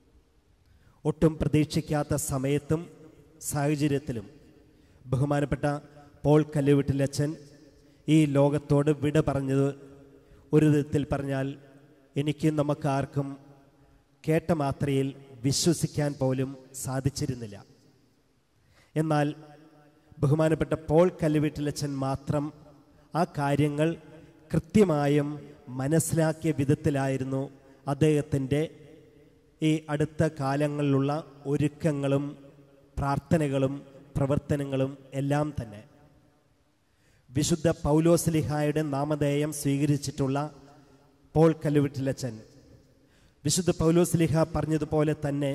ഒട്ടും പ്രതീക്ഷിക്കാത്ത സമയത്തും സാഹചര്യത്തിലും ബഹുമാനപ്പെട്ട പോൾ കല്ലുവീട്ടിലച്ചൻ ഈ ലോകത്തോട് വിട പറഞ്ഞത് ഒരു വിധത്തിൽ പറഞ്ഞാൽ എനിക്കും നമുക്കാർക്കും കേട്ട മാത്രയിൽ വിശ്വസിക്കാൻ പോലും സാധിച്ചിരുന്നില്ല എന്നാൽ ബഹുമാനപ്പെട്ട പോൾ കല്ലുവീട്ടിലച്ചൻ മാത്രം ആ കാര്യങ്ങൾ കൃത്യമായും മനസ്സിലാക്കിയ വിധത്തിലായിരുന്നു അദ്ദേഹത്തിൻ്റെ ഈ അടുത്ത കാലങ്ങളിലുള്ള ഒരുക്കങ്ങളും പ്രാർത്ഥനകളും പ്രവർത്തനങ്ങളും എല്ലാം തന്നെ വിശുദ്ധ പൗലോസ്ലിഹായുടെ നാമധേയം സ്വീകരിച്ചിട്ടുള്ള പോൾ കല്ലുവിട്ടിലച്ചൻ വിശുദ്ധ പൗലോസ്ലിഹ പറഞ്ഞതുപോലെ തന്നെ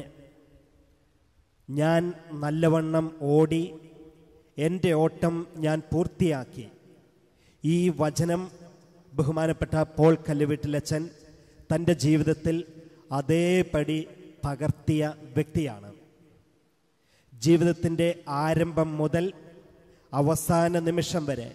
ഞാൻ നല്ലവണ്ണം ഓടി എൻ്റെ ഓട്ടം ഞാൻ പൂർത്തിയാക്കി ഈ വചനം ബഹുമാനപ്പെട്ട പോൾ കല്ലുവിട്ടിലച്ചൻ തൻ്റെ ജീവിതത്തിൽ അതേപടി പകർത്തിയ വ്യക്തിയാണ് ജീവിതത്തിൻ്റെ ആരംഭം മുതൽ അവസാന നിമിഷം വരെ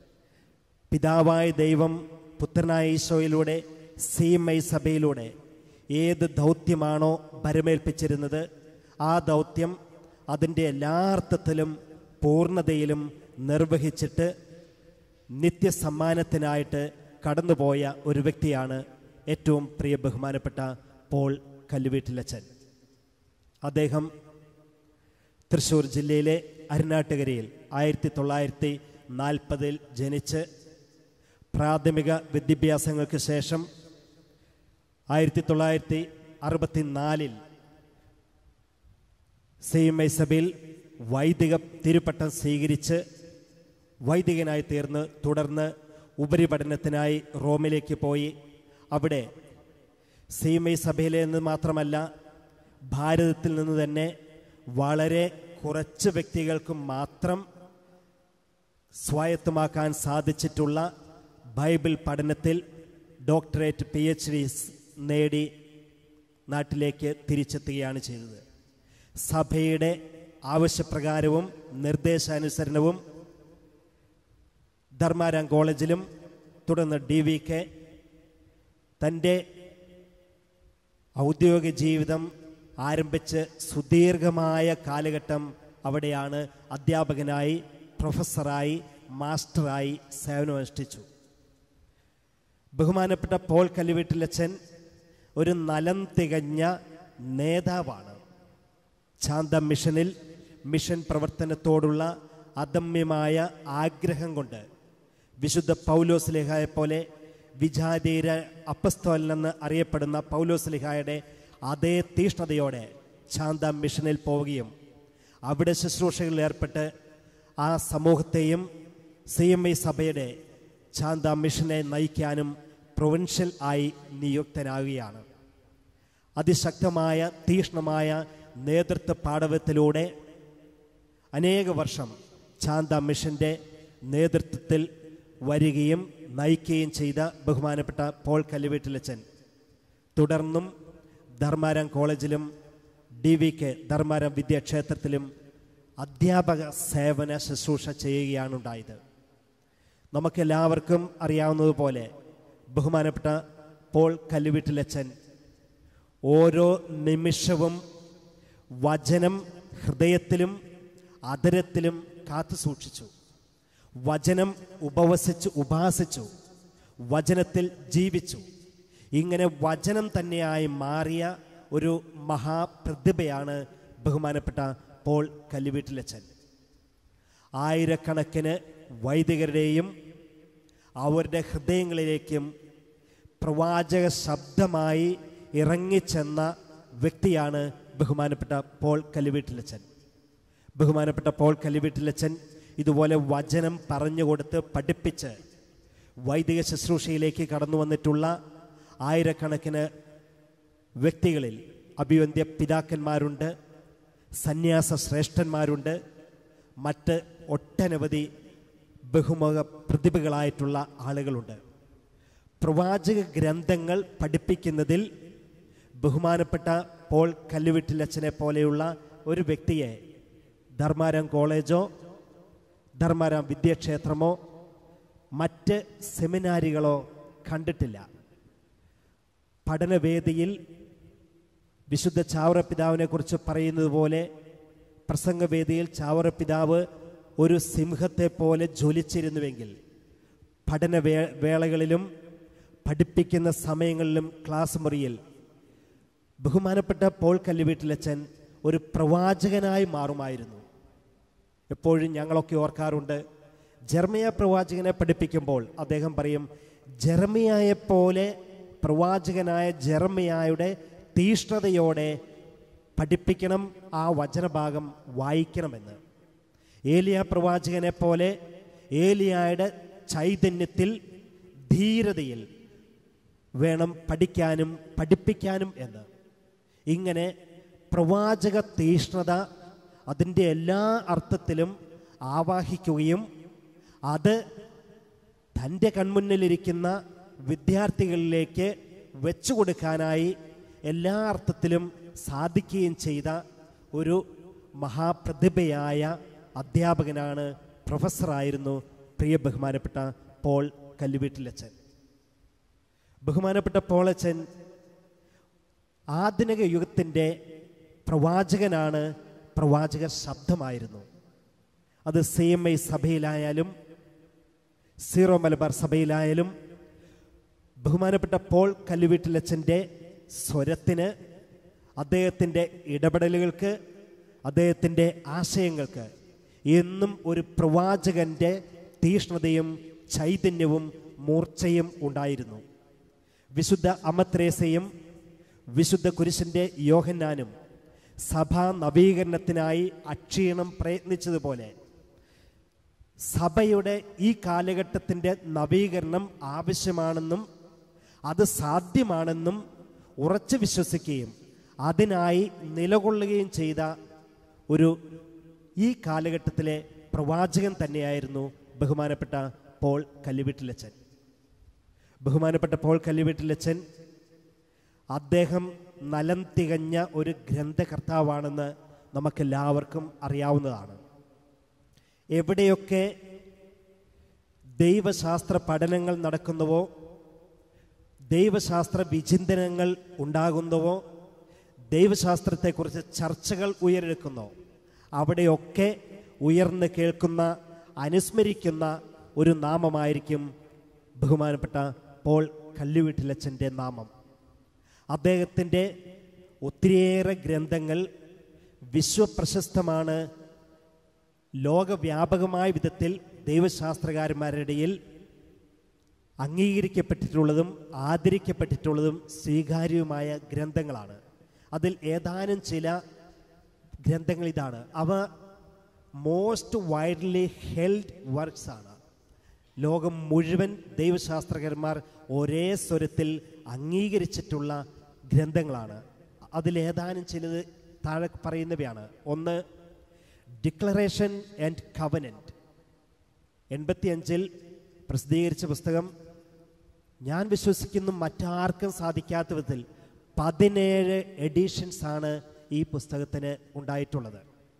പിതാവായ ദൈവം പുത്രനായ ഈശോയിലൂടെ സി എം ഐ സഭയിലൂടെ ഏത് ദൗത്യമാണോ ഭരമേൽപ്പിച്ചിരുന്നത് ആ ദൗത്യം അതിൻ്റെ എല്ലാ അർത്ഥത്തിലും പൂർണ്ണതയിലും നിർവഹിച്ചിട്ട് നിത്യസമ്മാനത്തിനായിട്ട് കടന്നുപോയ ഒരു വ്യക്തിയാണ് ഏറ്റവും പ്രിയ ബഹുമാനപ്പെട്ട പോൾ കല്ലുവീട്ടിലച്ചൻ അദ്ദേഹം തൃശ്ശൂർ ജില്ലയിലെ അരുനാട്ടുകരയിൽ ആയിരത്തി തൊള്ളായിരത്തി നാൽപ്പതിൽ ജനിച്ച് പ്രാഥമിക വിദ്യാഭ്യാസങ്ങൾക്ക് ശേഷം ആയിരത്തി തൊള്ളായിരത്തി അറുപത്തിനാലിൽ സി എം ഐ സഭയിൽ വൈദിക തിരുപ്പട്ടം സ്വീകരിച്ച് വൈദികനായി തീർന്ന് തുടർന്ന് ഉപരിപഠനത്തിനായി റോമിലേക്ക് പോയി അവിടെ സി എം ഐ സഭയിലെ നിന്ന് മാത്രമല്ല ഭാരതത്തിൽ നിന്ന് തന്നെ വളരെ കുറച്ച് വ്യക്തികൾക്ക് മാത്രം സ്വായത്തമാക്കാൻ സാധിച്ചിട്ടുള്ള ബൈബിൾ പഠനത്തിൽ ഡോക്ടറേറ്റ് പി എച്ച് ഡി നേടി നാട്ടിലേക്ക് തിരിച്ചെത്തുകയാണ് ചെയ്തത് സഭയുടെ ആവശ്യപ്രകാരവും നിർദ്ദേശാനുസരണവും ധർമാരാം കോളേജിലും തുടർന്ന് ഡി വി കെ തൻ്റെ ഔദ്യോഗിക ജീവിതം ആരംഭിച്ച് സുദീർഘമായ കാലഘട്ടം അവിടെയാണ് അധ്യാപകനായി പ്രൊഫസറായി മാസ്റ്ററായി സേവനമനുഷ്ഠിച്ചു ബഹുമാനപ്പെട്ട പോൾ കല്ലുവീട്ടിലച്ചൻ ഒരു നലം തികഞ്ഞ നേതാവാണ് ശാന്ത മിഷനിൽ മിഷൻ പ്രവർത്തനത്തോടുള്ള അദമ്യമായ ആഗ്രഹം കൊണ്ട് വിശുദ്ധ പൗലോസ് ലിഹായെ പോലെ വിജാതീര അപ്പസ്തോലെന്ന് അറിയപ്പെടുന്ന പൗലോസ് ലിഹായുടെ അതേ തീഷ്ണതയോടെ ശാന്ത മിഷനിൽ പോവുകയും അവിടെ ശുശ്രൂഷകളിൽ ഏർപ്പെട്ട് ആ സമൂഹത്തെയും സി എം ഐ സഭയുടെ ശാന്ത മിഷനെ നയിക്കാനും പ്രൊവിൻഷ്യൽ ആയി നിയുക്തനാകുകയാണ് അതിശക്തമായ തീഷ്ണമായ നേതൃത്വ പാടവത്തിലൂടെ അനേക വർഷം ശാന്ത മിഷന്റെ നേതൃത്വത്തിൽ വരികയും നയിക്കുകയും ചെയ്ത ബഹുമാനപ്പെട്ട പോൾ കല്ലുവീട്ടിലച്ചൻ തുടർന്നും ധർമാരം കോളേജിലും ഡി വി കെ ധർമാരം വിദ്യാക്ഷേത്രത്തിലും അധ്യാപക സേവന ശുശ്രൂഷ ചെയ്യുകയാണ് ഉണ്ടായത് നമുക്കെല്ലാവർക്കും അറിയാവുന്നതുപോലെ ബഹുമാനപ്പെട്ട പോൾ കല്ലുവീട്ടിലച്ചൻ ഓരോ നിമിഷവും വചനം ഹൃദയത്തിലും അതരത്തിലും കാത്തു സൂക്ഷിച്ചു വചനം ഉപവസിച്ചു ഉപാസിച്ചു വചനത്തിൽ ജീവിച്ചു ഇങ്ങനെ വചനം തന്നെയായി മാറിയ ഒരു മഹാപ്രതിഭയാണ് ബഹുമാനപ്പെട്ട പോൾ കല്ലുവീട്ടിലച്ചൻ ആയിരക്കണക്കിന് വൈദികരുടെയും അവരുടെ ഹൃദയങ്ങളിലേക്കും പ്രവാചക ശബ്ദമായി ഇറങ്ങിച്ചെന്ന വ്യക്തിയാണ് ബഹുമാനപ്പെട്ട പോൾ കല്ലുവീട്ടിലച്ചൻ ബഹുമാനപ്പെട്ട പോൾ കല്ലുവീട്ടിലച്ചൻ ഇതുപോലെ വചനം പറഞ്ഞുകൊടുത്ത് പഠിപ്പിച്ച് വൈദിക ശുശ്രൂഷയിലേക്ക് കടന്നു വന്നിട്ടുള്ള ആയിരക്കണക്കിന് വ്യക്തികളിൽ അഭിവന്ധ്യ പിതാക്കന്മാരുണ്ട് സന്യാസ ശ്രേഷ്ഠന്മാരുണ്ട് മറ്റ് ഒട്ടനവധി ബഹുമുഖ പ്രതിഭകളായിട്ടുള്ള ആളുകളുണ്ട് പ്രവാചക ഗ്രന്ഥങ്ങൾ പഠിപ്പിക്കുന്നതിൽ ബഹുമാനപ്പെട്ട പോൾ കല്ലുവിട്ടിലച്ചനെ പോലെയുള്ള ഒരു വ്യക്തിയെ ധർമാരം കോളേജോ ധർമാരം വിദ്യാക്ഷേത്രമോ മറ്റ് സെമിനാരികളോ കണ്ടിട്ടില്ല പഠനവേദിയിൽ വിശുദ്ധ ചാവറ പിതാവിനെ കുറിച്ച് പറയുന്നത് പോലെ പ്രസംഗവേദിയിൽ ചാവറ പിതാവ് ഒരു സിംഹത്തെ പോലെ ജ്വലിച്ചിരുന്നുവെങ്കിൽ പഠന വേ വേളകളിലും പഠിപ്പിക്കുന്ന സമയങ്ങളിലും ക്ലാസ് മുറിയിൽ ബഹുമാനപ്പെട്ട പോൾ കല്ലുവീട്ടിലച്ചൻ ഒരു പ്രവാചകനായി മാറുമായിരുന്നു എപ്പോഴും ഞങ്ങളൊക്കെ ഓർക്കാറുണ്ട് ജർമിയ പ്രവാചകനെ പഠിപ്പിക്കുമ്പോൾ അദ്ദേഹം പറയും ജർമിയായെ പോലെ പ്രവാചകനായ ജർമിയായുടെ തീഷ്ണതയോടെ പഠിപ്പിക്കണം ആ വചനഭാഗം വായിക്കണമെന്ന് ഏലിയ പ്രവാചകനെ പോലെ ഏലിയായുടെ ചൈതന്യത്തിൽ ധീരതയിൽ വേണം പഠിക്കാനും പഠിപ്പിക്കാനും എന്ന് ഇങ്ങനെ പ്രവാചക തീഷ്ണത അതിൻ്റെ എല്ലാ അർത്ഥത്തിലും ആവാഹിക്കുകയും അത് തൻ്റെ കൺമുന്നിലിരിക്കുന്ന വിദ്യാർത്ഥികളിലേക്ക് വെച്ചു കൊടുക്കാനായി എല്ലാ അർത്ഥത്തിലും സാധിക്കുകയും ചെയ്ത ഒരു മഹാപ്രതിഭയായ അധ്യാപകനാണ് പ്രൊഫസറായിരുന്നു പ്രിയ ബഹുമാനപ്പെട്ട പോൾ കല്ലുവീട്ടിലച്ചൻ ബഹുമാനപ്പെട്ട പോളച്ചൻ ആധുനിക യുഗത്തിൻ്റെ പ്രവാചകനാണ് പ്രവാചക ശബ്ദമായിരുന്നു അത് സി എം ഐ സഭയിലായാലും സീറോ മലബാർ സഭയിലായാലും ബഹുമാനപ്പെട്ട പോൾ കല്ലുവീട്ടിലച്ചൻ്റെ സ്വരത്തിന് അദ്ദേഹത്തിൻ്റെ ഇടപെടലുകൾക്ക് അദ്ദേഹത്തിൻ്റെ ആശയങ്ങൾക്ക് എന്നും ഒരു പ്രവാചകന്റെ തീഷ്ണതയും ചൈതന്യവും മൂർച്ചയും ഉണ്ടായിരുന്നു വിശുദ്ധ അമത്രേസയും വിശുദ്ധ കുരിശിൻ്റെ യോഹന്നാനും സഭാ നവീകരണത്തിനായി അക്ഷീണം പ്രയത്നിച്ചതുപോലെ സഭയുടെ ഈ കാലഘട്ടത്തിൻ്റെ നവീകരണം ആവശ്യമാണെന്നും അത് സാധ്യമാണെന്നും ഉറച്ചു വിശ്വസിക്കുകയും അതിനായി നിലകൊള്ളുകയും ചെയ്ത ഒരു ഈ കാലഘട്ടത്തിലെ പ്രവാചകൻ തന്നെയായിരുന്നു ബഹുമാനപ്പെട്ട പോൾ കല്ലുവീട്ടിലച്ചൻ ബഹുമാനപ്പെട്ട പോൾ കല്ലുവീട്ടിലച്ചൻ അദ്ദേഹം നലം തികഞ്ഞ ഒരു ഗ്രന്ഥകർത്താവാണെന്ന് നമുക്കെല്ലാവർക്കും അറിയാവുന്നതാണ് എവിടെയൊക്കെ ദൈവശാസ്ത്ര പഠനങ്ങൾ നടക്കുന്നുവോ ദൈവശാസ്ത്ര വിചിന്തനങ്ങൾ ഉണ്ടാകുന്നുവോ ദൈവശാസ്ത്രത്തെക്കുറിച്ച് ചർച്ചകൾ ഉയരെടുക്കുന്നോ അവിടെയൊക്കെ ഉയർന്ന് കേൾക്കുന്ന അനുസ്മരിക്കുന്ന ഒരു നാമമായിരിക്കും ബഹുമാനപ്പെട്ട പോൾ കല്ലുവീട്ടിലച്ചൻ്റെ നാമം അദ്ദേഹത്തിൻ്റെ ഒത്തിരിയേറെ ഗ്രന്ഥങ്ങൾ വിശ്വപ്രശസ്തമാണ് ലോകവ്യാപകമായ വിധത്തിൽ ദൈവശാസ്ത്രകാരന്മാരുടെ ഇടയിൽ അംഗീകരിക്കപ്പെട്ടിട്ടുള്ളതും ആദരിക്കപ്പെട്ടിട്ടുള്ളതും സ്വീകാര്യവുമായ ഗ്രന്ഥങ്ങളാണ് അതിൽ ഏതാനും ചില ഗ്രന്ഥങ്ങൾ ഇതാണ് അവ മോസ്റ്റ് വൈഡ്ലി ഹെൽഡ് വർക്ക്സ് ആണ് ലോകം മുഴുവൻ ദൈവശാസ്ത്രകാരന്മാർ ഒരേ സ്വരത്തിൽ അംഗീകരിച്ചിട്ടുള്ള ഗ്രന്ഥങ്ങളാണ് അതിലേതാനും ചിലത് താഴെ പറയുന്നവയാണ് ഒന്ന് ഡിക്ലറേഷൻ ആൻഡ് കവനൻറ്റ് എൺപത്തിയഞ്ചിൽ പ്രസിദ്ധീകരിച്ച പുസ്തകം ഞാൻ വിശ്വസിക്കുന്നു മറ്റാർക്കും സാധിക്കാത്ത വിധത്തിൽ പതിനേഴ് എഡിഷൻസ് ആണ് ഈ പുസ്തകത്തിന് ഉണ്ടായിട്ടുള്ളത്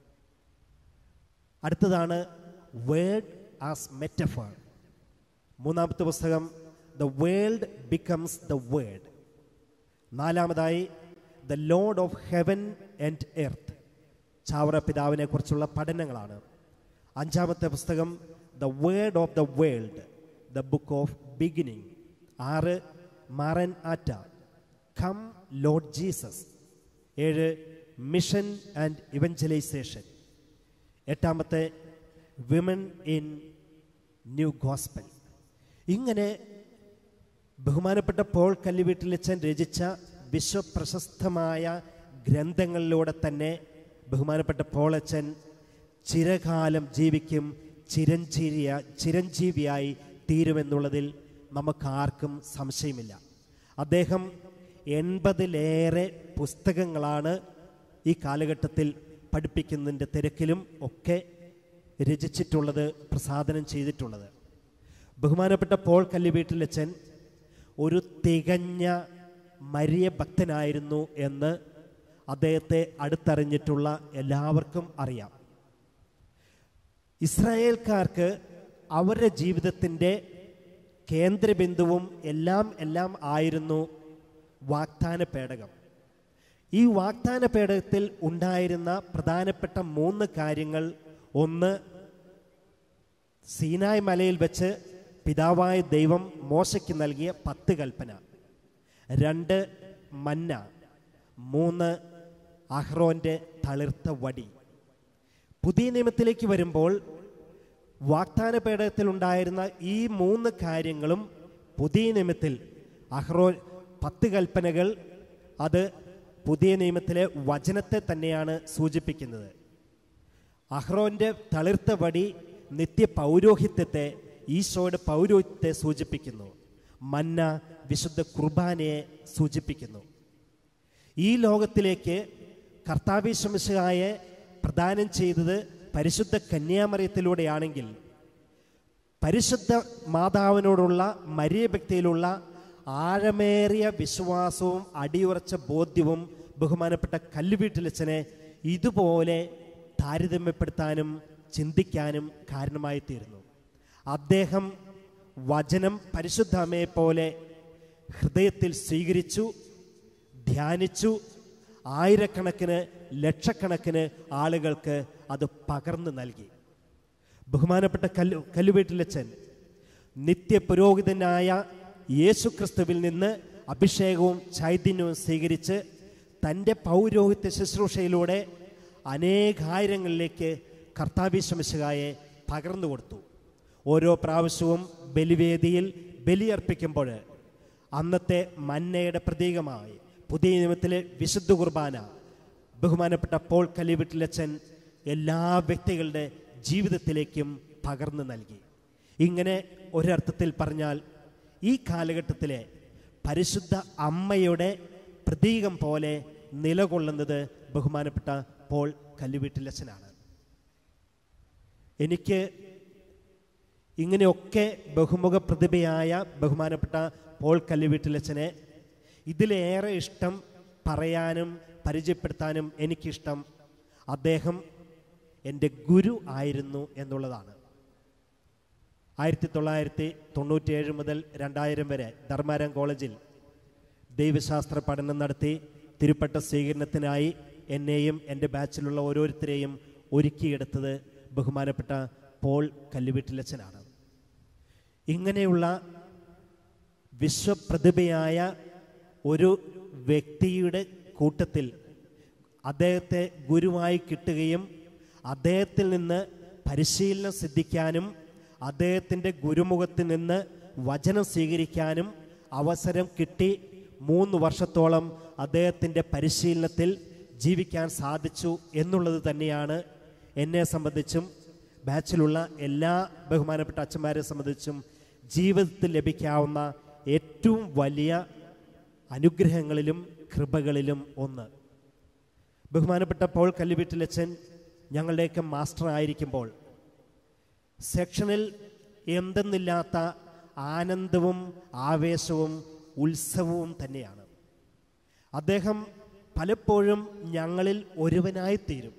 അടുത്തതാണ് വേർഡ് ആസ് മെറ്റഫർ മൂന്നാമത്തെ പുസ്തകം the world becomes the word നാലാമതായി the Lord of heaven and earth Chavara പിതാവിനെ കുറിച്ചുള്ള പഠനങ്ങളാണ് അഞ്ചാമത്തെ പുസ്തകം the word of the world the book of beginning ആറ് Maranatha come Lord Jesus ഏഴ് മിഷൻ ആൻഡ് ഇവഞ്ചലൈസേഷൻ എട്ടാമത്തെ വിമൻ ഇൻ ന്യൂ ഗോസ്പൽ ഇങ്ങനെ ബഹുമാനപ്പെട്ട പോൾ കല്ലുവീട്ടിലച്ചൻ രചിച്ച വിശ്വപ്രശസ്തമായ ഗ്രന്ഥങ്ങളിലൂടെ തന്നെ ബഹുമാനപ്പെട്ട പോളച്ചൻ ചിരകാലം ജീവിക്കും ചിരഞ്ജീവിയ ചിരഞ്ജീവിയായി തീരുമെന്നുള്ളതിൽ നമുക്കാർക്കും സംശയമില്ല അദ്ദേഹം എൺപതിലേറെ പുസ്തകങ്ങളാണ് ഈ കാലഘട്ടത്തിൽ പഠിപ്പിക്കുന്നതിൻ്റെ തിരക്കിലും ഒക്കെ രചിച്ചിട്ടുള്ളത് പ്രസാദനം ചെയ്തിട്ടുള്ളത് ബഹുമാനപ്പെട്ട പോൾ കല്ലുവീട്ടിലച്ചൻ ഒരു തികഞ്ഞ മരിയ ഭക്തനായിരുന്നു എന്ന് അദ്ദേഹത്തെ അടുത്തറിഞ്ഞിട്ടുള്ള എല്ലാവർക്കും അറിയാം ഇസ്രായേൽക്കാർക്ക് അവരുടെ ജീവിതത്തിൻ്റെ കേന്ദ്രബിന്ദുവും എല്ലാം എല്ലാം ആയിരുന്നു വാഗ്ദാന പേടകം ഈ വാഗ്ദാന പേടകത്തിൽ ഉണ്ടായിരുന്ന പ്രധാനപ്പെട്ട മൂന്ന് കാര്യങ്ങൾ ഒന്ന് സീനായ് മലയിൽ വെച്ച് പിതാവായ ദൈവം മോശയ്ക്ക് നൽകിയ പത്ത് കൽപ്പന രണ്ട് മന്ന മൂന്ന് അഹ്റോന്റെ തളിർത്ത വടി പുതിയ നിയമത്തിലേക്ക് വരുമ്പോൾ വാഗ്ദാന പേടകത്തിൽ ഉണ്ടായിരുന്ന ഈ മൂന്ന് കാര്യങ്ങളും പുതിയ നിയമത്തിൽ അഹ്റോ പത്ത് കൽപ്പനകൾ അത് പുതിയ നിയമത്തിലെ വചനത്തെ തന്നെയാണ് സൂചിപ്പിക്കുന്നത് അഹ്റോന്റെ തളിർത്ത വടി നിത്യ പൗരോഹിത്യത്തെ ഈശോയുടെ പൗരോഹിത്യത്തെ സൂചിപ്പിക്കുന്നു മന്ന വിശുദ്ധ കുർബാനയെ സൂചിപ്പിക്കുന്നു ഈ ലോകത്തിലേക്ക് കർത്താവിശ്വമിശായെ പ്രദാനം ചെയ്തത് പരിശുദ്ധ കന്യാമറിയത്തിലൂടെയാണെങ്കിൽ പരിശുദ്ധ മാതാവിനോടുള്ള മര്യഭക്തിയിലുള്ള ആഴമേറിയ വിശ്വാസവും അടിയുറച്ച ബോധ്യവും ബഹുമാനപ്പെട്ട കല്ലുവീട്ടിലച്ചനെ ഇതുപോലെ താരതമ്യപ്പെടുത്താനും ചിന്തിക്കാനും കാരണമായി തീരുന്നു അദ്ദേഹം വചനം പരിശുദ്ധ അമ്മയെ പോലെ ഹൃദയത്തിൽ സ്വീകരിച്ചു ധ്യാനിച്ചു ആയിരക്കണക്കിന് ലക്ഷക്കണക്കിന് ആളുകൾക്ക് അത് പകർന്നു നൽകി ബഹുമാനപ്പെട്ട കല്ലു കല്ലുവീട്ടിലച്ചൻ നിത്യപുരോഹിതനായ യേശുക്രിസ്തുവിൽ നിന്ന് അഭിഷേകവും ചൈതന്യവും സ്വീകരിച്ച് തൻ്റെ പൗരോഹിത്യ ശുശ്രൂഷയിലൂടെ അനേകായിരങ്ങളിലേക്ക് കർത്താവിശ്വമിശുകായെ പകർന്നു കൊടുത്തു ഓരോ പ്രാവശ്യവും ബലിവേദിയിൽ ബലിയർപ്പിക്കുമ്പോൾ അന്നത്തെ മന്നയുടെ പ്രതീകമായി പുതിയ നിയമത്തിലെ വിശുദ്ധ കുർബാന ബഹുമാനപ്പെട്ട പോൾ കലിവിട്ടിലച്ചൻ എല്ലാ വ്യക്തികളുടെ ജീവിതത്തിലേക്കും പകർന്നു നൽകി ഇങ്ങനെ ഒരർത്ഥത്തിൽ പറഞ്ഞാൽ ഈ കാലഘട്ടത്തിലെ പരിശുദ്ധ അമ്മയുടെ പ്രതീകം പോലെ നിലകൊള്ളുന്നത് ബഹുമാനപ്പെട്ട പോൾ കല്ലുവീട്ടിലച്ചനാണ് എനിക്ക് ഇങ്ങനെയൊക്കെ ബഹുമുഖ പ്രതിഭയായ ബഹുമാനപ്പെട്ട പോൾ കല്ലുവീട്ടിലച്ചനെ ഇതിലേറെ ഇഷ്ടം പറയാനും പരിചയപ്പെടുത്താനും എനിക്കിഷ്ടം അദ്ദേഹം എൻ്റെ ഗുരു ആയിരുന്നു എന്നുള്ളതാണ് ആയിരത്തി തൊള്ളായിരത്തി തൊണ്ണൂറ്റിയേഴ് മുതൽ രണ്ടായിരം വരെ ധർമാരം കോളേജിൽ ദൈവശാസ്ത്ര പഠനം നടത്തി തിരുപ്പട്ട സ്വീകരണത്തിനായി എന്നെയും എൻ്റെ ബാച്ചിലുള്ള ഓരോരുത്തരെയും ഒരുക്കിയെടുത്തത് ബഹുമാനപ്പെട്ട പോൾ കല്ലുവീട്ടിലച്ചനാണ് ഇങ്ങനെയുള്ള വിശ്വപ്രതിഭയായ ഒരു വ്യക്തിയുടെ കൂട്ടത്തിൽ അദ്ദേഹത്തെ ഗുരുവായി കിട്ടുകയും അദ്ദേഹത്തിൽ നിന്ന് പരിശീലനം സിദ്ധിക്കാനും അദ്ദേഹത്തിൻ്റെ ഗുരുമുഖത്തിൽ നിന്ന് വചനം സ്വീകരിക്കാനും അവസരം കിട്ടി മൂന്ന് വർഷത്തോളം അദ്ദേഹത്തിൻ്റെ പരിശീലനത്തിൽ ജീവിക്കാൻ സാധിച്ചു എന്നുള്ളത് തന്നെയാണ് എന്നെ സംബന്ധിച്ചും ബാച്ചിലുള്ള എല്ലാ ബഹുമാനപ്പെട്ട അച്ഛന്മാരെ സംബന്ധിച്ചും ജീവിതത്തിൽ ലഭിക്കാവുന്ന ഏറ്റവും വലിയ അനുഗ്രഹങ്ങളിലും കൃപകളിലും ഒന്ന് ബഹുമാനപ്പെട്ട പോൾ കല്ലുവീട്ടിലച്ചൻ ഞങ്ങളുടെയൊക്കെ മാസ്റ്റർ ആയിരിക്കുമ്പോൾ സെക്ഷനിൽ എന്തെന്നില്ലാത്ത ആനന്ദവും ആവേശവും ഉത്സവവും തന്നെയാണ് അദ്ദേഹം പലപ്പോഴും ഞങ്ങളിൽ ഒരുവനായി തീരും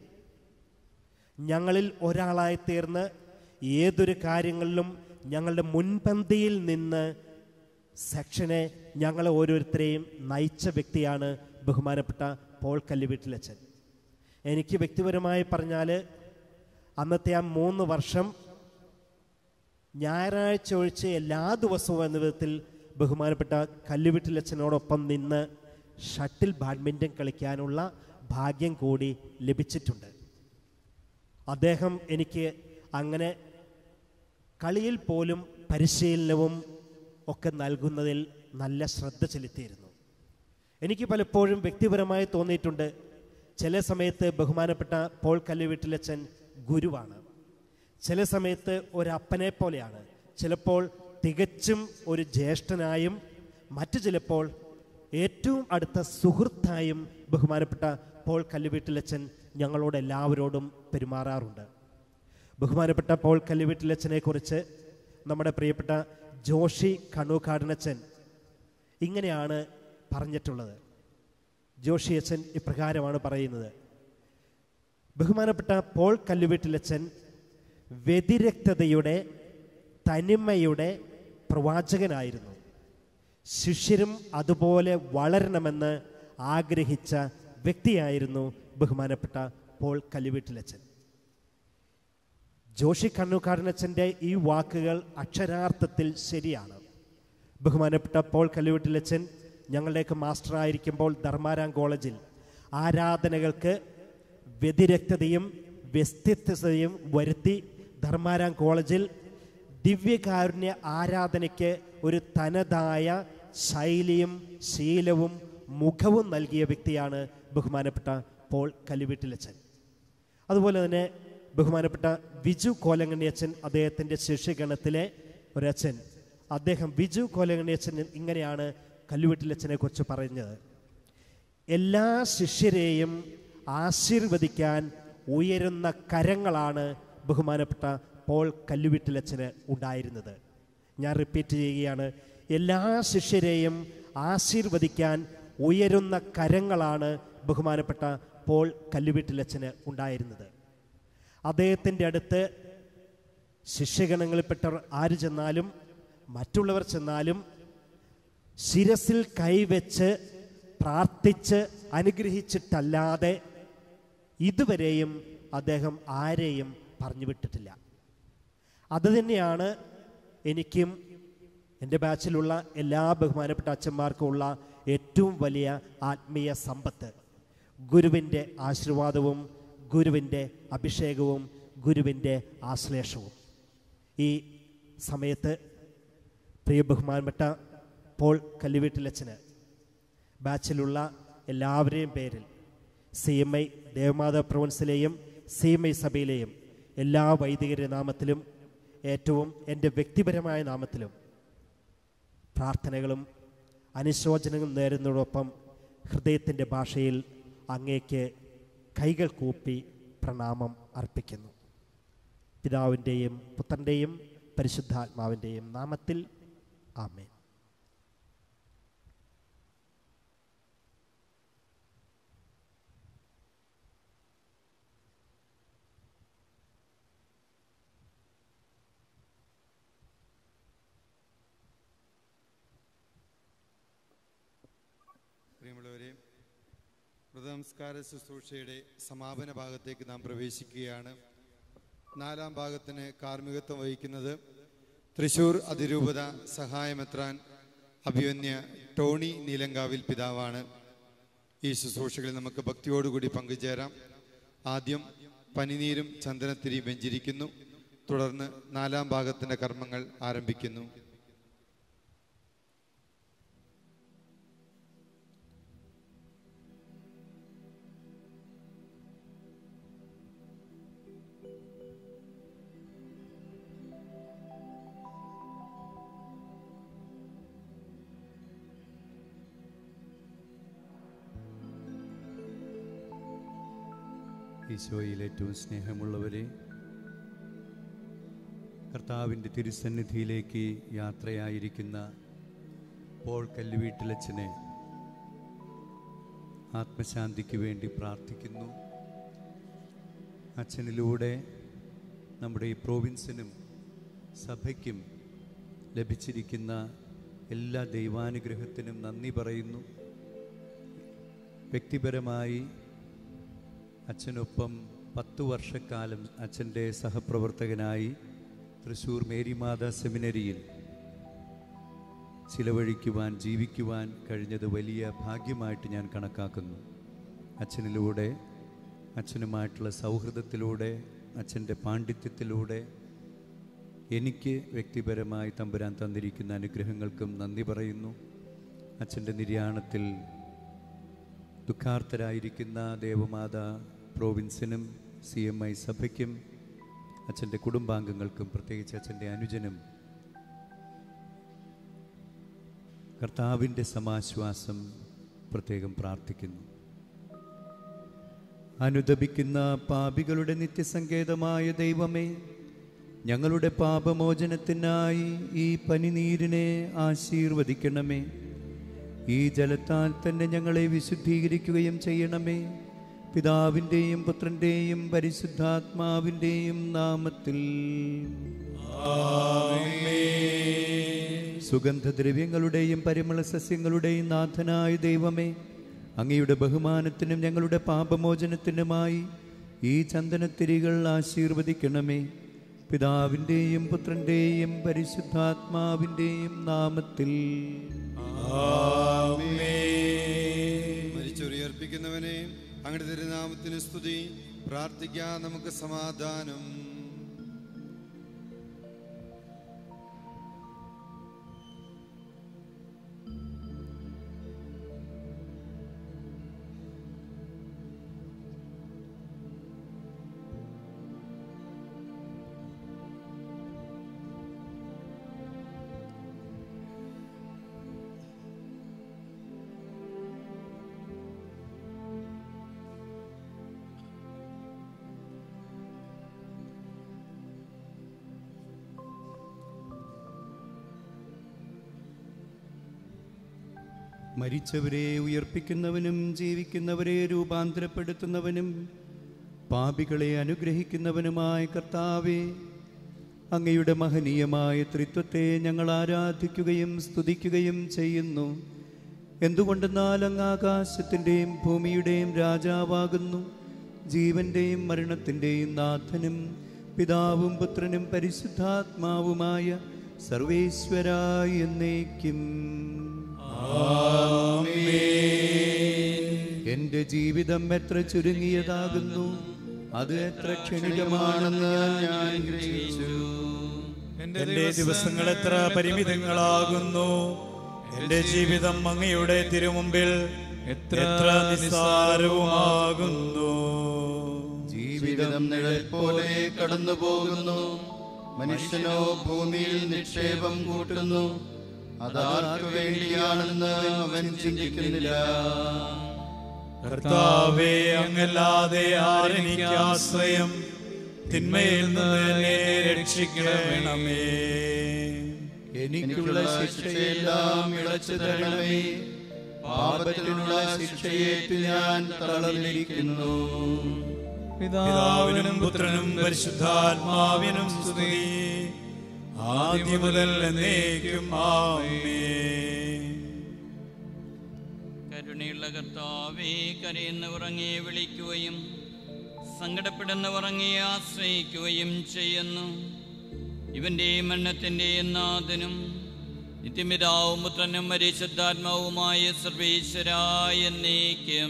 ഞങ്ങളിൽ ഒരാളായി തീർന്ന് ഏതൊരു കാര്യങ്ങളിലും ഞങ്ങളുടെ മുൻപന്തിയിൽ നിന്ന് സെക്ഷനെ ഞങ്ങളെ ഓരോരുത്തരെയും നയിച്ച വ്യക്തിയാണ് ബഹുമാനപ്പെട്ട പോൾ കല്ലുവീട്ടിലച്ചൻ എനിക്ക് വ്യക്തിപരമായി പറഞ്ഞാൽ അന്നത്തെ ആ മൂന്ന് വർഷം ഞായറാഴ്ച ഒഴിച്ച് എല്ലാ ദിവസവും എന്ന വിധത്തിൽ ബഹുമാനപ്പെട്ട കല്ലുവീട്ടിലച്ചനോടൊപ്പം നിന്ന് ഷട്ടിൽ ബാഡ്മിൻ്റൺ കളിക്കാനുള്ള ഭാഗ്യം കൂടി ലഭിച്ചിട്ടുണ്ട് അദ്ദേഹം എനിക്ക് അങ്ങനെ കളിയിൽ പോലും പരിശീലനവും ഒക്കെ നൽകുന്നതിൽ നല്ല ശ്രദ്ധ ചെലുത്തിയിരുന്നു എനിക്ക് പലപ്പോഴും വ്യക്തിപരമായി തോന്നിയിട്ടുണ്ട് ചില സമയത്ത് ബഹുമാനപ്പെട്ട പോൾ കല്ലുവീട്ടിലച്ചൻ ഗുരുവാണ് ചില സമയത്ത് ഒരപ്പനെ പോലെയാണ് ചിലപ്പോൾ തികച്ചും ഒരു ജ്യേഷ്ഠനായും മറ്റു ചിലപ്പോൾ ഏറ്റവും അടുത്ത സുഹൃത്തായും ബഹുമാനപ്പെട്ട പോൾ കല്ലുവീട്ടിലച്ചൻ ഞങ്ങളോട് എല്ലാവരോടും പെരുമാറാറുണ്ട് ബഹുമാനപ്പെട്ട പോൾ കല്ലുവീട്ടിലച്ചനെ കുറിച്ച് നമ്മുടെ പ്രിയപ്പെട്ട ജോഷി കണ്ണൂക്കാടനച്ചൻ ഇങ്ങനെയാണ് പറഞ്ഞിട്ടുള്ളത് ജോഷി അച്ഛൻ ഇപ്രകാരമാണ് പറയുന്നത് ബഹുമാനപ്പെട്ട പോൾ കല്ലുവീട്ടിലച്ചൻ വ്യതിരക്തതയുടെ തനിമയുടെ പ്രവാചകനായിരുന്നു ശിഷ്യരും അതുപോലെ വളരണമെന്ന് ആഗ്രഹിച്ച വ്യക്തിയായിരുന്നു ബഹുമാനപ്പെട്ട പോൾ കല്ലുവീട്ടിലച്ചൻ ജോഷി കണ്ണൂക്കാരനച്ചൻ്റെ ഈ വാക്കുകൾ അക്ഷരാർത്ഥത്തിൽ ശരിയാണ് ബഹുമാനപ്പെട്ട പോൾ കല്ലുവീട്ടിലച്ചൻ ഞങ്ങളുടെയൊക്കെ മാസ്റ്ററായിരിക്കുമ്പോൾ ധർമാരാം കോളേജിൽ ആരാധനകൾക്ക് വ്യതിരക്തതയും വ്യത്യസ്തതയും വരുത്തി ധർമാരാം കോളേജിൽ ദിവ്യകാരുണ്യ ആരാധനയ്ക്ക് ഒരു തനതായ ശൈലിയും ശീലവും മുഖവും നൽകിയ വ്യക്തിയാണ് ബഹുമാനപ്പെട്ട പോൾ കല്ലുവീട്ടിലച്ചൻ അതുപോലെ തന്നെ ബഹുമാനപ്പെട്ട വിജു കോലങ്ങണ്ണി അച്ഛൻ അദ്ദേഹത്തിൻ്റെ ശിഷ്യഗണത്തിലെ ഒരച്ഛൻ അദ്ദേഹം വിജു കോലങ്ങണ്ണി അച്ഛൻ ഇങ്ങനെയാണ് കല്ലുവീട്ടിലച്ഛനെ കുറിച്ച് പറഞ്ഞത് എല്ലാ ശിഷ്യരെയും ആശീർവദിക്കാൻ ഉയരുന്ന കരങ്ങളാണ് ബഹുമാനപ്പെട്ട പോൾ കല്ലുവീട്ടിലച്ഛന് ഉണ്ടായിരുന്നത് ഞാൻ റിപ്പീറ്റ് ചെയ്യുകയാണ് എല്ലാ ശിഷ്യരെയും ആശീർവദിക്കാൻ ഉയരുന്ന കരങ്ങളാണ് ബഹുമാനപ്പെട്ട പോൾ കല്ലുവീട്ടിലച്ഛന് ഉണ്ടായിരുന്നത് അദ്ദേഹത്തിൻ്റെ അടുത്ത് ശിഷ്യഗണങ്ങളിൽപ്പെട്ടവർ ആര് ചെന്നാലും മറ്റുള്ളവർ ചെന്നാലും ശിരസിൽ കൈവച്ച് പ്രാർത്ഥിച്ച് അനുഗ്രഹിച്ചിട്ടല്ലാതെ ഇതുവരെയും അദ്ദേഹം ആരെയും പറഞ്ഞു വിട്ടിട്ടില്ല അത് തന്നെയാണ് എനിക്കും എൻ്റെ ബാച്ചിലുള്ള എല്ലാ ബഹുമാനപ്പെട്ട അച്ഛന്മാർക്കും ഉള്ള ഏറ്റവും വലിയ ആത്മീയ സമ്പത്ത് ഗുരുവിൻ്റെ ആശീർവാദവും ഗുരുവിൻ്റെ അഭിഷേകവും ഗുരുവിൻ്റെ ആശ്ലേഷവും ഈ സമയത്ത് പ്രിയ ബഹുമാനപ്പെട്ട പോൾ കല്ലുവീട്ടിലച്ചന് ബാച്ചിലുള്ള എല്ലാവരെയും പേരിൽ സി എം ഐ ദേവമാതാ പ്രൊവിൻസിലെയും സി എം ഐ സഭയിലെയും എല്ലാ വൈദികരുടെ നാമത്തിലും ഏറ്റവും എൻ്റെ വ്യക്തിപരമായ നാമത്തിലും പ്രാർത്ഥനകളും അനുശോചനങ്ങളും നേരുന്നതോടൊപ്പം ഹൃദയത്തിൻ്റെ ഭാഷയിൽ അങ്ങേക്ക് കൈകൾ കൂപ്പി പ്രണാമം അർപ്പിക്കുന്നു പിതാവിൻ്റെയും പുത്രൻ്റെയും പരിശുദ്ധാത്മാവിൻ്റെയും നാമത്തിൽ ആമേൻ പ്രിയമുള്ളവരെ നമസ്കാര ശുശ്രൂഷയുടെ സമാപന ഭാഗത്തേക്ക് നാം പ്രവേശിക്കുകയാണ് നാലാം ഭാഗത്തിന് കാർമ്മികത്വം വഹിക്കുന്നത് തൃശൂർ അതിരൂപത സഹായമെത്രാൻ അഭിമന്യ ടോണി നീലങ്കാവിൽ പിതാവാണ് ഈ ശുശ്രൂഷകളിൽ നമുക്ക് ഭക്തിയോടുകൂടി പങ്കുചേരാം ആദ്യം പനിനീരും ചന്ദനത്തിരി വെഞ്ചിരിക്കുന്നു തുടർന്ന് നാലാം ഭാഗത്തിൻ്റെ കർമ്മങ്ങൾ ആരംഭിക്കുന്നു ഈശോയിൽ ഏറ്റവും സ്നേഹമുള്ളവരെ കർത്താവിൻ്റെ തിരുസന്നിധിയിലേക്ക് യാത്രയായിരിക്കുന്ന പോൾ കല്ലുവീട്ടിലച്ഛനെ ആത്മശാന്തിക്ക് വേണ്ടി പ്രാർത്ഥിക്കുന്നു അച്ഛനിലൂടെ നമ്മുടെ ഈ പ്രോവിൻസിനും സഭയ്ക്കും ലഭിച്ചിരിക്കുന്ന എല്ലാ ദൈവാനുഗ്രഹത്തിനും നന്ദി പറയുന്നു വ്യക്തിപരമായി അച്ഛനൊപ്പം പത്തു വർഷക്കാലം അച്ഛൻ്റെ സഹപ്രവർത്തകനായി തൃശ്ശൂർ മേരിമാത സെമിനറിയിൽ ചിലവഴിക്കുവാൻ ജീവിക്കുവാൻ കഴിഞ്ഞത് വലിയ ഭാഗ്യമായിട്ട് ഞാൻ കണക്കാക്കുന്നു അച്ഛനിലൂടെ അച്ഛനുമായിട്ടുള്ള സൗഹൃദത്തിലൂടെ അച്ഛൻ്റെ പാണ്ഡിത്യത്തിലൂടെ എനിക്ക് വ്യക്തിപരമായി തമ്പുരാൻ തന്നിരിക്കുന്ന അനുഗ്രഹങ്ങൾക്കും നന്ദി പറയുന്നു അച്ഛൻ്റെ നിര്യാണത്തിൽ ദുഃഖാർത്ഥരായിരിക്കുന്ന ദേവമാത പ്രോവിൻസിനും സി എം ഐ സഭയ്ക്കും അച്ഛൻ്റെ കുടുംബാംഗങ്ങൾക്കും പ്രത്യേകിച്ച് അച്ഛൻ്റെ അനുജനും കർത്താവിൻ്റെ സമാശ്വാസം പ്രത്യേകം പ്രാർത്ഥിക്കുന്നു അനുദപിക്കുന്ന പാപികളുടെ നിത്യസങ്കേതമായ ദൈവമേ ഞങ്ങളുടെ പാപമോചനത്തിനായി ഈ പനിനീരിനെ ആശീർവദിക്കണമേ ഈ ജലത്താൽ തന്നെ ഞങ്ങളെ വിശുദ്ധീകരിക്കുകയും ചെയ്യണമേ പിതാവിൻ്റെയും പുത്രൻ്റെയും പരിശുദ്ധാത്മാവിൻ്റെയും നാമത്തിൽ സുഗന്ധദ്രവ്യങ്ങളുടെയും പരിമള സസ്യങ്ങളുടെയും നാഥനായ ദൈവമേ അങ്ങയുടെ ബഹുമാനത്തിനും ഞങ്ങളുടെ പാപമോചനത്തിനുമായി ഈ ചന്ദനത്തിരികൾ ആശീർവദിക്കണമേ പിതാവിൻ്റെയും പുത്രൻ്റെയും പരിശുദ്ധാത്മാവിൻ്റെയും നാമത്തിൽ മരിച്ചൊരിയർപ്പിക്കുന്നവനെ അങ്ങയുടെ തിരുനാമത്തിന് സ്തുതി പ്രാർത്ഥിക്കാം നമുക്ക് സമാധാനം മരിച്ചവരെ ഉയർപ്പിക്കുന്നവനും ജീവിക്കുന്നവരെ രൂപാന്തരപ്പെടുത്തുന്നവനും പാപികളെ അനുഗ്രഹിക്കുന്നവനുമായ കർത്താവെ അങ്ങയുടെ മഹനീയമായ ത്രിത്വത്തെ ഞങ്ങൾ ആരാധിക്കുകയും സ്തുതിക്കുകയും ചെയ്യുന്നു എന്തുകൊണ്ടെന്നാൽ അങ്ങ് ആകാശത്തിൻ്റെയും ഭൂമിയുടെയും രാജാവാകുന്നു ജീവന്റെയും മരണത്തിൻ്റെയും നാഥനും പിതാവും പുത്രനും പരിശുദ്ധാത്മാവുമായ സർവേശ്വരായി എന്നേക്കും എന്റെ ജീവിതം എത്ര ചുരുങ്ങിയതാകുന്നു അത് എത്ര ക്ഷണികമാണെന്ന് ഞാൻ ഗ്രഹിച്ചു എന്റെ ദിവസങ്ങൾ എത്ര പരിമിതങ്ങളാകുന്നു എന്റെ ജീവിതം അങ്ങയുടെ തിരുമുമ്പിൽ എത്ര നിസ്സാരവുമാകുന്നു ജീവിതം നിഴൽ പോലെ കടന്നു പോകുന്നു മനുഷ്യനോ ഭൂമിയിൽ നിക്ഷേപം കൂട്ടുന്നു അതാർക്കു വേണ്ടിയാണെന്ന് അവൻ ചിന്തിക്കുന്നില്ല കർത്താവേ അങ്ങല്ലാതെ ആരെനിക്ക് ആശ്രയം തിന്മയിൽ നിന്ന് എന്നെ രക്ഷിക്കണമേ എനിക്കുള്ള ശിക്ഷയെല്ലാം ഇളച്ചു തരണമേ പാപത്തിനുള്ള ശിക്ഷയേറ്റ് ഞാൻ തളർന്നിരിക്കുന്നു പിതാവിനും പുത്രനും പരിശുദ്ധാത്മാവിനും സ്തുതി ആദ്യം മുതൽ എന്നേക്കും ആമേൻ കരുണയുള്ള കർത്താവേ കരയുന്നവർ അങ്ങേ വിളിക്കുകയും സങ്കടപ്പെടുന്നവർ അങ്ങേ ആശ്രയിക്കുകയും ചെയ്യുന്നു ഇവന്റെ മരണത്തിൻ്റെയും നാഥനും നിത്യപിതാവും പുത്രനും പരിശുദ്ധാത്മാവുമായ സർവേശ്വരായ എന്നേക്കും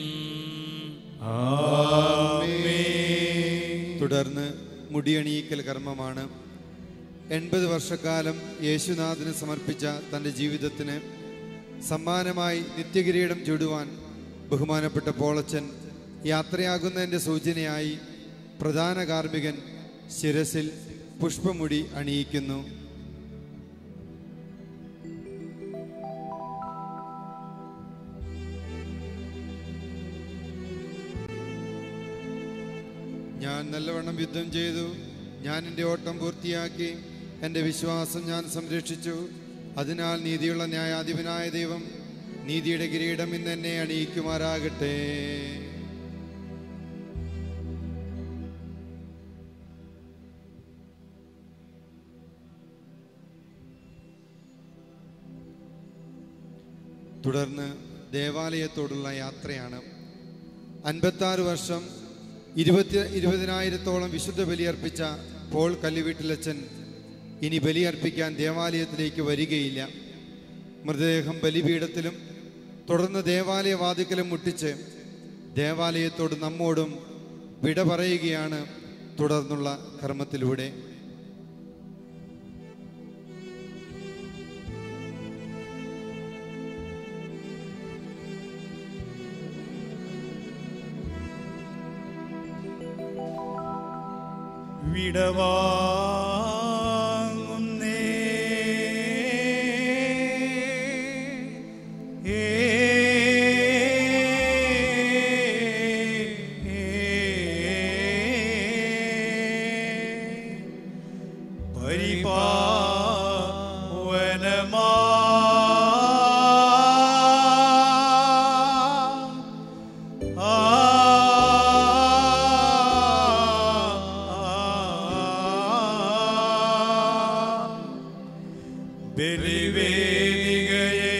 തുടർന്ന് മുടിയണിയിക്കൽ കർമ്മമാണ് എൺപത് വർഷക്കാലം യേശുനാഥന് സമർപ്പിച്ച തൻ്റെ ജീവിതത്തിന് സമ്മാനമായി നിത്യകിരീടം ചൂടുവാൻ ബഹുമാനപ്പെട്ട പോളച്ചൻ യാത്രയാകുന്നതിൻ്റെ സൂചനയായി പ്രധാന കാർമ്മികൻ ശിരസിൽ പുഷ്പമുടി അണിയിക്കുന്നു ഞാൻ നല്ലവണ്ണം യുദ്ധം ചെയ്തു ഞാൻ എൻ്റെ ഓട്ടം പൂർത്തിയാക്കി എൻ്റെ വിശ്വാസം ഞാൻ സംരക്ഷിച്ചു അതിനാൽ നീതിയുള്ള ന്യായാധിപനായ ദൈവം നീതിയുടെ കിരീടം ഇന്ന് എന്നെ അണിയിക്കുമാറാകട്ടെ തുടർന്ന് ദേവാലയത്തോടുള്ള യാത്രയാണ് അൻപത്താറ് വർഷം ഇരുപത്തി ഇരുപതിനായിരത്തോളം വിശുദ്ധ ബലിയർപ്പിച്ച പോൾ കല്ലുവീട്ടിലച്ചൻ ഇനി ബലിയർപ്പിക്കാൻ ദേവാലയത്തിലേക്ക് വരികയില്ല മൃതദേഹം ബലിപീഠത്തിലും തുടർന്ന് ദേവാലയ വാതിക്കലും മുട്ടിച്ച് ദേവാലയത്തോട് നമ്മോടും വിട പറയുകയാണ് തുടർന്നുള്ള കർമ്മത്തിലൂടെ വിടവാങ്ങുന്നേ ഏ പരിപാവനമാ ബലിവേദികയെ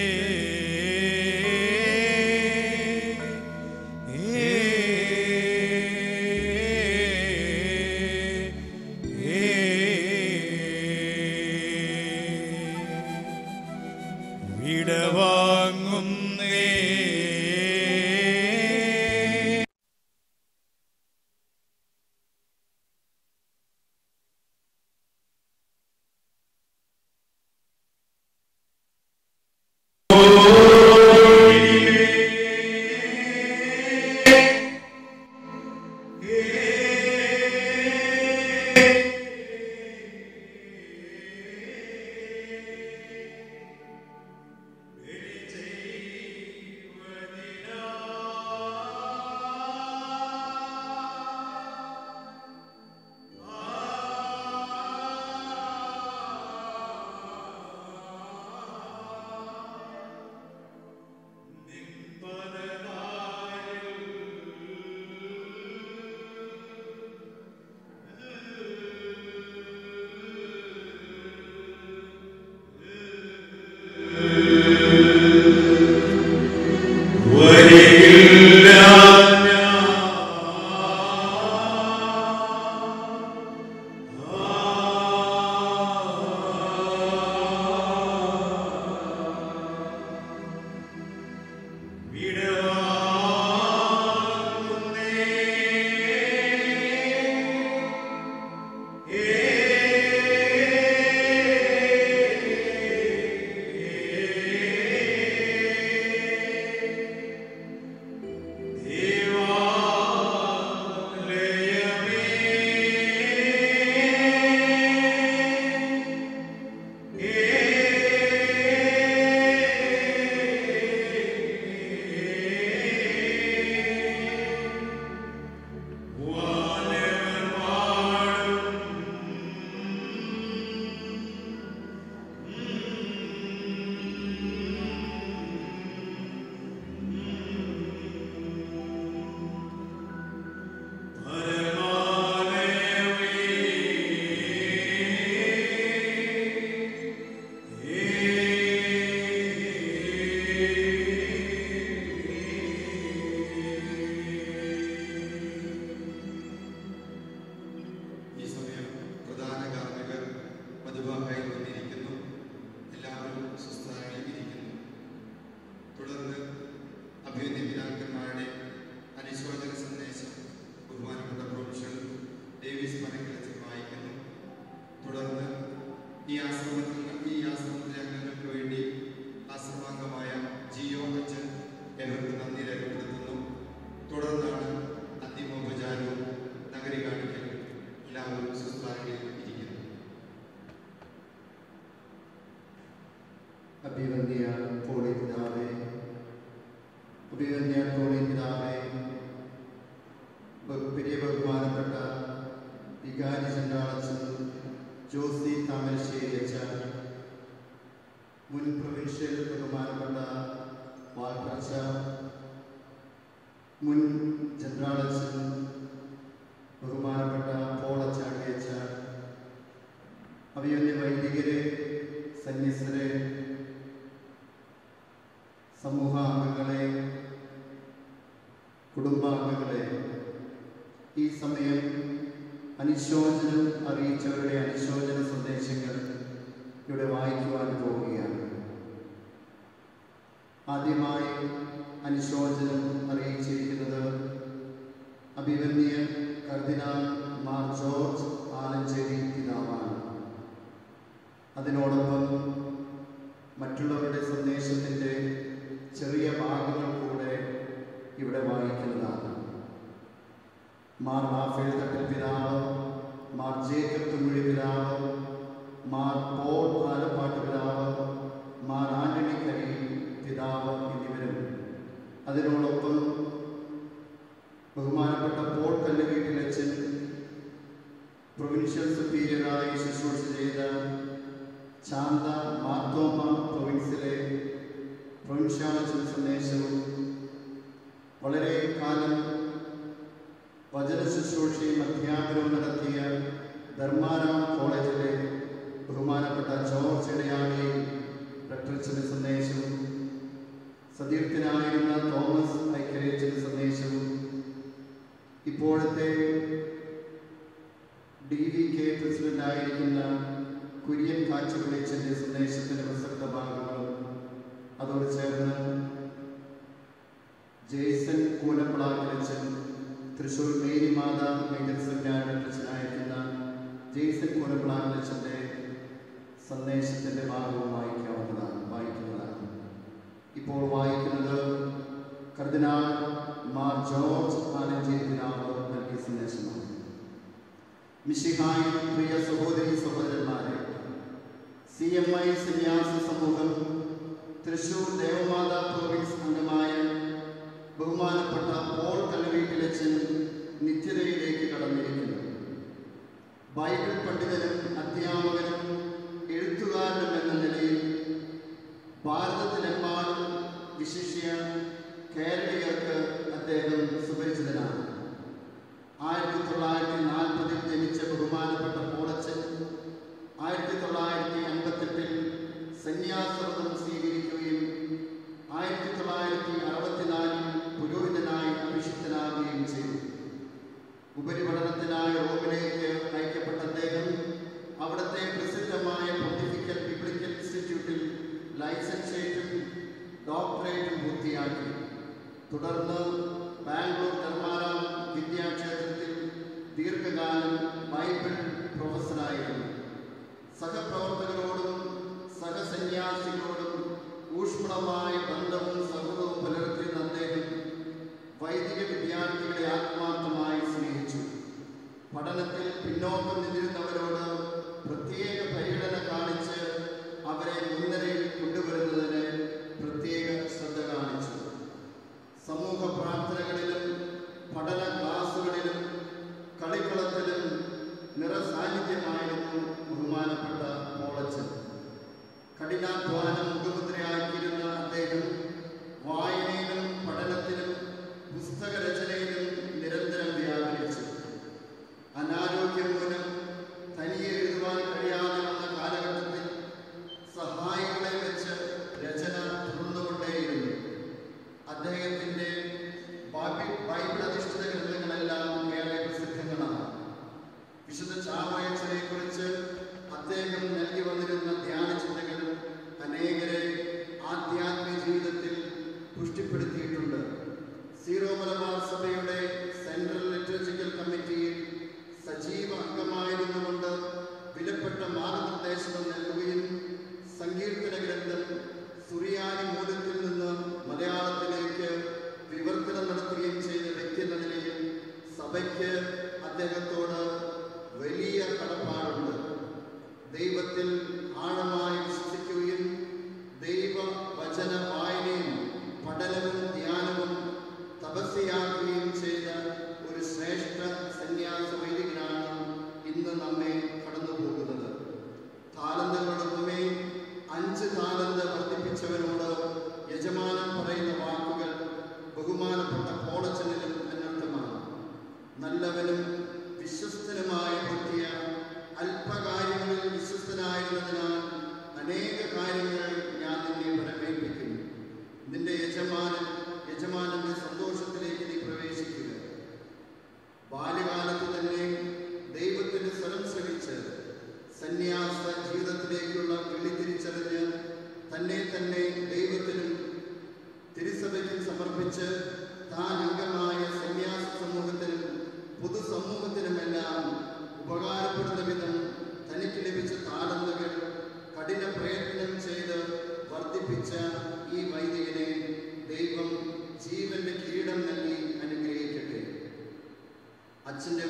വിടവാങ്ങുന്നേ അഭിവന്യ പോളി പിതാവേ അഭിവന്യ പോളി പിതാവേ ബഹു- വലിയ ബഹുമാനപ്പെട്ട വികാരി ചണ്ടാളച്ചൻ ജോസി താമരശ്ശേരി അച്ഛ മുൻ പ്രൊവിൻഷ്യൽ ബഹുമാനപ്പെട്ട വാൾപ്പച്ച മുൻ ജനറാളച്ചൻ ബഹുമാനപ്പെട്ട പോളച്ചാണ്ടിയച്ച അഭിവന്യ വൈദികരെ സന്യസ്തരെ സമൂഹാംഗങ്ങളെ കുടുംബാംഗങ്ങളെ ഈ സമയം അനുശോചനം അറിയിച്ചവരുടെ അനുശോചന സന്ദേശങ്ങൾ ഇവിടെ വായിക്കുവാൻ പോവുകയാണ് ആദ്യമായി അനുശോചനം അറിയിച്ചിരിക്കുന്നത് അഭിവന്യ കർദിനാൾ മാർ ജോർജ് ആലഞ്ചേരി പിതാവാണ് അതിനോടൊപ്പം മറ്റുള്ളവരുടെ സന്ദേശത്തിൻ്റെ ചെറിയ ഭാഗങ്ങൾ കൂടെ ഇവിടെ വായിക്കുന്നതാണ് മാർ റാഫേൽ തട്ടിൽ പിതാവ് മാർ ജേക്കബ് തുമ്മിഴി പിതാവ് മാർ പോൾ ആലപ്പാട്ട് പിതാവ് മാർ ആന്റണി കരി പിതാവ് എന്നിവരും അതിനോടൊപ്പം ബഹുമാനപ്പെട്ട പോൾ കല്ലുവീട്ടിലച്ചൻ പ്രൊവിൻഷ്യൽ സുപ്പീരിയറായി ശുശ്രൂഷ ചെയ്ത ചാന്ത മാർത്തോമ പ്രൊവിൻസിലെ പ്രൊവിൻഷ്യാളച്ചൻ സന്ദേശവും വളരെ കാലം വചന ശുശ്രൂഷയും അധ്യാപനവും നടത്തിയ ധർമാരാം കോളേജിലെ ബഹുമാനപ്പെട്ട ജോർജ് ഇടയാളി റെക്ടർച്ചിന്റെ സന്ദേശവും സതീർത്ഥനായിരുന്ന തോമസ് ഐക്യരേച്ചിന്റെ സന്ദേശവും ഇപ്പോഴത്തെ ഡി വി കെ പ്രസിഡന്റായിരിക്കുന്ന കുര്യൻ കാച്ചുവിളിച്ചന്റെ സന്ദേശത്തിന്റെ പ്രസക്ത ഭാഗങ്ങളും അതോട് ചേർന്ന് ജെയ്സൺ കൂനപ്പളാക്കിലച്ചൻ തൃശൂർ മേരി മാതാ മേജർ സെമിനാരിലച്ചനായിരിക്കുന്ന ജെയ്സൺ കൂനപ്പളാക്കിലച്ചന്റെ സന്ദേശത്തിന്റെ ഭാഗവും വായിക്കാവുന്നതാണ് വായിക്കുന്നതാണ് ഇപ്പോൾ വായിക്കുന്നത് കർദിനാൾ മാർ ജോർജ് ആലഞ്ചേരി പിതാവ് നൽകിയ സന്ദേശമാണ് മിഷിഹായി പ്രിയ സഹോദരി സഹോദരന്മാരെ സി എം ഐ സന്യാസ സമൂഹം തൃശൂർ ദേവമാതാ പ്രോവിൻസ് അംഗമായ ബഹുമാനപ്പെട്ട പോൾ കല്ലുവീട്ടിലച്ചൻ നിത്യതയിലേക്ക് കടന്നിരിക്കുന്നു ബൈബിൾ പണ്ഡിതനും അധ്യാപകനും എഴുത്തുകാരനും എന്ന നിലയിൽ ഭാരതത്തിലെമ്പാടും വിശിഷ്യ കേരളീയർക്ക് അദ്ദേഹം സുപരിചിതനാണ് ആയിരത്തി തൊള്ളായിരത്തി നാൽപ്പതിൽ ജനിച്ച ബഹുമാനപ്പെട്ട പോളച്ചൻ ആയിരത്തി തൊള്ളായിരത്തി അൻപത്തെട്ടിൽ സന്യാസവ്രതം സ്വീകരിക്കുകയും ആയിരത്തി തൊള്ളായിരത്തി അറുപത്തിനാലിൽ പുരോഹിതനായി അഭിഷിക്തനാകുകയും ചെയ്തു ഉപരിപഠനത്തിനായി റോമിലേക്ക് അയക്കപ്പെട്ട അദ്ദേഹം അവിടുത്തെ പ്രസിദ്ധമായ പൊണ്ടിഫിക്കൽ ബിബ്ലിക്കൽ ഇൻസ്റ്റിറ്റ്യൂട്ടിൽ ലൈസൻസേറ്റും ഡോക്ടറേറ്റും പൂർത്തിയാക്കി തുടർന്ന് ബാംഗ്ലൂർ ധർമാരാം വിദ്യാക്ഷേത്രത്തിൽ ദീർഘകാലം ബൈബിൾ പ്രൊഫസറായിരുന്നു സഹപ്രവർത്തകരോടും സഹസന്യാസികളോടും ഊഷ്മളമായ ബന്ധവും സൗഹൃദവും പുലർത്തിയിരുന്ന അദ്ദേഹം വൈദിക വിദ്യാർത്ഥികളെ ആത്മാർത്ഥമായി സ്നേഹിച്ചു പഠനത്തിൽ പിന്നോക്കം നിന്നിരുന്നവരോട് പ്രത്യേക പരിഗണന കാണിച്ച് അവരെ മുൻനിരയിൽ കൊണ്ടുവരുന്നതിന് പ്രത്യേക ശ്രദ്ധ കാണിച്ചു സമൂഹ പ്രാർത്ഥനകളിലും പഠന ക്ലാസുകളിലും കളിക്കളത്തിലും നിറസാന്നിധ്യമായിരുന്നു ബഹുമാനപ്പെട്ട പോളച്ചൻ കഠിനാധ്വാനം മുഖമുദ്രയാക്കിയിരുന്ന അദ്ദേഹം വായനയിലും പഠനത്തിലും പുസ്തകരചനയിലും നിരന്തരം വ്യാപരിച്ചു അനാരോഗ്യം മൂലം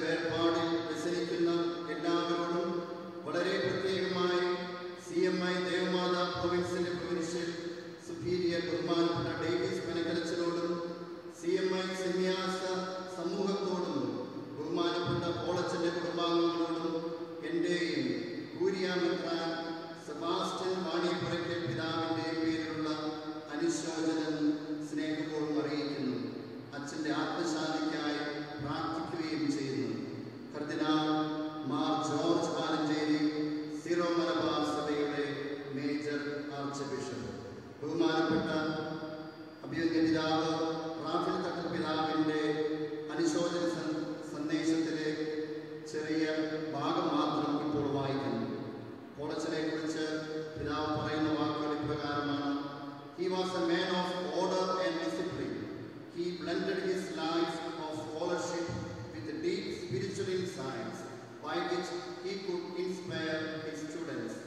വേർപാടിൽ വ്യസനിക്കുന്ന എല്ലാവരോടും വളരെ പ്രത്യേകമായി സി എം ഐ ദേവമാതാ പ്രൊവിൻസിന്റെ പ്രൊവിൻഷ്യൽ സുപ്പീരിയർ ബഹുമാനപ്പെട്ട ഡേവിസ് മെനക്കലച്ചനോടും സി എം ഐ സന്യാസ സമൂഹത്തോടും ബഹുമാനപ്പെട്ട പോളച്ചന്റെ കുടുംബാംഗങ്ങളോടും എൻ്റെയും കൂരിയാമെത്താൻ സെബാസ്റ്റ്യൻ വാണിയപ്പുറയ്ക്കൽ പിതാവിൻ്റെയും പേരിലുള്ള അനുശോചനം സ്നേഹപൂർവ്വം അറിയിക്കുന്നു അച്ഛൻ്റെ ആത്മശാന്തിക്കായി പ്രാർത്ഥിക്കുകയും ചെയ്യുന്നു കർദിനാൾ മാർ ജോർജ് ആലഞ്ചേരി സീറോ മലബാർ സഭയുടെ മേജർ ആർച്ച് ബിഷപ്പ് ബഹുമാനപ്പെട്ട അഭിയന്യ പിതാവ് റാഫിൽ തട്ടൽ പിതാവിൻ്റെ അനുശോചന സ- സന്ദേശത്തിലെ ചെറിയ ഭാഗം മാത്രം ഇപ്പോൾ വായിക്കുന്നു കോളച്ചനെ കുറിച്ച് പിതാവ് പറയുന്ന വാക്കുകൾ ഇപ്രകാരമാണ് He was a man of order and discipline. He blended his life of scholarship with deep spiritual insights by which he could inspire his students.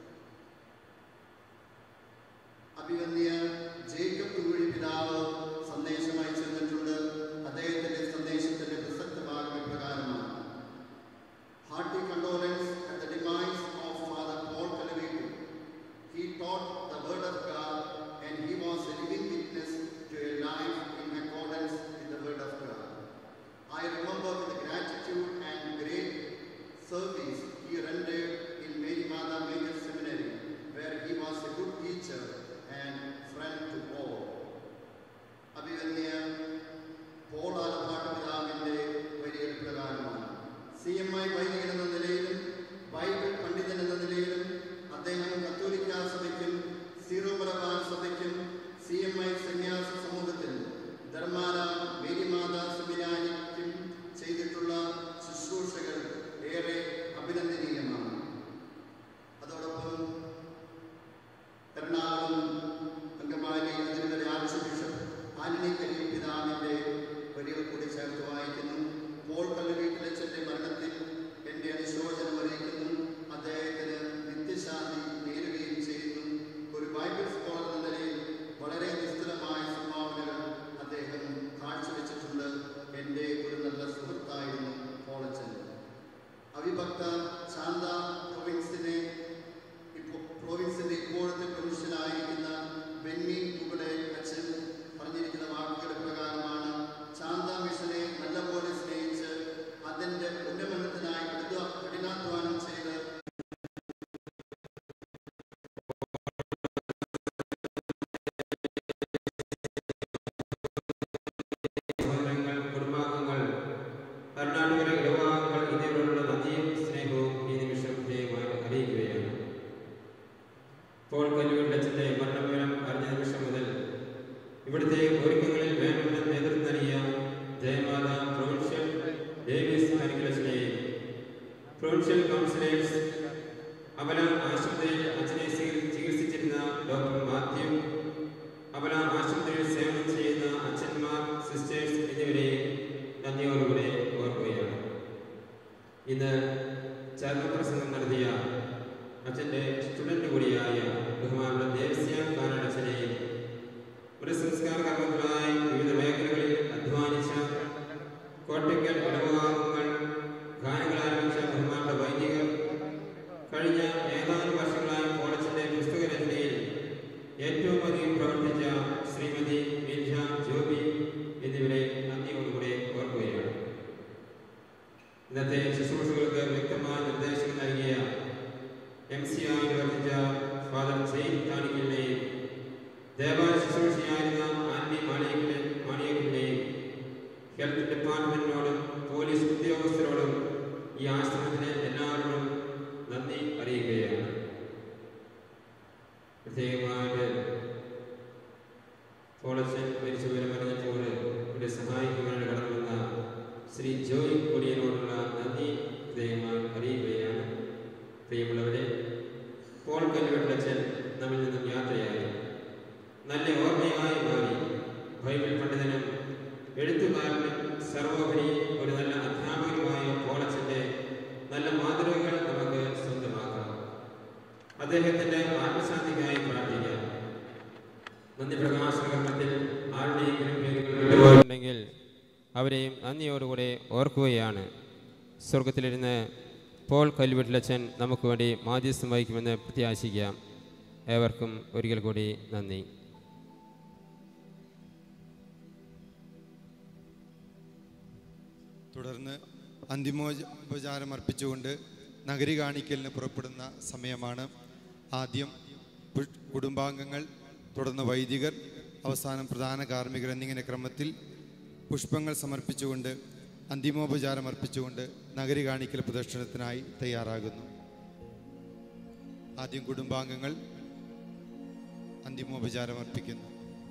അഭിവന്യ ജേക്കബ് തുങ്ങുഴി പിതാവ് സന്ദേശം അയച്ചിരുന്നിട്ടുണ്ട് അദ്ദേഹത്തിന്റെ സന്ദേശത്തിന്റെ പ്രസക്ത ഭാഗം ഇപ്രകാരമാണ് hearty condolences at the demise of Father Paul Kalavitu. He taught the word of God and he was a living witness to a life in accordance with the word of God. I remember with gratitude and great service he rendered in Mary Mother Major Seminary, where he was a good teacher and friend to all. അഭിവന്യ Paul Alappat പിതാവിൻ്റെ വരികൾ പ്രകാരമാണ് C M I വൈദികൻ എന്ന നിലയിലും Bible പണ്ഡിതൻ എന്ന നിലയിലും അദ്ദേഹം കത്തോലിക്ക സഭയ്ക്കും സീറോ മലബാർ സഭയ്ക്കും സി എം ഐ സന്യാസ സമൂഹത്തിനും ധർമാല മേരിമാതാ സെമിനാരിക്കും ചെയ്തിട്ടുള്ള ശുശ്രൂഷകൾ ഏറെ അഭിനന്ദനീയമാണ് അതോടൊപ്പം എറണാകുളം അങ്കമാലി അതിരുടെ ആർച്ച് ബിഷപ്പ് ആന്റണി കരീം പിതാവിൻ്റെ വരികൾ കൂടി ചേർത്ത് വായിക്കുന്നു പോൾ കല്ലുവീട്ടിലച്ചൻ്റെ മരണത്തിൽ എൻ്റെ അനുശോചനം അറിയിക്കുന്നു അദ്ദേഹത്തിന് നിത്യശാന്തി നേരുകയും ചെയ്യുന്നു ഒരു ബൈബിൾ സ്കോളർ എന്ന നിലയിൽ വളരെ നിസ്തുലമായ സംഭാവനകൾ അദ്ദേഹം കാഴ്ചവെച്ചിട്ടുണ്ട് എൻ്റെ ഒരു നല്ല സുഹൃത്തായിരുന്നു പോളച്ചൻ അവിഭക്ത ശാന്ത പ്രൊവിൻസിനെ ഇപ്പോൾ പ്രോവിൻസിന്റെ ഇപ്പോഴത്തെ പ്രൊവിൻഷ്യലായിരിക്കുന്ന ബെന്നി മുകളെ അച്ഛൻ പറഞ്ഞിരിക്കുന്ന വാക്കുകൾ പ്രകാരമാണ് ശാന്ത മിഷനെ നല്ലപോലെ സ്നേഹിച്ച് അതിന്റെ ഉന്നമനത്തിനായി കടുത്ത കഠിനാധ്വാനം ചെയ്ത് സഹോദരങ്ങൾ കുടുംബാംഗങ്ങൾ കർണാടക ഇടവാംഗങ്ങൾ എന്നിവരോടുള്ള നന്ദിയും സ്നേഹവും ഈ നിമിഷം ജയമായി അറിയിക്കുകയാണ് പോൾ കല്ലുവെള്ളച്ചന്റെ മരണവിവരം അറിഞ്ഞ നിമിഷം മുതൽ ഇവിടുത്തെ ഒരുക്കങ്ങളിൽ വേണമെന്ന് നേതൃത്വം നൽകിയ ജയമാത പ്രൊവിൻഷ്യൽ ഡേവിസ് കരിക്കുലസിനെയും പ്രൊവിൻഷ്യൽ കൗൺസിലേഴ്സ് അമല ആശുപത്രിയിൽ അച്ഛനെ ചികിത്സ- ചികിത്സിച്ചിരുന്ന ഡോക്ടർ മാത്യു അമല ആശുപത്രിയിൽ സേവനം ചെയ്യുന്ന അച്ഛന്മാർ സിസ്റ്റേഴ്സ് എന്നിവരെ നന്ദിയോടുകൂടെ ഓർക്കുകയാണ് ഇന്ന് ചർമ്മപ്രസംഗം നടത്തിയ അച്ഛൻ്റെ സ്റ്റുഡൻ്റ് കൂടിയായ ബഹുമാനുള്ള ദേവസ്യ കാനഡച്ചനെയും ഒരു സംസ്കാര കർമ്മത്തിനായി വിവിധ മേഖലകളിൽ അധ്വാനിച്ച കോട്ടയ്ക്കൽ ഇടവകാംഗങ്ങൾ ഗാനങ്ങൾ ആരംഭിച്ച ബഹുമാനുള്ള വൈദികർ കഴിഞ്ഞ ഏതാനും വർഷങ്ങളായി കോളേജിന്റെ പുസ്തകരചനയിൽ ഏറ്റവും അധികം പ്രവർത്തിച്ച ശ്രീമതി മിൽഹ ജോബി എന്നിവരെ നന്ദിയോടുകൂടെ ഓർക്കുകയാണ് ഇന്നത്തെ ശുശ്രൂഷകൾക്ക് വ്യക്തമായ നിർദ്ദേശങ്ങൾ നൽകിയ എം സി ആയി പ്രവർത്തിച്ച ഫാദർ സെയിൻ താണിക്കലിനെയും ദേവാലയ ശുശ്രൂഷയായിരുന്ന ആൻഡി മാണിയക്കിലെ മാണിയക്കിനെയും ഹെൽത്ത് ഡിപ്പാർട്ട്മെന്റിനോടും പോലീസ് ഉദ്യോഗസ്ഥരോടും ഈ ആശ്രമത്തിലെ എല്ലാവരോടും നന്ദി അറിയിക്കുകയാണ് പ്രത്യേകമായിട്ട് പോളച്ചൻ മരിച്ചു വിവരമറിഞ്ഞപ്പോൾ ഇവിടെ സഹായിക്കുവാനായി കടന്നു വന്ന ശ്രീ ജോയ് കൊടിയനോടുള്ള നന്ദി പ്രത്യേകമായി അറിയിക്കുകയാണ് പ്രിയമുള്ളവരെ പോൾ കല്ലുവെട്ടച്ചൻ നമ്മിൽ നിന്നും യാത്രയായി നല്ല ഓർമ്മയായി മാറി ബൈബിൾ പണ്ഡിതനും എഴുത്തുകാരനും സർവോപരി ഒരു നല്ല അധ്യാപകനുമായ പോളച്ചന്റെ നല്ല മാതൃകകൾ നമുക്ക് സ്വന്തമാക്കാം അദ്ദേഹത്തിന്റെ ആത്മശാന്തിക്കായി പ്രാർത്ഥിക്കാം നന്ദി പ്രകാശന കർമ്മത്തിൽ ആരുടെയെങ്കിലും പേരുകൾ വിട്ടുപോയിട്ടുണ്ടെങ്കിൽ അവരെയും നന്ദിയോടുകൂടെ ഓർക്കുകയാണ് സ്വർഗത്തിലിരുന്ന് പോൾ കല്ലുവെട്ടിലച്ചൻ നമുക്ക് വേണ്ടി മാധ്യസ്ഥം വഹിക്കുമെന്ന് പ്രത്യാശിക്കാം ഏവർക്കും ഒരിക്കൽ കൂടി നന്ദി തുടർന്ന് അന്തിമോപചാരം അർപ്പിച്ചുകൊണ്ട് നഗരി കാണിക്കലിന് പുറപ്പെടുന്ന സമയമാണ് ആദ്യം പു- കുടുംബാംഗങ്ങൾ തുടർന്ന് വൈദികർ അവസാനം പ്രധാന കാർമ്മികർ എന്നിങ്ങനെ ക്രമത്തിൽ പുഷ്പങ്ങൾ സമർപ്പിച്ചുകൊണ്ട് അന്തിമോപചാരം അർപ്പിച്ചുകൊണ്ട് നഗരി കാണിക്കൽ പ്രദർശനത്തിനായി തയ്യാറാകുന്നു ആദ്യം കുടുംബാംഗങ്ങൾ അന്തിമോപചാരം അർപ്പിക്കുന്നു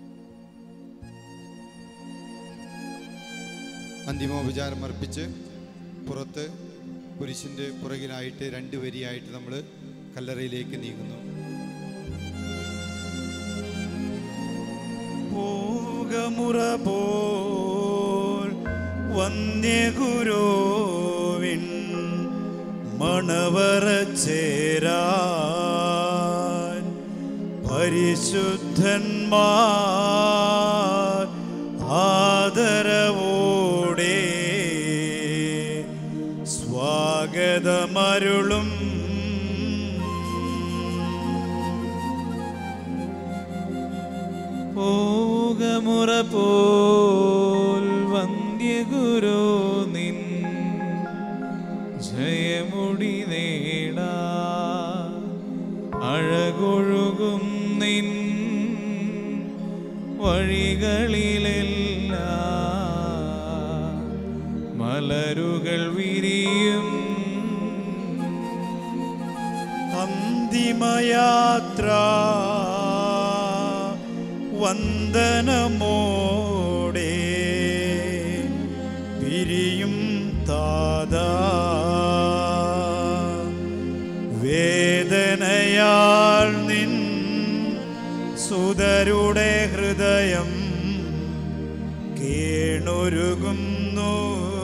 അന്തിമോപചാരം അർപ്പിച്ച് പുറത്ത് കുരിശിൻ്റെ പുറകിലായിട്ട് രണ്ട് വരിയായിട്ട് നമ്മൾ കല്ലറയിലേക്ക് നീങ്ങുന്നു പോകമുറ പോൽ വന്യഗുരുവിൻ മണവറ ചേരാൻ പരിശുദ്ധന്മാർ ആദരവോടെ സ്വാഗതമരുളും പോകമുറ പോൽ വന്ധ്യഗുരു നിൻ ജയമുടി നേടാ അഴകൊഴുകും നിൻ വഴികളിലെല്ലാം മലരുകൾ വിരിയും അന്തിമയാത്ര വന്ദനമോടെ പിരിയും താതാ വേദനയാൽ നിൻ സുതരുടെ ഹൃദയം കേണൊരുകുന്നു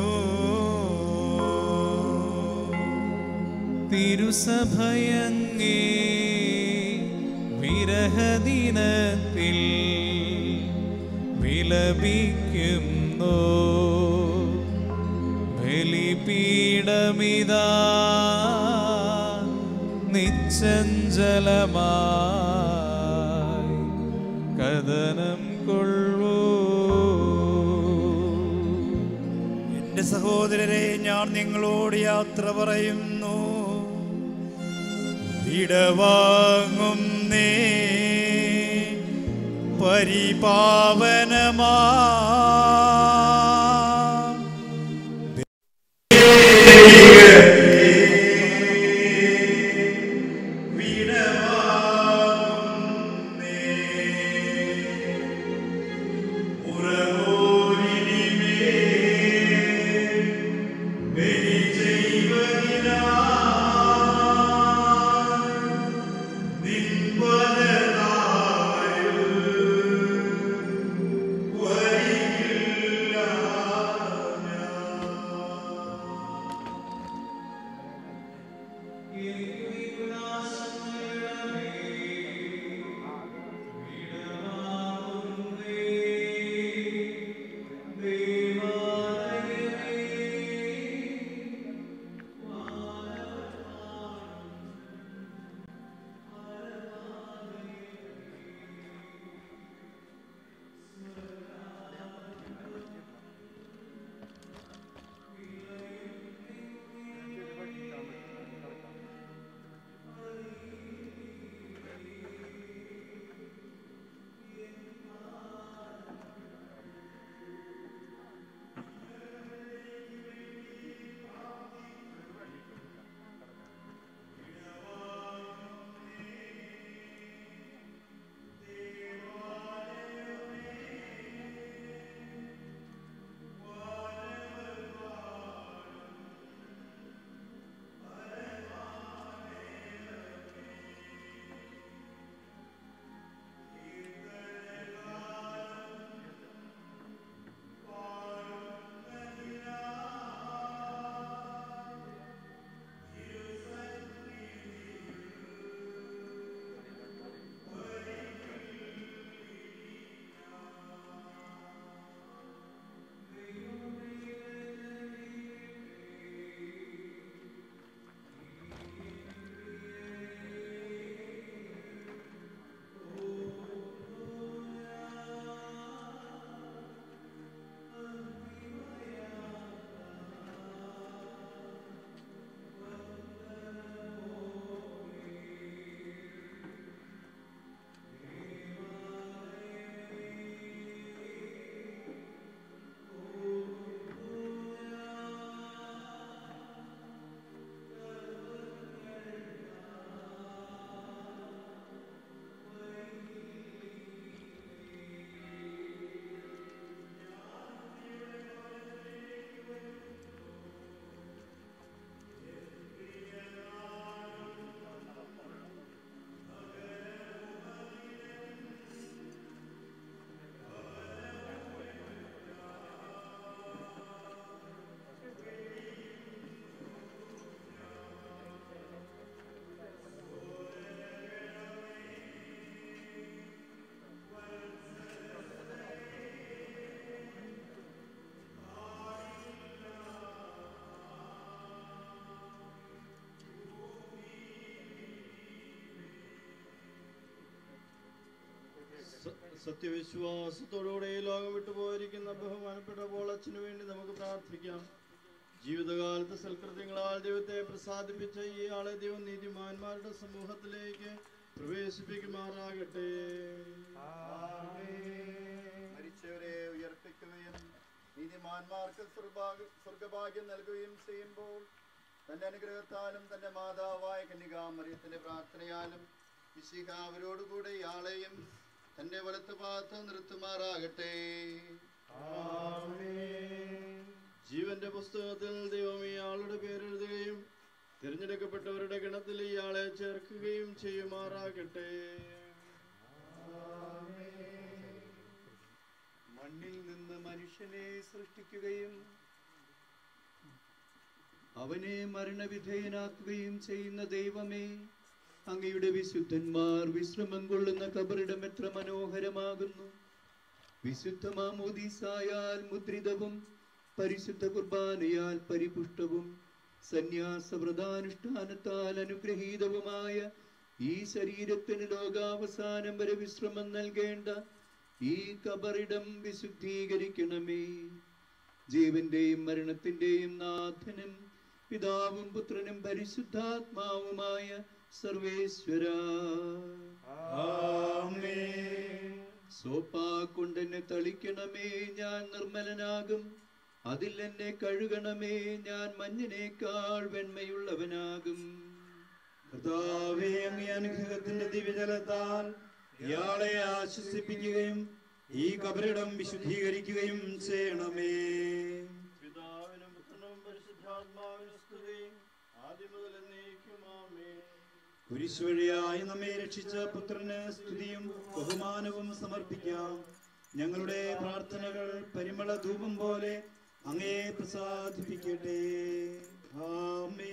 തിരുസഭയങ്ങേ വിരഹദിനത്തിൽ വിലപിക്കുന്നു ബലിപീഠമിതാ നിശ്ചഞ്ചലമായി കഥനം കൊള്ളൂ എന്റെ സഹോദരരെ ഞാൻ നിങ്ങളോട് യാത്ര പറയുന്നു വിടവാങ്ങും നേ പരിപാവനമാ സത്യവിശ്വാസത്തോടുകൂടെ ഈ ലോകം വിട്ടുപോയിരിക്കുന്ന ബഹുമാനപ്പെട്ട പോളച്ചനു വേണ്ടി നമുക്ക് പ്രാർത്ഥിക്കാം ജീവിതകാലത്ത് സൽകൃത്യങ്ങളാൽ ദൈവത്തെ പ്രസാദിപ്പിച്ച ഈ ആളെ ദൈവം നീതിമാന്മാരുടെ സമൂഹത്തിലേക്ക് പ്രവേശിപ്പിക്കുമാറാകട്ടെ മരിച്ചവരെ ഉയർപ്പിക്കുകയും നീതിമാന്മാർക്ക് സ്വർഭാഗ്യ- സ്വർഗഭാഗ്യം നൽകുകയും ചെയ്യുമ്പോൾ തന്റെ അനുഗ്രഹത്താലും തന്റെ മാതാവായ കന്യകാമറിയത്തിന്റെ പ്രാർത്ഥനയാലും വിശിഖ അവരോടുകൂടെ ഇയാളെയും തന്റെ വലത്ത് ഭാഗത്ത് നിർത്തുമാറാകട്ടെ ജീവന്റെ പുസ്തകത്തിൽ ദൈവം ഇയാളുടെ പേരെഴുതുകയും തിരഞ്ഞെടുക്കപ്പെട്ടവരുടെ ഗണത്തിൽ ഇയാളെ ചേർക്കുകയും ചെയ്യുമാറാകട്ടെ മണ്ണിൽ നിന്ന് മനുഷ്യനെ സൃഷ്ടിക്കുകയും അവനെ മരണവിധേയനാക്കുകയും ചെയ്യുന്ന ദൈവമേ അങ്ങയുടെ വിശുദ്ധന്മാർ വിശ്രമം കൊള്ളുന്ന കബറിടം എത്ര മനോഹരമാകുന്നു വിശുദ്ധ മാമോദീസായാൽ മുദ്രിതവും പരിശുദ്ധ കുർബാനയാൽ പരിപുഷ്ടവും സന്യാസ വ്രതാനുഷ്ഠാനത്താൽ അനുഗ്രഹീതവുമായ ഈ ശരീരത്തിന് ലോകാവസാനം വരെ വിശ്രമം നൽകേണ്ട ഈ കബറിടം വിശുദ്ധീകരിക്കണമേ ജീവന്റെയും മരണത്തിന്റെയും നാഥനും പിതാവും പുത്രനും പരിശുദ്ധാത്മാവുമായ സർവേശ്വര സോപ്പാ കൊണ്ടെന്നെ തളിക്കണമേ ഞാൻ നിർമ്മലനാകും അതിൽ എന്നെ കഴുകണമേ ഞാൻ മഞ്ഞിനേക്കാൾ വെണ്മയുള്ളവനാകും കർത്താവേ അങ്ങേ അനുഗ്രഹത്തിന്റെ ദിവ്യജലത്താൽ ഇയാളെ ആശ്വസിപ്പിക്കുകയും ഈ കബറിടം വിശുദ്ധീകരിക്കുകയും ചെയ്യണമേ പിതാവിനും പുത്രനും പരിശുദ്ധാത്മാവിനും സ്തുതി ആദ്യം മുതൽ എന്നേക്കുമാമേ കുരിശ് വഴിയായി നമ്മെ രക്ഷിച്ച പുത്രന് സ്തുതിയും ബഹുമാനവും സമർപ്പിക്കാം ഞങ്ങളുടെ പ്രാർത്ഥനകൾ പരിമള ധൂപം പോലെ അങ്ങയെ പ്രസാദിപ്പിക്കട്ടെ ആമേ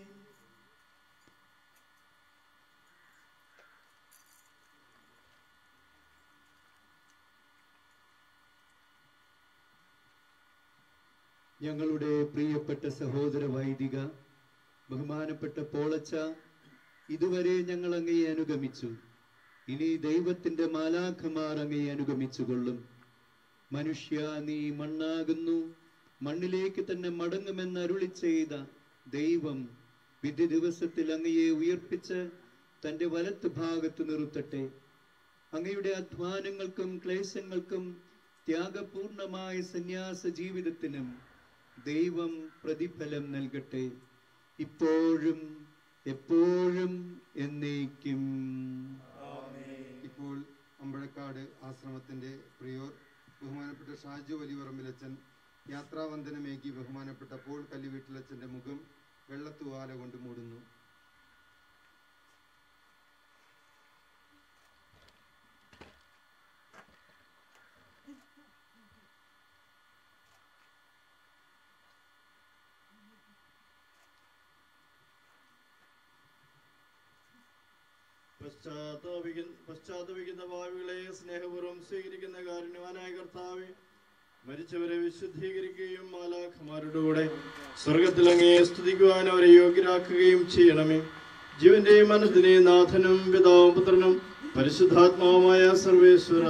ഞങ്ങളുടെ പ്രിയപ്പെട്ട സഹോദര വൈദിക ബഹുമാനപ്പെട്ട പോളച്ച ഇതുവരെ ഞങ്ങൾ അങ്ങയെ അനുഗമിച്ചു ഇനി ദൈവത്തിന്റെ മാലാഖമാർ അങ്ങയെ അനുഗമിച്ചുകൊള്ളും മനുഷ്യ നീ മണ്ണാകുന്നു മണ്ണിലേക്ക് തന്നെ മടങ്ങുമെന്ന് അരുളി ചെയ്ത ദൈവം വിധി ദിവസത്തിൽ അങ്ങയെ ഉയർപ്പിച്ച് തന്റെ വലത്ത് ഭാഗത്ത് നിർത്തട്ടെ അങ്ങയുടെ അധ്വാനങ്ങൾക്കും ക്ലേശങ്ങൾക്കും ത്യാഗപൂർണമായ സന്യാസ ജീവിതത്തിനും ദൈവം പ്രതിഫലം നൽകട്ടെ ഇപ്പോഴും എപ്പോഴും എന്നേക്കും ഇപ്പോൾ അമ്പഴക്കാട് ആശ്രമത്തിന്റെ പ്രിയോർ ബഹുമാനപ്പെട്ട ഷാജു വലിയറമ്പിലച്ചൻ യാത്രാവന്ദനമേകി ബഹുമാനപ്പെട്ട പോൾ കല്ലുവീട്ടിലച്ചന്റെ മുഖം വെള്ളത്തുവാല കൊണ്ട് മൂടുന്നു പശ്ചാത്താപിക്കുന്ന പശ്ചാത്തപിക്കുന്ന ഭാവികളെ സ്നേഹപൂർവ്വം സ്വീകരിക്കുന്ന കാരുണ്യവാനായ കർത്താവെ മരിച്ചവരെ വിശുദ്ധീകരിക്കുകയും മാലാഖമാരുടെ കൂടെ സ്വർഗത്തിൽ അങ്ങയെ സ്തുതിക്കുവാൻ അവരെ യോഗ്യരാക്കുകയും ചെയ്യണമേ ജീവന്റെയും മനസ്സിന്റെയും നാഥനും പിതാവും പുത്രനും പരിശുദ്ധാത്മാവുമായ സർവേശ്വര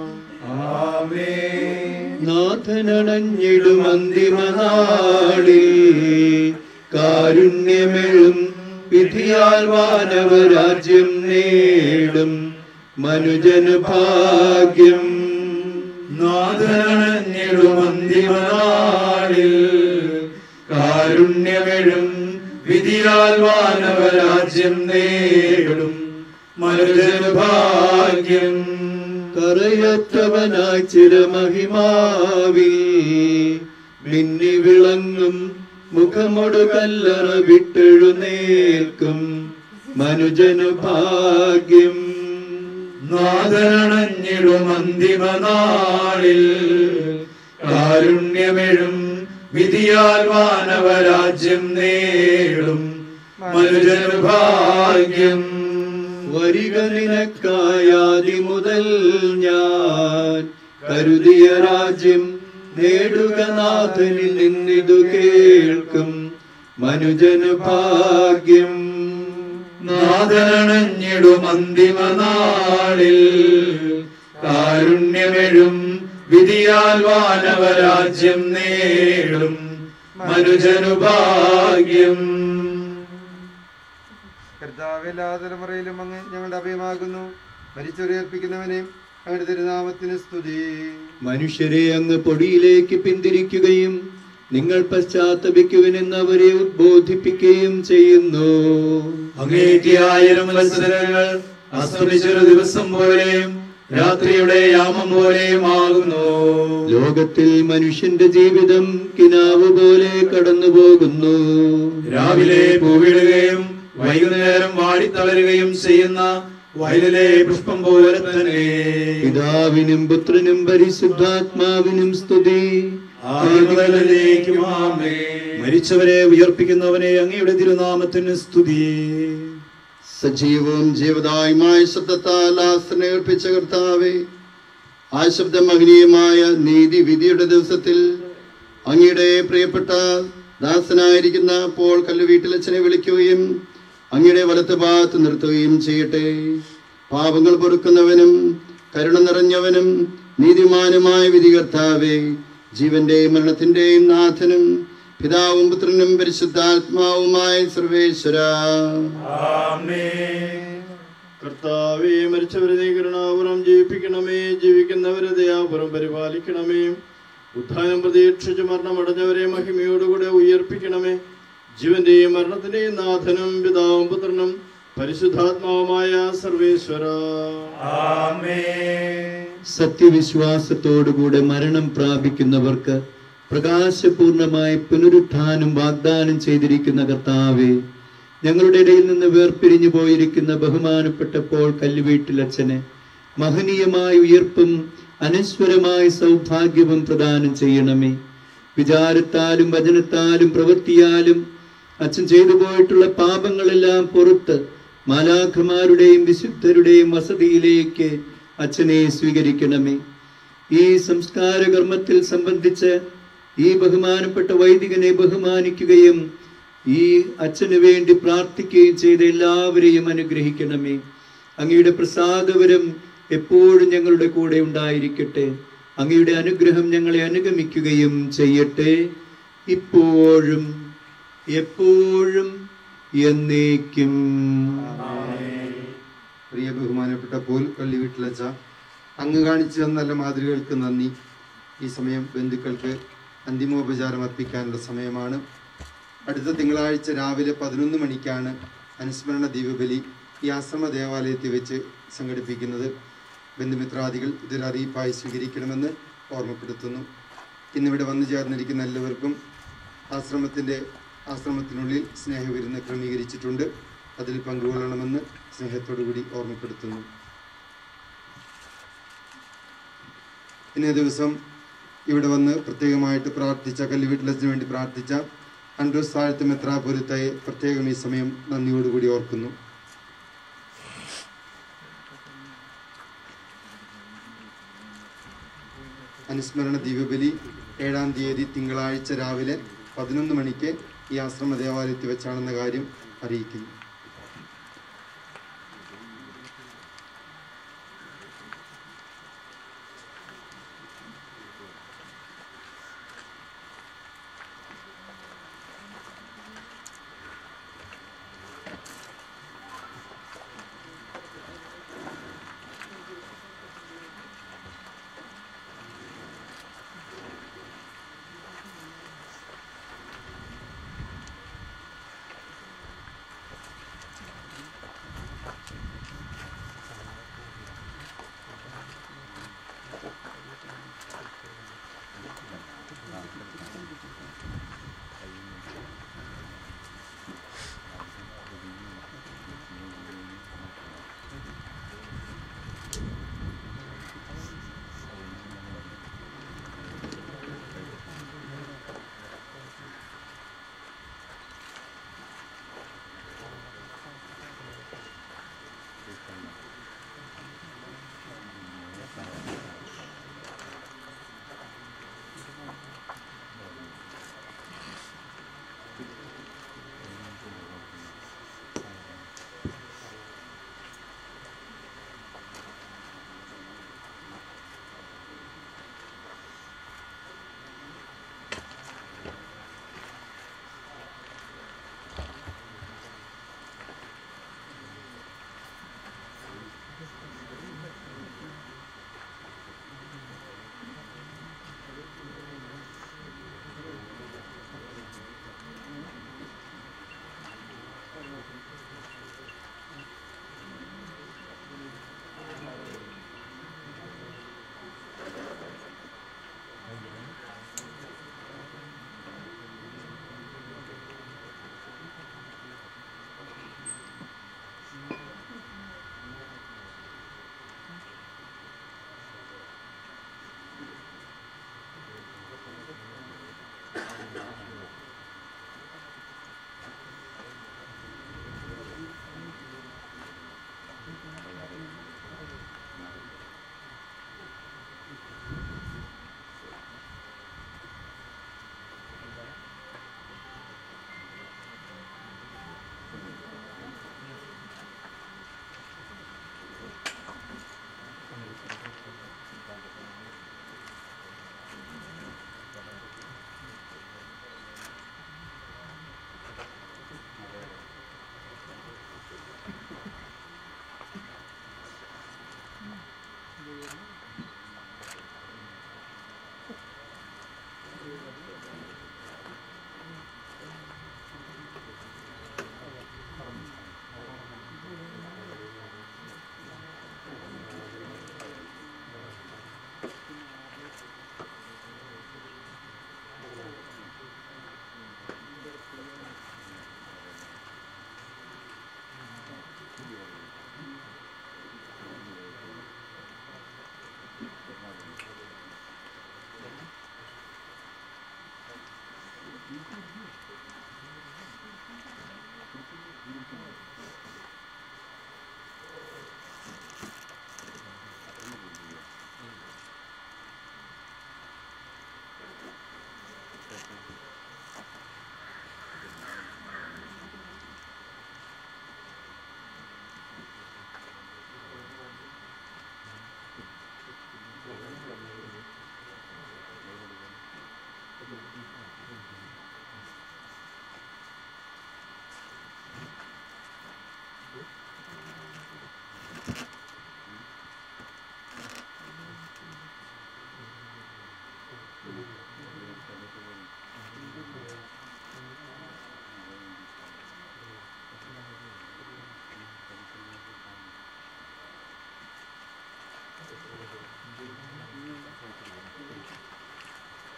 നാഥനണഞ്ഞിടും അന്തിമനാളിൽ കാരുണ്യമെഴും വിധിയാൽ വാനവരാജ്യം നേടും മനുജന് ഭാഗ്യം നാഥനണഞ്ഞിടും അന്തിമനാളിൽ കാരുണ്യമെഴും വിധിയാൽ വാനവരാജ്യം നേടും മനുജന് ഭാഗ്യം കറയറ്റവനായി ചിരമഹിമാവിൽ മിന്നി വിളങ്ങും മുഖമൊടു കല്ലറ വിട്ടെഴുന്നേൽക്കും മനുജനു ഭാഗ്യം നാദരണഞ്ഞിടും അന്തിമനാളിൽ കാരുണ്യമെഴും വിധിയാൽ വാനവരാജ്യം നേടും മനുജനു ഭാഗ്യം വരിക നിനക്കായാതി മുതൽ ഞാൻ കരുതിയ രാജ്യം നേടുക നാഥനിൽ നിന്നിതു കേൾക്കും മനുജന് ഭാഗ്യം നാഥനണഞ്ഞിടും അന്തിമനാളിൽ കാരുണ്യമെഴും വിധിയാൽ വാനവരാജ്യം നേടും മനുജനു ഭാഗ്യം കർത്താവ് എല്ലാ തലമുറയിലും അങ്ങ് ഞങ്ങളുടെ അഭയമാകുന്നു മരിച്ചുറയേൽപ്പിക്കുന്നവനെ അങ്ങയുടെ തിരുനാമത്തിന് സ്തുതി മനുഷ്യരെ അങ്ങ് പൊടിയിലേക്ക് പിന്തിരിക്കുകയും നിങ്ങൾ പശ്ചാത്തപിക്കുവിനെന്ന് അവരെ ഉദ്ബോധിപ്പിക്കുകയും ചെയ്യുന്നു അങ്ങേക്ക് ആയിരം മത്സരങ്ങൾ അസ്തമിച്ചൊരു ദിവസം പോലെയും രാത്രിയുടെ യാമം പോലെയും ആകുന്നു ലോകത്തിൽ മനുഷ്യന്റെ ജീവിതം കിനാവ് പോലെ കടന്നു പോകുന്നു രാവിലെ പൂവിടുകയും വൈകുന്നേരം വാടിത്തളരുകയും ചെയ്യുന്ന വയലിലെ പുഷ്പം പോലെ തന്നെ പിതാവിനും പുത്രനും പരിശുദ്ധാത്മാവിനും സ്തുതി മരിച്ചവരെ ഉയർപ്പിക്കുന്നവനെ അങ്ങയുടെ തിരുനാമത്തിന് സ്തുതി സജീവവും ജീവദായമായ ശബ്ദത്താൽ ആശ്രയേൽപ്പിച്ച കർത്താവെ ആ ശബ്ദമഹനീയമായ നീതി വിധിയുടെ ദിവസത്തിൽ അങ്ങയുടെ പ്രിയപ്പെട്ട ദാസനായിരിക്കുന്ന പോൾ കല്ലുവീട്ടിലച്ഛനെ വിളിക്കുകയും അങ്ങയുടെ വലത്ത് ഭാഗത്ത് നിർത്തുകയും ചെയ്യട്ടെ പാപങ്ങൾ പൊറുക്കുന്നവനും കരുണ നിറഞ്ഞവനും നീതിമാനുമായ വിധികർത്താവേ ജീവന്റെയും മരണത്തിന്റെയും നാഥനും പിതാവും പുത്രനും പരിശുദ്ധാത്മാവുമായ സർവേശ്വര കർത്താവേ മരിച്ചവരെ നീ കരുണാപുരം ജീവിപ്പിക്കണമേ ജീവിക്കുന്നവരെ ദയാപുരം പരിപാലിക്കണമേ ഉദ്ധാനം പ്രതീക്ഷിച്ച് മരണമടഞ്ഞവരെ മഹിമയോടുകൂടെ ഉയർപ്പിക്കണമേ ജീവന്റെയും മരണത്തിന്റെയും നാഥനും പിതാവും പുത്രനും പരിശുദ്ധാത്മാവുമായ സർവേശ്വര സത്യവിശ്വാസത്തോടുകൂടെ മരണം പ്രാപിക്കുന്നവർക്ക് പ്രകാശപൂർണമായ പുനരുത്ഥാനം വാഗ്ദാനം ചെയ്തിരിക്കുന്ന കർത്താവെ ഞങ്ങളുടെ ഇടയിൽ നിന്ന് വേർപിരിഞ്ഞു പോയിരിക്കുന്ന ബഹുമാനപ്പെട്ട പോൾ കല്ലുവീട്ടിലച്ഛന് മഹനീയമായ ഉയർപ്പും അനശ്വരമായ സൗഭാഗ്യവും പ്രദാനം ചെയ്യണമേ വിചാരത്താലും വചനത്താലും പ്രവൃത്തിയാലും അച്ഛൻ ചെയ്തു പോയിട്ടുള്ള പാപങ്ങളെല്ലാം പുറത്ത് മാലാഖമാരുടെയും വിശുദ്ധരുടെയും വസതിയിലേക്ക് അച്ഛനെ സ്വീകരിക്കണമേ ഈ സംസ്കാര കർമ്മത്തിൽ സംബന്ധിച്ച് ഈ ബഹുമാനപ്പെട്ട വൈദികനെ ബഹുമാനിക്കുകയും ഈ അച്ഛന് വേണ്ടി പ്രാർത്ഥിക്കുകയും ചെയ്ത എല്ലാവരെയും അനുഗ്രഹിക്കണമേ അങ്ങയുടെ പ്രസാദവരം എപ്പോഴും ഞങ്ങളുടെ കൂടെ ഉണ്ടായിരിക്കട്ടെ അങ്ങയുടെ അനുഗ്രഹം ഞങ്ങളെ അനുഗമിക്കുകയും ചെയ്യട്ടെ ഇപ്പോഴും എപ്പോഴും എന്നേക്കും പ്രിയ ബഹുമാനപ്പെട്ട പോൽ കള്ളി വീട്ടിലച്ച അങ്ങ് കാണിച്ചു തന്ന നല്ല മാതൃകകൾക്ക് നന്ദി ഈ സമയം ബന്ധുക്കൾക്ക് അന്തിമോപചാരം അർപ്പിക്കാനുള്ള സമയമാണ് അടുത്ത തിങ്കളാഴ്ച രാവിലെ പതിനൊന്ന് മണിക്കാണ് അനുസ്മരണ ദീപബലി ഈ ആശ്രമ ദേവാലയത്തിൽ വെച്ച് സംഘടിപ്പിക്കുന്നത് ബന്ധുമിത്രാദികൾ ഇതൊരു അറിയിപ്പായി സ്വീകരിക്കണമെന്ന് ഓർമ്മപ്പെടുത്തുന്നു ഇന്നിവിടെ വന്നു ചേർന്നിരിക്കുന്ന എല്ലാവർക്കും ആശ്രമത്തിൻ്റെ ആശ്രമത്തിനുള്ളിൽ സ്നേഹവിരുന്ന് ക്രമീകരിച്ചിട്ടുണ്ട് അതിൽ പങ്കുകൊള്ളണമെന്ന് സ്നേഹത്തോടു കൂടി ഓർമ്മപ്പെടുത്തുന്നു ഇന്നേ ദിവസം ഇവിടെ വന്ന് പ്രത്യേകമായിട്ട് പ്രാർത്ഥിച്ച കല്ലുവീട്ടിലച്ഛന് വേണ്ടി പ്രാർത്ഥിച്ച അൻഡ്രൂസ് താഴ്ത്ത് മെത്രാപുരത്തെ പ്രത്യേകം ഈ സമയം നന്ദിയോടുകൂടി ഓർക്കുന്നു അനുസ്മരണ ദീപബലി ഏഴാം തീയതി തിങ്കളാഴ്ച രാവിലെ പതിനൊന്ന് മണിക്ക് ഈ ആശ്രമ ദേവാലയത്തിൽ വെച്ചാണെന്ന കാര്യം അറിയിക്കുന്നു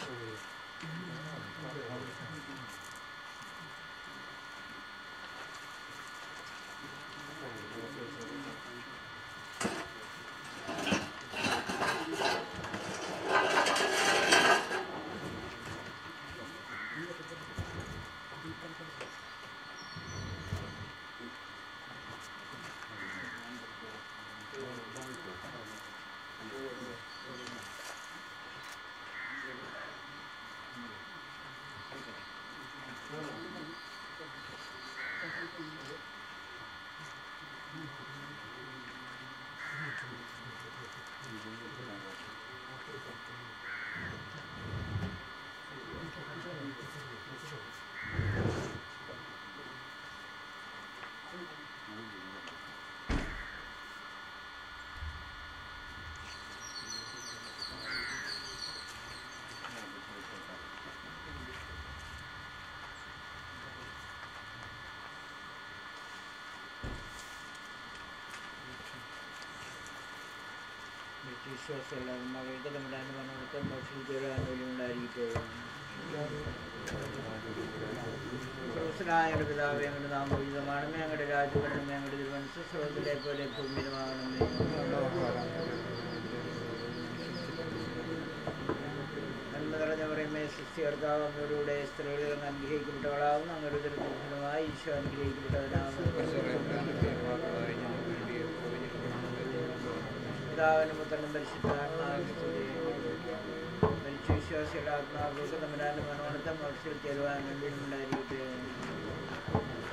വിശ്വാസമുള്ള മകൾക്ക് നമ്മുടെ അനുമാനത്തെ മോക്ഷിച്ചൊരു അനുകൂലമുണ്ടായിരിക്കും ക്രൂസനായുടെ പിതാവേ ഞങ്ങളുടെ നാം ഉചിതമാണമേ ഞങ്ങളുടെ രാജ്യഭരണമേ ഞങ്ങളുടെ തിരുവനന്തപുരം സ്രോതത്തിലെ പോലെ ഭൂമിയിലുമാകണമേ നന്മ നിറഞ്ഞ പറയുമേ സൃഷ്ടികർത്താവ് അങ്ങയുടെ സ്ത്രീകളിൽ അങ്ങ് അനുഗ്രഹിക്കപ്പെട്ടവളാവുന്നു അങ്ങയുടെ തിരുഫലമായി ഈശോ അനുഗ്രഹിക്കപ്പെട്ടവനാവുന്നു പിതാവിനും പുത്രനും പരിശുദ്ധാത്മാവിന്റെ വിശ്വാസിയുടെ ആത്മാവിലേക്ക് തമ്മിലാന്റെ മനോണത്തെ മോക്ഷത്തിൽ ചേരുവാൻ വേണ്ടി ഉണ്ടായിരിക്കട്ടെ